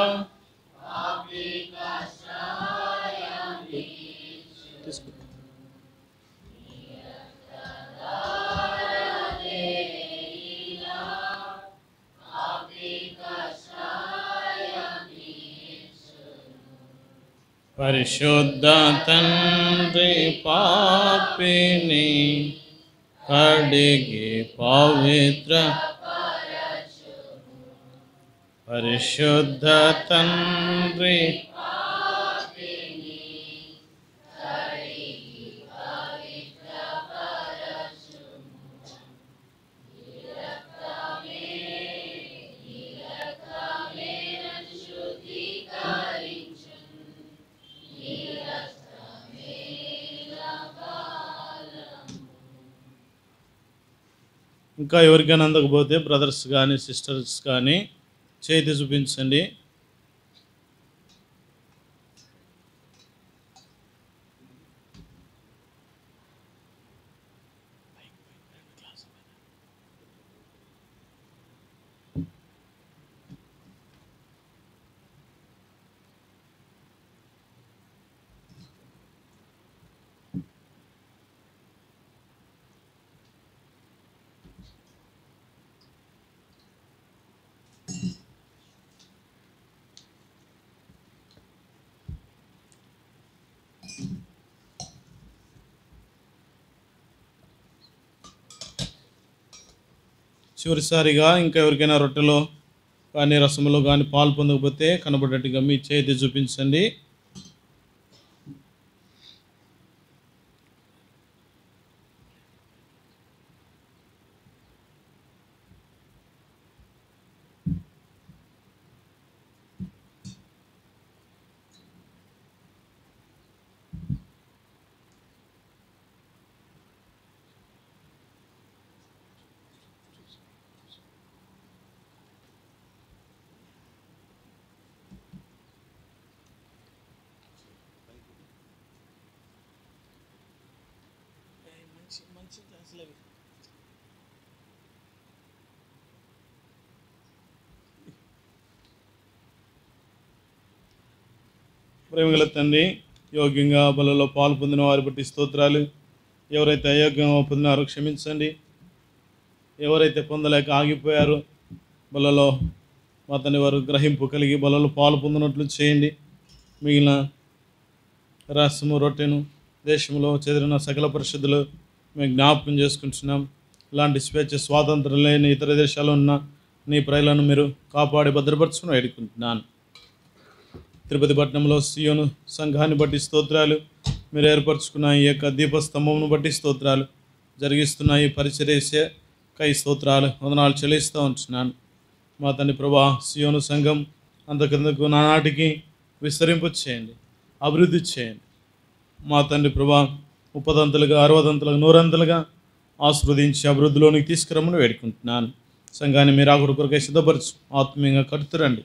పరిశుద్ధ తండ్రి పాపిని కడిగి పవిత్ర పరిశుద్ధ తండ్రి ఇంకా ఎవరికైనా అందకపోతే బ్రదర్స్ కానీ సిస్టర్స్ కానీ చేతి చూపించండి చివరిసారిగా ఇంకా ఎవరికైనా రొట్టెలో కానీ రసములో కానీ పాలు పొందకపోతే కనబడేట్టుగా మీ చేతి చూపించండి ప్రేమగల తండ్రి యోగ్యంగా బలలో పాలు పొందిన వారి బట్టి స్తోత్రాలు ఎవరైతే అయోగ్యంగా పొందినారో క్షమించండి ఎవరైతే పొందలేక ఆగిపోయారో బలలో అతని వారు గ్రహింపు కలిగి బలలో పాలు పొందినట్లు చేయండి మిగిలిన రసము రొట్టెను దేశంలో చెదిరిన సకల పరిశుద్ధులు మేము జ్ఞాపకం చేసుకుంటున్నాం ఇలాంటి స్వేచ్ఛ స్వాతంత్రం లేని ఇతర దేశాల్లో ఉన్న నీ ప్రజలను మీరు కాపాడి భద్రపరచుకుని వేడుకుంటున్నాను తిరుపతి పట్టణంలో సియోను సంఘాన్ని బట్టి స్తోత్రాలు మీరు ఏర్పరచుకున్న ఈ యొక్క దీపస్తంభమును బట్టి స్తోత్రాలు జరిగిస్తున్న ఈ పరిచర్యసే కై స్తోత్రాలు వందనాలు చెల్లిస్తూ ఉంటున్నాను మా తండ్రి ప్రభా సియోను సంఘం అంతకంతకు నానాటికి విస్తరింపు చేయండి అభివృద్ధి చేయండి మా తండ్రి ప్రభా ముప్పదంతలుగా అరవదంతలుగా నూరంతలుగా ఆస్వాదించి అభివృద్ధిలోనికి తీసుకురమ్మని వేడుకుంటున్నాను సంఘాన్ని మీరు ఆకుడు కొరకై సిద్ధపరచు ఆత్మీయంగా కడుతురండి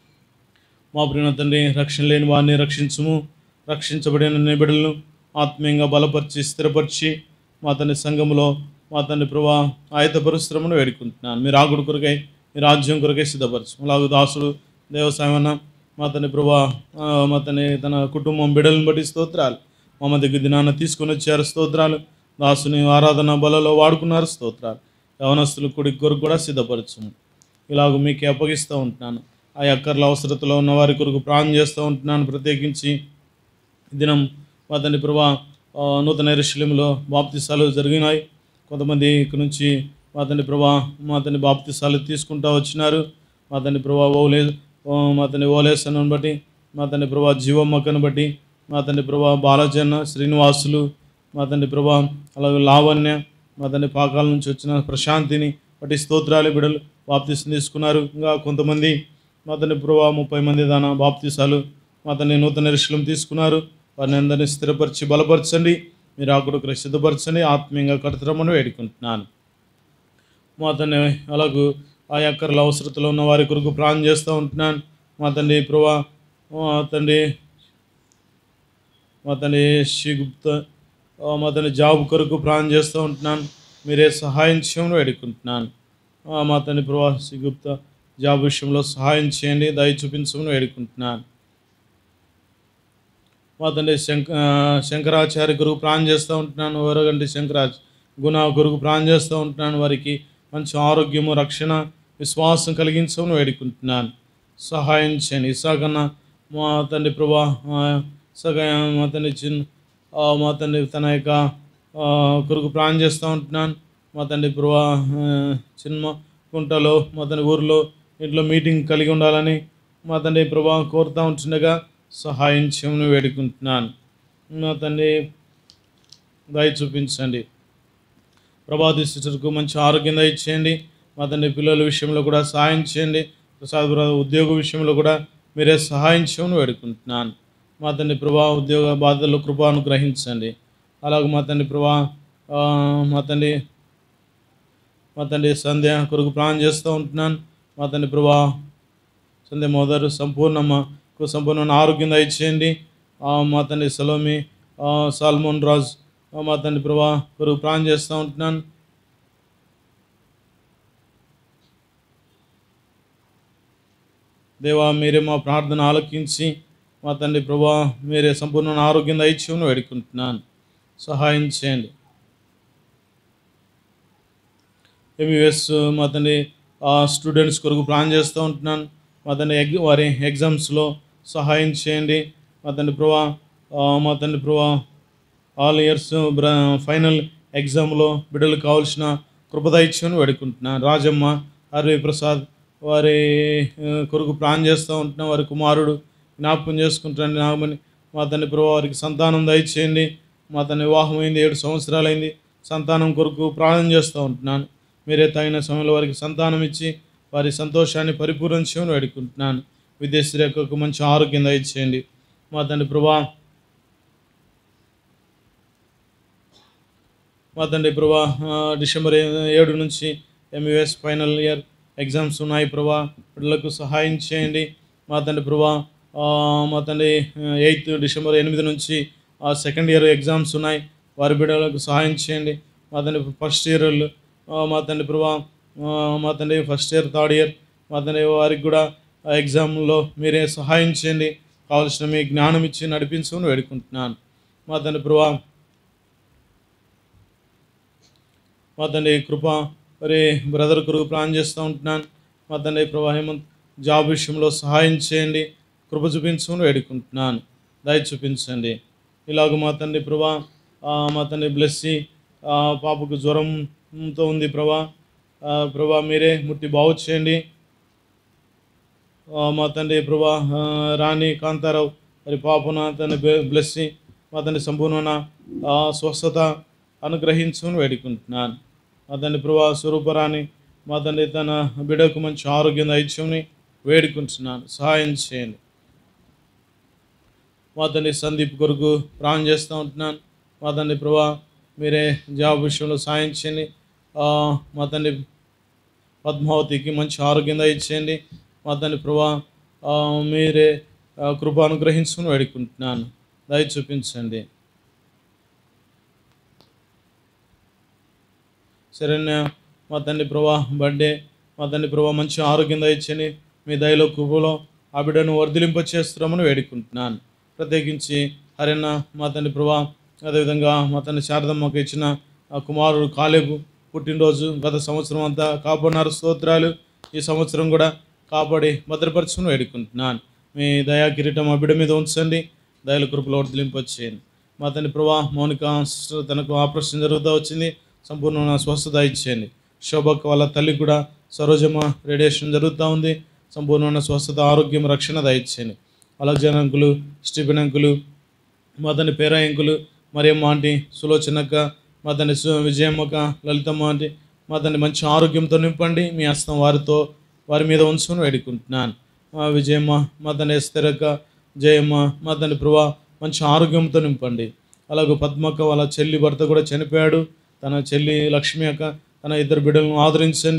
మా ప్రియ తండ్రి రక్షణ లేని వారిని రక్షించుము రక్షించబడిన నిబిడలను ఆత్మీయంగా బలపరిచి స్థిరపరిచి మా తండ్రి సంఘములో మా తండ్రి ప్రభా ఆయత పరిశ్రమను వేడుకుంటున్నాను మీరు ఆగుడు కొరకై మీ రాజ్యం కొరకై సిద్ధపరచు అలాగే దాసుడు దేవసాయమన్న మా తండ్రి ప్రభా ఆ, మా తండ్రి తన కుటుంబం బిడ్డలను బట్టి స్తోత్రాలు మా మధ్యకు దినాన్ని తీసుకొని వచ్చారు స్తోత్రాలు దాసుని ఆరాధన బలలో వాడుకున్నారు స్తోత్రాలు యవనస్తులు కుడి కొరకు కూడా సిద్ధపరచుము ఇలాగ మీకే అప్పగిస్తూ ఉంటున్నాను ఆ అక్కర్ల అవసరతలో ఉన్న వారి కొరకు ప్రాణం చేస్తూ ఉంటున్నాను ప్రత్యేకించి ఈ దినం మా తండ్రి ప్రభా ఆ, నూతన ఎరుశల్యంలో బాప్తిసాలు జరిగినాయి కొంతమంది ఇక్కడ నుంచి మా తండ్రి ప్రభా మా తండ్రి బాప్తిసాలు తీసుకుంటూ వచ్చినారు మా తండ్రి ప్రభా ఓలే ఓ మా తండ్రి ఓలేసను బట్టి మా తండ్రి ప్రభా జీవమ్మక్కను బట్టి మా తండ్రి ప్రభా బాలజన్న శ్రీనివాసులు మా తండ్రి ప్రభా అలాగే లావణ్య మా తండ్రి పాకాల నుంచి వచ్చిన ప్రశాంతిని బట్టి స్తోత్రాలు బిడలు బాప్తీసం తీసుకున్నారు ఇంకా కొంతమంది మా తండ్రి ప్రభా ముప్పై మంది దాన బాప్తీసాలు మా తండ్రి నూతన ఋషులం తీసుకున్నారు వారిని అందరినీ స్థిరపరిచి బలపరచండి మీరు ఆకుడు సిద్ధపరచండి ఆత్మీయంగా కడతరమని వేడుకుంటున్నాను మా తండ్రి అలాగూ ఆ అక్కర్ల అవసరతలో ఉన్న వారి కొరకు ప్రాణం చేస్తూ ఉంటున్నాను మా తండ్రి ప్రభా మా తండ్రి మా తండ్రి శ్రీగుప్త ఆ, మా తండ్రి జాబ్ కొరకు ప్రాణం చేస్తూ ఉంటున్నాను మీరే సహాయం చేయమని వేడుకుంటున్నాను ఆ, మా తండ్రి ప్రభా శ్రీగుప్త జాబ్ విషయంలో సహాయం చేయండి దయ చూపించమని వేడుకుంటున్నాను మా తండ్రి శంక ఆ, శంకరాచార్య గురువు ప్రాణం చేస్తూ ఉంటున్నాను వరగంటి శంకరాచ గుణ గురువు ప్రాణం చేస్తూ ఉంటున్నాను వారికి మంచి ఆరోగ్యము రక్షణ విశ్వాసం కలిగించమని వేడుకుంటున్నాను సహాయం చేయండి ఇసాకన్న మా తండ్రి ప్రభా ఆ, ఇసాక మా తండ్రి చిన్న ఆ, మా తండ్రి తన యొక్క ఆ, కొరకు ప్రాణం చేస్తూ ఉంటున్నాను మా తండ్రి ప్రభా ఆ, చిన్న కుంటలో మా తండ్రి ఊరిలో ఇంట్లో మీటింగ్ కలిగి ఉండాలని మా తండ్రి ప్రభా కోరుతూ ఉంటుండగా సహాయం చేయమని వేడుకుంటున్నాను మా తండ్రి దయ చూపించండి ప్రభాతి సిస్టర్కు మంచి ఆరోగ్యం దయచేయండి మా తండ్రి పిల్లల విషయంలో కూడా సహాయం చేయండి ప్రసాద్ బ్రదర్ ఉద్యోగ విషయంలో కూడా మీరే సహాయం చేయమని వేడుకుంటున్నాను మా తండ్రి ప్రభా ఉద్యోగ బాధ్యతలు కృప అనుగ్రహించండి అలాగే మా తండ్రి ప్రభా ఆ, మా తండ్రి మా తండ్రి సంధ్య కొరకు ప్రాణం చేస్తూ ఉంటున్నాను మా తండ్రి ప్రభా సంధ్య మోదరు సంపూర్ణమ్మకు సంపూర్ణమైన ఆరోగ్యం దయచేయండి ఆ, మా తండ్రి సలోమి ఆ, సాల్మోన్ రాజ్ ఆ, మా తండ్రి ప్రభా కొరకు ప్రాణం చేస్తూ ఉంటున్నాను దేవా మీరే మా ప్రార్థన ఆలకించి మా తండ్రి ప్రభా మీరే సంపూర్ణ ఆరోగ్యం దయచేయమని వేడుకుంటున్నాను సహాయం చేయండి ఎంయూఎస్ మా తండ్రి ఆ స్టూడెంట్స్ కొరకు ప్లాన్ చేస్తూ ఉంటున్నాను మా తండ్రి ఎగ్ వారి ఎగ్జామ్స్లో సహాయం చేయండి మా తండ్రి ప్రభా ఆ, మా తండ్రి ప్రభా ఆల్ ఇయర్స్ బ్ర ఫైనల్ ఎగ్జామ్లో బిడ్డలకు కావాల్సిన కృపద ఇచ్చని వేడుకుంటున్నాను రాజమ్మ ఆర్వి ప్రసాద్ వారి ఆ, కొరకు ప్రాణం చేస్తూ ఉంటున్న వారి కుమారుడు జ్ఞాపకం చేసుకుంటాను నాగమని మా తండ్రి ప్రభా వారికి సంతానం దయచేయండి మా తండ్రి వివాహమైంది ఏడు సంవత్సరాలైంది సంతానం కొరకు ప్రాణం చేస్తూ ఉంటున్నాను మీరే తగిన సమయంలో వారికి సంతానం ఇచ్చి వారి సంతోషాన్ని పరిపూర్ణం చేయమని వేడుకుంటున్నాను విదేశీ రేఖకు మంచి ఆరోగ్యం దయచేయండి మా తండ్రి ప్రభా మా తండ్రి ప్రభా ఆ, డిసెంబర్ ఏ- ఏడు నుంచి ఎంయూఎస్ ఫైనల్ ఇయర్ ఎగ్జామ్స్ ఉన్నాయి ప్రభా పిల్లలకు సహాయం చేయండి మా తండ్రి ప్రభా ఆ, మా తండ్రి ఎయిత్ డిసెంబర్ ఎనిమిది నుంచి సెకండ్ ఇయర్ ఎగ్జామ్స్ ఉన్నాయి వారి బిడ్డలకు సహాయం చేయండి మా తండ్రి ఫస్ట్ ఇయర్ వాళ్ళు, ఆ, మా తండ్రి ప్రభా ఆ, మా తండ్రి ఫస్ట్ ఇయర్ థర్డ్ ఇయర్ మా తండ్రి వారికి కూడా ఆ ఎగ్జామ్లో మీరే సహాయం చేయండి కావలసిన మీ జ్ఞానం ఇచ్చి నడిపించమని వేడుకుంటున్నాను మా తండ్రి ప్రభా మా తండ్రి కృప మరి బ్రదర్ కొరకు ప్లాన్ చేస్తూ ఉంటున్నాను మా తండ్రి ప్రభా హేమంత్ జాబ్ విషయంలో సహాయం చేయండి కృప చూపించమని వేడుకుంటున్నాను దయ చూపించండి ఇలాగ మా తండ్రి ప్రభా ఆ, మా తండ్రి బ్లెస్సి ఆ, పాపకు జ్వరంతో ఉంది ప్రభా ఆ, ప్రభా మీరే ముట్టి బాగు చేయండి ఆ, మా తండ్రి ప్రభా ఆ, రాణి కాంతారావు మరి పాపన తండ్రి బ్లె- బ్లెస్సి మా తండ్రి సంపూర్ణ ఆ, స్వస్థత అనుగ్రహించమని వేడుకుంటున్నాను మా తండ్రి ప్రభా స్వరూపరాణి మా తండ్రి తన బిడ్డకు మంచి ఆరోగ్యం దయచమని వేడుకుంటున్నాను సహాయం చేయండి మా తండ్రి సందీప్ కొరకు ప్రాణం చేస్తూ ఉంటున్నాను మా తండ్రి ప్రభా మీరే జాబ్ విషయంలో సాయం చేయండి ఆ, మా తండ్రి పద్మావతికి మంచి ఆరోగ్యం దయచేయండి మా తండ్రి ప్రభా ఆ, మీరే ఆ, కృప అనుగ్రహించుకుని వేడుకుంటున్నాను దయ చూపించండి శరణ్య మా తండ్రి ప్రభా బర్త్డే మా తండ్రి ప్రభా మంచి ఆరోగ్యం దయచని మీ దయలో కృపలో ఆ బిడ్డను వర్ధిలింప చేస్తున్నామని వేడుకుంటున్నాను ప్రత్యేకించి హరణ మా తండ్రి ప్రభా అదేవిధంగా మా తండ్రి శారదమ్మకు ఇచ్చిన ఆ కుమారుడు కాలేబు పుట్టినరోజు గత సంవత్సరం అంతా కాపాడినారు స్తోత్రాలు ఈ సంవత్సరం కూడా కాపాడి భద్రపరచుకుని వేడుకుంటున్నాను మీ దయా కిరీటం ఆ బిడ్డ మీద ఉంచండి దయల కృపలో వర్ధిలింపచేయండి మా తండ్రి ప్రభా మౌనిక సిస్టర్ తనకు ఆపరేషన్ జరుగుతూ వచ్చింది సంపూర్ణ స్వస్థత ఇచ్చేయండి శోభక్ వాళ్ళ తల్లి కూడా సరోజమ్మ రేడియేషన్ జరుగుతూ ఉంది సంపూర్ణమైన స్వస్థత ఆరోగ్యం రక్షణ దయచేయండి అలగ్జాన్ అంకులు స్టీఫెన్ అంకులు మా తండ్రి పేర అంకులు మరియమ్మ ఆంటీ సులోచనక్క మా తండ్రి సు విజయమ్మక్క లలితమ్మ ఆంటీ మా తండ్రి మంచి ఆరోగ్యంతో నింపండి మీ హస్తం వారితో వారి మీద ఉంచుకొని వేడుకుంటున్నాను మా విజయమ్మ మా తండ్రి ఎస్తరక్క జయమ్మ మా తండ్రి ప్రభా మంచి ఆరోగ్యంతో నింపండి అలాగే పద్మక్క వాళ్ళ చెల్లి భర్త కూడా చనిపోయాడు తన చెల్లి లక్ష్మి అక్క తన ఇద్దరు బిడ్డలను ఆదరించండి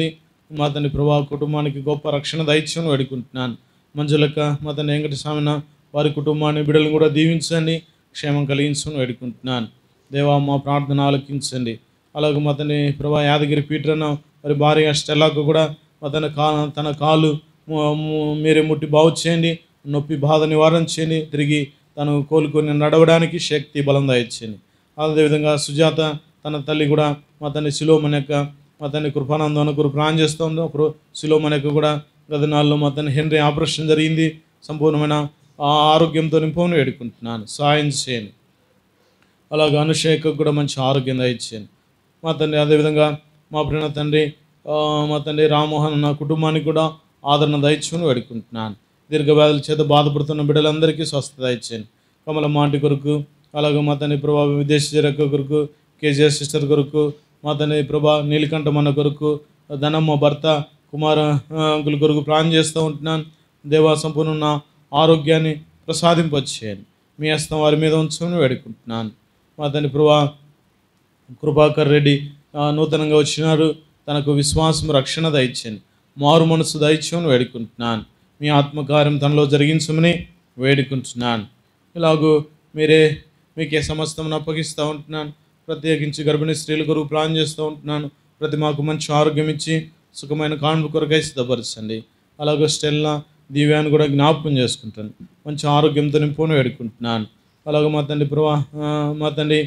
మా తండ్రి ప్రభా కుటుంబానికి గొప్ప రక్షణ దైత్యం వేడుకుంటున్నాను మంజులక మా తండ్రి వెంకట స్వామిన వారి కుటుంబాన్ని బిడ్డలను కూడా దీవించండి క్షేమం కలిగించమని వేడుకుంటున్నాను దేవా మా ప్రార్థన ఆలకించండి అలాగే మా తండ్రి ప్రభా యాదగిరి పీటర్న మరి భార్య స్టెల్లాకు కూడా మా తన కా తన కాలు ము- ము- మీరే ముట్టి బాగు చేయండి నొప్పి బాధ నివారణ చేయండి తిరిగి తను కోలుకొని నడవడానికి శక్తి బలం దయచేయండి అదేవిధంగా సుజాత తన తల్లి కూడా మా తండ్రి శిలోమన్ యొక్క మా తండ్రి కృపానందం ఒకరు ప్రాణం చేస్తూ ఉంది ఒకరు శిలోమన్ యొక్క కూడా గత నాలుగులో మా తండ్రి హెన్రీ ఆపరేషన్ జరిగింది సంపూర్ణమైన ఆ ఆరోగ్యంతో నింపమని వేడుకుంటున్నాను సాయం చేయండి అలాగే అనుషేకకు కూడా మంచి ఆరోగ్యం దయచేయండి మా తండ్రి అదేవిధంగా మా ప్రియ తండ్రి ఆ, మా తండ్రి రామ్మోహన్ నా కుటుంబానికి కూడా ఆదరణ దయచేయని వేడుకుంటున్నాను దీర్ఘవ్యాధుల చేత బాధపడుతున్న బిడ్డలందరికీ స్వస్థత దయచేయండి కమల మాంటి కొరకు అలాగే మా తండ్రి ప్రభా విదేశీ జరక్క కొరకు కేజీఆర్ సిస్టర్ కొరకు మా తండ్రి ప్రభా నీలకంఠ మన కొరకు ధనమ్మ భర్త కుమార ఆ, అంకుల్ కొరకు ప్రాణం చేస్తూ ఉంటున్నాను దేవా సంపూర్ణ ఆరోగ్యాన్ని ప్రసాదింపచేయండి మీ హస్తం వారి మీద ఉంచుకొని వేడుకుంటున్నాను మా తండ్రి ప్రభా కృపాకర్ రెడ్డి ఆ, నూతనంగా వచ్చినారు తనకు విశ్వాసం రక్షణ దయచండి మారు మనసు దయచేయని వేడుకుంటున్నాను మీ ఆత్మకార్యం తనలో జరిగించమని వేడుకుంటున్నాను ఇలాగూ మీరే మీకే సమస్తం అప్పగిస్తూ ఉంటున్నాను ప్రత్యేకించి గర్భిణీ స్త్రీల కొరకు ప్లాన్ చేస్తూ ఉంటున్నాను ప్రతి మాకు మంచి ఆరోగ్యం ఇచ్చి సుఖమైన కాన్పు కొరకై సిద్ధపరచండి అలాగే స్టెల్లా దివ్యాన్ని కూడా జ్ఞాపకం చేసుకుంటాను మంచి ఆరోగ్యంతో నింపుని వేడుకుంటున్నాను అలాగే మా తండ్రి ప్రభా ఆ, మా తండ్రి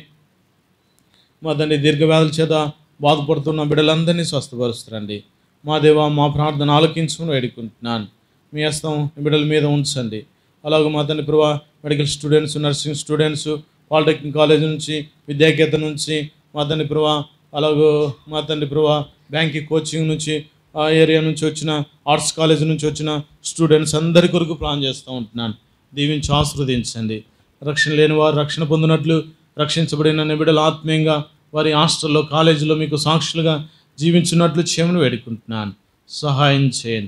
మా తండ్రి దీర్ఘవ్యాధుల చేత బాధపడుతున్న బిడ్డలందరినీ స్వస్థపరుస్తారండి మా దేవ మా ప్రార్థన ఆలకించుకుని వేడుకుంటున్నాను మీ హస్తం ఈ బిడ్డల మీద ఉంచండి అలాగే మా తండ్రి ప్రభా medical students nursing students polytechnic college నుంచి విద్యాకేత నుంచి మా తండ్రి ప్రభా అలాగే మా తండ్రి ప్రభా బ్యాంకింగ్ కోచింగ్ నుంచి ఆ ఏరియా నుంచి వచ్చిన ఆర్ట్స్ కాలేజ్ నుంచి వచ్చిన స్టూడెంట్స్ అందరి కొరకు ప్లాన్ చేస్తూ ఉంటున్నాను దీవించి ఆస్వాదించండి రక్షణ లేని వారు రక్షణ పొందినట్లు రక్షించబడిన నిబిడలు ఆత్మీయంగా వారి హాస్టల్లో కాలేజీలో మీకు సాక్షులుగా జీవించినట్లు చేయమని వేడుకుంటున్నాను సహాయం చేయండి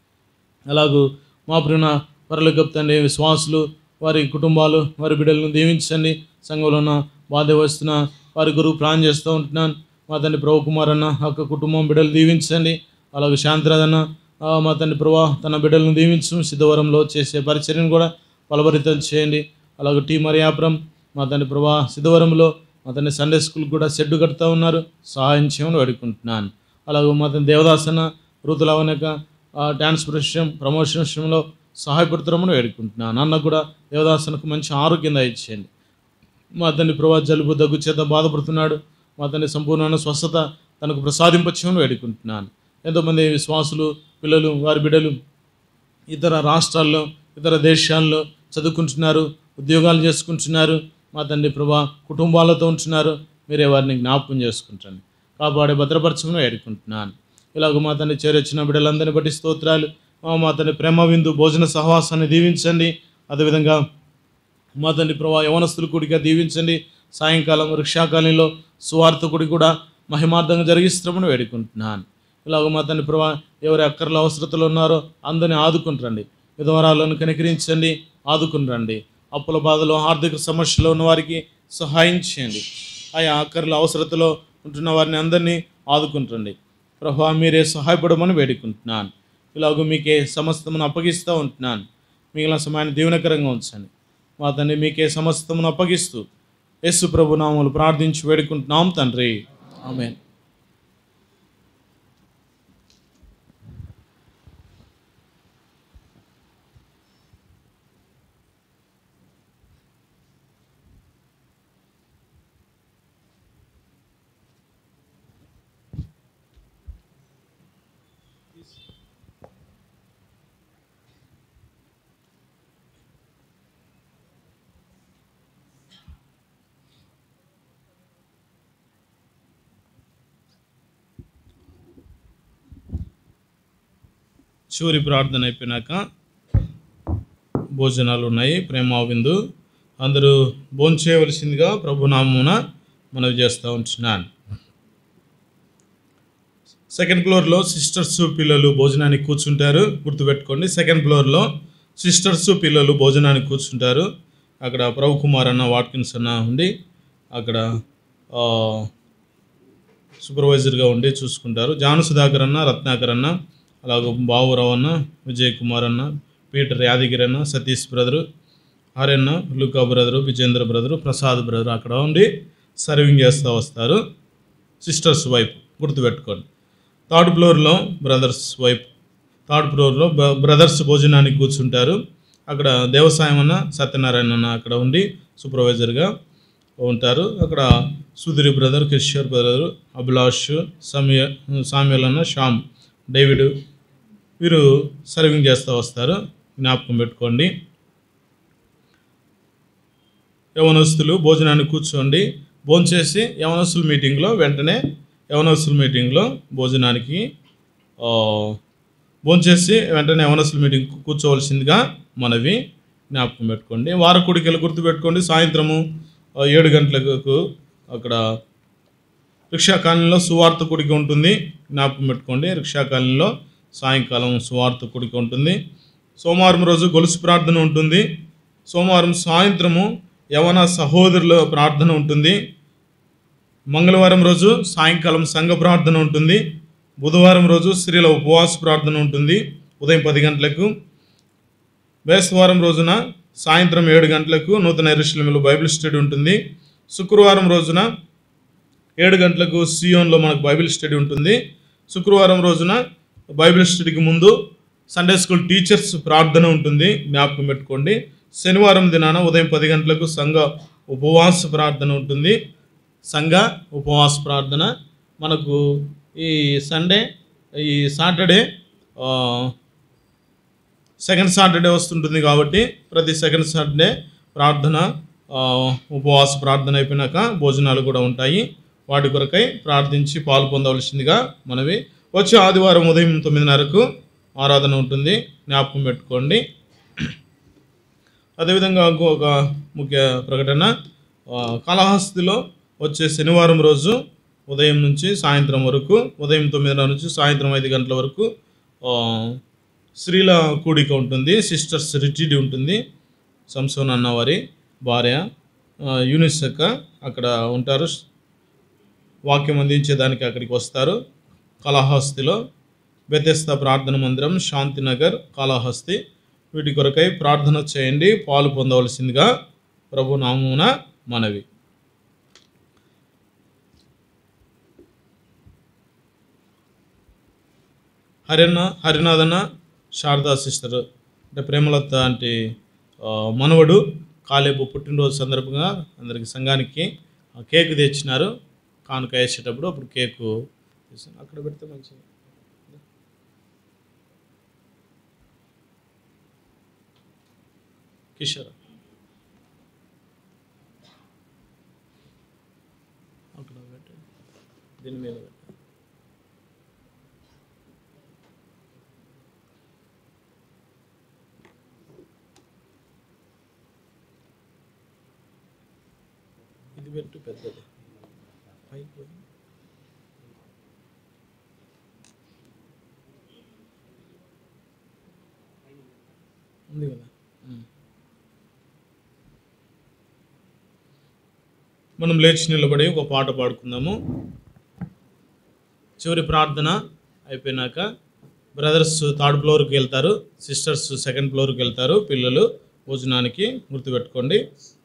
అలాగూ మా ప్రియున పరలోకపు తండ్రి విశ్వాసులు వారి కుటుంబాలు వారి బిడ్డలను దీవించండి సంఘంలో ఉన్న బాధ వస్తున్న వారి గురువు ప్లాన్ చేస్తూ ఉంటున్నాను మా తండ్రి ప్రభు కుమార్ అన్న యొక్క కుటుంబం బిడ్డలు దీవించండి అలాగే శాంతిరాజన్న ఆ, మా తండ్రి ప్రభా తన బిడ్డలను దీవించు సిద్ధవరంలో చేసే పరిచర్యను కూడా బలభరితం చేయండి అలాగే టీ మరియాపురం మా తండ్రి ప్రభా సిద్ధవరంలో మా తండ్రి సండే స్కూల్ కూడా షెడ్డు కడుతూ ఉన్నారు సహాయం చేయమని వేడుకుంటున్నాను అలాగే మా తండ్రి దేవదాసన ఋతులవనక డ్యాన్స్ విషయం ప్రమోషన్ విషయంలో సహాయపడుతున్నామని వేడుకుంటున్నాను అన్న కూడా దేవదాసనకు మంచి ఆరోగ్యం దయచేయండి మా తండ్రి ప్రభా జలుబు దగ్గు చేత బాధపడుతున్నాడు మా తండ్రి సంపూర్ణమైన స్వస్థత తనకు ప్రసాదింపచేయమని వేడుకుంటున్నాను ఎంతోమంది విశ్వాసులు పిల్లలు వారి బిడ్డలు ఇతర రాష్ట్రాల్లో ఇతర దేశాల్లో చదువుకుంటున్నారు ఉద్యోగాలు చేసుకుంటున్నారు మా తండ్రి ప్రభా కుటుంబాలతో ఉంటున్నారు మీరే వారిని జ్ఞాపకం చేసుకుంటాను కాపాడే భద్రపరచమని వేడుకుంటున్నాను ఇలాగ మా తండ్రి చేరొచ్చిన బిడ్డలందరినీ బట్టి స్తోత్రాలు మా మా తండ్రి ప్రేమ విందు భోజన సహవాసాన్ని దీవించండి అదేవిధంగా మా తండ్రి ప్రభా యవనస్తులు కూడిగా దీవించండి సాయంకాలం వృక్షాకాలంలో సువార్త కుడి కూడా మహిమార్థంగా జరిగిస్తామని వేడుకుంటున్నాను ఇలాగ మా తండ్రి ప్రభా ఎవరి అక్కర్ల అవసరతలు ఉన్నారో అందరినీ ఆదుకుంటారండి విధవరాలను కనికరించండి ఆదుకుని రండి అప్పుల బాధలో ఆర్థిక సమస్యలో ఉన్న వారికి సహాయం చేయండి ఆయా అక్కర్ల అవసరతలో ఉంటున్న వారిని అందరినీ ఆదుకుంటండి ప్రభా మీరే సహాయపడమని వేడుకుంటున్నాను ఇలాగ మీకే సమస్తమును అప్పగిస్తూ ఉంటున్నాను మిగిలిన సమయాన్ని దీవెనకరంగా ఉంచండి మా తండ్రి మీకే సమస్తమును అప్పగిస్తూ యేసు ప్రభు నామములు ప్రార్థించి వేడుకుంటున్నాం తండ్రి ఆమె చివరి ప్రార్థన అయిపోయినాక భోజనాలు ఉన్నాయి ప్రేమ విందు అందరూ భోంచేయవలసిందిగా ప్రభునామమున మనవి చేస్తూ ఉంటున్నాను సెకండ్ ఫ్లోర్లో సిస్టర్స్ పిల్లలు భోజనానికి కూర్చుంటారు గుర్తుపెట్టుకోండి సెకండ్ ఫ్లోర్లో సిస్టర్స్ పిల్లలు భోజనానికి కూర్చుంటారు అక్కడ ప్రభు కుమార్ అన్న వాట్కిన్స్ అన్న ఉండి అక్కడ ఆ, సూపర్వైజర్గా ఉండి చూసుకుంటారు జాను సుధాకర్ అన్న రత్నాకర్ అన్న అలాగే బాబురావు అన్న విజయ్ కుమార్ అన్న పీటర్ యాదగిరి అన్న సతీష్ బ్రదరు ఆర్యన్న Luka brother Vijendra brother Prasad brother అక్కడ ఉండి సర్వింగ్ చేస్తూ వస్తారు సిస్టర్స్ వైఫ్ గుర్తుపెట్టుకోండి థర్డ్ ఫ్లోర్లో బ్రదర్స్ వైఫ్ థర్డ్ ఫ్లోర్లో బ- బ్రదర్స్ భోజనానికి కూర్చుంటారు అక్కడ దేవసాయం అన్న సత్యనారాయణ అన్న అక్కడ ఉండి సూపర్వైజర్గా ఉంటారు అక్కడ సుధీర్ బ్రదర్ కిషోర్ బ్రదర్ అభిలాష్ సమయ సామ్యుల్ అన్న శ్యామ్ డేవిడ్ వీరు సర్వింగ్ చేస్తూ వస్తారు జ్ఞాపకం పెట్టుకోండి యవనస్తులు భోజనానికి కూర్చోండి భోంచేసి యవనస్తుల మీటింగ్లో వెంటనే యవనస్తుల మీటింగ్లో భోజనానికి ఆ, భోంచేసి వెంటనే యవనస్తుల మీటింగ్ కూర్చోవలసిందిగా మనవి జ్ఞాపకం పెట్టుకోండి వార కుడికలు గుర్తుపెట్టుకోండి సాయంత్రము ఆ, ఏడు గంటలకు అక్కడ రిక్షా కాలనీలో సువార్త కుడిక ఉంటుంది జ్ఞాపకం పెట్టుకోండి రిక్షా కాలనీలో సాయంకాలం సువార్త కుడిక ఉంటుంది సోమవారం రోజు గొలుసు ప్రార్థన ఉంటుంది సోమవారం సాయంత్రము యవన సహోదరుల ప్రార్థన ఉంటుంది మంగళవారం రోజు సాయంకాలం సంఘ ప్రార్థన ఉంటుంది బుధవారం రోజు స్త్రీల ఉపవాస ప్రార్థన ఉంటుంది ఉదయం పది గంటలకు బేస్తవారం రోజున సాయంత్రం ఏడు గంటలకు నూతన ఎరుశలేములో బైబిల్ స్టడీ ఉంటుంది శుక్రవారం రోజున ఏడు గంటలకు సియోన్లో మనకు బైబిల్ స్టడీ ఉంటుంది శుక్రవారం రోజున బైబిల్ స్టడీకి ముందు సండే స్కూల్ టీచర్స్ ప్రార్థన ఉంటుంది జ్ఞాపకం పెట్టుకోండి శనివారం దినాన ఉదయం పది గంటలకు సంఘ ఉపవాస ప్రార్థన ఉంటుంది సంఘ ఉపవాస ప్రార్థన మనకు ఈ సండే ఈ సాటర్డే ఆ, సెకండ్ సాటర్డే వస్తుంటుంది కాబట్టి ప్రతి సెకండ్ సాటర్డే ప్రార్థన ఆ, ఉపవాస ప్రార్థన అయిపోయినాక భోజనాలు కూడా ఉంటాయి వాటి కొరకై ప్రార్థించి పాలు పొందవలసిందిగా మనవి వచ్చే ఆదివారం ఉదయం తొమ్మిదిన్నరకు ఆరాధన ఉంటుంది జ్ఞాపకం పెట్టుకోండి అదేవిధంగా ఇంకొక ముఖ్య ప్రకటన ఆ, కాళహస్తిలో వచ్చే శనివారం రోజు ఉదయం నుంచి సాయంత్రం వరకు ఉదయం తొమ్మిదిన్నర నుంచి సాయంత్రం ఐదు గంటల వరకు ఆ, స్త్రీల కూడిక ఉంటుంది సిస్టర్స్ రిట్రీట్ ఉంటుంది సంసోన్ అన్నవారి భార్య ఆ, యూనిస్ అక్క అక్కడ ఉంటారు వాక్యం అందించేదానికి అక్కడికి వస్తారు కాళహస్తిలో బెతెస్త ప్రార్థన మందిరం శాంతినగర్ కాళహస్తి వీటి కొరకై ప్రార్థన చేయండి పాలు పొందవలసిందిగా ప్రభు నామూన మనవి హరిన హరినాథన శారదా సిస్టర్ అంటే ప్రేమలత అంటే ఆ, మనవడు కాలేపు పుట్టినరోజు సందర్భంగా అందరికి సంఘానికి ఆ, కేక్ తెచ్చినారు కానుక వేసేటప్పుడు అప్పుడు కేకు తీసాను. అక్కడ పెడితే మంచిది కిషోర్ అక్కడ పెట్టు దీని మీద పెట్టు ఇది పెట్టు పెద్దది పైకి పోయి. ఉంది కదా ఉమ్. మనం లేచి నిలబడి ఒక పాట పాడుకుందాము చివరి ప్రార్థన అయిపోయినాక బ్రదర్స్ థర్డ్ ఫ్లోర్కి వెళ్తారు సిస్టర్స్ సెకండ్ ఫ్లోర్కి వెళ్తారు పిల్లలు భోజనానికి గుర్తుపెట్టుకోండి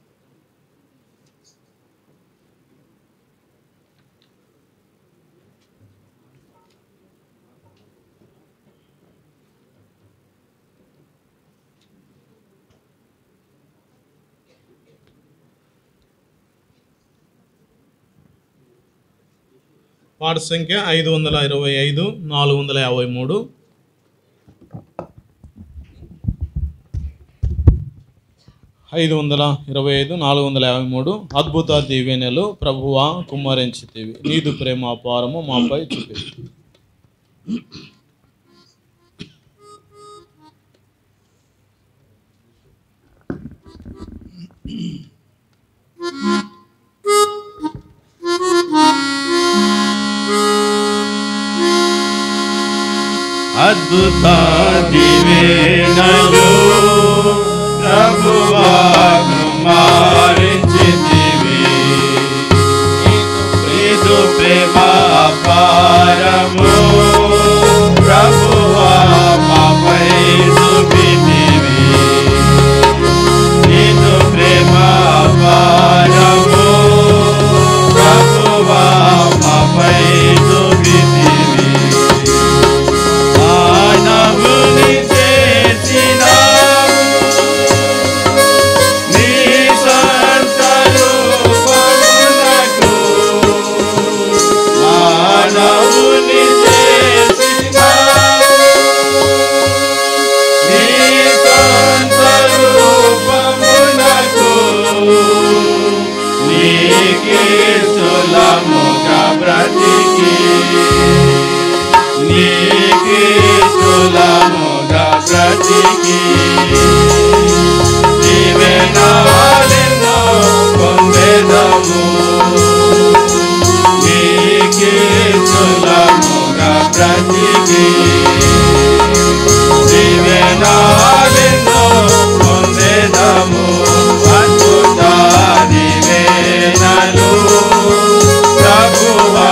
పాట సంఖ్య ఐదు వందల ఇరవై ఐదు నాలుగు వందల యాభై మూడు ఐదు వందల ఇరవై ఐదు నాలుగు వందల యాభై మూడు అద్భుత దీవెనలు ప్రభువా కుమ్మరించితివి నీదు ప్రేమ అపారము మాపై చూపి అద్భుత దివేనలు ప్రభువా కుమారించితివి నీదు ప్రేమ అపారము ప్రభువా మాపై చూపితివి నీదు ప్రేమ అపారము ప్రభువా మాపై చూపితివి మానవుని చేసినావు నీ సొంత రూపమునకు మానవుని చేసినావు నీ సొంత రూపమునకు నీకే సులముగా బ్రతికి నీకే సులముగా బ్రతికి నీవే నాలెన్నో పొందెదము నీకే సులముగా బ్రతికి నీవే నాలెన్నో పొందెదము అద్భుత దీవెనలు ప్రభువా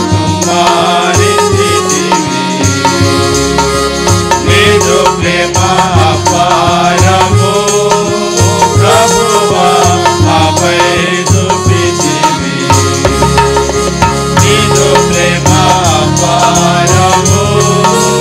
కుమారితివి నీదు ప్రేమ అపారము ప్రభువా మాపై చూపితివి నీదు ప్రేమ అపారము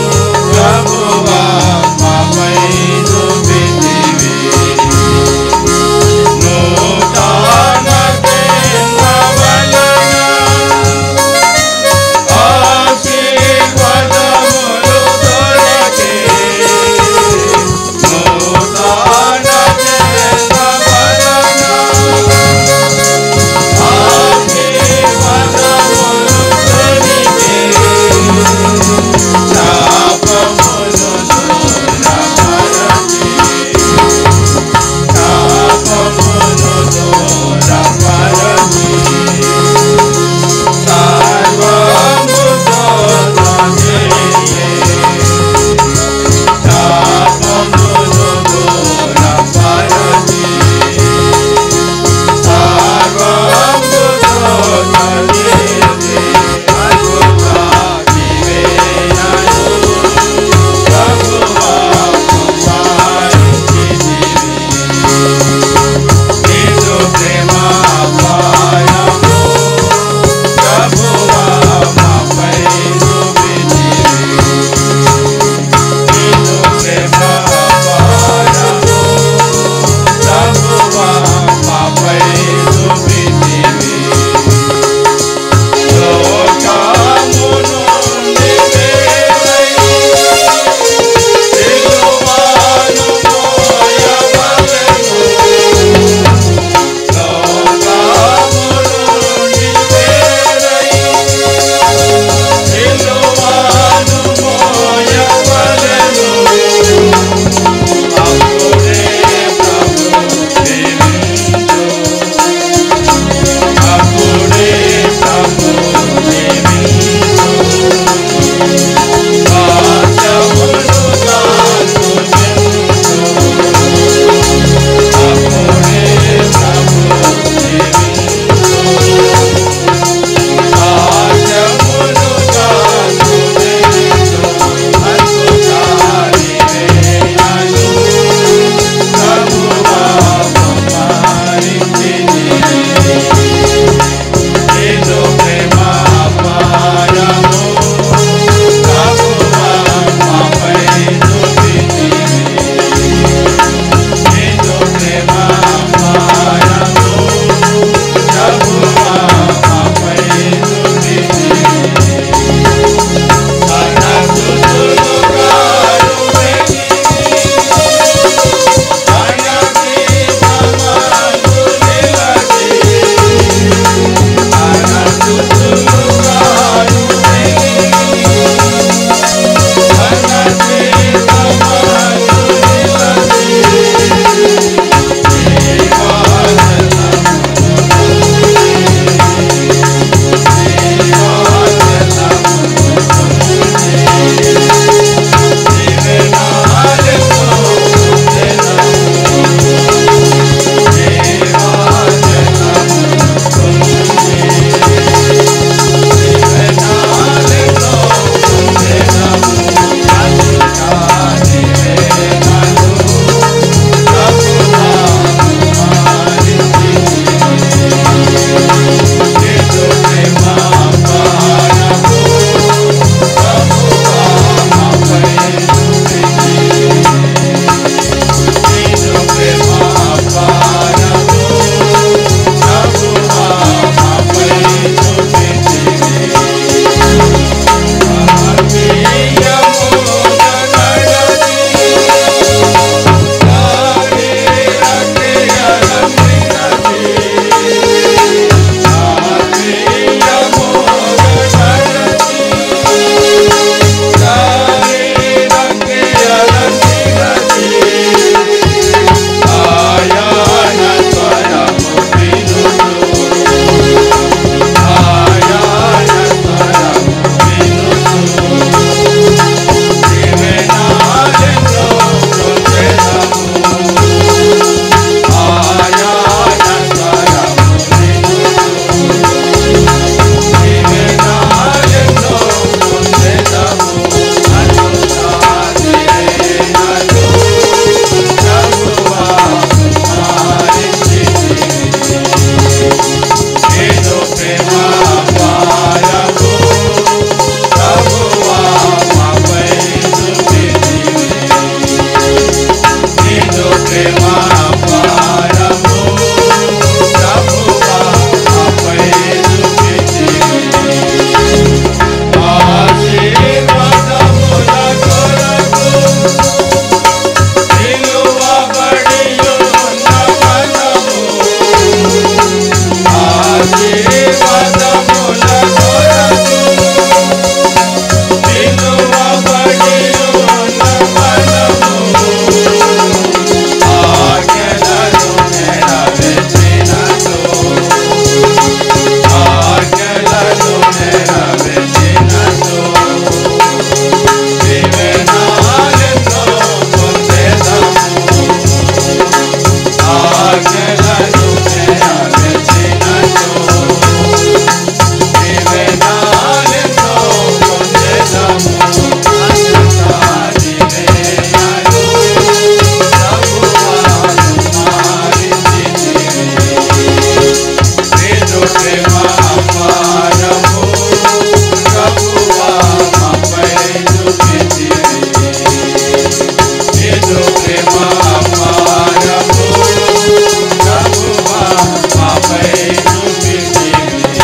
ప్రేమ అపారము ప్రభువా మాపై చూపితివి ఆశీర్వాదముల కొరకు నిలువబడి ఉన్న మనము ఆశీర్వాదముల కొరకు నిలువబడి ఉన్న మనము ఆజ్ఞలను నెరవేర్చినచో ఆజ్ఞలను నెరవేర్చినచో దీవెనలెన్నో పొందెదము ఆజ్ఞలను నెరవేర్చినచో దీవెనలెన్నో పొందెదము అద్భుతాదివేయను ప్రభువాను మారించితివి నీదు ప్రేమ అపారము ప్రభువా మాపై చూపితివి నీదు ప్రేమ అపారము ప్రభువా మాపై చూపితివి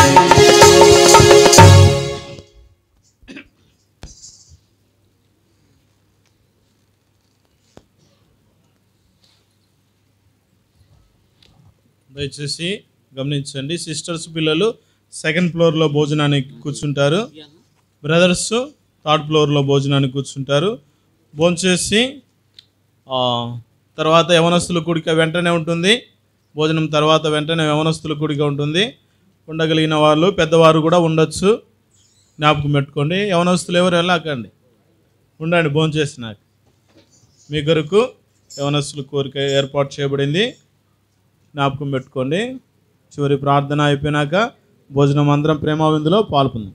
దయచేసి గమనించండి సిస్టర్స్ పిల్లలు సెకండ్ ఫ్లోర్లో భోజనానికి కూర్చుంటారు బ్రదర్స్ థర్డ్ ఫ్లోర్లో భోజనానికి కూర్చుంటారు భోంచేసి ఆ, తర్వాత యవనస్తుల కూడిక వెంటనే ఉంటుంది భోజనం తర్వాత వెంటనే యవనస్తుల కూడిక ఉంటుంది ఉండగలిగిన వాళ్ళు పెద్దవారు కూడా ఉండొచ్చు జ్ఞాపకం పెట్టుకోండి యవనస్తులు ఎవరు వెళ్ళకండి ఉండండి భోంచేసినాక మీ కొరకు యవనస్తుల కోరిక ఏర్పాటు చేయబడింది జ్ఞాపకం పెట్టుకోండి చివరి ప్రార్థన అయిపోయినాక భోజనం అందరం ప్రేమ విందులో పాల్పొందాం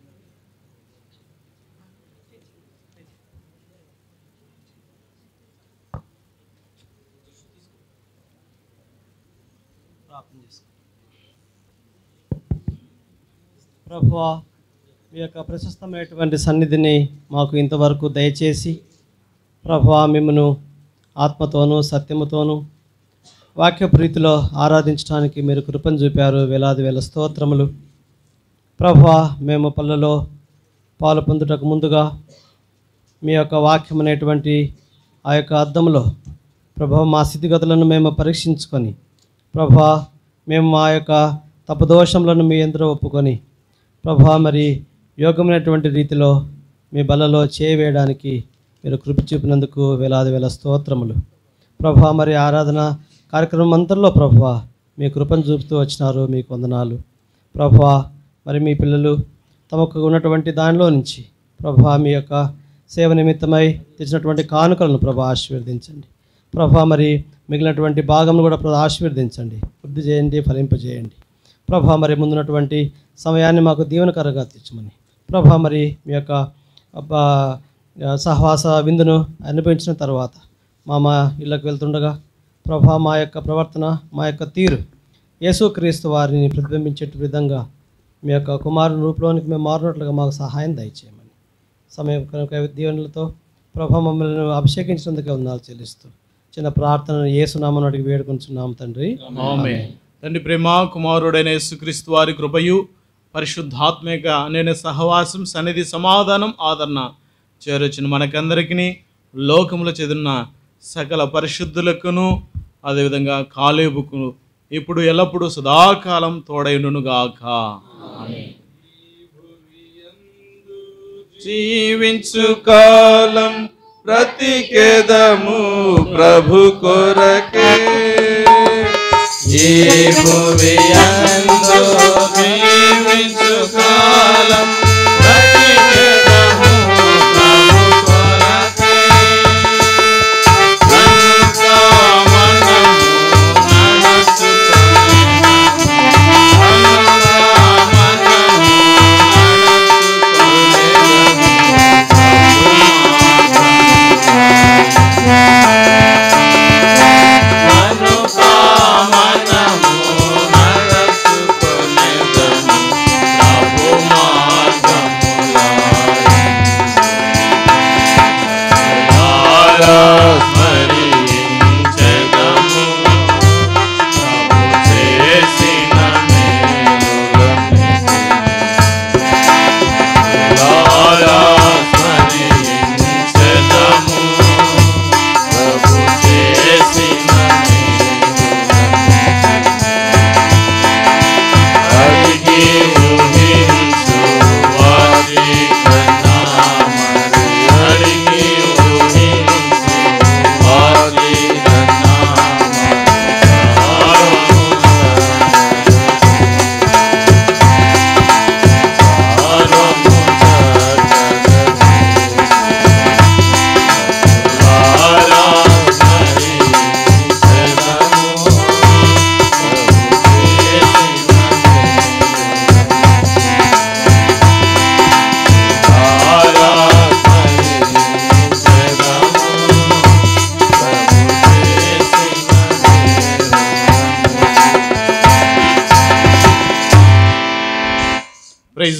ప్రభువా మీ యొక్క ప్రశస్తమైనటువంటి సన్నిధిని మాకు ఇంతవరకు దయచేసి ప్రభువా మిమ్మను ఆత్మతోనూ సత్యముతోనూ వాక్య ప్రీతిలో ఆరాధించడానికి మీరు కృపను చూపారు వేలాది వేల స్తోత్రములు ప్రభువా మేము పళ్ళలో పాలు పొందుటకు ముందుగా మీ యొక్క వాక్యం అనేటువంటి ఆ యొక్క అద్దంలో ప్రభా మా స్థితిగతులను మేము పరీక్షించుకొని ప్రభా మేము మా యొక్క తప్పుదోషములను మీ ఎందరో ఒప్పుకొని ప్రభా మరి యోగమైనటువంటి రీతిలో మీ బలలో చేయవేయడానికి మీరు కృప చూపినందుకు వేలాది వేల స్తోత్రములు ప్రభా మరి ఆరాధన కార్యక్రమం అంతట్లో ప్రభా మీ కృపను చూపుతూ వచ్చినారు మీకు వందనాలు ప్రభా మరి మీ పిల్లలు తమకు ఉన్నటువంటి దానిలో నుంచి ప్రభా మీ యొక్క సేవ నిమిత్తమై తెచ్చినటువంటి కానుకలను ప్రభా ఆశీర్వదించండి ప్రభా మరి మిగిలినటువంటి భాగంను కూడా ప్రభా ఆశీర్వదించండి వృద్ధి చేయండి ఫలింపజేయండి ప్రభా మరి ముందున్నటువంటి సమయాన్ని మాకు దీవెనకరంగా తెచ్చమని ప్రభా మరి మీ యొక్క అబ్బా, సహవాస విందును అనుభవించిన తర్వాత మా మా ఇళ్ళకు వెళ్తుండగా ప్రభా మా యొక్క ప్రవర్తన మా యొక్క తీరు యేసుక్రీస్తు వారిని ప్రతిబింబించే విధంగా మీ యొక్క కుమారుని రూపంలోనికి మేము మారినట్లుగా మాకు సహాయం దయచేయమని సమయం కనుక దీవెనలతో ప్రభా మమ్మల్ని అభిషేకించినందుకే ఉన్నాలు చెల్లిస్తూ చిన్న ప్రార్థనను ఏసునామని అడిగి వేడుకొంచున్నాం తండ్రి ఆమేన్. తండ్రి ప్రేమ కుమారుడైన యేసుక్రీస్తు వారి కృపయు పరిశుద్ధాత్మిక నేను సహవాసం సన్నిధి సమాధానం ఆదరణ చేరొచ్చిన మనకందరికీ లోకములో చెదిరిన సకల పరిశుద్ధులకును అదేవిధంగా కాలేబుకు ఇప్పుడు ఎల్లప్పుడూ సదాకాలం తోడైండునుగాక జీవించు కాలం బ్రతికేదము ప్రభు కొరకే ఈ భూమి యందు జీవించు కాలం బ్రతికేదము ప్రభు కొరకే అంతా మనము నడచుకొని అంతా మనము మనము నడచుకొనేదము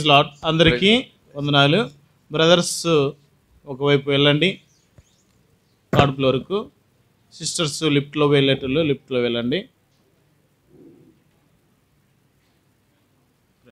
లాట్ అందరికీ వందనాలు బ్రదర్స్ ఒకవైపు వెళ్ళండి థర్డ్ ఫ్లోర్కు సిస్టర్స్ లిఫ్ట్లో వెళ్ళేటోళ్ళు లిఫ్ట్లో వెళ్ళండి